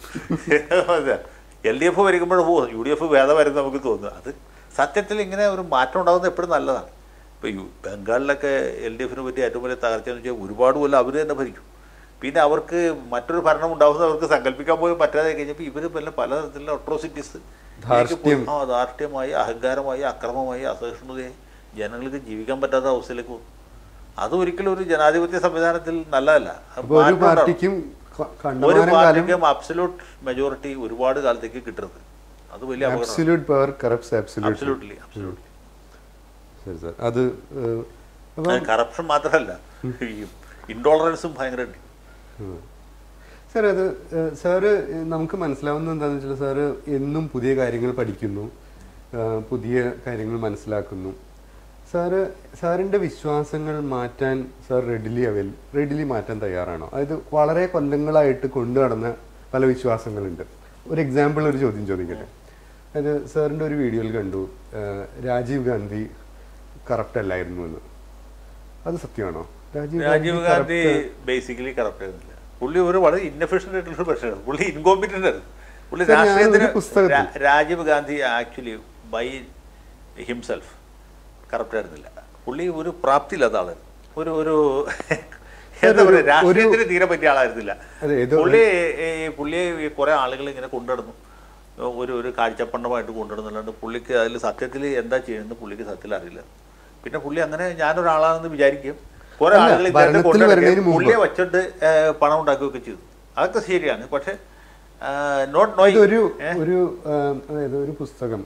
എൽ ഡി എഫ് ഭരിക്കുമ്പോഴും പോകും യു ഡി എഫ് ഭേദം വരും നമുക്ക് തോന്നുക അത് സത്യത്തിൽ ഇങ്ങനെ ഒരു മാറ്റം ഉണ്ടാകുന്നത് എപ്പോഴും നല്ലതാണ് ഇപ്പോൾ യു ബംഗാളിലൊക്കെ എൽ ഡി എഫിനെ പറ്റി ഏറ്റവും വലിയ തകർച്ച എന്ന് വെച്ചാൽ ഒരുപാട് കൊല്ലം അവർ തന്നെ ഭരിക്കും പിന്നെ അവർക്ക് മറ്റൊരു ഭരണം ഉണ്ടാകുന്നത് അവർക്ക് സങ്കല്പിക്കാൻ പോലും പറ്റാതെ കഴിഞ്ഞപ്പോൾ ഇവർ പല പലതരത്തിലുള്ള അട്രോസിറ്റീസ് ധാർഷ്ട്യം. ആ ധാർഷ്ട്യമായി അഹങ്കാരമായി അക്രമമായി അസഹിഷ്ണുതയായി ജനങ്ങൾക്ക് ജീവിക്കാൻ പറ്റാത്ത അവസ്ഥയിലേക്ക് പോകും അത് ഒരിക്കലും ഒരു ജനാധിപത്യ സംവിധാനത്തിൽ നല്ലതല്ല അത് അപ്പൊ ഒരു മാറ്റം ഉണ്ടാവും. പാർട്ടിക്കും ക- ഒരു കണ്ടമാനം കാലം പാർട്ടിക്കും അബ്സല്യൂട്ട് മെജോറിറ്റി ഒരുപാട് കാലത്തേക്ക് കിട്ടരുത് അത് വലിയ അപകടമാണ് absolute power corrupts absolute absolutely absolutely ശരി സാർ അത് ഏഹ്, അപ്പൊ കറപ്ഷൻ മാത്രമല്ല ഈ ഇൻടോളറൻസും ഭയങ്കര ഉണ്ട് സാർ അത് ഏഹ്, സാറ് ഏഹ്, നമുക്ക് മനസ്സിലാവുന്ന എന്താണെന്ന് വെച്ചാൽ സാറ് എന്നും പുതിയ കാര്യങ്ങൾ പഠിക്കുന്നു ഏഹ്, പുതിയ കാര്യങ്ങൾ മനസ്സിലാക്കുന്നു സാറ് സാറിന്റെ വിശ്വാസങ്ങൾ മാറ്റാൻ സാർ റെഡിലി അവൈൽ റെഡിലി മാറ്റാൻ തയ്യാറാണോ അതായത് വളരെ കൊല്ലങ്ങളായിട്ട് കൊണ്ടു നടന്ന പല വിശ്വാസങ്ങളുണ്ട് ഒരു എക്സാമ്പിൾ ഒരു ചോദ്യം ചോദിക്കട്ടെ അതായത് സാറിന്റെ ഒരു വീഡിയോയിൽ കണ്ടു ആ, രാജീവ് ഗാന്ധി കറക്റ്റ് അല്ലായിരുന്നു എന്ന് അത് സത്യമാണോ Rajiv Gandhi corrupt- basically correct ആയിരുന്നില്ല പുള്ളി ഒരു വളരെ ഇന്നഫിഷ്യൻ്റ് ആയിട്ടുള്ള പക്ഷേ പുള്ളി ഇൻകോമ്പിറ്റൻ്റ് ആയിരുന്നു പുള്ളി സർ, ഞാൻ ഒരു രാഷ്ട്രീയത്തിന് പുസ്തകത്തിൽ- രാ- Rajiv Gandhi actually by himself correct ആയിരുന്നില്ല പുള്ളി ഒരു പ്രാപ്തിയില്ലാത്ത ആളായിരുന്നു ഒരു ഒരു എന്താ ഒരു- പറയുക രാഷ്ട്രീയത്തിന് തീരെ പറ്റിയ ആളായിരുന്നില്ല അതെ, ഏതോ- പുള്ളി ഈ പുള്ളിയെ ഈ കുറെ ആളുകൾ ഇങ്ങനെ കൊണ്ടുനടന്നു ഒരു ഒരു കാഴ്ചപ്പണ്ടമായിട്ട് കൊണ്ടുനടന്നല്ലാണ്ട് പുള്ളിക്ക് അതിൽ സത്യത്തിൽ എന്താ ചെയ്യുന്നത് പുള്ളിക്ക് സത്യത്തിൽ അറിയില്ല പിന്നെ പുള്ളി അങ്ങനെ ഞാനൊരാളാണെന്ന് വിചാരിക്കും കുറെ അല്ല, ആളുകൾ ഭരണത്തിൽ ഇദ്ദേഹത്തെ കൊണ്ടുനടക്കുകയും വരുന്നതിന് മുമ്പ്. പുള്ളിയെ വെച്ചിട്ട് ഏഹ്, പണം ഉണ്ടാക്കുകയൊക്കെ ചെയ്തു അതൊക്കെ ശരിയാണ് പക്ഷെ നോട്ട് നോയ് ഇതൊരു ഒരു ആം, അതായത് ഒരു പുസ്തകം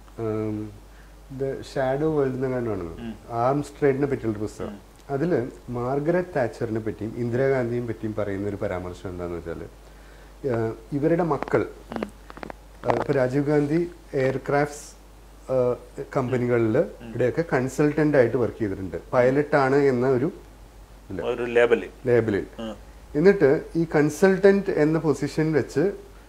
ദ ഷാഡോ വേൾഡ് എന്ന് കണ്ടാണ് ആംസ് ട്രേഡിനെ പറ്റിയുള്ള ഒരു പുസ്തകം അതിൽ മാർഗരറ്റ് താച്ചറിനെ പറ്റിയും ഇന്ദിരാഗാന്ധിയും പറ്റിയും പറയുന്ന ഒരു പരാമർശം എന്താന്ന് വെച്ചാൽ ഇവരുടെ മക്കൾ ആ, ഇപ്പൊ രാജീവ് ഗാന്ധി എയർക്രാഫ്റ്റ്സ് കമ്പനികളിൽ ഇവിടെയൊക്കെ കൺസൾട്ടന്റ് ആയിട്ട് വർക്ക് ചെയ്തിട്ടുണ്ട് പൈലറ്റ് ആണ് എന്ന ഒരു ഒരു ലേബല് ലേബലിൽ എന്നിട്ട് ഈ കൺസൾട്ടന്റ് എന്ന പൊസിഷൻ വെച്ച്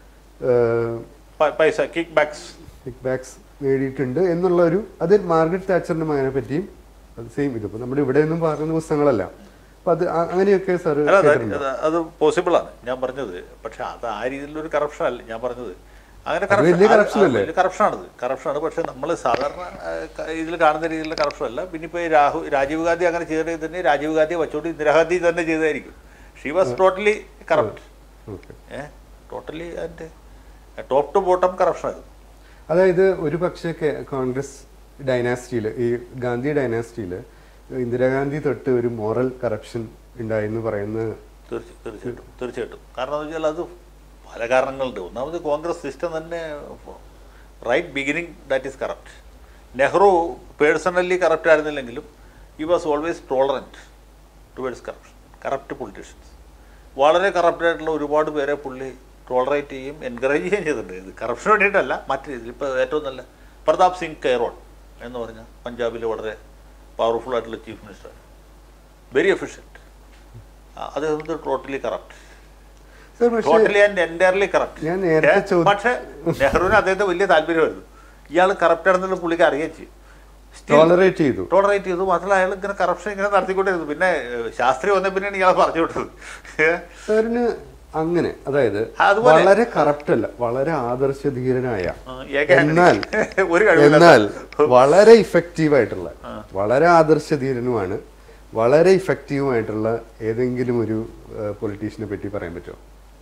പൈസ കിക്ക് ബാക്സ് കിക്ക് ബാക്സ് നേടിയിട്ടുണ്ട് എന്നുള്ള ഒരു അത് മാർഗരറ്റ് താച്ചറിന്റെ മകനെ പറ്റിയും അത് സെയിം ഇതിപ്പോ നമ്മുടെ ഇവിടെ ഒന്നും പറയുന്ന പുസ്തകങ്ങളല്ല അപ്പൊ അത് അ- അങ്ങനെയൊക്കെ സാർ അല്ല അത് അത് അത് പോസിബിൾ ആണ് ഞാൻ പറഞ്ഞത് പക്ഷെ അത് ആ രീതിയിലുള്ള ഒരു കറപ്ഷൻ അല്ല ഞാൻ പറഞ്ഞത് അങ്ങനെ വലിയ corruption അല്ലേ? കറപ്ഷൻ ആണത് കറപ്ഷൻ ആണ് പക്ഷെ നമ്മൾ സാധാരണ ഇതിൽ കാണുന്ന രീതിയിലുള്ള കറപ്ഷൻ അല്ല പിന്നെ ഇപ്പോൾ രാഹു രാജീവ് ഗാന്ധി അങ്ങനെ ചെയ്തത് തന്നെ രാജീവ് ഗാന്ധി വച്ചോണ്ട് ഇന്ദിരാഗാന്ധി തന്നെ ചെയ്തായിരിക്കും she was totally corrupt okay uh totally അതിൻ്റെ ടോപ്പ് ടു ബോട്ടം കറപ്ഷൻ ആയിരുന്നു അതായത് ഒരു പക്ഷേ കേ- കോൺഗ്രസ് ഡൈനാസ്റ്റിയിൽ ഈ ഗാന്ധി ഡൈനാസ്റ്റിയിൽ ഇന്ദിരാഗാന്ധി തൊട്ട് ഒരു മോറൽ കറപ്ഷൻ ഉണ്ടായെന്ന് പറയുന്നത് തീർച്ച തീർച്ചയായിട്ടും തീർച്ചയായിട്ടും കാരണം എന്ന് വെച്ചാൽ അത് പല കാരണങ്ങളുണ്ട് ഒന്നാമത് കോൺഗ്രസ് സിസ്റ്റം തന്നെ right beginning that is corrupt Nehru personally corrupt ആയിരുന്നില്ലെങ്കിലും ഈ was always tolerant towards corruption corrupt politicians വളരെ കറപ്റ്റ് ആയിട്ടുള്ള ഒരുപാട് പേരെ പുള്ളി ടോളറേറ്റ് ചെയ്യും എൻകറേജ് ചെയ്യുകയും ചെയ്തിട്ടുണ്ട് ഇത് കറപ്ഷന് വേണ്ടിയിട്ടല്ല മറ്റു രീതിയിൽ ഇപ്പോൾ ഏറ്റവും നല്ല പ്രതാപ് സിംഗ് കെയറോൺ എന്ന് പറഞ്ഞ പഞ്ചാബിലെ വളരെ പവർഫുൾ ആയിട്ടുള്ള ചീഫ് മിനിസ്റ്റർ വെരി എഫിഷ്യൻറ്റ് അദ്ദേഹം ടോട്ടലി കറപ്റ്റ് സർ പക്ഷേ ടോട്ടലി ആൻഡ് എൻറ്റയർലി കറപ്റ്റ് ഞാൻ നേരത്തെ ചോദി- പക്ഷേ നെഹ്റുവിന് അദ്ദേഹത്തെ വലിയ താല്പര്യമായിരുന്നു ഇയാൾ കറപ്റ്റ് ആണെന്നുള്ള പുള്ളിക്ക് അറിയുകയും ചെയ്യും ടോളറേറ്റ് ചെയ്തു ടോളറേറ്റ് ചെയ്തു മാത്രമല്ല അയാൾ ഇങ്ങനെ കറപ്ഷൻ ഇങ്ങനെ നടത്തിക്കൊണ്ടിരുന്നു പിന്നെ ഏഹ്, ശാസ്ത്രി വന്ന പിന്നെയാണ് ഇയാൾ പറഞ്ഞു വിട്ടത് ഏഹ്? സാറിന് അങ്ങനെ അതായത് അതുപോലെ- വളരെ കറപ്റ്റ് അല്ല വളരെ ആദർശധീരനായ ആ, ഏക- എന്നാൽ ഒരു കഴിവില്ലാത്ത- എന്നാൽ വളരെ ഇഫക്റ്റീവ് ആയിട്ടുള്ള വളരെ ആദർശധീരനുമാണ് വളരെ ഇഫക്റ്റീവുമായിട്ടുള്ള ഏതെങ്കിലും ഒരു പൊളിറ്റീഷ്യനെ പറ്റി പറയാൻ പറ്റുമോ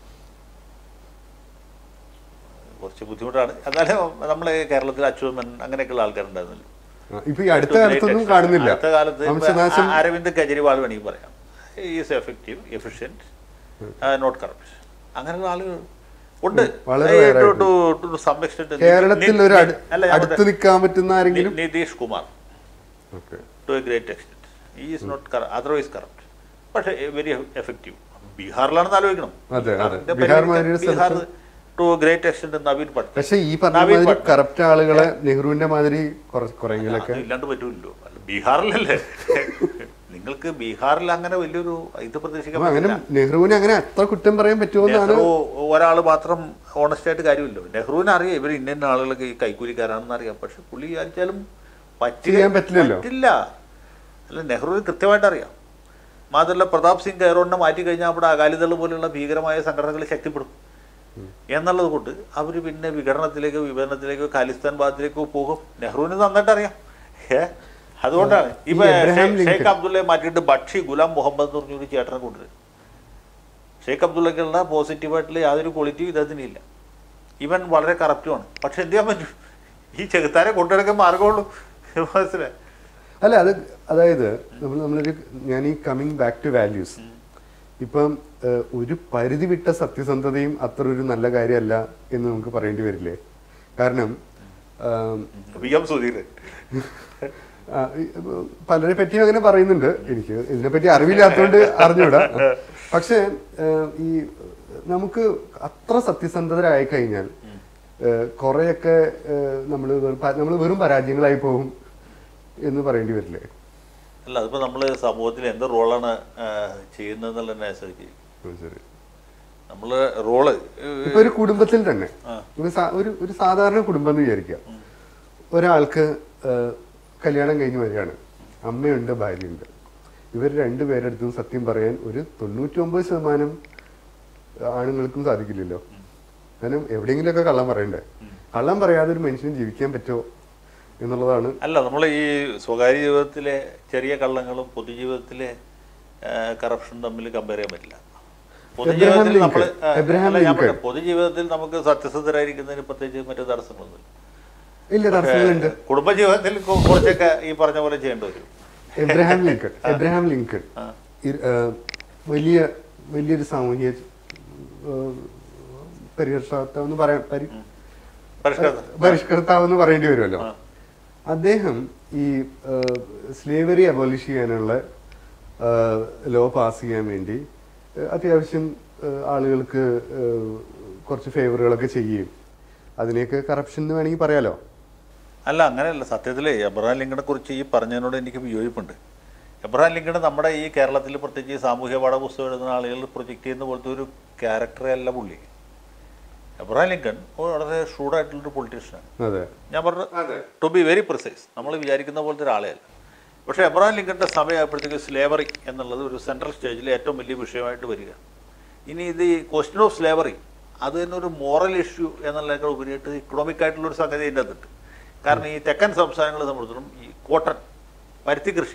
കുറച്ച് ബുദ്ധിമുട്ടാണ് എന്നാലും നമ്മളെ കേരളത്തിൽ അച്യുതൻ അങ്ങനെയൊക്കെയുള്ള ആൾക്കാരുണ്ടായിരുന്നല്ലോ ആ, ഇപ്പൊ ഈ അടുത്ത കാലത്തൊന്നും കാണുന്നില്ല അടുത്ത കാലത്ത് ഇപ്പൊ വംശനാശം ആ- അരവിന്ദ് കെജ്രിവാൾ വേണമെങ്കിൽ പറയാം is effective efficient not corrupt അങ്ങനെയുള്ള ആളുകൾ ഉണ്ട് വളരെ ഏ, rare to- ആയിട്ട്. to- to some extent. കേരളത്തിൽ നി- ഒരു നി- അടു- അല്ല, ഞാൻ അടുത്ത് പറഞ്ഞത് നിൽക്കാൻ പറ്റുന്ന ആരെങ്കിലും നി- Nitish Kumar okay to a great extent is not otherwise corrupt പക്ഷേ വെരി എഫക്റ്റീവ് ബീഹാറിലാണെന്ന് ആലോചിക്കണം അതെ, അതെ. ബീഹാറിന്റെ ബീഹാർ പരിഗണിക്ക- മാതിരി ഒരു ബീഹാർ സ്ഥലത്ത് to great extent Naveen Patnaik പക്ഷെ ഈ പറഞ്ഞ നവീൻ മാതിരി പട്നായക്. കറപ്റ്റ് ആളുകളെ നെഹ്റുവിന്റെ മാതിരി കുറ- കുറെങ്കിലൊക്കെ അത് ഇല്ലാണ്ട് പറ്റൂല്ലോ അല്ല ബീഹാറിലല്ലേ നിങ്ങൾക്ക് ബീഹാറിൽ അങ്ങനെ വലിയൊരു ഇത് പ്രതീക്ഷിക്കാൻ അപ്പൊ അങ്ങനെ പറ്റില്ല നെഹ്റുവിനെ അങ്ങനെ അത്ര കുറ്റം പറയാൻ പറ്റുമോ എന്നാണ് നെഹ്റു ഒരാൾ മാത്രം ഓണസ്റ്റ് ആയിട്ട് കാര്യമില്ലോ നെഹ്റുവിനെ അറിയാം ഇവർ ഇന്ന ഇന്ന ആളുകളൊക്കെ ഈ കൈക്കൂലിക്കാരാണെന്ന് അറിയാം പക്ഷെ പുള്ളി വിചാരിച്ചാലും പറ്റില്ല ചെയ്യാൻ പറ്റില്ലല്ലോ. പറ്റില്ല അല്ല നെഹ്റുവിന് കൃത്യമായിട്ട് അറിയാം മാത്രമല്ല പ്രതാപ് സിംഗ് കൈറോണിനെ മാറ്റി കഴിഞ്ഞാൽ അവിടെ അകാലിദൾ പോലുള്ള ഭീകരമായ സംഘടനകൾ ശക്തിപ്പെടും എന്നുള്ളത് കൊണ്ട് അവർ പിന്നെ വിഘടനത്തിലേക്കോ വിഭജനത്തിലേക്കോ ഖാലിസ്ഥാൻ ഭാഗത്തിലേക്കോ പോകും നെഹ്റുവിന് നന്നായിട്ട് അറിയാം ഏ അതുകൊണ്ടാണ് ഇപ്പൊ ഈ എബ്രഹാം ഷെയ്ഖ് ലിങ്കൺ. ഷെയ്ഖ് അബ്ദുള്ളയെ മാറ്റിയിട്ട് ബക്ഷി ഗുലാം മുഹമ്മദ് എന്ന് പറഞ്ഞൊരു ചേട്ടനെ കൊണ്ടുവരും ഷെയ്ഖ് അബ്ദുള്ളക്കുള്ള പോസിറ്റീവായിട്ടുള്ള യാതൊരു ക്വാളിറ്റിയും ഇദ്ദേഹത്തിന് ഇല്ല ഇവൻ വളരെ കറപ്റ്റുമാണ് പക്ഷെ എന്ത് ചെയ്യാൻ പറ്റും ഈ ചെകുത്താരെ കൊണ്ടുനടക്കാൻ മാർഗമുള്ളൂ മനസ്സിലായി അല്ല അത് അതായത് നമ്മൾ നമ്മളൊരു ഞാൻ ഈ കമ്മിങ് ബാക്ക് ടു വാല്യൂസ് ഇപ്പം ഏഹ്, ഒരു പരിധി വിട്ട സത്യസന്ധതയും അത്ര ഒരു നല്ല കാര്യമല്ല എന്ന് നമുക്ക് പറയേണ്ടി വരില്ലേ കാരണം ആം, വി എം സുധീരൻ ആ, ഈ, പലരെ പറ്റിയും അങ്ങനെ പറയുന്നുണ്ട് എനിക്ക് ഇതിനെപ്പറ്റി അറിവില്ലാത്തതുകൊണ്ട് അറിഞ്ഞൂടാ പക്ഷേ ഏഹ്, ഈ നമുക്ക് അത്ര സത്യസന്ധരായി കഴിഞ്ഞാൽ ഏഹ്, കുറെയൊക്കെ നമ്മൾ നമ്മൾ വെറും പരാജയങ്ങളായി പോകും എന്ന് പറയേണ്ടി വരില്ലേ അല്ല അതിപ്പോൾ നമ്മൾ സമൂഹത്തിൽ എന്ത് റോളാണ് ചെയ്യുന്നതെന്നുള്ള തന്നെ ആശ്രയിക്കും ഉം, ശരി നമ്മൾ റോള് ഇപ്പൊ ഒരു കുടുംബത്തിൽ തന്നെ ആ. ഒരു സാ- ഒരു ഒരു സാധാരണ കുടുംബം എന്ന് വിചാരിക്കുക ഒരാൾക്ക് ആ, കല്യാണം കഴിഞ്ഞ് വരികയാണ് അമ്മയുണ്ട് ഭാര്യയുണ്ട് ഇവർ രണ്ടുപേരെടുത്തും സത്യം പറയാൻ ഒരു തൊണ്ണൂറ്റി ഒമ്പത് ശതമാനം ആണുങ്ങൾക്കും സാധിക്കില്ലല്ലോ കാരണം എവിടെയെങ്കിലുമൊക്കെ കള്ളം പറയണ്ടേ കള്ളം പറയാതെ ഒരു മനുഷ്യന് ജീവിക്കാൻ പറ്റുമോ എന്നുള്ളതാണ് അല്ല നമ്മൾ ഈ സ്വകാര്യ ജീവിതത്തിലെ ചെറിയ കള്ളങ്ങളും പൊതുജീവിതത്തിലെ കറപ്ഷനും തമ്മിൽ കമ്പയർ ചെയ്യാൻ പറ്റില്ല പൊതുജീവിതത്തിൽ ലിങ്കൺ. നമ്മൾ എബ്രഹാം അല്ല ഞാൻ ലിങ്കൺ. പറയാം, പൊതുജീവിതത്തിൽ നമുക്ക് സത്യസന്ധരായിരിക്കുന്നതിന് പ്രത്യേകിച്ച് മറ്റു തടസ്സങ്ങളൊന്നുമില്ല ഇല്ല തടസ്സങ്ങളുണ്ട് കുടുംബജീവിതത്തിൽ കു- കുറച്ചൊക്കെ ഈ പറഞ്ഞ പോലെ ചെയ്യേണ്ടി വരും എബ്രഹാം ലിങ്കൺ എബ്രഹാം ലിങ്കൺ ആ. ഇ- ആ, വലിയ വലിയൊരു സാമൂഹ്യ ആ, പരിരക്ഷാകർത്താവ് എന്ന് പറയാം പരി- പരിഷ്കൃത പരിഷ്കർത്താവ് എന്ന് പറയേണ്ടി വരുമല്ലോ അദ്ദേഹം ഈ സ്ലേവറി അബോലിഷ് ചെയ്യാനുള്ള ലോ പാസ് ചെയ്യാൻ വേണ്ടി ആ, അത്യാവശ്യം ആ, ആളുകൾക്ക് ആ, കുറച്ച് ഫേവറുകളൊക്കെ ചെയ്യുകയും അതിനെയൊക്കെ കറപ്ഷൻ എന്ന് വേണമെങ്കിൽ പറയാലോ അല്ല അങ്ങനെയല്ല സത്യത്തിൽ എബ്രഹാം ലിങ്കണെ കുറിച്ച് ഈ പറഞ്ഞതിനോട് എനിക്ക് വിയോജിപ്പുണ്ട് എബ്രഹാം ലിങ്കൺ നമ്മുടെ ഈ കേരളത്തിൽ പ്രത്യേകിച്ച് ഈ സാമൂഹ്യ പാഠപുസ്തകം എഴുതുന്ന ആളുകൾ പ്രൊജക്റ്റ് ചെയ്യുന്ന പോലത്തെ ഒരു ക്യാരക്ടറേ അല്ല പുള്ളി എബ്രഹാം ലിങ്കൺ ഒരു വളരെ ഷൂഡായിട്ടുള്ളൊരു പൊളിറ്റീഷ്യനാണ് അതെ ഞാൻ പറഞ്ഞ ടു ബി വെരി പ്രിസൈസ് നമ്മൾ വിചാരിക്കുന്ന പോലത്തെ ഒരാളെ അല്ല പക്ഷേ എബ്രഹാം ലിങ്കൻ്റെ സമയമായപ്പോഴത്തേക്ക് സ്ലേവറി എന്നുള്ളത് ഒരു സെൻട്രൽ സ്റ്റേജിൽ ഏറ്റവും വലിയ വിഷയമായിട്ട് വരിക ഇനി ഇത് ഈ ക്വസ്റ്റ്യൻ ഓഫ് സ്ലേവറി അത് തന്നെ ഒരു മോറൽ ഇഷ്യൂ എന്നുള്ളതിനേക്കാൾ ഉപരിയായിട്ട് ഇക്കണോമിക് ആയിട്ടുള്ള ഒരു സംഗതി അതിൻ്റെ അകത്തുണ്ട് കാരണം ഈ തെക്കൻ സംസ്ഥാനങ്ങളെ സംബന്ധിച്ചിടത്തോളം ഈ കോട്ടൺ പരുത്തി കൃഷി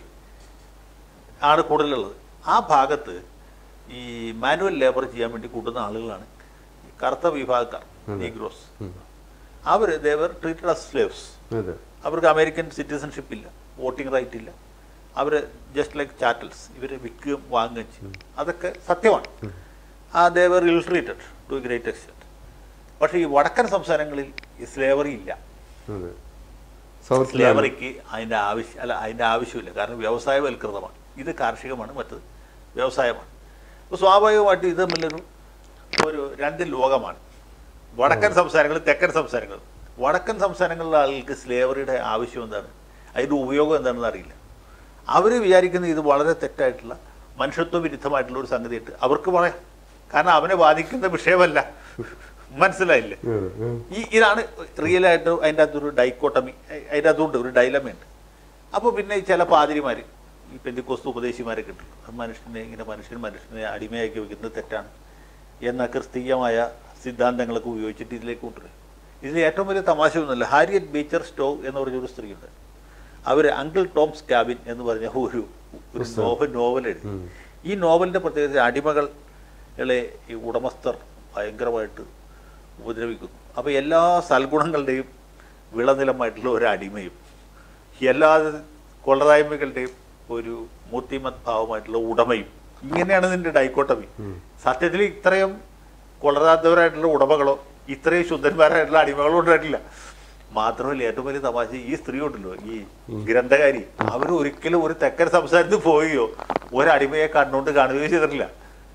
ആണ് കൂടുതലുള്ളത് ആ ഭാഗത്ത് ഈ മാനുവൽ ലേബർ ചെയ്യാൻ വേണ്ടി കൂട്ടുന്ന ആളുകളാണ് ഈ കറുത്ത വിഭാഗക്കാർ നീഗ്രോസ് അവർ ദേവർ ട്രീറ്റഡ് as സ്ലേവ്സ് അതെ അവർക്ക് അമേരിക്കൻ സിറ്റിസൺഷിപ്പ് ഇല്ല വോട്ടിംഗ് റൈറ്റ് ഇല്ല അവർ ജസ്റ്റ് ലൈക്ക് ചാറ്റൽസ് ഇവരെ വിൽക്കുകയും വാങ്ങുകയും ചെയ്യും അതൊക്കെ സത്യമാണ് ആ ദേവർ ഇൽ ട്രീറ്റഡ് ടു ഗ്രേറ്റ് എക്സ്റ്റെൻറ്റ് പക്ഷേ ഈ വടക്കൻ സംസ്ഥാനങ്ങളിൽ ഈ സ്ലേവറി ഇല്ല അതെ സൗത്ത് സ്ലേവറിക്ക് അതിൻ്റെ ആവശ്യം അല്ല അതിൻ്റെ ആവശ്യമില്ല കാരണം വ്യവസായവൽകൃതമാണ് ഇത് കാർഷികമാണ് മറ്റത് വ്യവസായമാണ് അപ്പോൾ സ്വാഭാവികമായിട്ടും ഇത് തമ്മിലൊരു ഒരു രണ്ട് ലോകമാണ് വടക്കൻ സംസ്ഥാനങ്ങൾ തെക്കൻ സംസ്ഥാനങ്ങൾ വടക്കൻ സംസ്ഥാനങ്ങളിലെ ആളുകൾക്ക് സ്ലേവറിയുടെ ആവശ്യം എന്താണ് അതിൻ്റെ ഉപയോഗം എന്താണെന്ന് അറിയില്ല അവർ വിചാരിക്കുന്നത് ഇത് വളരെ തെറ്റായിട്ടുള്ള മനുഷ്യത്വ വിരുദ്ധമായിട്ടുള്ള ഒരു സംഗതിയായിട്ട് അവർക്ക് പറയാം കാരണം അവനെ ബാധിക്കുന്ന വിഷയമല്ല മനസ്സിലായില്ലേ അതെ ഉം. ഈ ഇതാണ് റിയൽ ആയിട്ട് അതിൻ്റെ അകത്തൊരു ഡൈക്കോട്ടമി അതിൻ്റെ അകത്തുണ്ട് ഒരു ഡൈലമയുണ്ട് അപ്പോൾ പിന്നെ ഈ ചില പാതിരിമാർ ഈ പെന്തിക്കോസ്തു ഉപദേശിമാരെ കിട്ടും മനുഷ്യനെ ഇങ്ങനെ മനുഷ്യൻ മനുഷ്യനെ അടിമയാക്കി വെക്കുന്നത് തെറ്റാണ് എന്ന ക്രിസ്തീയമായ സിദ്ധാന്തങ്ങളൊക്കെ ഉപയോഗിച്ചിട്ട് ഇതിലേക്ക് കൊണ്ടുവരും ഇതിൽ ഏറ്റവും വലിയ തമാശയൊന്നുമില്ല ഹാരിയറ്റ് ബീച്ചർ സ്റ്റോ എന്ന് പറഞ്ഞൊരു സ്ത്രീയുണ്ട് അവർ അങ്കിൾ ടോംസ് ക്യാബിൻ എന്ന് പറഞ്ഞ ഒരു ഒരു നോവൽ നോവൽ എഴുതി ഈ നോവലിൻ്റെ പ്രത്യേകത അടിമകളെ ഈ ഉടമസ്ഥർ ഭയങ്കരമായിട്ട് ഉപദ്രവിക്കുന്നു അപ്പോൾ എല്ലാ സൽഗുണങ്ങളുടെയും വിളനിലമായിട്ടുള്ള ഒരു അടിമയും എല്ലാ കൊള്ളരായ്മകളുടെയും ഒരു മൂർത്തിമത് ഭാവമായിട്ടുള്ള ഉടമയും ഇങ്ങനെയാണ് ഇതിൻ്റെ ഡൈക്കോട്ടമി സത്യത്തിൽ ഇത്രയും കൊള്ളരാത്തവരായിട്ടുള്ള ഉടമകളോ ഇത്രയും ശുദ്ധന്മാരായിട്ടുള്ള അടിമകളോ ഉണ്ടായിട്ടില്ല മാത്രമല്ല ഏറ്റവും വലിയ തമാശ ഈ സ്ത്രീ ഉണ്ടല്ലോ ഈ ഗ്രന്ഥകാരി അവർ ഒരിക്കലും ഒരു തെക്കൻ സംസ്ഥാനത്ത് പോവുകയോ ഒരടിമയെ കണ്ണുകൊണ്ട് കാണുകയോ ചെയ്തിട്ടില്ല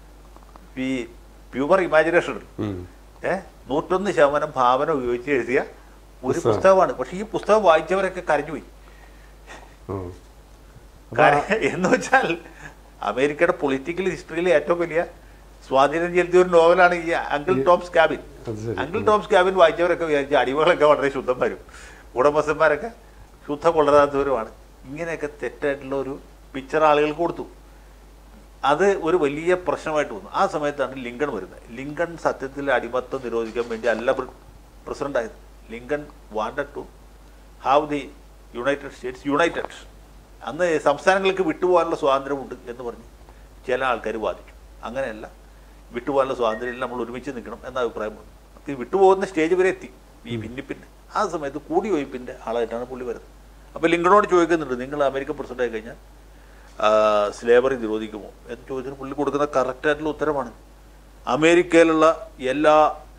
ഈ പ്യൂമർ ഇമാജിനേഷൻ ഉം. ഏ നൂറ്റൊന്ന് ശതമാനം ഭാവന ഉപയോഗിച്ച് എഴുതിയ ഒരു പുസ്തകമാണ് പക്ഷെ ഈ പുസ്തകം വായിച്ചവരൊക്കെ കരഞ്ഞുപോയി ഉം. കാര്യം എന്ന് വെച്ചാൽ അമേരിക്കയുടെ പൊളിറ്റിക്കൽ ഹിസ്റ്ററിയിലെ ഏറ്റവും വലിയ സ്വാധീനം ചെലുത്തിയ ഒരു നോവലാണ് ഈ അങ്കിൾ ടോംസ് ക്യാബിൻ അത് ശരി. അങ്കിൾ ടോംസ് ക്യാബിൻ വായിച്ചവരൊക്കെ വിചാരിച്ചു അടിമകളൊക്കെ വളരെ ശുദ്ധന്മാരും ഉടമസ്ഥന്മാരൊക്കെ ശുദ്ധ കൊള്ളരാത്തവരുമാണ് ഇങ്ങനെയൊക്കെ തെറ്റായിട്ടുള്ള ഒരു പിക്ചർ ആളുകൾക്ക് കൊടുത്തു അത് ഒരു വലിയ പ്രശ്നമായിട്ട് വന്നു ആ സമയത്താണ് ലിങ്കൺ വരുന്നത് ലിങ്കൺ സത്യത്തിൽ അടിമത്തം നിരോധിക്കാൻ വേണ്ടി അല്ല പ്രസിഡന്റ് ആയത് Lincoln wanted to have the United States United അന്ന് സംസ്ഥാനങ്ങൾക്ക് വിട്ടുപോകാനുള്ള സ്വാതന്ത്ര്യമുണ്ട് എന്ന് പറഞ്ഞ് ചില ആൾക്കാർ വാദിച്ചു അങ്ങനെയല്ല വിട്ടുപോകാനുള്ള സ്വാതന്ത്ര്യം നമ്മൾ ഒരുമിച്ച് നിൽക്കണം എന്ന അഭിപ്രായം വന്നു അപ്പോൾ ഈ വിട്ടുപോകുന്ന സ്റ്റേജ് വരെ എത്തി ഈ ഭിന്നിപ്പിൻ്റെ ആ സമയത്ത് കൂടി ഒഴിപ്പിൻ്റെ ആളായിട്ടാണ് പുള്ളി വരുന്നത് അപ്പോൾ ലിങ്കണോട് ചോദിക്കുന്നുണ്ട് നിങ്ങൾ അമേരിക്കൻ പ്രസിഡന്റ് ആയി കഴിഞ്ഞാൽ സ്ലേവറി നിരോധിക്കുമോ എന്ന് ചോദിച്ചിട്ട് പുള്ളി കൊടുക്കുന്ന കറക്റ്റായിട്ടുള്ള ഉത്തരമാണ് അമേരിക്കയിലുള്ള എല്ലാ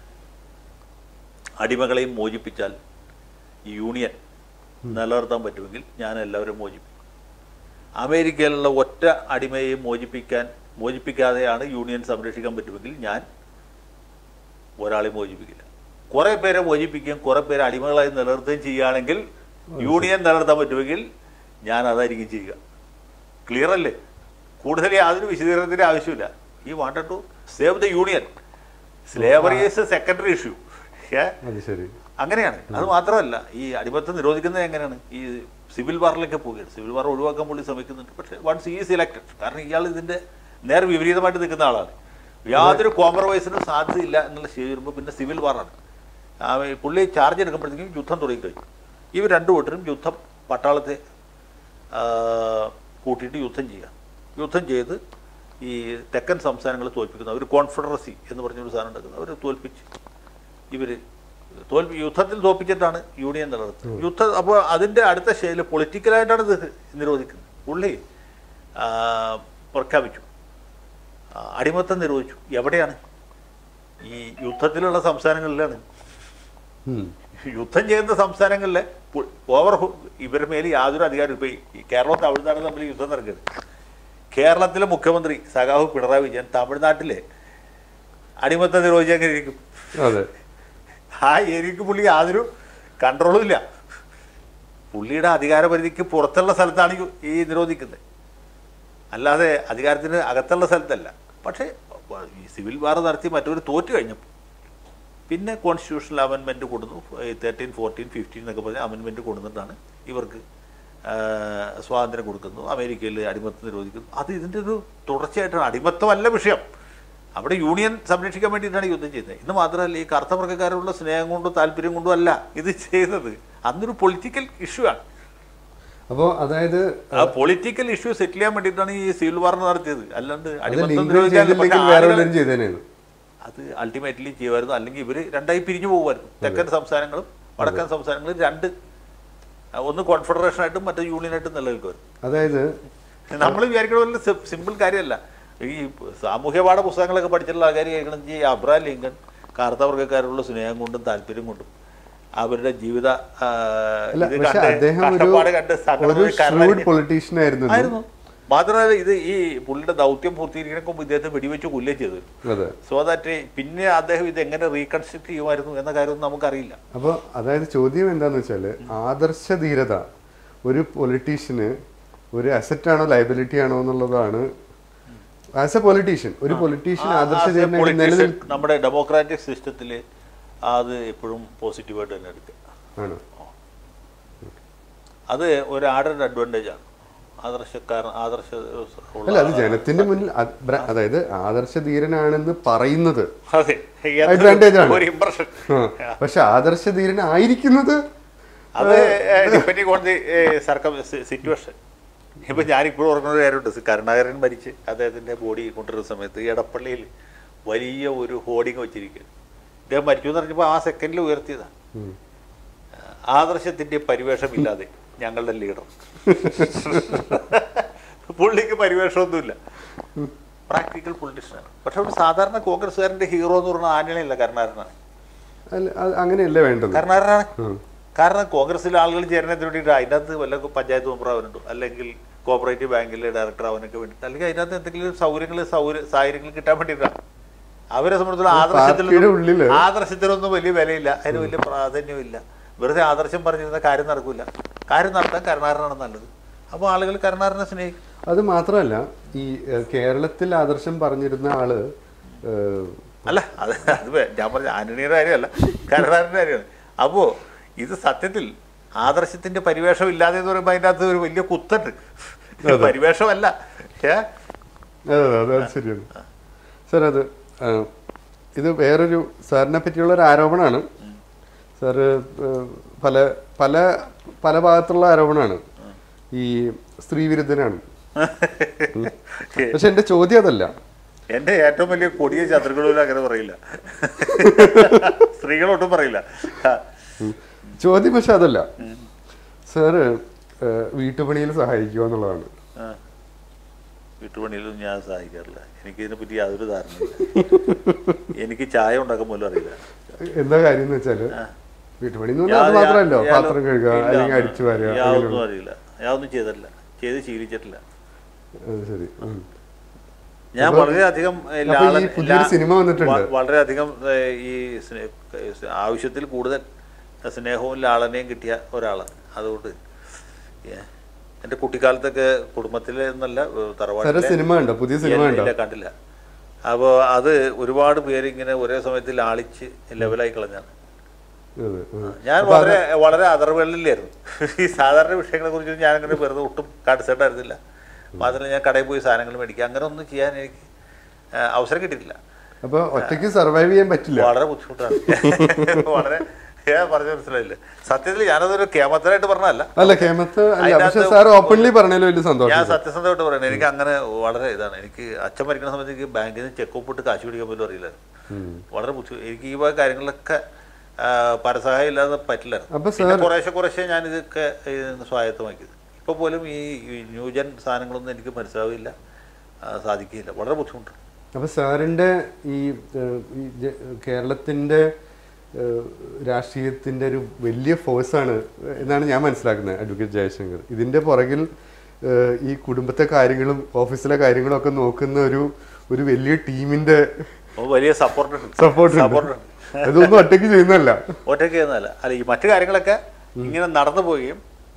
അടിമകളെയും മോചിപ്പിച്ചാൽ ഈ യൂണിയൻ നിലനിർത്താൻ പറ്റുമെങ്കിൽ ഞാൻ എല്ലാവരും മോചിപ്പിക്കും അമേരിക്കയിലുള്ള ഒറ്റ അടിമയെയും മോചിപ്പിക്കാൻ മോചിപ്പിക്കാതെയാണ് യൂണിയൻ സംരക്ഷിക്കാൻ പറ്റുമെങ്കിൽ ഞാൻ ഒരാളെ മോചിപ്പിക്കില്ല കുറേ പേരെ മോചിപ്പിക്കുകയും കുറേ പേരെ അടിമകളായി നിലനിർത്തുകയും ചെയ്യുകയാണെങ്കിൽ യൂണിയൻ നിലനിർത്താൻ പറ്റുമെങ്കിൽ ഞാൻ അതായിരിക്കും ചെയ്യുക ക്ലിയർ അല്ലേ കൂടുതൽ യാതൊരു വിശദീകരണത്തിൻ്റെ ആവശ്യമില്ല ഈ wanted to save the union slavery is secondary issue ഏ അത് ശരി അങ്ങനെയാണ് അത് മാത്രമല്ല ഈ അടിമത്തം നിരോധിക്കുന്നത് എങ്ങനെയാണ് ഈ സിവിൽ വാറിലേക്ക് പോവുകയാണ് സിവിൽ വാർ ഒഴിവാക്കാൻ പുള്ളി ശ്രമിക്കുന്നുണ്ട് പക്ഷേ വൺസ് ഈ ഇലക്ടഡ് കാരണം ഇയാൾ ഇതിന്റെ നേരെ വിപരീതമായിട്ട് നിൽക്കുന്ന ആളാണ് യാതൊരു കോംപ്രമൈസിനും സാധ്യതയില്ല എന്നുള്ള ശരി വരുമ്പോൾ പിന്നെ സിവിൽ വാറാണ് ആ, ഈ പുള്ളി ചാർജ് എടുക്കുമ്പോഴത്തേക്കും യുദ്ധം തുടങ്ങിക്കഴിഞ്ഞു ഇവർ രണ്ടു കൂട്ടരും യുദ്ധം പട്ടാളത്തെ ആ, കൂട്ടിയിട്ട് യുദ്ധം ചെയ്യുക യുദ്ധം ചെയ്ത് ഈ തെക്കൻ സംസ്ഥാനങ്ങളെ തോൽപ്പിക്കുന്ന ഒരു കോൺഫെഡറസി എന്ന് പറഞ്ഞൊരു സാധനം ഉണ്ടാക്കുന്നത് അവർ തോൽപ്പിച്ച് ഇവർ തോൽപ്പി യുദ്ധത്തിൽ തോൽപ്പിച്ചിട്ടാണ് യൂണിയൻ നിലനിർത്തുന്നത് യുദ്ധം അപ്പോൾ അതിൻ്റെ അടുത്ത സ്റ്റേജിൽ പൊളിറ്റിക്കലായിട്ടാണ് ഇത് നിരോധിക്കുന്നത് പുള്ളി ആ, പ്രഖ്യാപിച്ചു ആ, അടിമത്തം നിരോധിച്ചു എവിടെയാണ് ഈ യുദ്ധത്തിലുള്ള സംസ്ഥാനങ്ങളിലാണ് ഉം. യുദ്ധം ചെയ്യുന്ന സംസ്ഥാനങ്ങളിലെ പു- ഓവർ ഹു- ഇവരുടെ മേൽ യാതൊരു അധികാരം ഇപ്പൊ ഈ കേരളവും തമിഴ്നാടും തമ്മിൽ യുദ്ധം നടക്കുന്നത് കേരളത്തിലെ മുഖ്യമന്ത്രി സഖാവ് പിണറായി വിജയൻ തമിഴ്നാട്ടിലെ അടിമത്തം നിരോധിച്ച് എങ്ങനെ ഇരിക്കും അതെ ആ ഏരിയക്ക് പുള്ളി യാതൊരു കൺട്രോളും ഇല്ല പുള്ളിയുടെ അധികാര പരിധിക്ക് പുറത്തുള്ള സ്ഥലത്താണ് ഈ- ഈ നിരോധിക്കുന്നത് അല്ലാതെ അധികാരത്തിന് അകത്തുള്ള സ്ഥലത്തല്ല പക്ഷേ ഈ സിവിൽ വാർ നടത്തി മറ്റൊരു തോറ്റു കഴിഞ്ഞപ്പോൾ പിന്നെ കോൺസ്റ്റിറ്റ്യൂഷണൽ അമെൻമെൻറ്റ് കൊടുന്നു തേർട്ടീൻ ഫോർട്ടീൻ ഫിഫ്റ്റീൻ എന്നൊക്കെ പറഞ്ഞ് അമെൻമെൻറ്റ് കൊടുത്തിട്ടാണ് ഇവർക്ക് ആ, സ്വാതന്ത്ര്യം കൊടുക്കുന്നു അമേരിക്കയിൽ അടിമത്തം നിരോധിക്കുന്നു അത് ഇതിൻ്റെ ഒരു തുടർച്ചയായിട്ടാണ് അടിമത്തമല്ല വിഷയം അവിടെ യൂണിയൻ സംരക്ഷിക്കാൻ വേണ്ടിയിട്ടാണ് യുദ്ധം ചെയ്യുന്നത് ഇന്ന് മാത്രമല്ല ഈ കറുത്ത വർഗ്ഗക്കാരോടുള്ള സ്നേഹം കൊണ്ടും താല്പര്യം കൊണ്ടും അല്ല ഇത് ചെയ്യുന്നത് അന്നൊരു പൊളിറ്റിക്കൽ ഇഷ്യൂ ആണ് അപ്പോൾ അതായത് ആ പൊളിറ്റിക്കൽ ഇഷ്യൂ സെറ്റിൽ ചെയ്യാൻ വേണ്ടിയിട്ടാണ് ഈ സിവിൽ വാർ നടത്തിയത് അല്ലാണ്ട് അത് അടിമത്തം ലിങ്ക് നിരോധിക്കാനല്ല. പക്ഷേ ചെയ്തില്ലെങ്കിൽ വേറെ ആളുകൾ- വല്ലവരും ചെയ്തേനെയാണ് അത് അൾട്ടിമേറ്റ്ലി ചെയ്യുമായിരുന്നു അല്ലെങ്കിൽ ഇവർ രണ്ടായി പിരിഞ്ഞു പോകുമായിരുന്നു തെക്കൻ സംസ്ഥാനങ്ങളും വടക്കൻ സംസ്ഥാനങ്ങളും രണ്ട് ആ, ഒന്ന് കോൺഫെഡറേഷൻ ആയിട്ടും മറ്റേ യൂണിയനായിട്ടും നിലനിൽക്കുമായിരുന്നു അതായത് നമ്മൾ വിചാരിക്കുന്ന പോലെ സിമ്പിൾ കാര്യമല്ല ഈ സാമൂഹ്യ പാഠ പുസ്തകങ്ങളൊക്കെ പഠിച്ചിട്ടുള്ള ആൾക്കാർ കേൾക്കണം ഈ അബ്രഹാം ലിങ്കൺ കാർത്തവർഗ്ഗക്കാരോടുള്ള സ്നേഹം കൊണ്ടും താല്പര്യം കൊണ്ടും അവരുടെ ജീവിത ആ, അല്ല ഇത് പക്ഷെ കണ്ട് അദ്ദേഹം ഒരു കഷ്ടപ്പാട് കണ്ട് സങ്കടം ഒരു തോന്നി കാരണം ഷ്രൂഡ് പൊളിറ്റീഷ്യൻ ആയിരുന്നു ഇത്. ആയിരുന്നു മാത്രമല്ല ഇത് ഈ പുള്ളിയുടെ ദൗത്യം പൂർത്തീകരിക്കണ മുമ്പ് ഇദ്ദേഹത്തെ വെടിവെച്ച് കൊല്ലുകയും ചെയ്തു അതെ സോ ദാറ്റ് പിന്നെ അദ്ദേഹം ഇത് എങ്ങനെ റീകൺസ്ട്രക്ട് ചെയ്യുമായിരുന്നു എന്ന കാര്യമൊന്നും നമുക്കറിയില്ല അപ്പോൾ അതായത് ചോദ്യം എന്താന്ന് വെച്ചാൽ ആദർശ ധീരത ഒരു പൊളിറ്റീഷ്യന് ഒരു അസറ്റ് ആണോ ലയബിലിറ്റി ആണോ എന്നുള്ളതാണ് ആസ് എ പൊളിറ്റീഷ്യൻ ഒരു പൊളിറ്റീഷ്യൻ ആദർശ As a ധീരനായിട്ട് politician, നിലനിൽ നമ്മുടെ ഡെമോക്രാറ്റിക് സിസ്റ്റത്തിൽ അത് എപ്പോഴും പോസിറ്റീവായിട്ട് തന്നെ എടുക്കുക ആണ് അത് ഒരു ആഡഡ് അഡ്വാൻറ്റേജ് ആണ് ആദർശക്കാരൻ ആദർശ ഉള്ള അല്ല അത് ജനത്തിന്റെ മുന്നിൽ അത് ബ്ര- അതായത് ആദർശ ധീരനാണെന്ന് പറയുന്നത് അതെ Advantage ആണ്. ഒരു ഇമ്പ്രഷൻ ആ, പക്ഷെ ആദർശ ധീരനായിരിക്കുന്നത് അത് ഡിപ്പെൻഡിങ് ഓൺ ദി സർക്കം സിറ്റുവേഷൻ ഇപ്പം ഞാനിപ്പോഴും ഓർക്കുന്ന ഒരു കാര്യമുണ്ട് കരുണാകരൻ മരിച്ച് അദ്ദേഹത്തിൻ്റെ ബോഡി കൊണ്ടുവരുന്ന സമയത്ത് എടപ്പള്ളിയിൽ വലിയ ഒരു ഹോർഡിങ് വെച്ചിരിക്കുക ഇദ്ദേഹം മരിച്ചു എന്ന് പറഞ്ഞപ്പോൾ ആ സെക്കൻഡിൽ ഉയർത്തിയതാണ് ഉം. ആദർശത്തിൻ്റെ പരിവേഷമില്ലാതെ ഞങ്ങളുടെ ലീഡർ പുള്ളിക്ക് പരിവേഷമൊന്നുമില്ല പ്രാക്ടിക്കൽ പൊളിറ്റീഷ്യനാണ് പക്ഷെ ഒരു സാധാരണ കോൺഗ്രസ്സുകാരൻ്റെ ഹീറോ എന്ന് പറഞ്ഞാൽ ആന്റണിയല്ല കരുണാകരനാണ് അല്ല അത് അങ്ങനെയല്ല വേണ്ടത് കരുണാകരനാണ് ഉം. കാരണം കോൺഗ്രസ്സിലെ ആളുകൾ ചേരുന്നതിന് വേണ്ടിയിട്ട് അതിനകത്ത് വല്ല പഞ്ചായത്ത് മെമ്പർ ആവാനുണ്ടോ അല്ലെങ്കിൽ കോപ്പറേറ്റീവ് ബാങ്കിലെ ഡയറക്ടർ ആവാനൊക്കെ വേണ്ടിയിട്ട് അല്ലെങ്കിൽ അതിനകത്ത് എന്തെങ്കിലും സൗകര്യങ്ങൾ സൗകര്യ സാഹചര്യങ്ങൾ കിട്ടാൻ വേണ്ടിയിട്ടാണ് അവരെ സംബന്ധിച്ചുള്ള പാർട്ടിയുടെ ആദർശത്തിൽ ഉള്ളില് ആദർശത്തിനൊന്നും വലിയ വിലയില്ല അതിന് വലിയ പ്രാധാന്യമില്ല വെറുതെ ആദർശം പറഞ്ഞിരുന്ന കാര്യം നടക്കില്ല കാര്യം നടത്താൻ കരുണാകരനാണ് നല്ലത് അപ്പോൾ ആളുകൾ കരുണാകരനെ സ്നേഹിക്കും അത് മാത്രമല്ല ഈ ഏഹ്, കേരളത്തിൽ ആദർശം പറഞ്ഞിരുന്ന ആള് ഏഹ്, അല്ല അത് അത് വേ- ഞാൻ പറഞ്ഞ ആന്റണിയുടെ കാര്യമല്ല കരുണാകരൻ്റെ കാര്യമാണ് അപ്പോൾ ഇത് സത്യത്തിൽ ആദർശത്തിന്റെ പരിവേഷം ഇല്ലാതെ എന്ന് പറയുമ്പോൾ അതിൻ്റെ അകത്ത് ഒരു വലിയ കുത്തുണ്ട് പരിവേഷമല്ല ഏ അതെ അതെ അത് ശരിയാണ് സാർ അത് ആ, ഇത് വേറൊരു സാറിനെ പറ്റിയുള്ള ഒരു ആരോപണമാണ് സാറ് ഏഹ്, പല പല പല ഭാഗത്തുള്ള ആരോപണമാണ് ഈ സ്ത്രീവിരുദ്ധനാണ് ഉം. പക്ഷെ എന്റെ ചോദ്യം അതല്ല എൻ്റെ ഏറ്റവും വലിയ കൊടിയ ശത്രുക്കളും അങ്ങനെ പറയില്ല സ്ത്രീകളൊട്ടും പറയില്ല ആ. ചോദ്യം പക്ഷെ അതല്ല സാറ് ഏഹ്, വീട്ടുപണിയിൽ സഹായിക്കുക എന്നുള്ളതാണ് ആ. വീട്ടുപണിയിലൊന്നും ഞാൻ സഹായിക്കാറില്ല എനിക്ക് ഇതിനെപ്പറ്റി യാതൊരു ധാരണയില്ല എനിക്ക് ചായ ഉണ്ടാക്കാൻ പോലും അറിയില്ല എന്താ കാര്യം എന്ന് വെച്ചാല് വീട്ടുപണി എന്ന് പറഞ്ഞാൽ അത് യാ- മാത്രമല്ലോ യാ- പാത്രം കഴുകുക ഇല്ല, അല്ലെങ്കിൽ അടിച്ചു വാരുക യാതൊന്നും അങ്ങനെയുള്ള അറിയില്ല യാതൊന്നും ചെയ്തിട്ടില്ല ചെയ്ത് ശീലിച്ചിട്ടില്ല അത് ശരി ഉം. ഞാൻ അപ്പൊ- വളരെയധികം ഏ, അപ്പൊ ഈ ലാളൻ- പുതിയൊരു ലാ- സിനിമ വന്നിട്ടുണ്ട്. വ- വളരെയധികം ഏ, ഈ സ്നേ- ഏ, ആവശ്യത്തിൽ കൂടുതൽ സ്നേഹവും ലാളനയും കിട്ടിയ ഒരാളാണ് അതുകൊണ്ട് ഏ, എൻ്റെ കുട്ടിക്കാലത്തൊക്കെ കുടുംബത്തിലെ എന്നല്ല ഏഹ്, സാറ് തറവാട്ടിലെ സിനിമ ഉണ്ടോ പുതിയ സിനിമ ഉണ്ടോ ഇല്ല കണ്ടില്ല അപ്പോൾ അത് ഒരുപാട് പേര് ഇങ്ങനെ ഒരേ സമയത്ത് ലാളിച്ച് ലെവലായി കളഞ്ഞാണ് അതെ, ആ. ഞാൻ വളരെ വളരെ അതർവെള്ളിലായിരുന്നു ഈ സാധാരണ വിഷയങ്ങളെ കുറിച്ച് ഞാൻ അങ്ങനെ വെറുതെ ഒട്ടും കാട്ടിസെട്ടായിരുന്നില്ല മാത്രമല്ല ഞാൻ കടയിൽ പോയി സാധനങ്ങൾ മേടിക്കുക അങ്ങനെ ഒന്നും ചെയ്യാൻ എനിക്ക് ആ, അവസരം കിട്ടിയിട്ടില്ല അപ്പൊ ഒറ്റയ്ക്ക് സർവൈവ് ചെയ്യാൻ പറ്റില്ല വളരെ ബുദ്ധിമുട്ടാണ് വളരെ ഞാൻ പറഞ്ഞു മനസ്സിലായില്ല സത്യത്തിൽ ഞാനതൊരു കേമത്തരായിട്ട് പറഞ്ഞതല്ല അല്ല കേമത്ത് അല്ല അതിനകത്ത് പക്ഷെ സാർ ഓപ്പൺലി പറഞ്ഞാലും വലിയ സന്തോഷം ഞാൻ സത്യസന്ധമായിട്ട് പറയണേ എനിക്ക് അങ്ങനെ വളരെ ഇതാണ് എനിക്ക് അച്ഛൻ മരിക്കുന്ന സമയത്ത് എനിക്ക് ബാങ്കിൽ നിന്ന് ചെക്ക് ഒപ്പിട്ട് കാശ് പിടിക്കാൻ പോലും അറിയില്ല വളരെ ബുദ്ധിമുട്ട് എനിക്ക് ഈ വക കാര്യങ്ങളിലൊക്കെ ആ, പരസഹായം ഇല്ലാതെ പറ്റില്ലായിരുന്നു അപ്പൊ പിന്നെ കുറേശ്ശെ കുറേശ്ശെ ഞാൻ ഇതൊക്കെ ഇതിന് സ്വായത്തമാക്കിയത് ഇപ്പോൾ പോലും ഈ ഈ ന്യൂജൻ സാധനങ്ങളൊന്നും എനിക്ക് മനസ്സിലാവില്ല ആ, സാധിക്കില്ല വളരെ ബുദ്ധിമുട്ടുണ്ട് അപ്പൊ സാറിന്റെ ഈ ഏഹ്, ഈ ജ- കേരളത്തിന്റെ ഏഹ്, രാഷ്ട്രീയത്തിന്റെ ഒരു വലിയ ഫോഴ്സാണ് എന്നാണ് ഞാൻ മനസ്സിലാക്കുന്നത് അഡ്വക്കേറ്റ് ജയശങ്കർ ഇതിന്റെ പുറകിൽ ഏഹ്, ഈ കുടുംബത്തെ കാര്യങ്ങളും ഓഫീസിലെ കാര്യങ്ങളും ഒക്കെ നോക്കുന്ന ഒരു ഒരു വലിയ ടീമിന്റെ അപ്പോൾ വലിയ സപ്പോർട്ട് ഉണ്ട് സപ്പോർട്ട് സപ്പോർട്ട് ഉണ്ട് അതൊന്നും ഒറ്റയ്ക്ക് ചെയ്യുന്നതല്ല ഒറ്റയ്ക്ക് ചെയ്യുന്നതല്ല അല്ല ഈ മറ്റു കാര്യങ്ങളൊക്കെ ഇങ്ങനെ നടന്നു പോവുകയും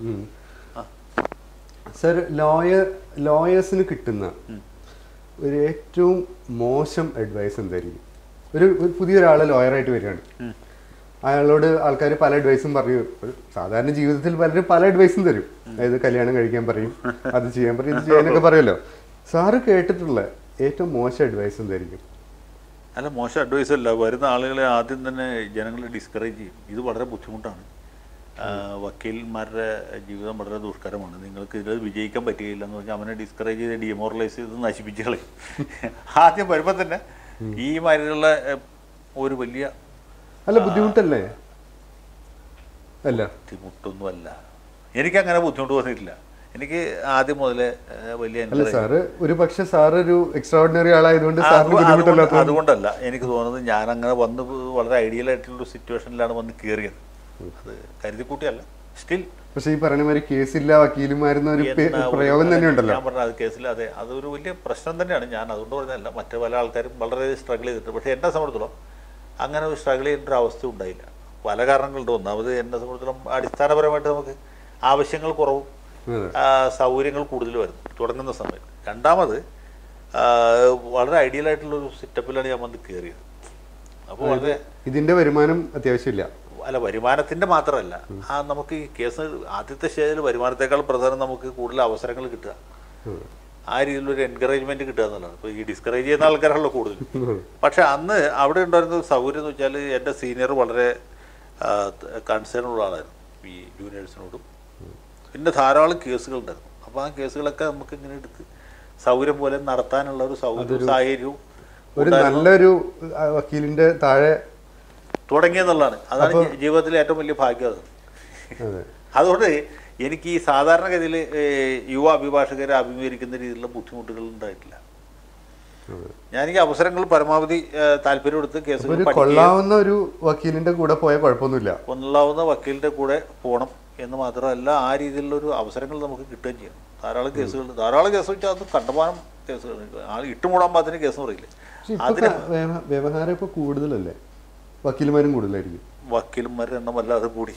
സർ ലോയർ ലോയേഴ്സിന് കിട്ടുന്ന ഒരു ഏറ്റവും മോശം അഡ്വൈസ് എന്തായിരിക്കും ഒരു ഒരു പുതിയൊരാൾ ലോയറായിട്ട് വരികയാണ് അയാളോട് ആൾക്കാർ പല അഡ്വൈസും പറയും ഒരു സാധാരണ ജീവിതത്തിൽ പലരും പല അഡ്വൈസും തരും അതായത് കല്യാണം കഴിക്കാൻ പറയും അത് ചെയ്യാൻ പറയും ഇത് ചെയ്യാനൊക്കെ പറയുമല്ലോ സാറ് കേട്ടിട്ടുള്ള ഏറ്റവും മോശം അഡ്വൈസ് എന്തായിരിക്കും അല്ല മോശം അഡ്വൈസ് അല്ല വരുന്ന ആളുകളെ ആദ്യം തന്നെ ജനങ്ങൾ ഡിസ്കറേജ് ചെയ്യും ഇത് വളരെ ബുദ്ധിമുട്ടാണ് ആ, വക്കീൽമാരുടെ ജീവിതം വളരെ ദുഷ്കരമാണ് നിങ്ങൾക്ക് ഇതിൽ വിജയിക്കാൻ പറ്റുകയില്ല എന്ന് പറഞ്ഞാൽ അവനെ ഡിസ്കറേജ് ചെയ്ത് ഡിമോറലൈസ് ചെയ്ത് നശിപ്പിച്ച് കളയും ആദ്യം വരുമ്പോൾ തന്നെ ഈ മാതിരിയുള്ള ഏ, ഒരു വലിയ അല്ല ബുദ്ധിമുട്ടല്ലേ അല്ല ബുദ്ധിമുട്ടൊന്നുമല്ല എനിക്കങ്ങനെ ബുദ്ധിമുട്ട് വന്നിട്ടില്ല എനിക്ക് ആദ്യം മുതലേ ഏ, വലിയ അല്ല encourage- സാറ് ഒരു പക്ഷെ സാറ് ഒരു എക്സ്ട്രാordinary ആളായതുകൊണ്ട് ആ, സാറിന് അതുകൊണ്ട് ബുദ്ധിമുട്ടല്ലാത്ത അതുകൊണ്ടല്ല എനിക്ക് തോന്നുന്നത് ഞാൻ അങ്ങനെ വന്ന് വളരെ ഐഡിയൽ ആയിട്ടുള്ള സിറ്റുവേഷനിലാണ് വന്ന് കയറിയത് അത് കരുതിക്കൂട്ടിയല്ല സ്റ്റിൽ പക്ഷെ ഈ പറയുന്ന മാതിരി കേസില്ല വക്കീലുമാരുന്ന ഒരു പേ- പ്രയോഗം തന്നെ ഉണ്ടല്ലോ ഞാൻ പറഞ്ഞ അത് കേസിൽ അതെ അതൊരു വലിയ പ്രശ്നം തന്നെയാണ് ഞാൻ അതുകൊണ്ട് പറഞ്ഞതല്ല മറ്റു പല ആൾക്കാരും വളരെ സ്ട്രഗിൾ ചെയ്തിട്ടുണ്ട് പക്ഷേ എന്നെ സംബന്ധിച്ചിടത്തോളം അങ്ങനെ ഒരു സ്ട്രഗിൾ ചെയ്യേണ്ട ഒരു അവസ്ഥ ഉണ്ടായില്ല പല കാരണങ്ങളുണ്ട് ഒന്നാമത് എന്നെ സംബന്ധിച്ചിടത്തോളം അടിസ്ഥാനപരമായിട്ട് നമുക്ക് ആവശ്യങ്ങൾ കുറവും അതെ. ആ, സൗകര്യങ്ങൾ കൂടുതൽ വരുന്നു തുടങ്ങുന്ന സമയത്ത് രണ്ടാമത് ആ, വളരെ ഐഡിയൽ ആയിട്ടുള്ള ഒരു സെറ്റപ്പിലാണ് ഞാൻ വന്ന് കയറിയത് അപ്പോൾ വളരെ ഇതിന്റെ വരുമാനം അത്യാവശ്യമില്ല അല്ല വരുമാനത്തിന്റെ മാത്രമല്ല ആ നമുക്ക് ഈ കേസ് ആദ്യത്തെ സ്റ്റേജിൽ വരുമാനത്തെക്കാൾ പ്രധാനം നമുക്ക് കൂടുതൽ അവസരങ്ങൾ കിട്ടുക ആ രീതിയിലൊരു എൻകറേജ്മെന്റ് കിട്ടുക എന്നുള്ളതാണ് ഇപ്പോൾ ഈ ഡിസ്കറേജ് ചെയ്യുന്ന ആൾക്കാരാണല്ലോ കൂടുതൽ പക്ഷെ അന്ന് അവിടെ ഉണ്ടായിരുന്ന ഒരു സൗകര്യം എന്ന് വെച്ചാൽ എൻ്റെ സീനിയർ വളരെ കൺസേൺ ഉള്ള ആളായിരുന്നു ഈ ജൂനിയേഴ്സിനോടും പിന്നെ ധാരാളം കേസുകൾ ഉണ്ടായിരുന്നു അപ്പോൾ ആ കേസുകളൊക്കെ നമുക്ക് ഇങ്ങനെ എടുത്ത് സൗകര്യം പോലെ നടത്താനുള്ള ഒരു സൗകര്യവും സാഹചര്യവും ഒരു നല്ലൊരു ആ, വക്കീലിന്റെ താഴെ തുടങ്ങിയെന്നുള്ളതാണ് അതാണ് ജി- ജീവിതത്തിലെ ഏറ്റവും വലിയ ഭാഗ്യം അത് അതെ അതുകൊണ്ട് എനിക്ക് ഈ സാധാരണഗതിയിൽ യുവ അഭിഭാഷകരെ അഭിമുഖീകരിക്കുന്ന രീതിയിലുള്ള ബുദ്ധിമുട്ടുകൾ ഉണ്ടായിട്ടില്ല ഞാൻ ഈ അവസരങ്ങൾ പരമാവധി ഏഹ്, താല്പര്യമെടുത്ത് കേസുകൾ ഒരു പഠിക്കുകയും കൊള്ളാവുന്ന ഒരു വക്കീലിന്റെ കൂടെ പോയാൽ കുഴപ്പമൊന്നുമില്ല കൊള്ളാവുന്ന വക്കീലിൻ്റെ കൂടെ പോകണം എന്ന് മാത്രമല്ല ആ രീതിയിലുള്ള ഒരു അവസരങ്ങൾ നമുക്ക് കിട്ടുകയും ചെയ്യണം ധാരാളം കേസുകൾ ധാരാളം കേസ് വെച്ചാൽ അത് കണ്ടമാനം കേസുകൾ ആൾ ഇട്ടുമൂടാൻ പാകത്തിന് കേസ് പറയില്ലേ പക്ഷെ ഇപ്പൊ ക- വ്യവ- വ്യവഹാരം ഇപ്പൊ കൂടുതലല്ലേ വക്കീലുമാരും കൂടുതലായിരിക്കും വക്കീലന്മാരുടെ എണ്ണം വല്ലാതെ കൂടി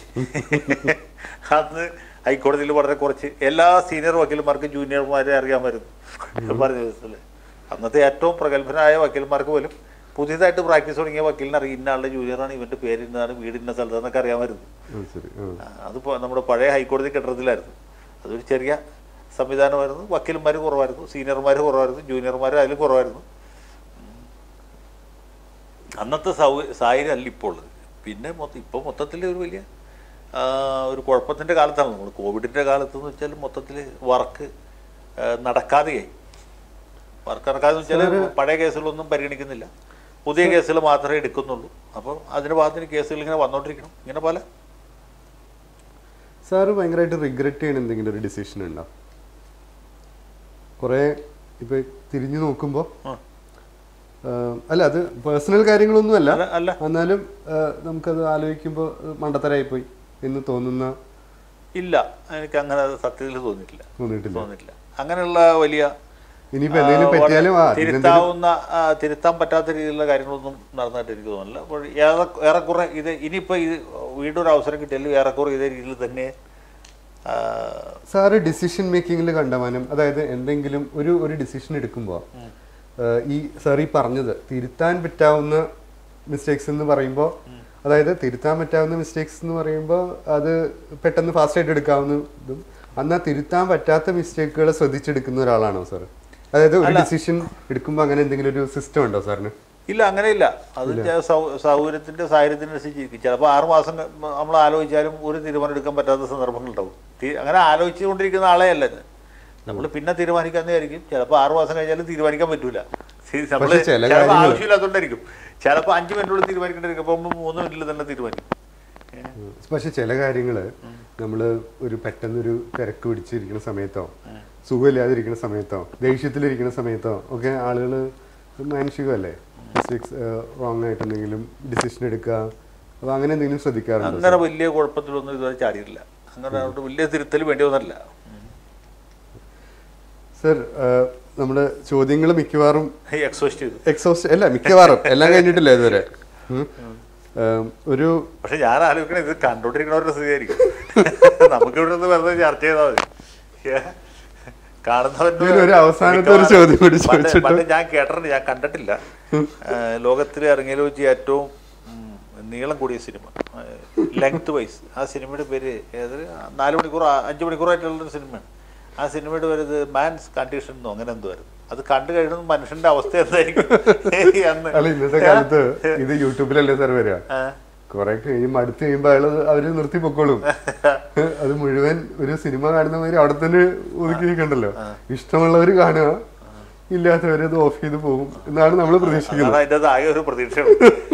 അന്ന് ഹൈക്കോടതിയിൽ വളരെ കുറച്ച് എല്ലാ സീനിയർ വക്കീലന്മാർക്കും ജൂനിയർമാരെ അറിയാമായിരുന്നു പറഞ്ഞ ദിവസത്തില് അന്നത്തെ ഏറ്റവും പ്രഗത്ഭനായ വക്കീലന്മാർക്ക് പോലും പുതിയതായിട്ട് പ്രാക്ടീസ് തുടങ്ങിയ വക്കീലിനെ അറിയാം ഇന്ന ആളുടെ ജൂനിയറാണ് ഇവന്റെ പേര് ഇന്നതാണ് വീട് ഇന്ന സ്ഥലത്താന്നൊക്കെ അറിയാമായിരുന്നു ആ, ശരി ആ. ആ, അതിപ്പോൾ നമ്മുടെ പഴയ ഹൈക്കോടതി കെട്ടിടത്തിലായിരുന്നു അതൊരു ചെറിയ സംവിധാനമായിരുന്നു വക്കീലന്മാർ കുറവായിരുന്നു സീനിയർമാർ കുറവായിരുന്നു ജൂനിയർമാർ അതിലും കുറവായിരുന്നു ഉം. അന്നത്തെ സൗ സാഹചര്യം അല്ല ഇപ്പോൾ ഉള്ളത് പിന്നെ മൊത്തം ഇപ്പോൾ മൊത്തത്തിൽ ഒരു വലിയ ആ, ഒരു കുഴപ്പത്തിൻ്റെ കാലത്താണ് നമ്മൾ കോവിഡിൻ്റെ കാലത്ത് എന്ന് വെച്ചാൽ മൊത്തത്തിൽ വർക്ക് നടക്കാതെയായി വർക്ക് നടക്കാതെ വെച്ചാൽ പഴയ കേസുകളൊന്നും പരിഗണിക്കുന്നില്ല പുതിയ കേസുകൾ മാത്രമേ എടുക്കുന്നുള്ളൂ അപ്പോൾ അതിന് ഭാഗത്തിന് കേസുകൾ ഇങ്ങനെ വന്നുകൊണ്ടിരിക്കണം ഇങ്ങനെ പല സാറ് ഭയങ്കരമായിട്ട് റിഗ്രറ്റ് ചെയ്യണ എന്തെങ്കിലും ഒരു ഡിസിഷൻ ഉണ്ടോ കുറെ ഇപ്പൊ തിരിഞ്ഞു നോക്കുമ്പോ ആ. ആ, അല്ല അത് പേഴ്സണൽ കാര്യങ്ങളൊന്നും അല്ല അല്ല അല്ല എന്നാലും ആ, നമുക്കത് ആലോചിക്കുമ്പോൾ മണ്ടത്തരായി പോയി എന്ന് തോന്നുന്ന ഇല്ല എനിക്ക് അങ്ങനെ സത്യത്തിൽ തോന്നിയിട്ടില്ല തോന്നിയിട്ടില്ല തോന്നിയിട്ടില്ല അങ്ങനെയുള്ള വലിയ ഇനിയിപ്പോ എന്തെങ്കിലും ആ, പറ്റിയാലും ആ വളരെ അതിനെന്തെങ്കിലും തിരുത്താവുന്ന ആ, തിരുത്താൻ പറ്റാത്ത രീതിയിലുള്ള കാര്യങ്ങളൊന്നും നടന്നതായിട്ട് എനിക്ക് തോന്നുന്നില്ല അപ്പോൾ ഏറെ ഏറെക്കുറെ ഇത് ഇനിയിപ്പോൾ ഇത് വീണ്ടും ഒരു അവസരം കിട്ടിയാലും ഏറെക്കുറെ ഇതേ രീതിയിൽ തന്നെ സാറ് ഡിസിഷൻ മേക്കിങ്ങിൽ കണ്ടമാനം അതായത് എന്തെങ്കിലും ഒരു ഒരു ഡിസിഷൻ എടുക്കുമ്പോൾ ഈ സാർ ഈ പറഞ്ഞത് തിരുത്താൻ പറ്റാവുന്ന മിസ്റ്റേക്സ് എന്ന് പറയുമ്പോൾ അതായത് തിരുത്താൻ പറ്റാവുന്ന മിസ്റ്റേക്സ് എന്ന് പറയുമ്പോൾ അത് പെട്ടെന്ന് ഫാസ്റ്റ് ആയിട്ട് എടുക്കാവുന്ന ഇതും എന്നാൽ തിരുത്താൻ പറ്റാത്ത മിസ്റ്റേക്കുകൾ ശ്രദ്ധിച്ചെടുക്കുന്ന ഒരാളാണോ സാർ അതായത് ഒരു ഡിസിഷൻ എടുക്കുമ്പോൾ അങ്ങനെ എന്തെങ്കിലും ഒരു സിസ്റ്റം ഉണ്ടോ സാറിന് ഇല്ല അങ്ങനെയില്ല അത് ചെ- സൗ- സൗകര്യത്തിന്റെ സാഹചര്യത്തിനനുസരിച്ച് ചിലപ്പോൾ ആറ് മാസം ക- നമ്മൾ ആലോചിച്ചാലും ഒരു തീരുമാനം എടുക്കാൻ പറ്റാത്ത സന്ദർഭങ്ങളുണ്ടാവും തി- അങ്ങനെ ആലോചിച്ചുകൊണ്ടിരിക്കുന്ന ആളെ അല്ല ഇത് നമ്മൾ പിന്നെ തീരുമാനിക്കാമെന്നായിരിക്കും ചിലപ്പോൾ ആറ് മാസം കഴിഞ്ഞാലും തീരുമാനിക്കാൻ പറ്റൂല നമ്മൾ പക്ഷേ ചില ചിലപ്പോൾ കാര്യങ്ങള് ആവശ്യമില്ലാത്തതുകൊണ്ടായിരിക്കും ചിലപ്പോൾ അഞ്ച് മിനിറ്റുള്ളിൽ തീരുമാനിക്കേണ്ടിരിക്കും അപ്പോൾ മൂന്ന് മിനിറ്റിൽ തന്നെ തീരുമാനിക്കും പക്ഷെ ചില കാര്യങ്ങള് നമ്മൾ ഒരു പെട്ടെന്നൊരു തിരക്ക് പിടിച്ചിരിക്കുന്ന സമയത്തോ സുഖമില്ലാതിരിക്കുന്ന സമയത്തോ ദേഷ്യത്തിലിരിക്കുന്ന സമയത്തോ ഒക്കെ ആളുകൾ മാനുഷികമല്ലേ മിസ്റ്റേക്സ് റോങ് ആയിട്ട് എന്തെങ്കിലും ഡിസിഷൻ എടുക്കുക അപ്പൊ അങ്ങനെ എന്തെങ്കിലും ശ്രദ്ധിക്കാറുണ്ടോ അങ്ങനെ വലിയ കുഴപ്പത്തിലൊന്നും ഇതുവരെ ചാടിയിട്ടില്ല അങ്ങനെ അതുകൊണ്ട് വലിയ തിരുത്തൽ വേണ്ടി വന്നില്ല സർ നമ്മുടെ ചോദ്യങ്ങൾ മിക്കവാറും എക്സോസ്റ്റ് ചെയ്തു എക്സോസ്റ്റ് അല്ല മിക്കവാറും എല്ലാം കഴിഞ്ഞിട്ടില്ല ഇതുവരെ ഉം. ഏം, ഒരു പക്ഷെ ഞാൻ ആലോചിക്കണേ ഇത് കണ്ടോണ്ടിരിക്കണവരുടെ സ്ഥിതിയായിരിക്കും നമുക്ക് ഇവിടെ നിന്ന് വെറുതെ ചർച്ച ചെയ്താൽ മതി ഏ? കാണുന്നവന്റെ ഇതിന് ഒരു അവസാനത്തെ ഒരു ചോദ്യം കൂടി പണ്ട് ചോദിച്ചിട്ട്. പണ്ട് ഞാൻ കേട്ടിട്ടുണ്ട് ഞാൻ കണ്ടിട്ടില്ല ലോകത്തിൽ ഇറങ്ങിയതിൽ വെച്ച് ഏറ്റവും ഉം, നീളം കൂടിയ സിനിമ ലെങ്ത് വൈസ് ആ സിനിമയുടെ പേര് ഏത് നാല് മണിക്കൂർ ആ- അഞ്ച് മണിക്കൂറായിട്ടുള്ളൊരു സിനിമയാണ് ആ സിനിമയുടെ പേര് ഇത് മാൻസ് കണ്ടീഷൻ എന്നോ അങ്ങനെ എന്തോ ആയിരുന്നു അത് കണ്ടു കഴിയുന്ന മനുഷ്യന്റെ അവസ്ഥ എന്തായിരിക്കും അന്ന് അല്ല ഇന്നത്തെ കാലത്ത് ഇത് യൂട്യൂബിലല്ലേ സാർ വരിക ആ. കുറെ കഴിഞ്ഞ് മടുത്ത് കഴിയുമ്പോ അയാള് അവര് നിർത്തി പൊക്കോളും അത് മുഴുവൻ ഒരു സിനിമ കാണുന്ന മാതിരി അവിടെ തന്നെ ഒതുക്കി വെക്കണ്ടല്ലോ ഇഷ്ടമുള്ളവര് കാണുക ഇല്ലാത്തവര് അത് ഓഫ് ചെയ്ത് പോകും എന്നാണ് നമ്മൾ പ്രതീക്ഷിക്കുന്നത് അതാണ് അതിൻ്റെ ആകെ ഒരു പ്രതീക്ഷയാണ്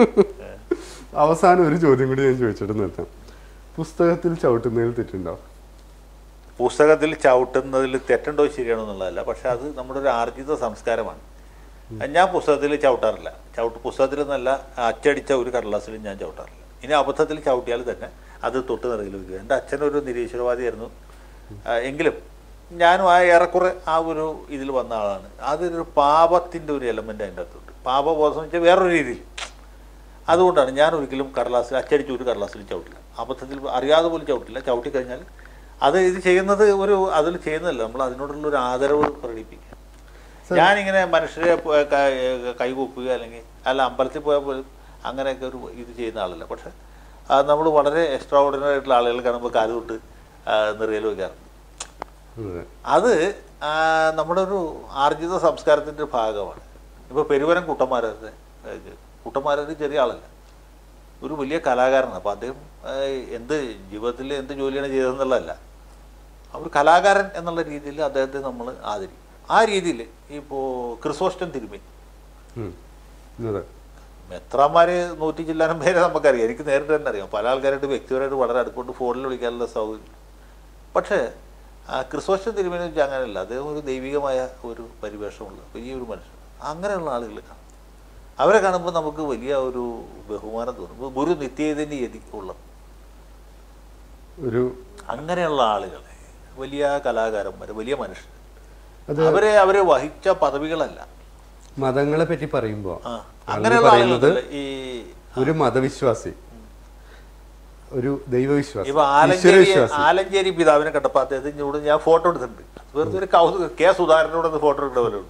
അവസാനം ഒരു ചോദ്യം കൂടി ഞാൻ ചോദിച്ചിട്ട് നിർത്താം പുസ്തകത്തിൽ ചവിട്ടുന്നതിൽ തെറ്റുണ്ടോ പുസ്തകത്തിൽ ചവിട്ടുന്നതിൽ തെറ്റുണ്ടോ ശരിയാണോ എന്നുള്ളതല്ല പക്ഷെ അത് നമ്മുടെ ഒരു ആർജിത സംസ്കാരമാണ് ഞാൻ പുസ്തകത്തിൽ ചവിട്ടാറില്ല ചവിട്ട് പുസ്തകത്തിൽ നിന്നല്ല അച്ചടിച്ച ഒരു കടലാസിലും ഞാൻ ചവിട്ടാറില്ല ഇനി അബദ്ധത്തിൽ ചവിട്ടിയാൽ തന്നെ അത് തൊട്ട് നിറയിൽ വയ്ക്കുക എൻ്റെ അച്ഛനൊരു നിരീശ്വരവാദിയായിരുന്നു ആ, എങ്കിലും ഞാനും ആ ഏറെക്കുറെ ആ ഒരു ഇതിൽ വന്ന ആളാണ് അതൊരു പാപത്തിൻ്റെ ഒരു എലമെൻ്റ് അതിൻ്റെ അകത്തുണ്ട് പാപബോധം എന്ന് വെച്ചാൽ വേറൊരു രീതിയിൽ അതുകൊണ്ടാണ് ഞാൻ ഒരിക്കലും കടലാസിൽ അച്ചടിച്ച ഒരു കടലാസിലും ചവിട്ടില്ല അബദ്ധത്തിൽ അറിയാതെ പോലും ചവിട്ടില്ല ചവിട്ടി കഴിഞ്ഞാൽ അത് ഇത് ചെയ്യുന്നത് ഒരു അതിൽ ചെയ്യുന്നതല്ല നമ്മൾ അതിനോടുള്ള ഒരു ആദരവ് പ്രകടിപ്പിക്കുക ഞാനിങ്ങനെ മനുഷ്യരെ പോ- ക- കൈകൂപ്പുക അല്ലെങ്കിൽ അല്ല അമ്പലത്തിൽ പോയാൽ പോലും അങ്ങനെയൊക്കെ ഒരു ഇത് ചെയ്യുന്ന ആളല്ല പക്ഷെ നമ്മൾ വളരെ എക്സ്ട്രാ ഓർഡിനറി ആയിട്ടുള്ള ആളുകൾ കാണുമ്പോൾ കാല് തൊട്ട് നിറയൽ വയ്ക്കാറുണ്ട് അതെ. അത് ആ, നമ്മുടെ ഒരു ആർജിത സംസ്കാരത്തിൻ്റെ ഭാഗമാണ് ഇപ്പോൾ പെരുവരം കുട്ടന്മാരത്തെ കുട്ടന്മാരൊരു ചെറിയ ആളല്ല ഒരു വലിയ കലാകാരനാണ് അപ്പോൾ അദ്ദേഹം ആ, എന്ത് ജീവിതത്തിൽ എന്ത് ജോലിയാണ് ചെയ്തതെന്നുള്ളതല്ല ആ ഒരു കലാകാരൻ എന്നുള്ള രീതിയിൽ അദ്ദേഹത്തെ നമ്മൾ ആദരിക്കും ആ രീതിയിൽ ഇപ്പോൾ ക്രിസോസ്റ്റൻ തിരുമേനി ഉം. അതെ മെത്രാന്മാര് നൂറ്റി ചില്ലാനം പേരെ നമുക്കറിയാം എനിക്ക് നേരിട്ട് തന്നെ അറിയാം പല ആൾക്കാരായിട്ട് വ്യക്തിപരമായിട്ട് വളരെ അടുക്കൊണ്ട് ഫോണിൽ വിളിക്കാനുള്ള സൗകര്യം പക്ഷേ ആ ക്രിസോസ്റ്റൻ തിരുമേനി വെച്ചാൽ അങ്ങനെയല്ല അദ്ദേഹം ഒരു ദൈവികമായ ഒരു പരിവേഷമുള്ള വലിയൊരു മനുഷ്യൻ അങ്ങനെയുള്ള ആളുകൾ കാണും അവരെ കാണുമ്പോൾ നമുക്ക് വലിയ ഒരു ബഹുമാനം തോന്നും ഇപ്പൊ ഗുരു നിത്യതിൻ്റെ യതി ഉള്ള ഒരു അങ്ങനെയുള്ള ആളുകളെ വലിയ കലാകാരന്മാർ വലിയ മനുഷ്യർ അത് അവരെ അവരെ വഹിച്ച പദവികളല്ല മതങ്ങളെ പറ്റി പറയുമ്പോ ആ ആളുകൾ അങ്ങനെയുള്ള പറയുന്നത് ആളുകൾ ഈ ഒരു മതവിശ്വാസി ഒരു ദൈവവിശ്വാസി ഇപ്പൊ ആലഞ്ചേരി ഈശ്വരവിശ്വാസി ആലഞ്ചേരി പിതാവിനെ കണ്ടപ്പോ അദ്ദേഹത്തിനോട് ഞാൻ ഫോട്ടോ എടുത്തിട്ടുണ്ട് വെറുതെ ഒരു കൗതുക കെ സുധാകരനോട് ഒന്ന് ഫോട്ടോ എടുക്കുന്ന പോലെ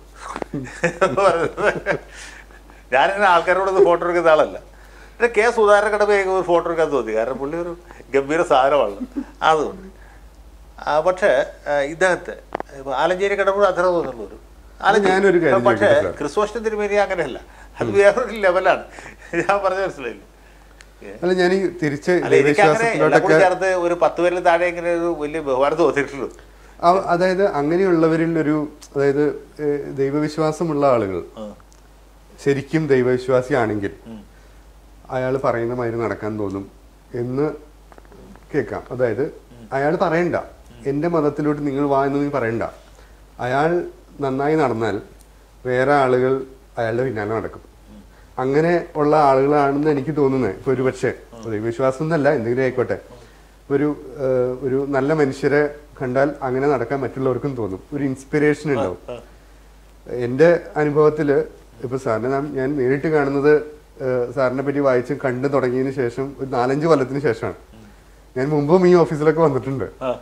ഞാനിങ്ങനെ ആൾക്കാരോടൊന്ന് ഫോട്ടോ എടുക്കുന്ന ആളല്ല പിന്നെ കെ സുധാകരനെ കണ്ടപ്പോൾ എനിക്ക് ഒരു ഫോട്ടോ എടുക്കാൻ തോന്നി കാരണം പുള്ളി ഒരു ഗംഭീര സാധനമാണ് അതുകൊണ്ട് ആ, പക്ഷേ ആ, ഇദ്ദേഹത്തെ ഇപ്പൊ ആലഞ്ചേരി കണ്ടപ്പോൾ അത്ര തോന്നുള്ളൂ ഒരു ഞാനൊരു കാര്യം പക്ഷേ ചോദിക്കട്ടെ സാർ? ക്രിസ്തോസ്റ്റൻ തിരുമേനി അങ്ങനെയല്ല അത് വേറൊരു ലെവലാണ് ഞാൻ പറഞ്ഞ മനസ്സിലായില്ല അല്ല ഞാൻ ഈ തിരിച്ച് അല്ല എനിക്ക് അങ്ങനെ എല്ലാം കൂടി ദൈവവിശ്വാസത്തിലോട്ടൊക്കെ ചേർത്ത് ഒരു പത്ത് പേരിൽ താഴെ ഇങ്ങനെ ഒരു വലിയ ബഹുമാനം തോന്നിയിട്ടുള്ളൂ അവ- അതായത് അങ്ങനെയുള്ളവരിൽ ഒരു അതായത് ഏഹ്, ദൈവവിശ്വാസമുള്ള ആളുകൾ ആ. ശരിക്കും ദൈവവിശ്വാസിയാണെങ്കിൽ അയാൾ പറയുന്ന മാതിരി നടക്കാൻ തോന്നും എന്ന് കേൾക്കാം അതായത് അയാൾ പറയണ്ട എൻ്റെ മതത്തിലോട്ട് നിങ്ങൾ വാ എന്ന് നീ പറയണ്ട അയാൾ നന്നായി നടന്നാൽ വേറെ ആളുകൾ അയാളുടെ പിന്നാലെ നടക്കും അങ്ങനെ ഉള്ള ആളുകളാണെന്ന് എനിക്ക് തോന്നുന്നത് ഇപ്പൊ ഒരു പക്ഷേ ദൈവവിശ്വാസം എന്നല്ല എന്തെങ്കിലും ആയിക്കോട്ടെ ഒരു ഏഹ്, ഒരു നല്ല മനുഷ്യരെ കണ്ടാൽ അങ്ങനെ നടക്കാൻ മറ്റുള്ളവർക്കും തോന്നും ഒരു ഇൻസ്പിറേഷൻ ഉണ്ടാവും എൻ്റെ അനുഭവത്തിൽ ഇപ്പൊ സാറിനെ നാം ഞാൻ നേരിട്ട് കാണുന്നത് ഏഹ്, സാറിനെ പറ്റി വായിച്ച് കണ്ടു തുടങ്ങിയതിന് ശേഷം ഒരു നാലഞ്ച് കൊല്ലത്തിന് ശേഷമാണ് ഞാൻ മുമ്പും ഈ ഓഫീസിലൊക്കെ വന്നിട്ടുണ്ട് ആ.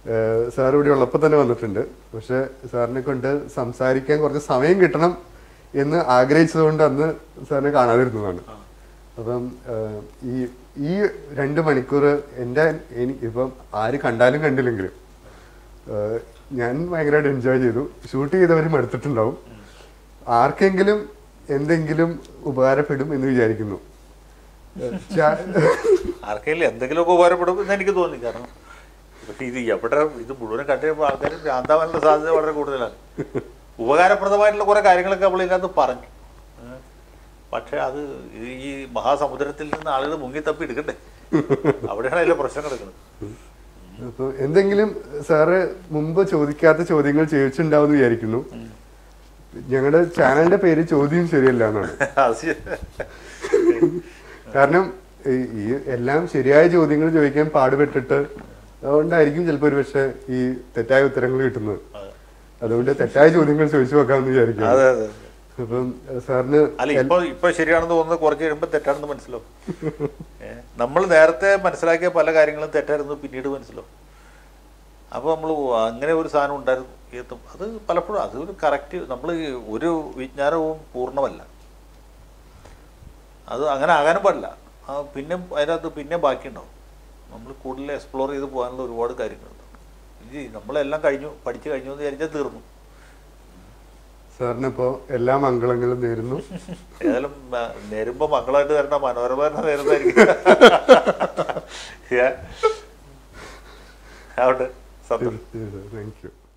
സാർ ഇവിടെ ഉള്ളപ്പോൾ തന്നെ വന്നിട്ടുണ്ട് പക്ഷെ സാറിനെ കൊണ്ട് സംസാരിക്കാൻ കുറച്ച് സമയം കിട്ടണം എന്ന് ആഗ്രഹിച്ചതുകൊണ്ട് അന്ന് സാറിനെ കാണാതിരുന്നതാണ് അപ്പം ഏഹ്, ഈ ഈ രണ്ട് മണിക്കൂർ എൻ്റെ എനിക്ക് ഇപ്പം ആര് കണ്ടാലും കണ്ടില്ലെങ്കിലും ഏഹ്, ഞാൻ ഭയങ്കരമായിട്ട് എൻജോയ് ചെയ്തു ഷൂട്ട് ചെയ്തവരും എടുത്തിട്ടുണ്ടാവും ആർക്കെങ്കിലും എന്തെങ്കിലും ഉപകാരപ്പെടും എന്ന് വിചാരിക്കുന്നു ഏഹ്, ചാ- ആർക്കെങ്കിലും എന്തെങ്കിലുമൊക്കെ ഉപകാരപ്പെടും എന്ന് എനിക്ക് തോന്നി കാരണം പക്ഷേ ഇത് എവിടെ ഇത് മുഴുവൻ കണ്ടു കഴിയുമ്പോൾ ആൾക്കാർ ഭ്രാന്താവാനുള്ള സാധ്യത വളരെ കൂടുതലാണ് ഉപകാരപ്രദമായിട്ടുള്ള കുറേ കാര്യങ്ങളൊക്കെ നമ്മൾ ഇതിനകത്ത് പറഞ്ഞു ഏ. പക്ഷേ അത് ഈ- ഈ മഹാസമുദ്രത്തിൽ നിന്ന് ആളുകൾ മുങ്ങി തപ്പി എടുക്കണ്ടേ അവിടെയാണ് അതിലെ പ്രശ്നം കിടക്കുന്നത് അപ്പൊ എന്തെങ്കിലും സാറ് മുമ്പ് ചോദിക്കാത്ത ചോദ്യങ്ങൾ ചോദിച്ചിട്ടുണ്ടാവും വിചാരിക്കുന്നു ഞങ്ങളുടെ ചാനലിന്റെ പേര് ചോദ്യം ശരിയല്ല എന്നാണ് അത് ശരി. കാരണം ഈ- ഈ എല്ലാം ശരിയായ ചോദ്യങ്ങൾ ചോദിക്കാൻ പാടുപെട്ടിട്ട് അതുകൊണ്ടായിരിക്കും ചിലപ്പോൾ ഒരു പക്ഷേ ഈ തെറ്റായ ഉത്തരങ്ങൾ കിട്ടുന്നത് അതെ. അതുകൊണ്ട് തെറ്റായ ചോദ്യങ്ങൾ ചോദിച്ചു നോക്കാമെന്ന് വിചാരിക്കും അതെ അതെ അപ്പം സാറിന് അല്ല ഇപ്പൊ ഇപ്പൊ ശരിയാണെന്ന് തോന്നുന്നത് കുറച്ച് കഴിയുമ്പോൾ തെറ്റാണെന്ന് മനസ്സിലാവും നമ്മൾ നേരത്തെ മനസ്സിലാക്കിയ പല കാര്യങ്ങളും തെറ്റായിരുന്നു പിന്നീട് മനസ്സിലാവും അപ്പോൾ നമ്മൾ അങ്ങനെ ഒരു സാധനം ഉണ്ടായിരുന്നു എത്തും അത് പലപ്പോഴും അത് ഒരു കറക്റ്റ് നമ്മൾ ഒരു വിജ്ഞാനവും പൂർണ്ണമല്ല അത് അങ്ങനെ ആകാനും പാടില്ല ആ പിന്നെ അതിനകത്ത് പിന്നെ ബാക്കിയുണ്ടാവും നമ്മൾ കൂടുതൽ എക്സ്പ്ലോർ ചെയ്ത് പോകാനുള്ള ഒരുപാട് കാര്യങ്ങളുണ്ട് ഇത് നമ്മളെല്ലാം കഴിഞ്ഞു പഠിച്ചു കഴിഞ്ഞു എന്ന് വിചാരിച്ചാൽ തീർന്നു സാറിനിപ്പോ എല്ലാ മംഗളങ്ങളും നേരുന്നു ഏതായാലും ആ, നേരുമ്പോ മക്കളായിട്ട് തരണ മനോരമ തന്നെ നേരുന്നതായിരിക്കും ഏ? ആവട്ടെ സത്യം താങ്ക് യു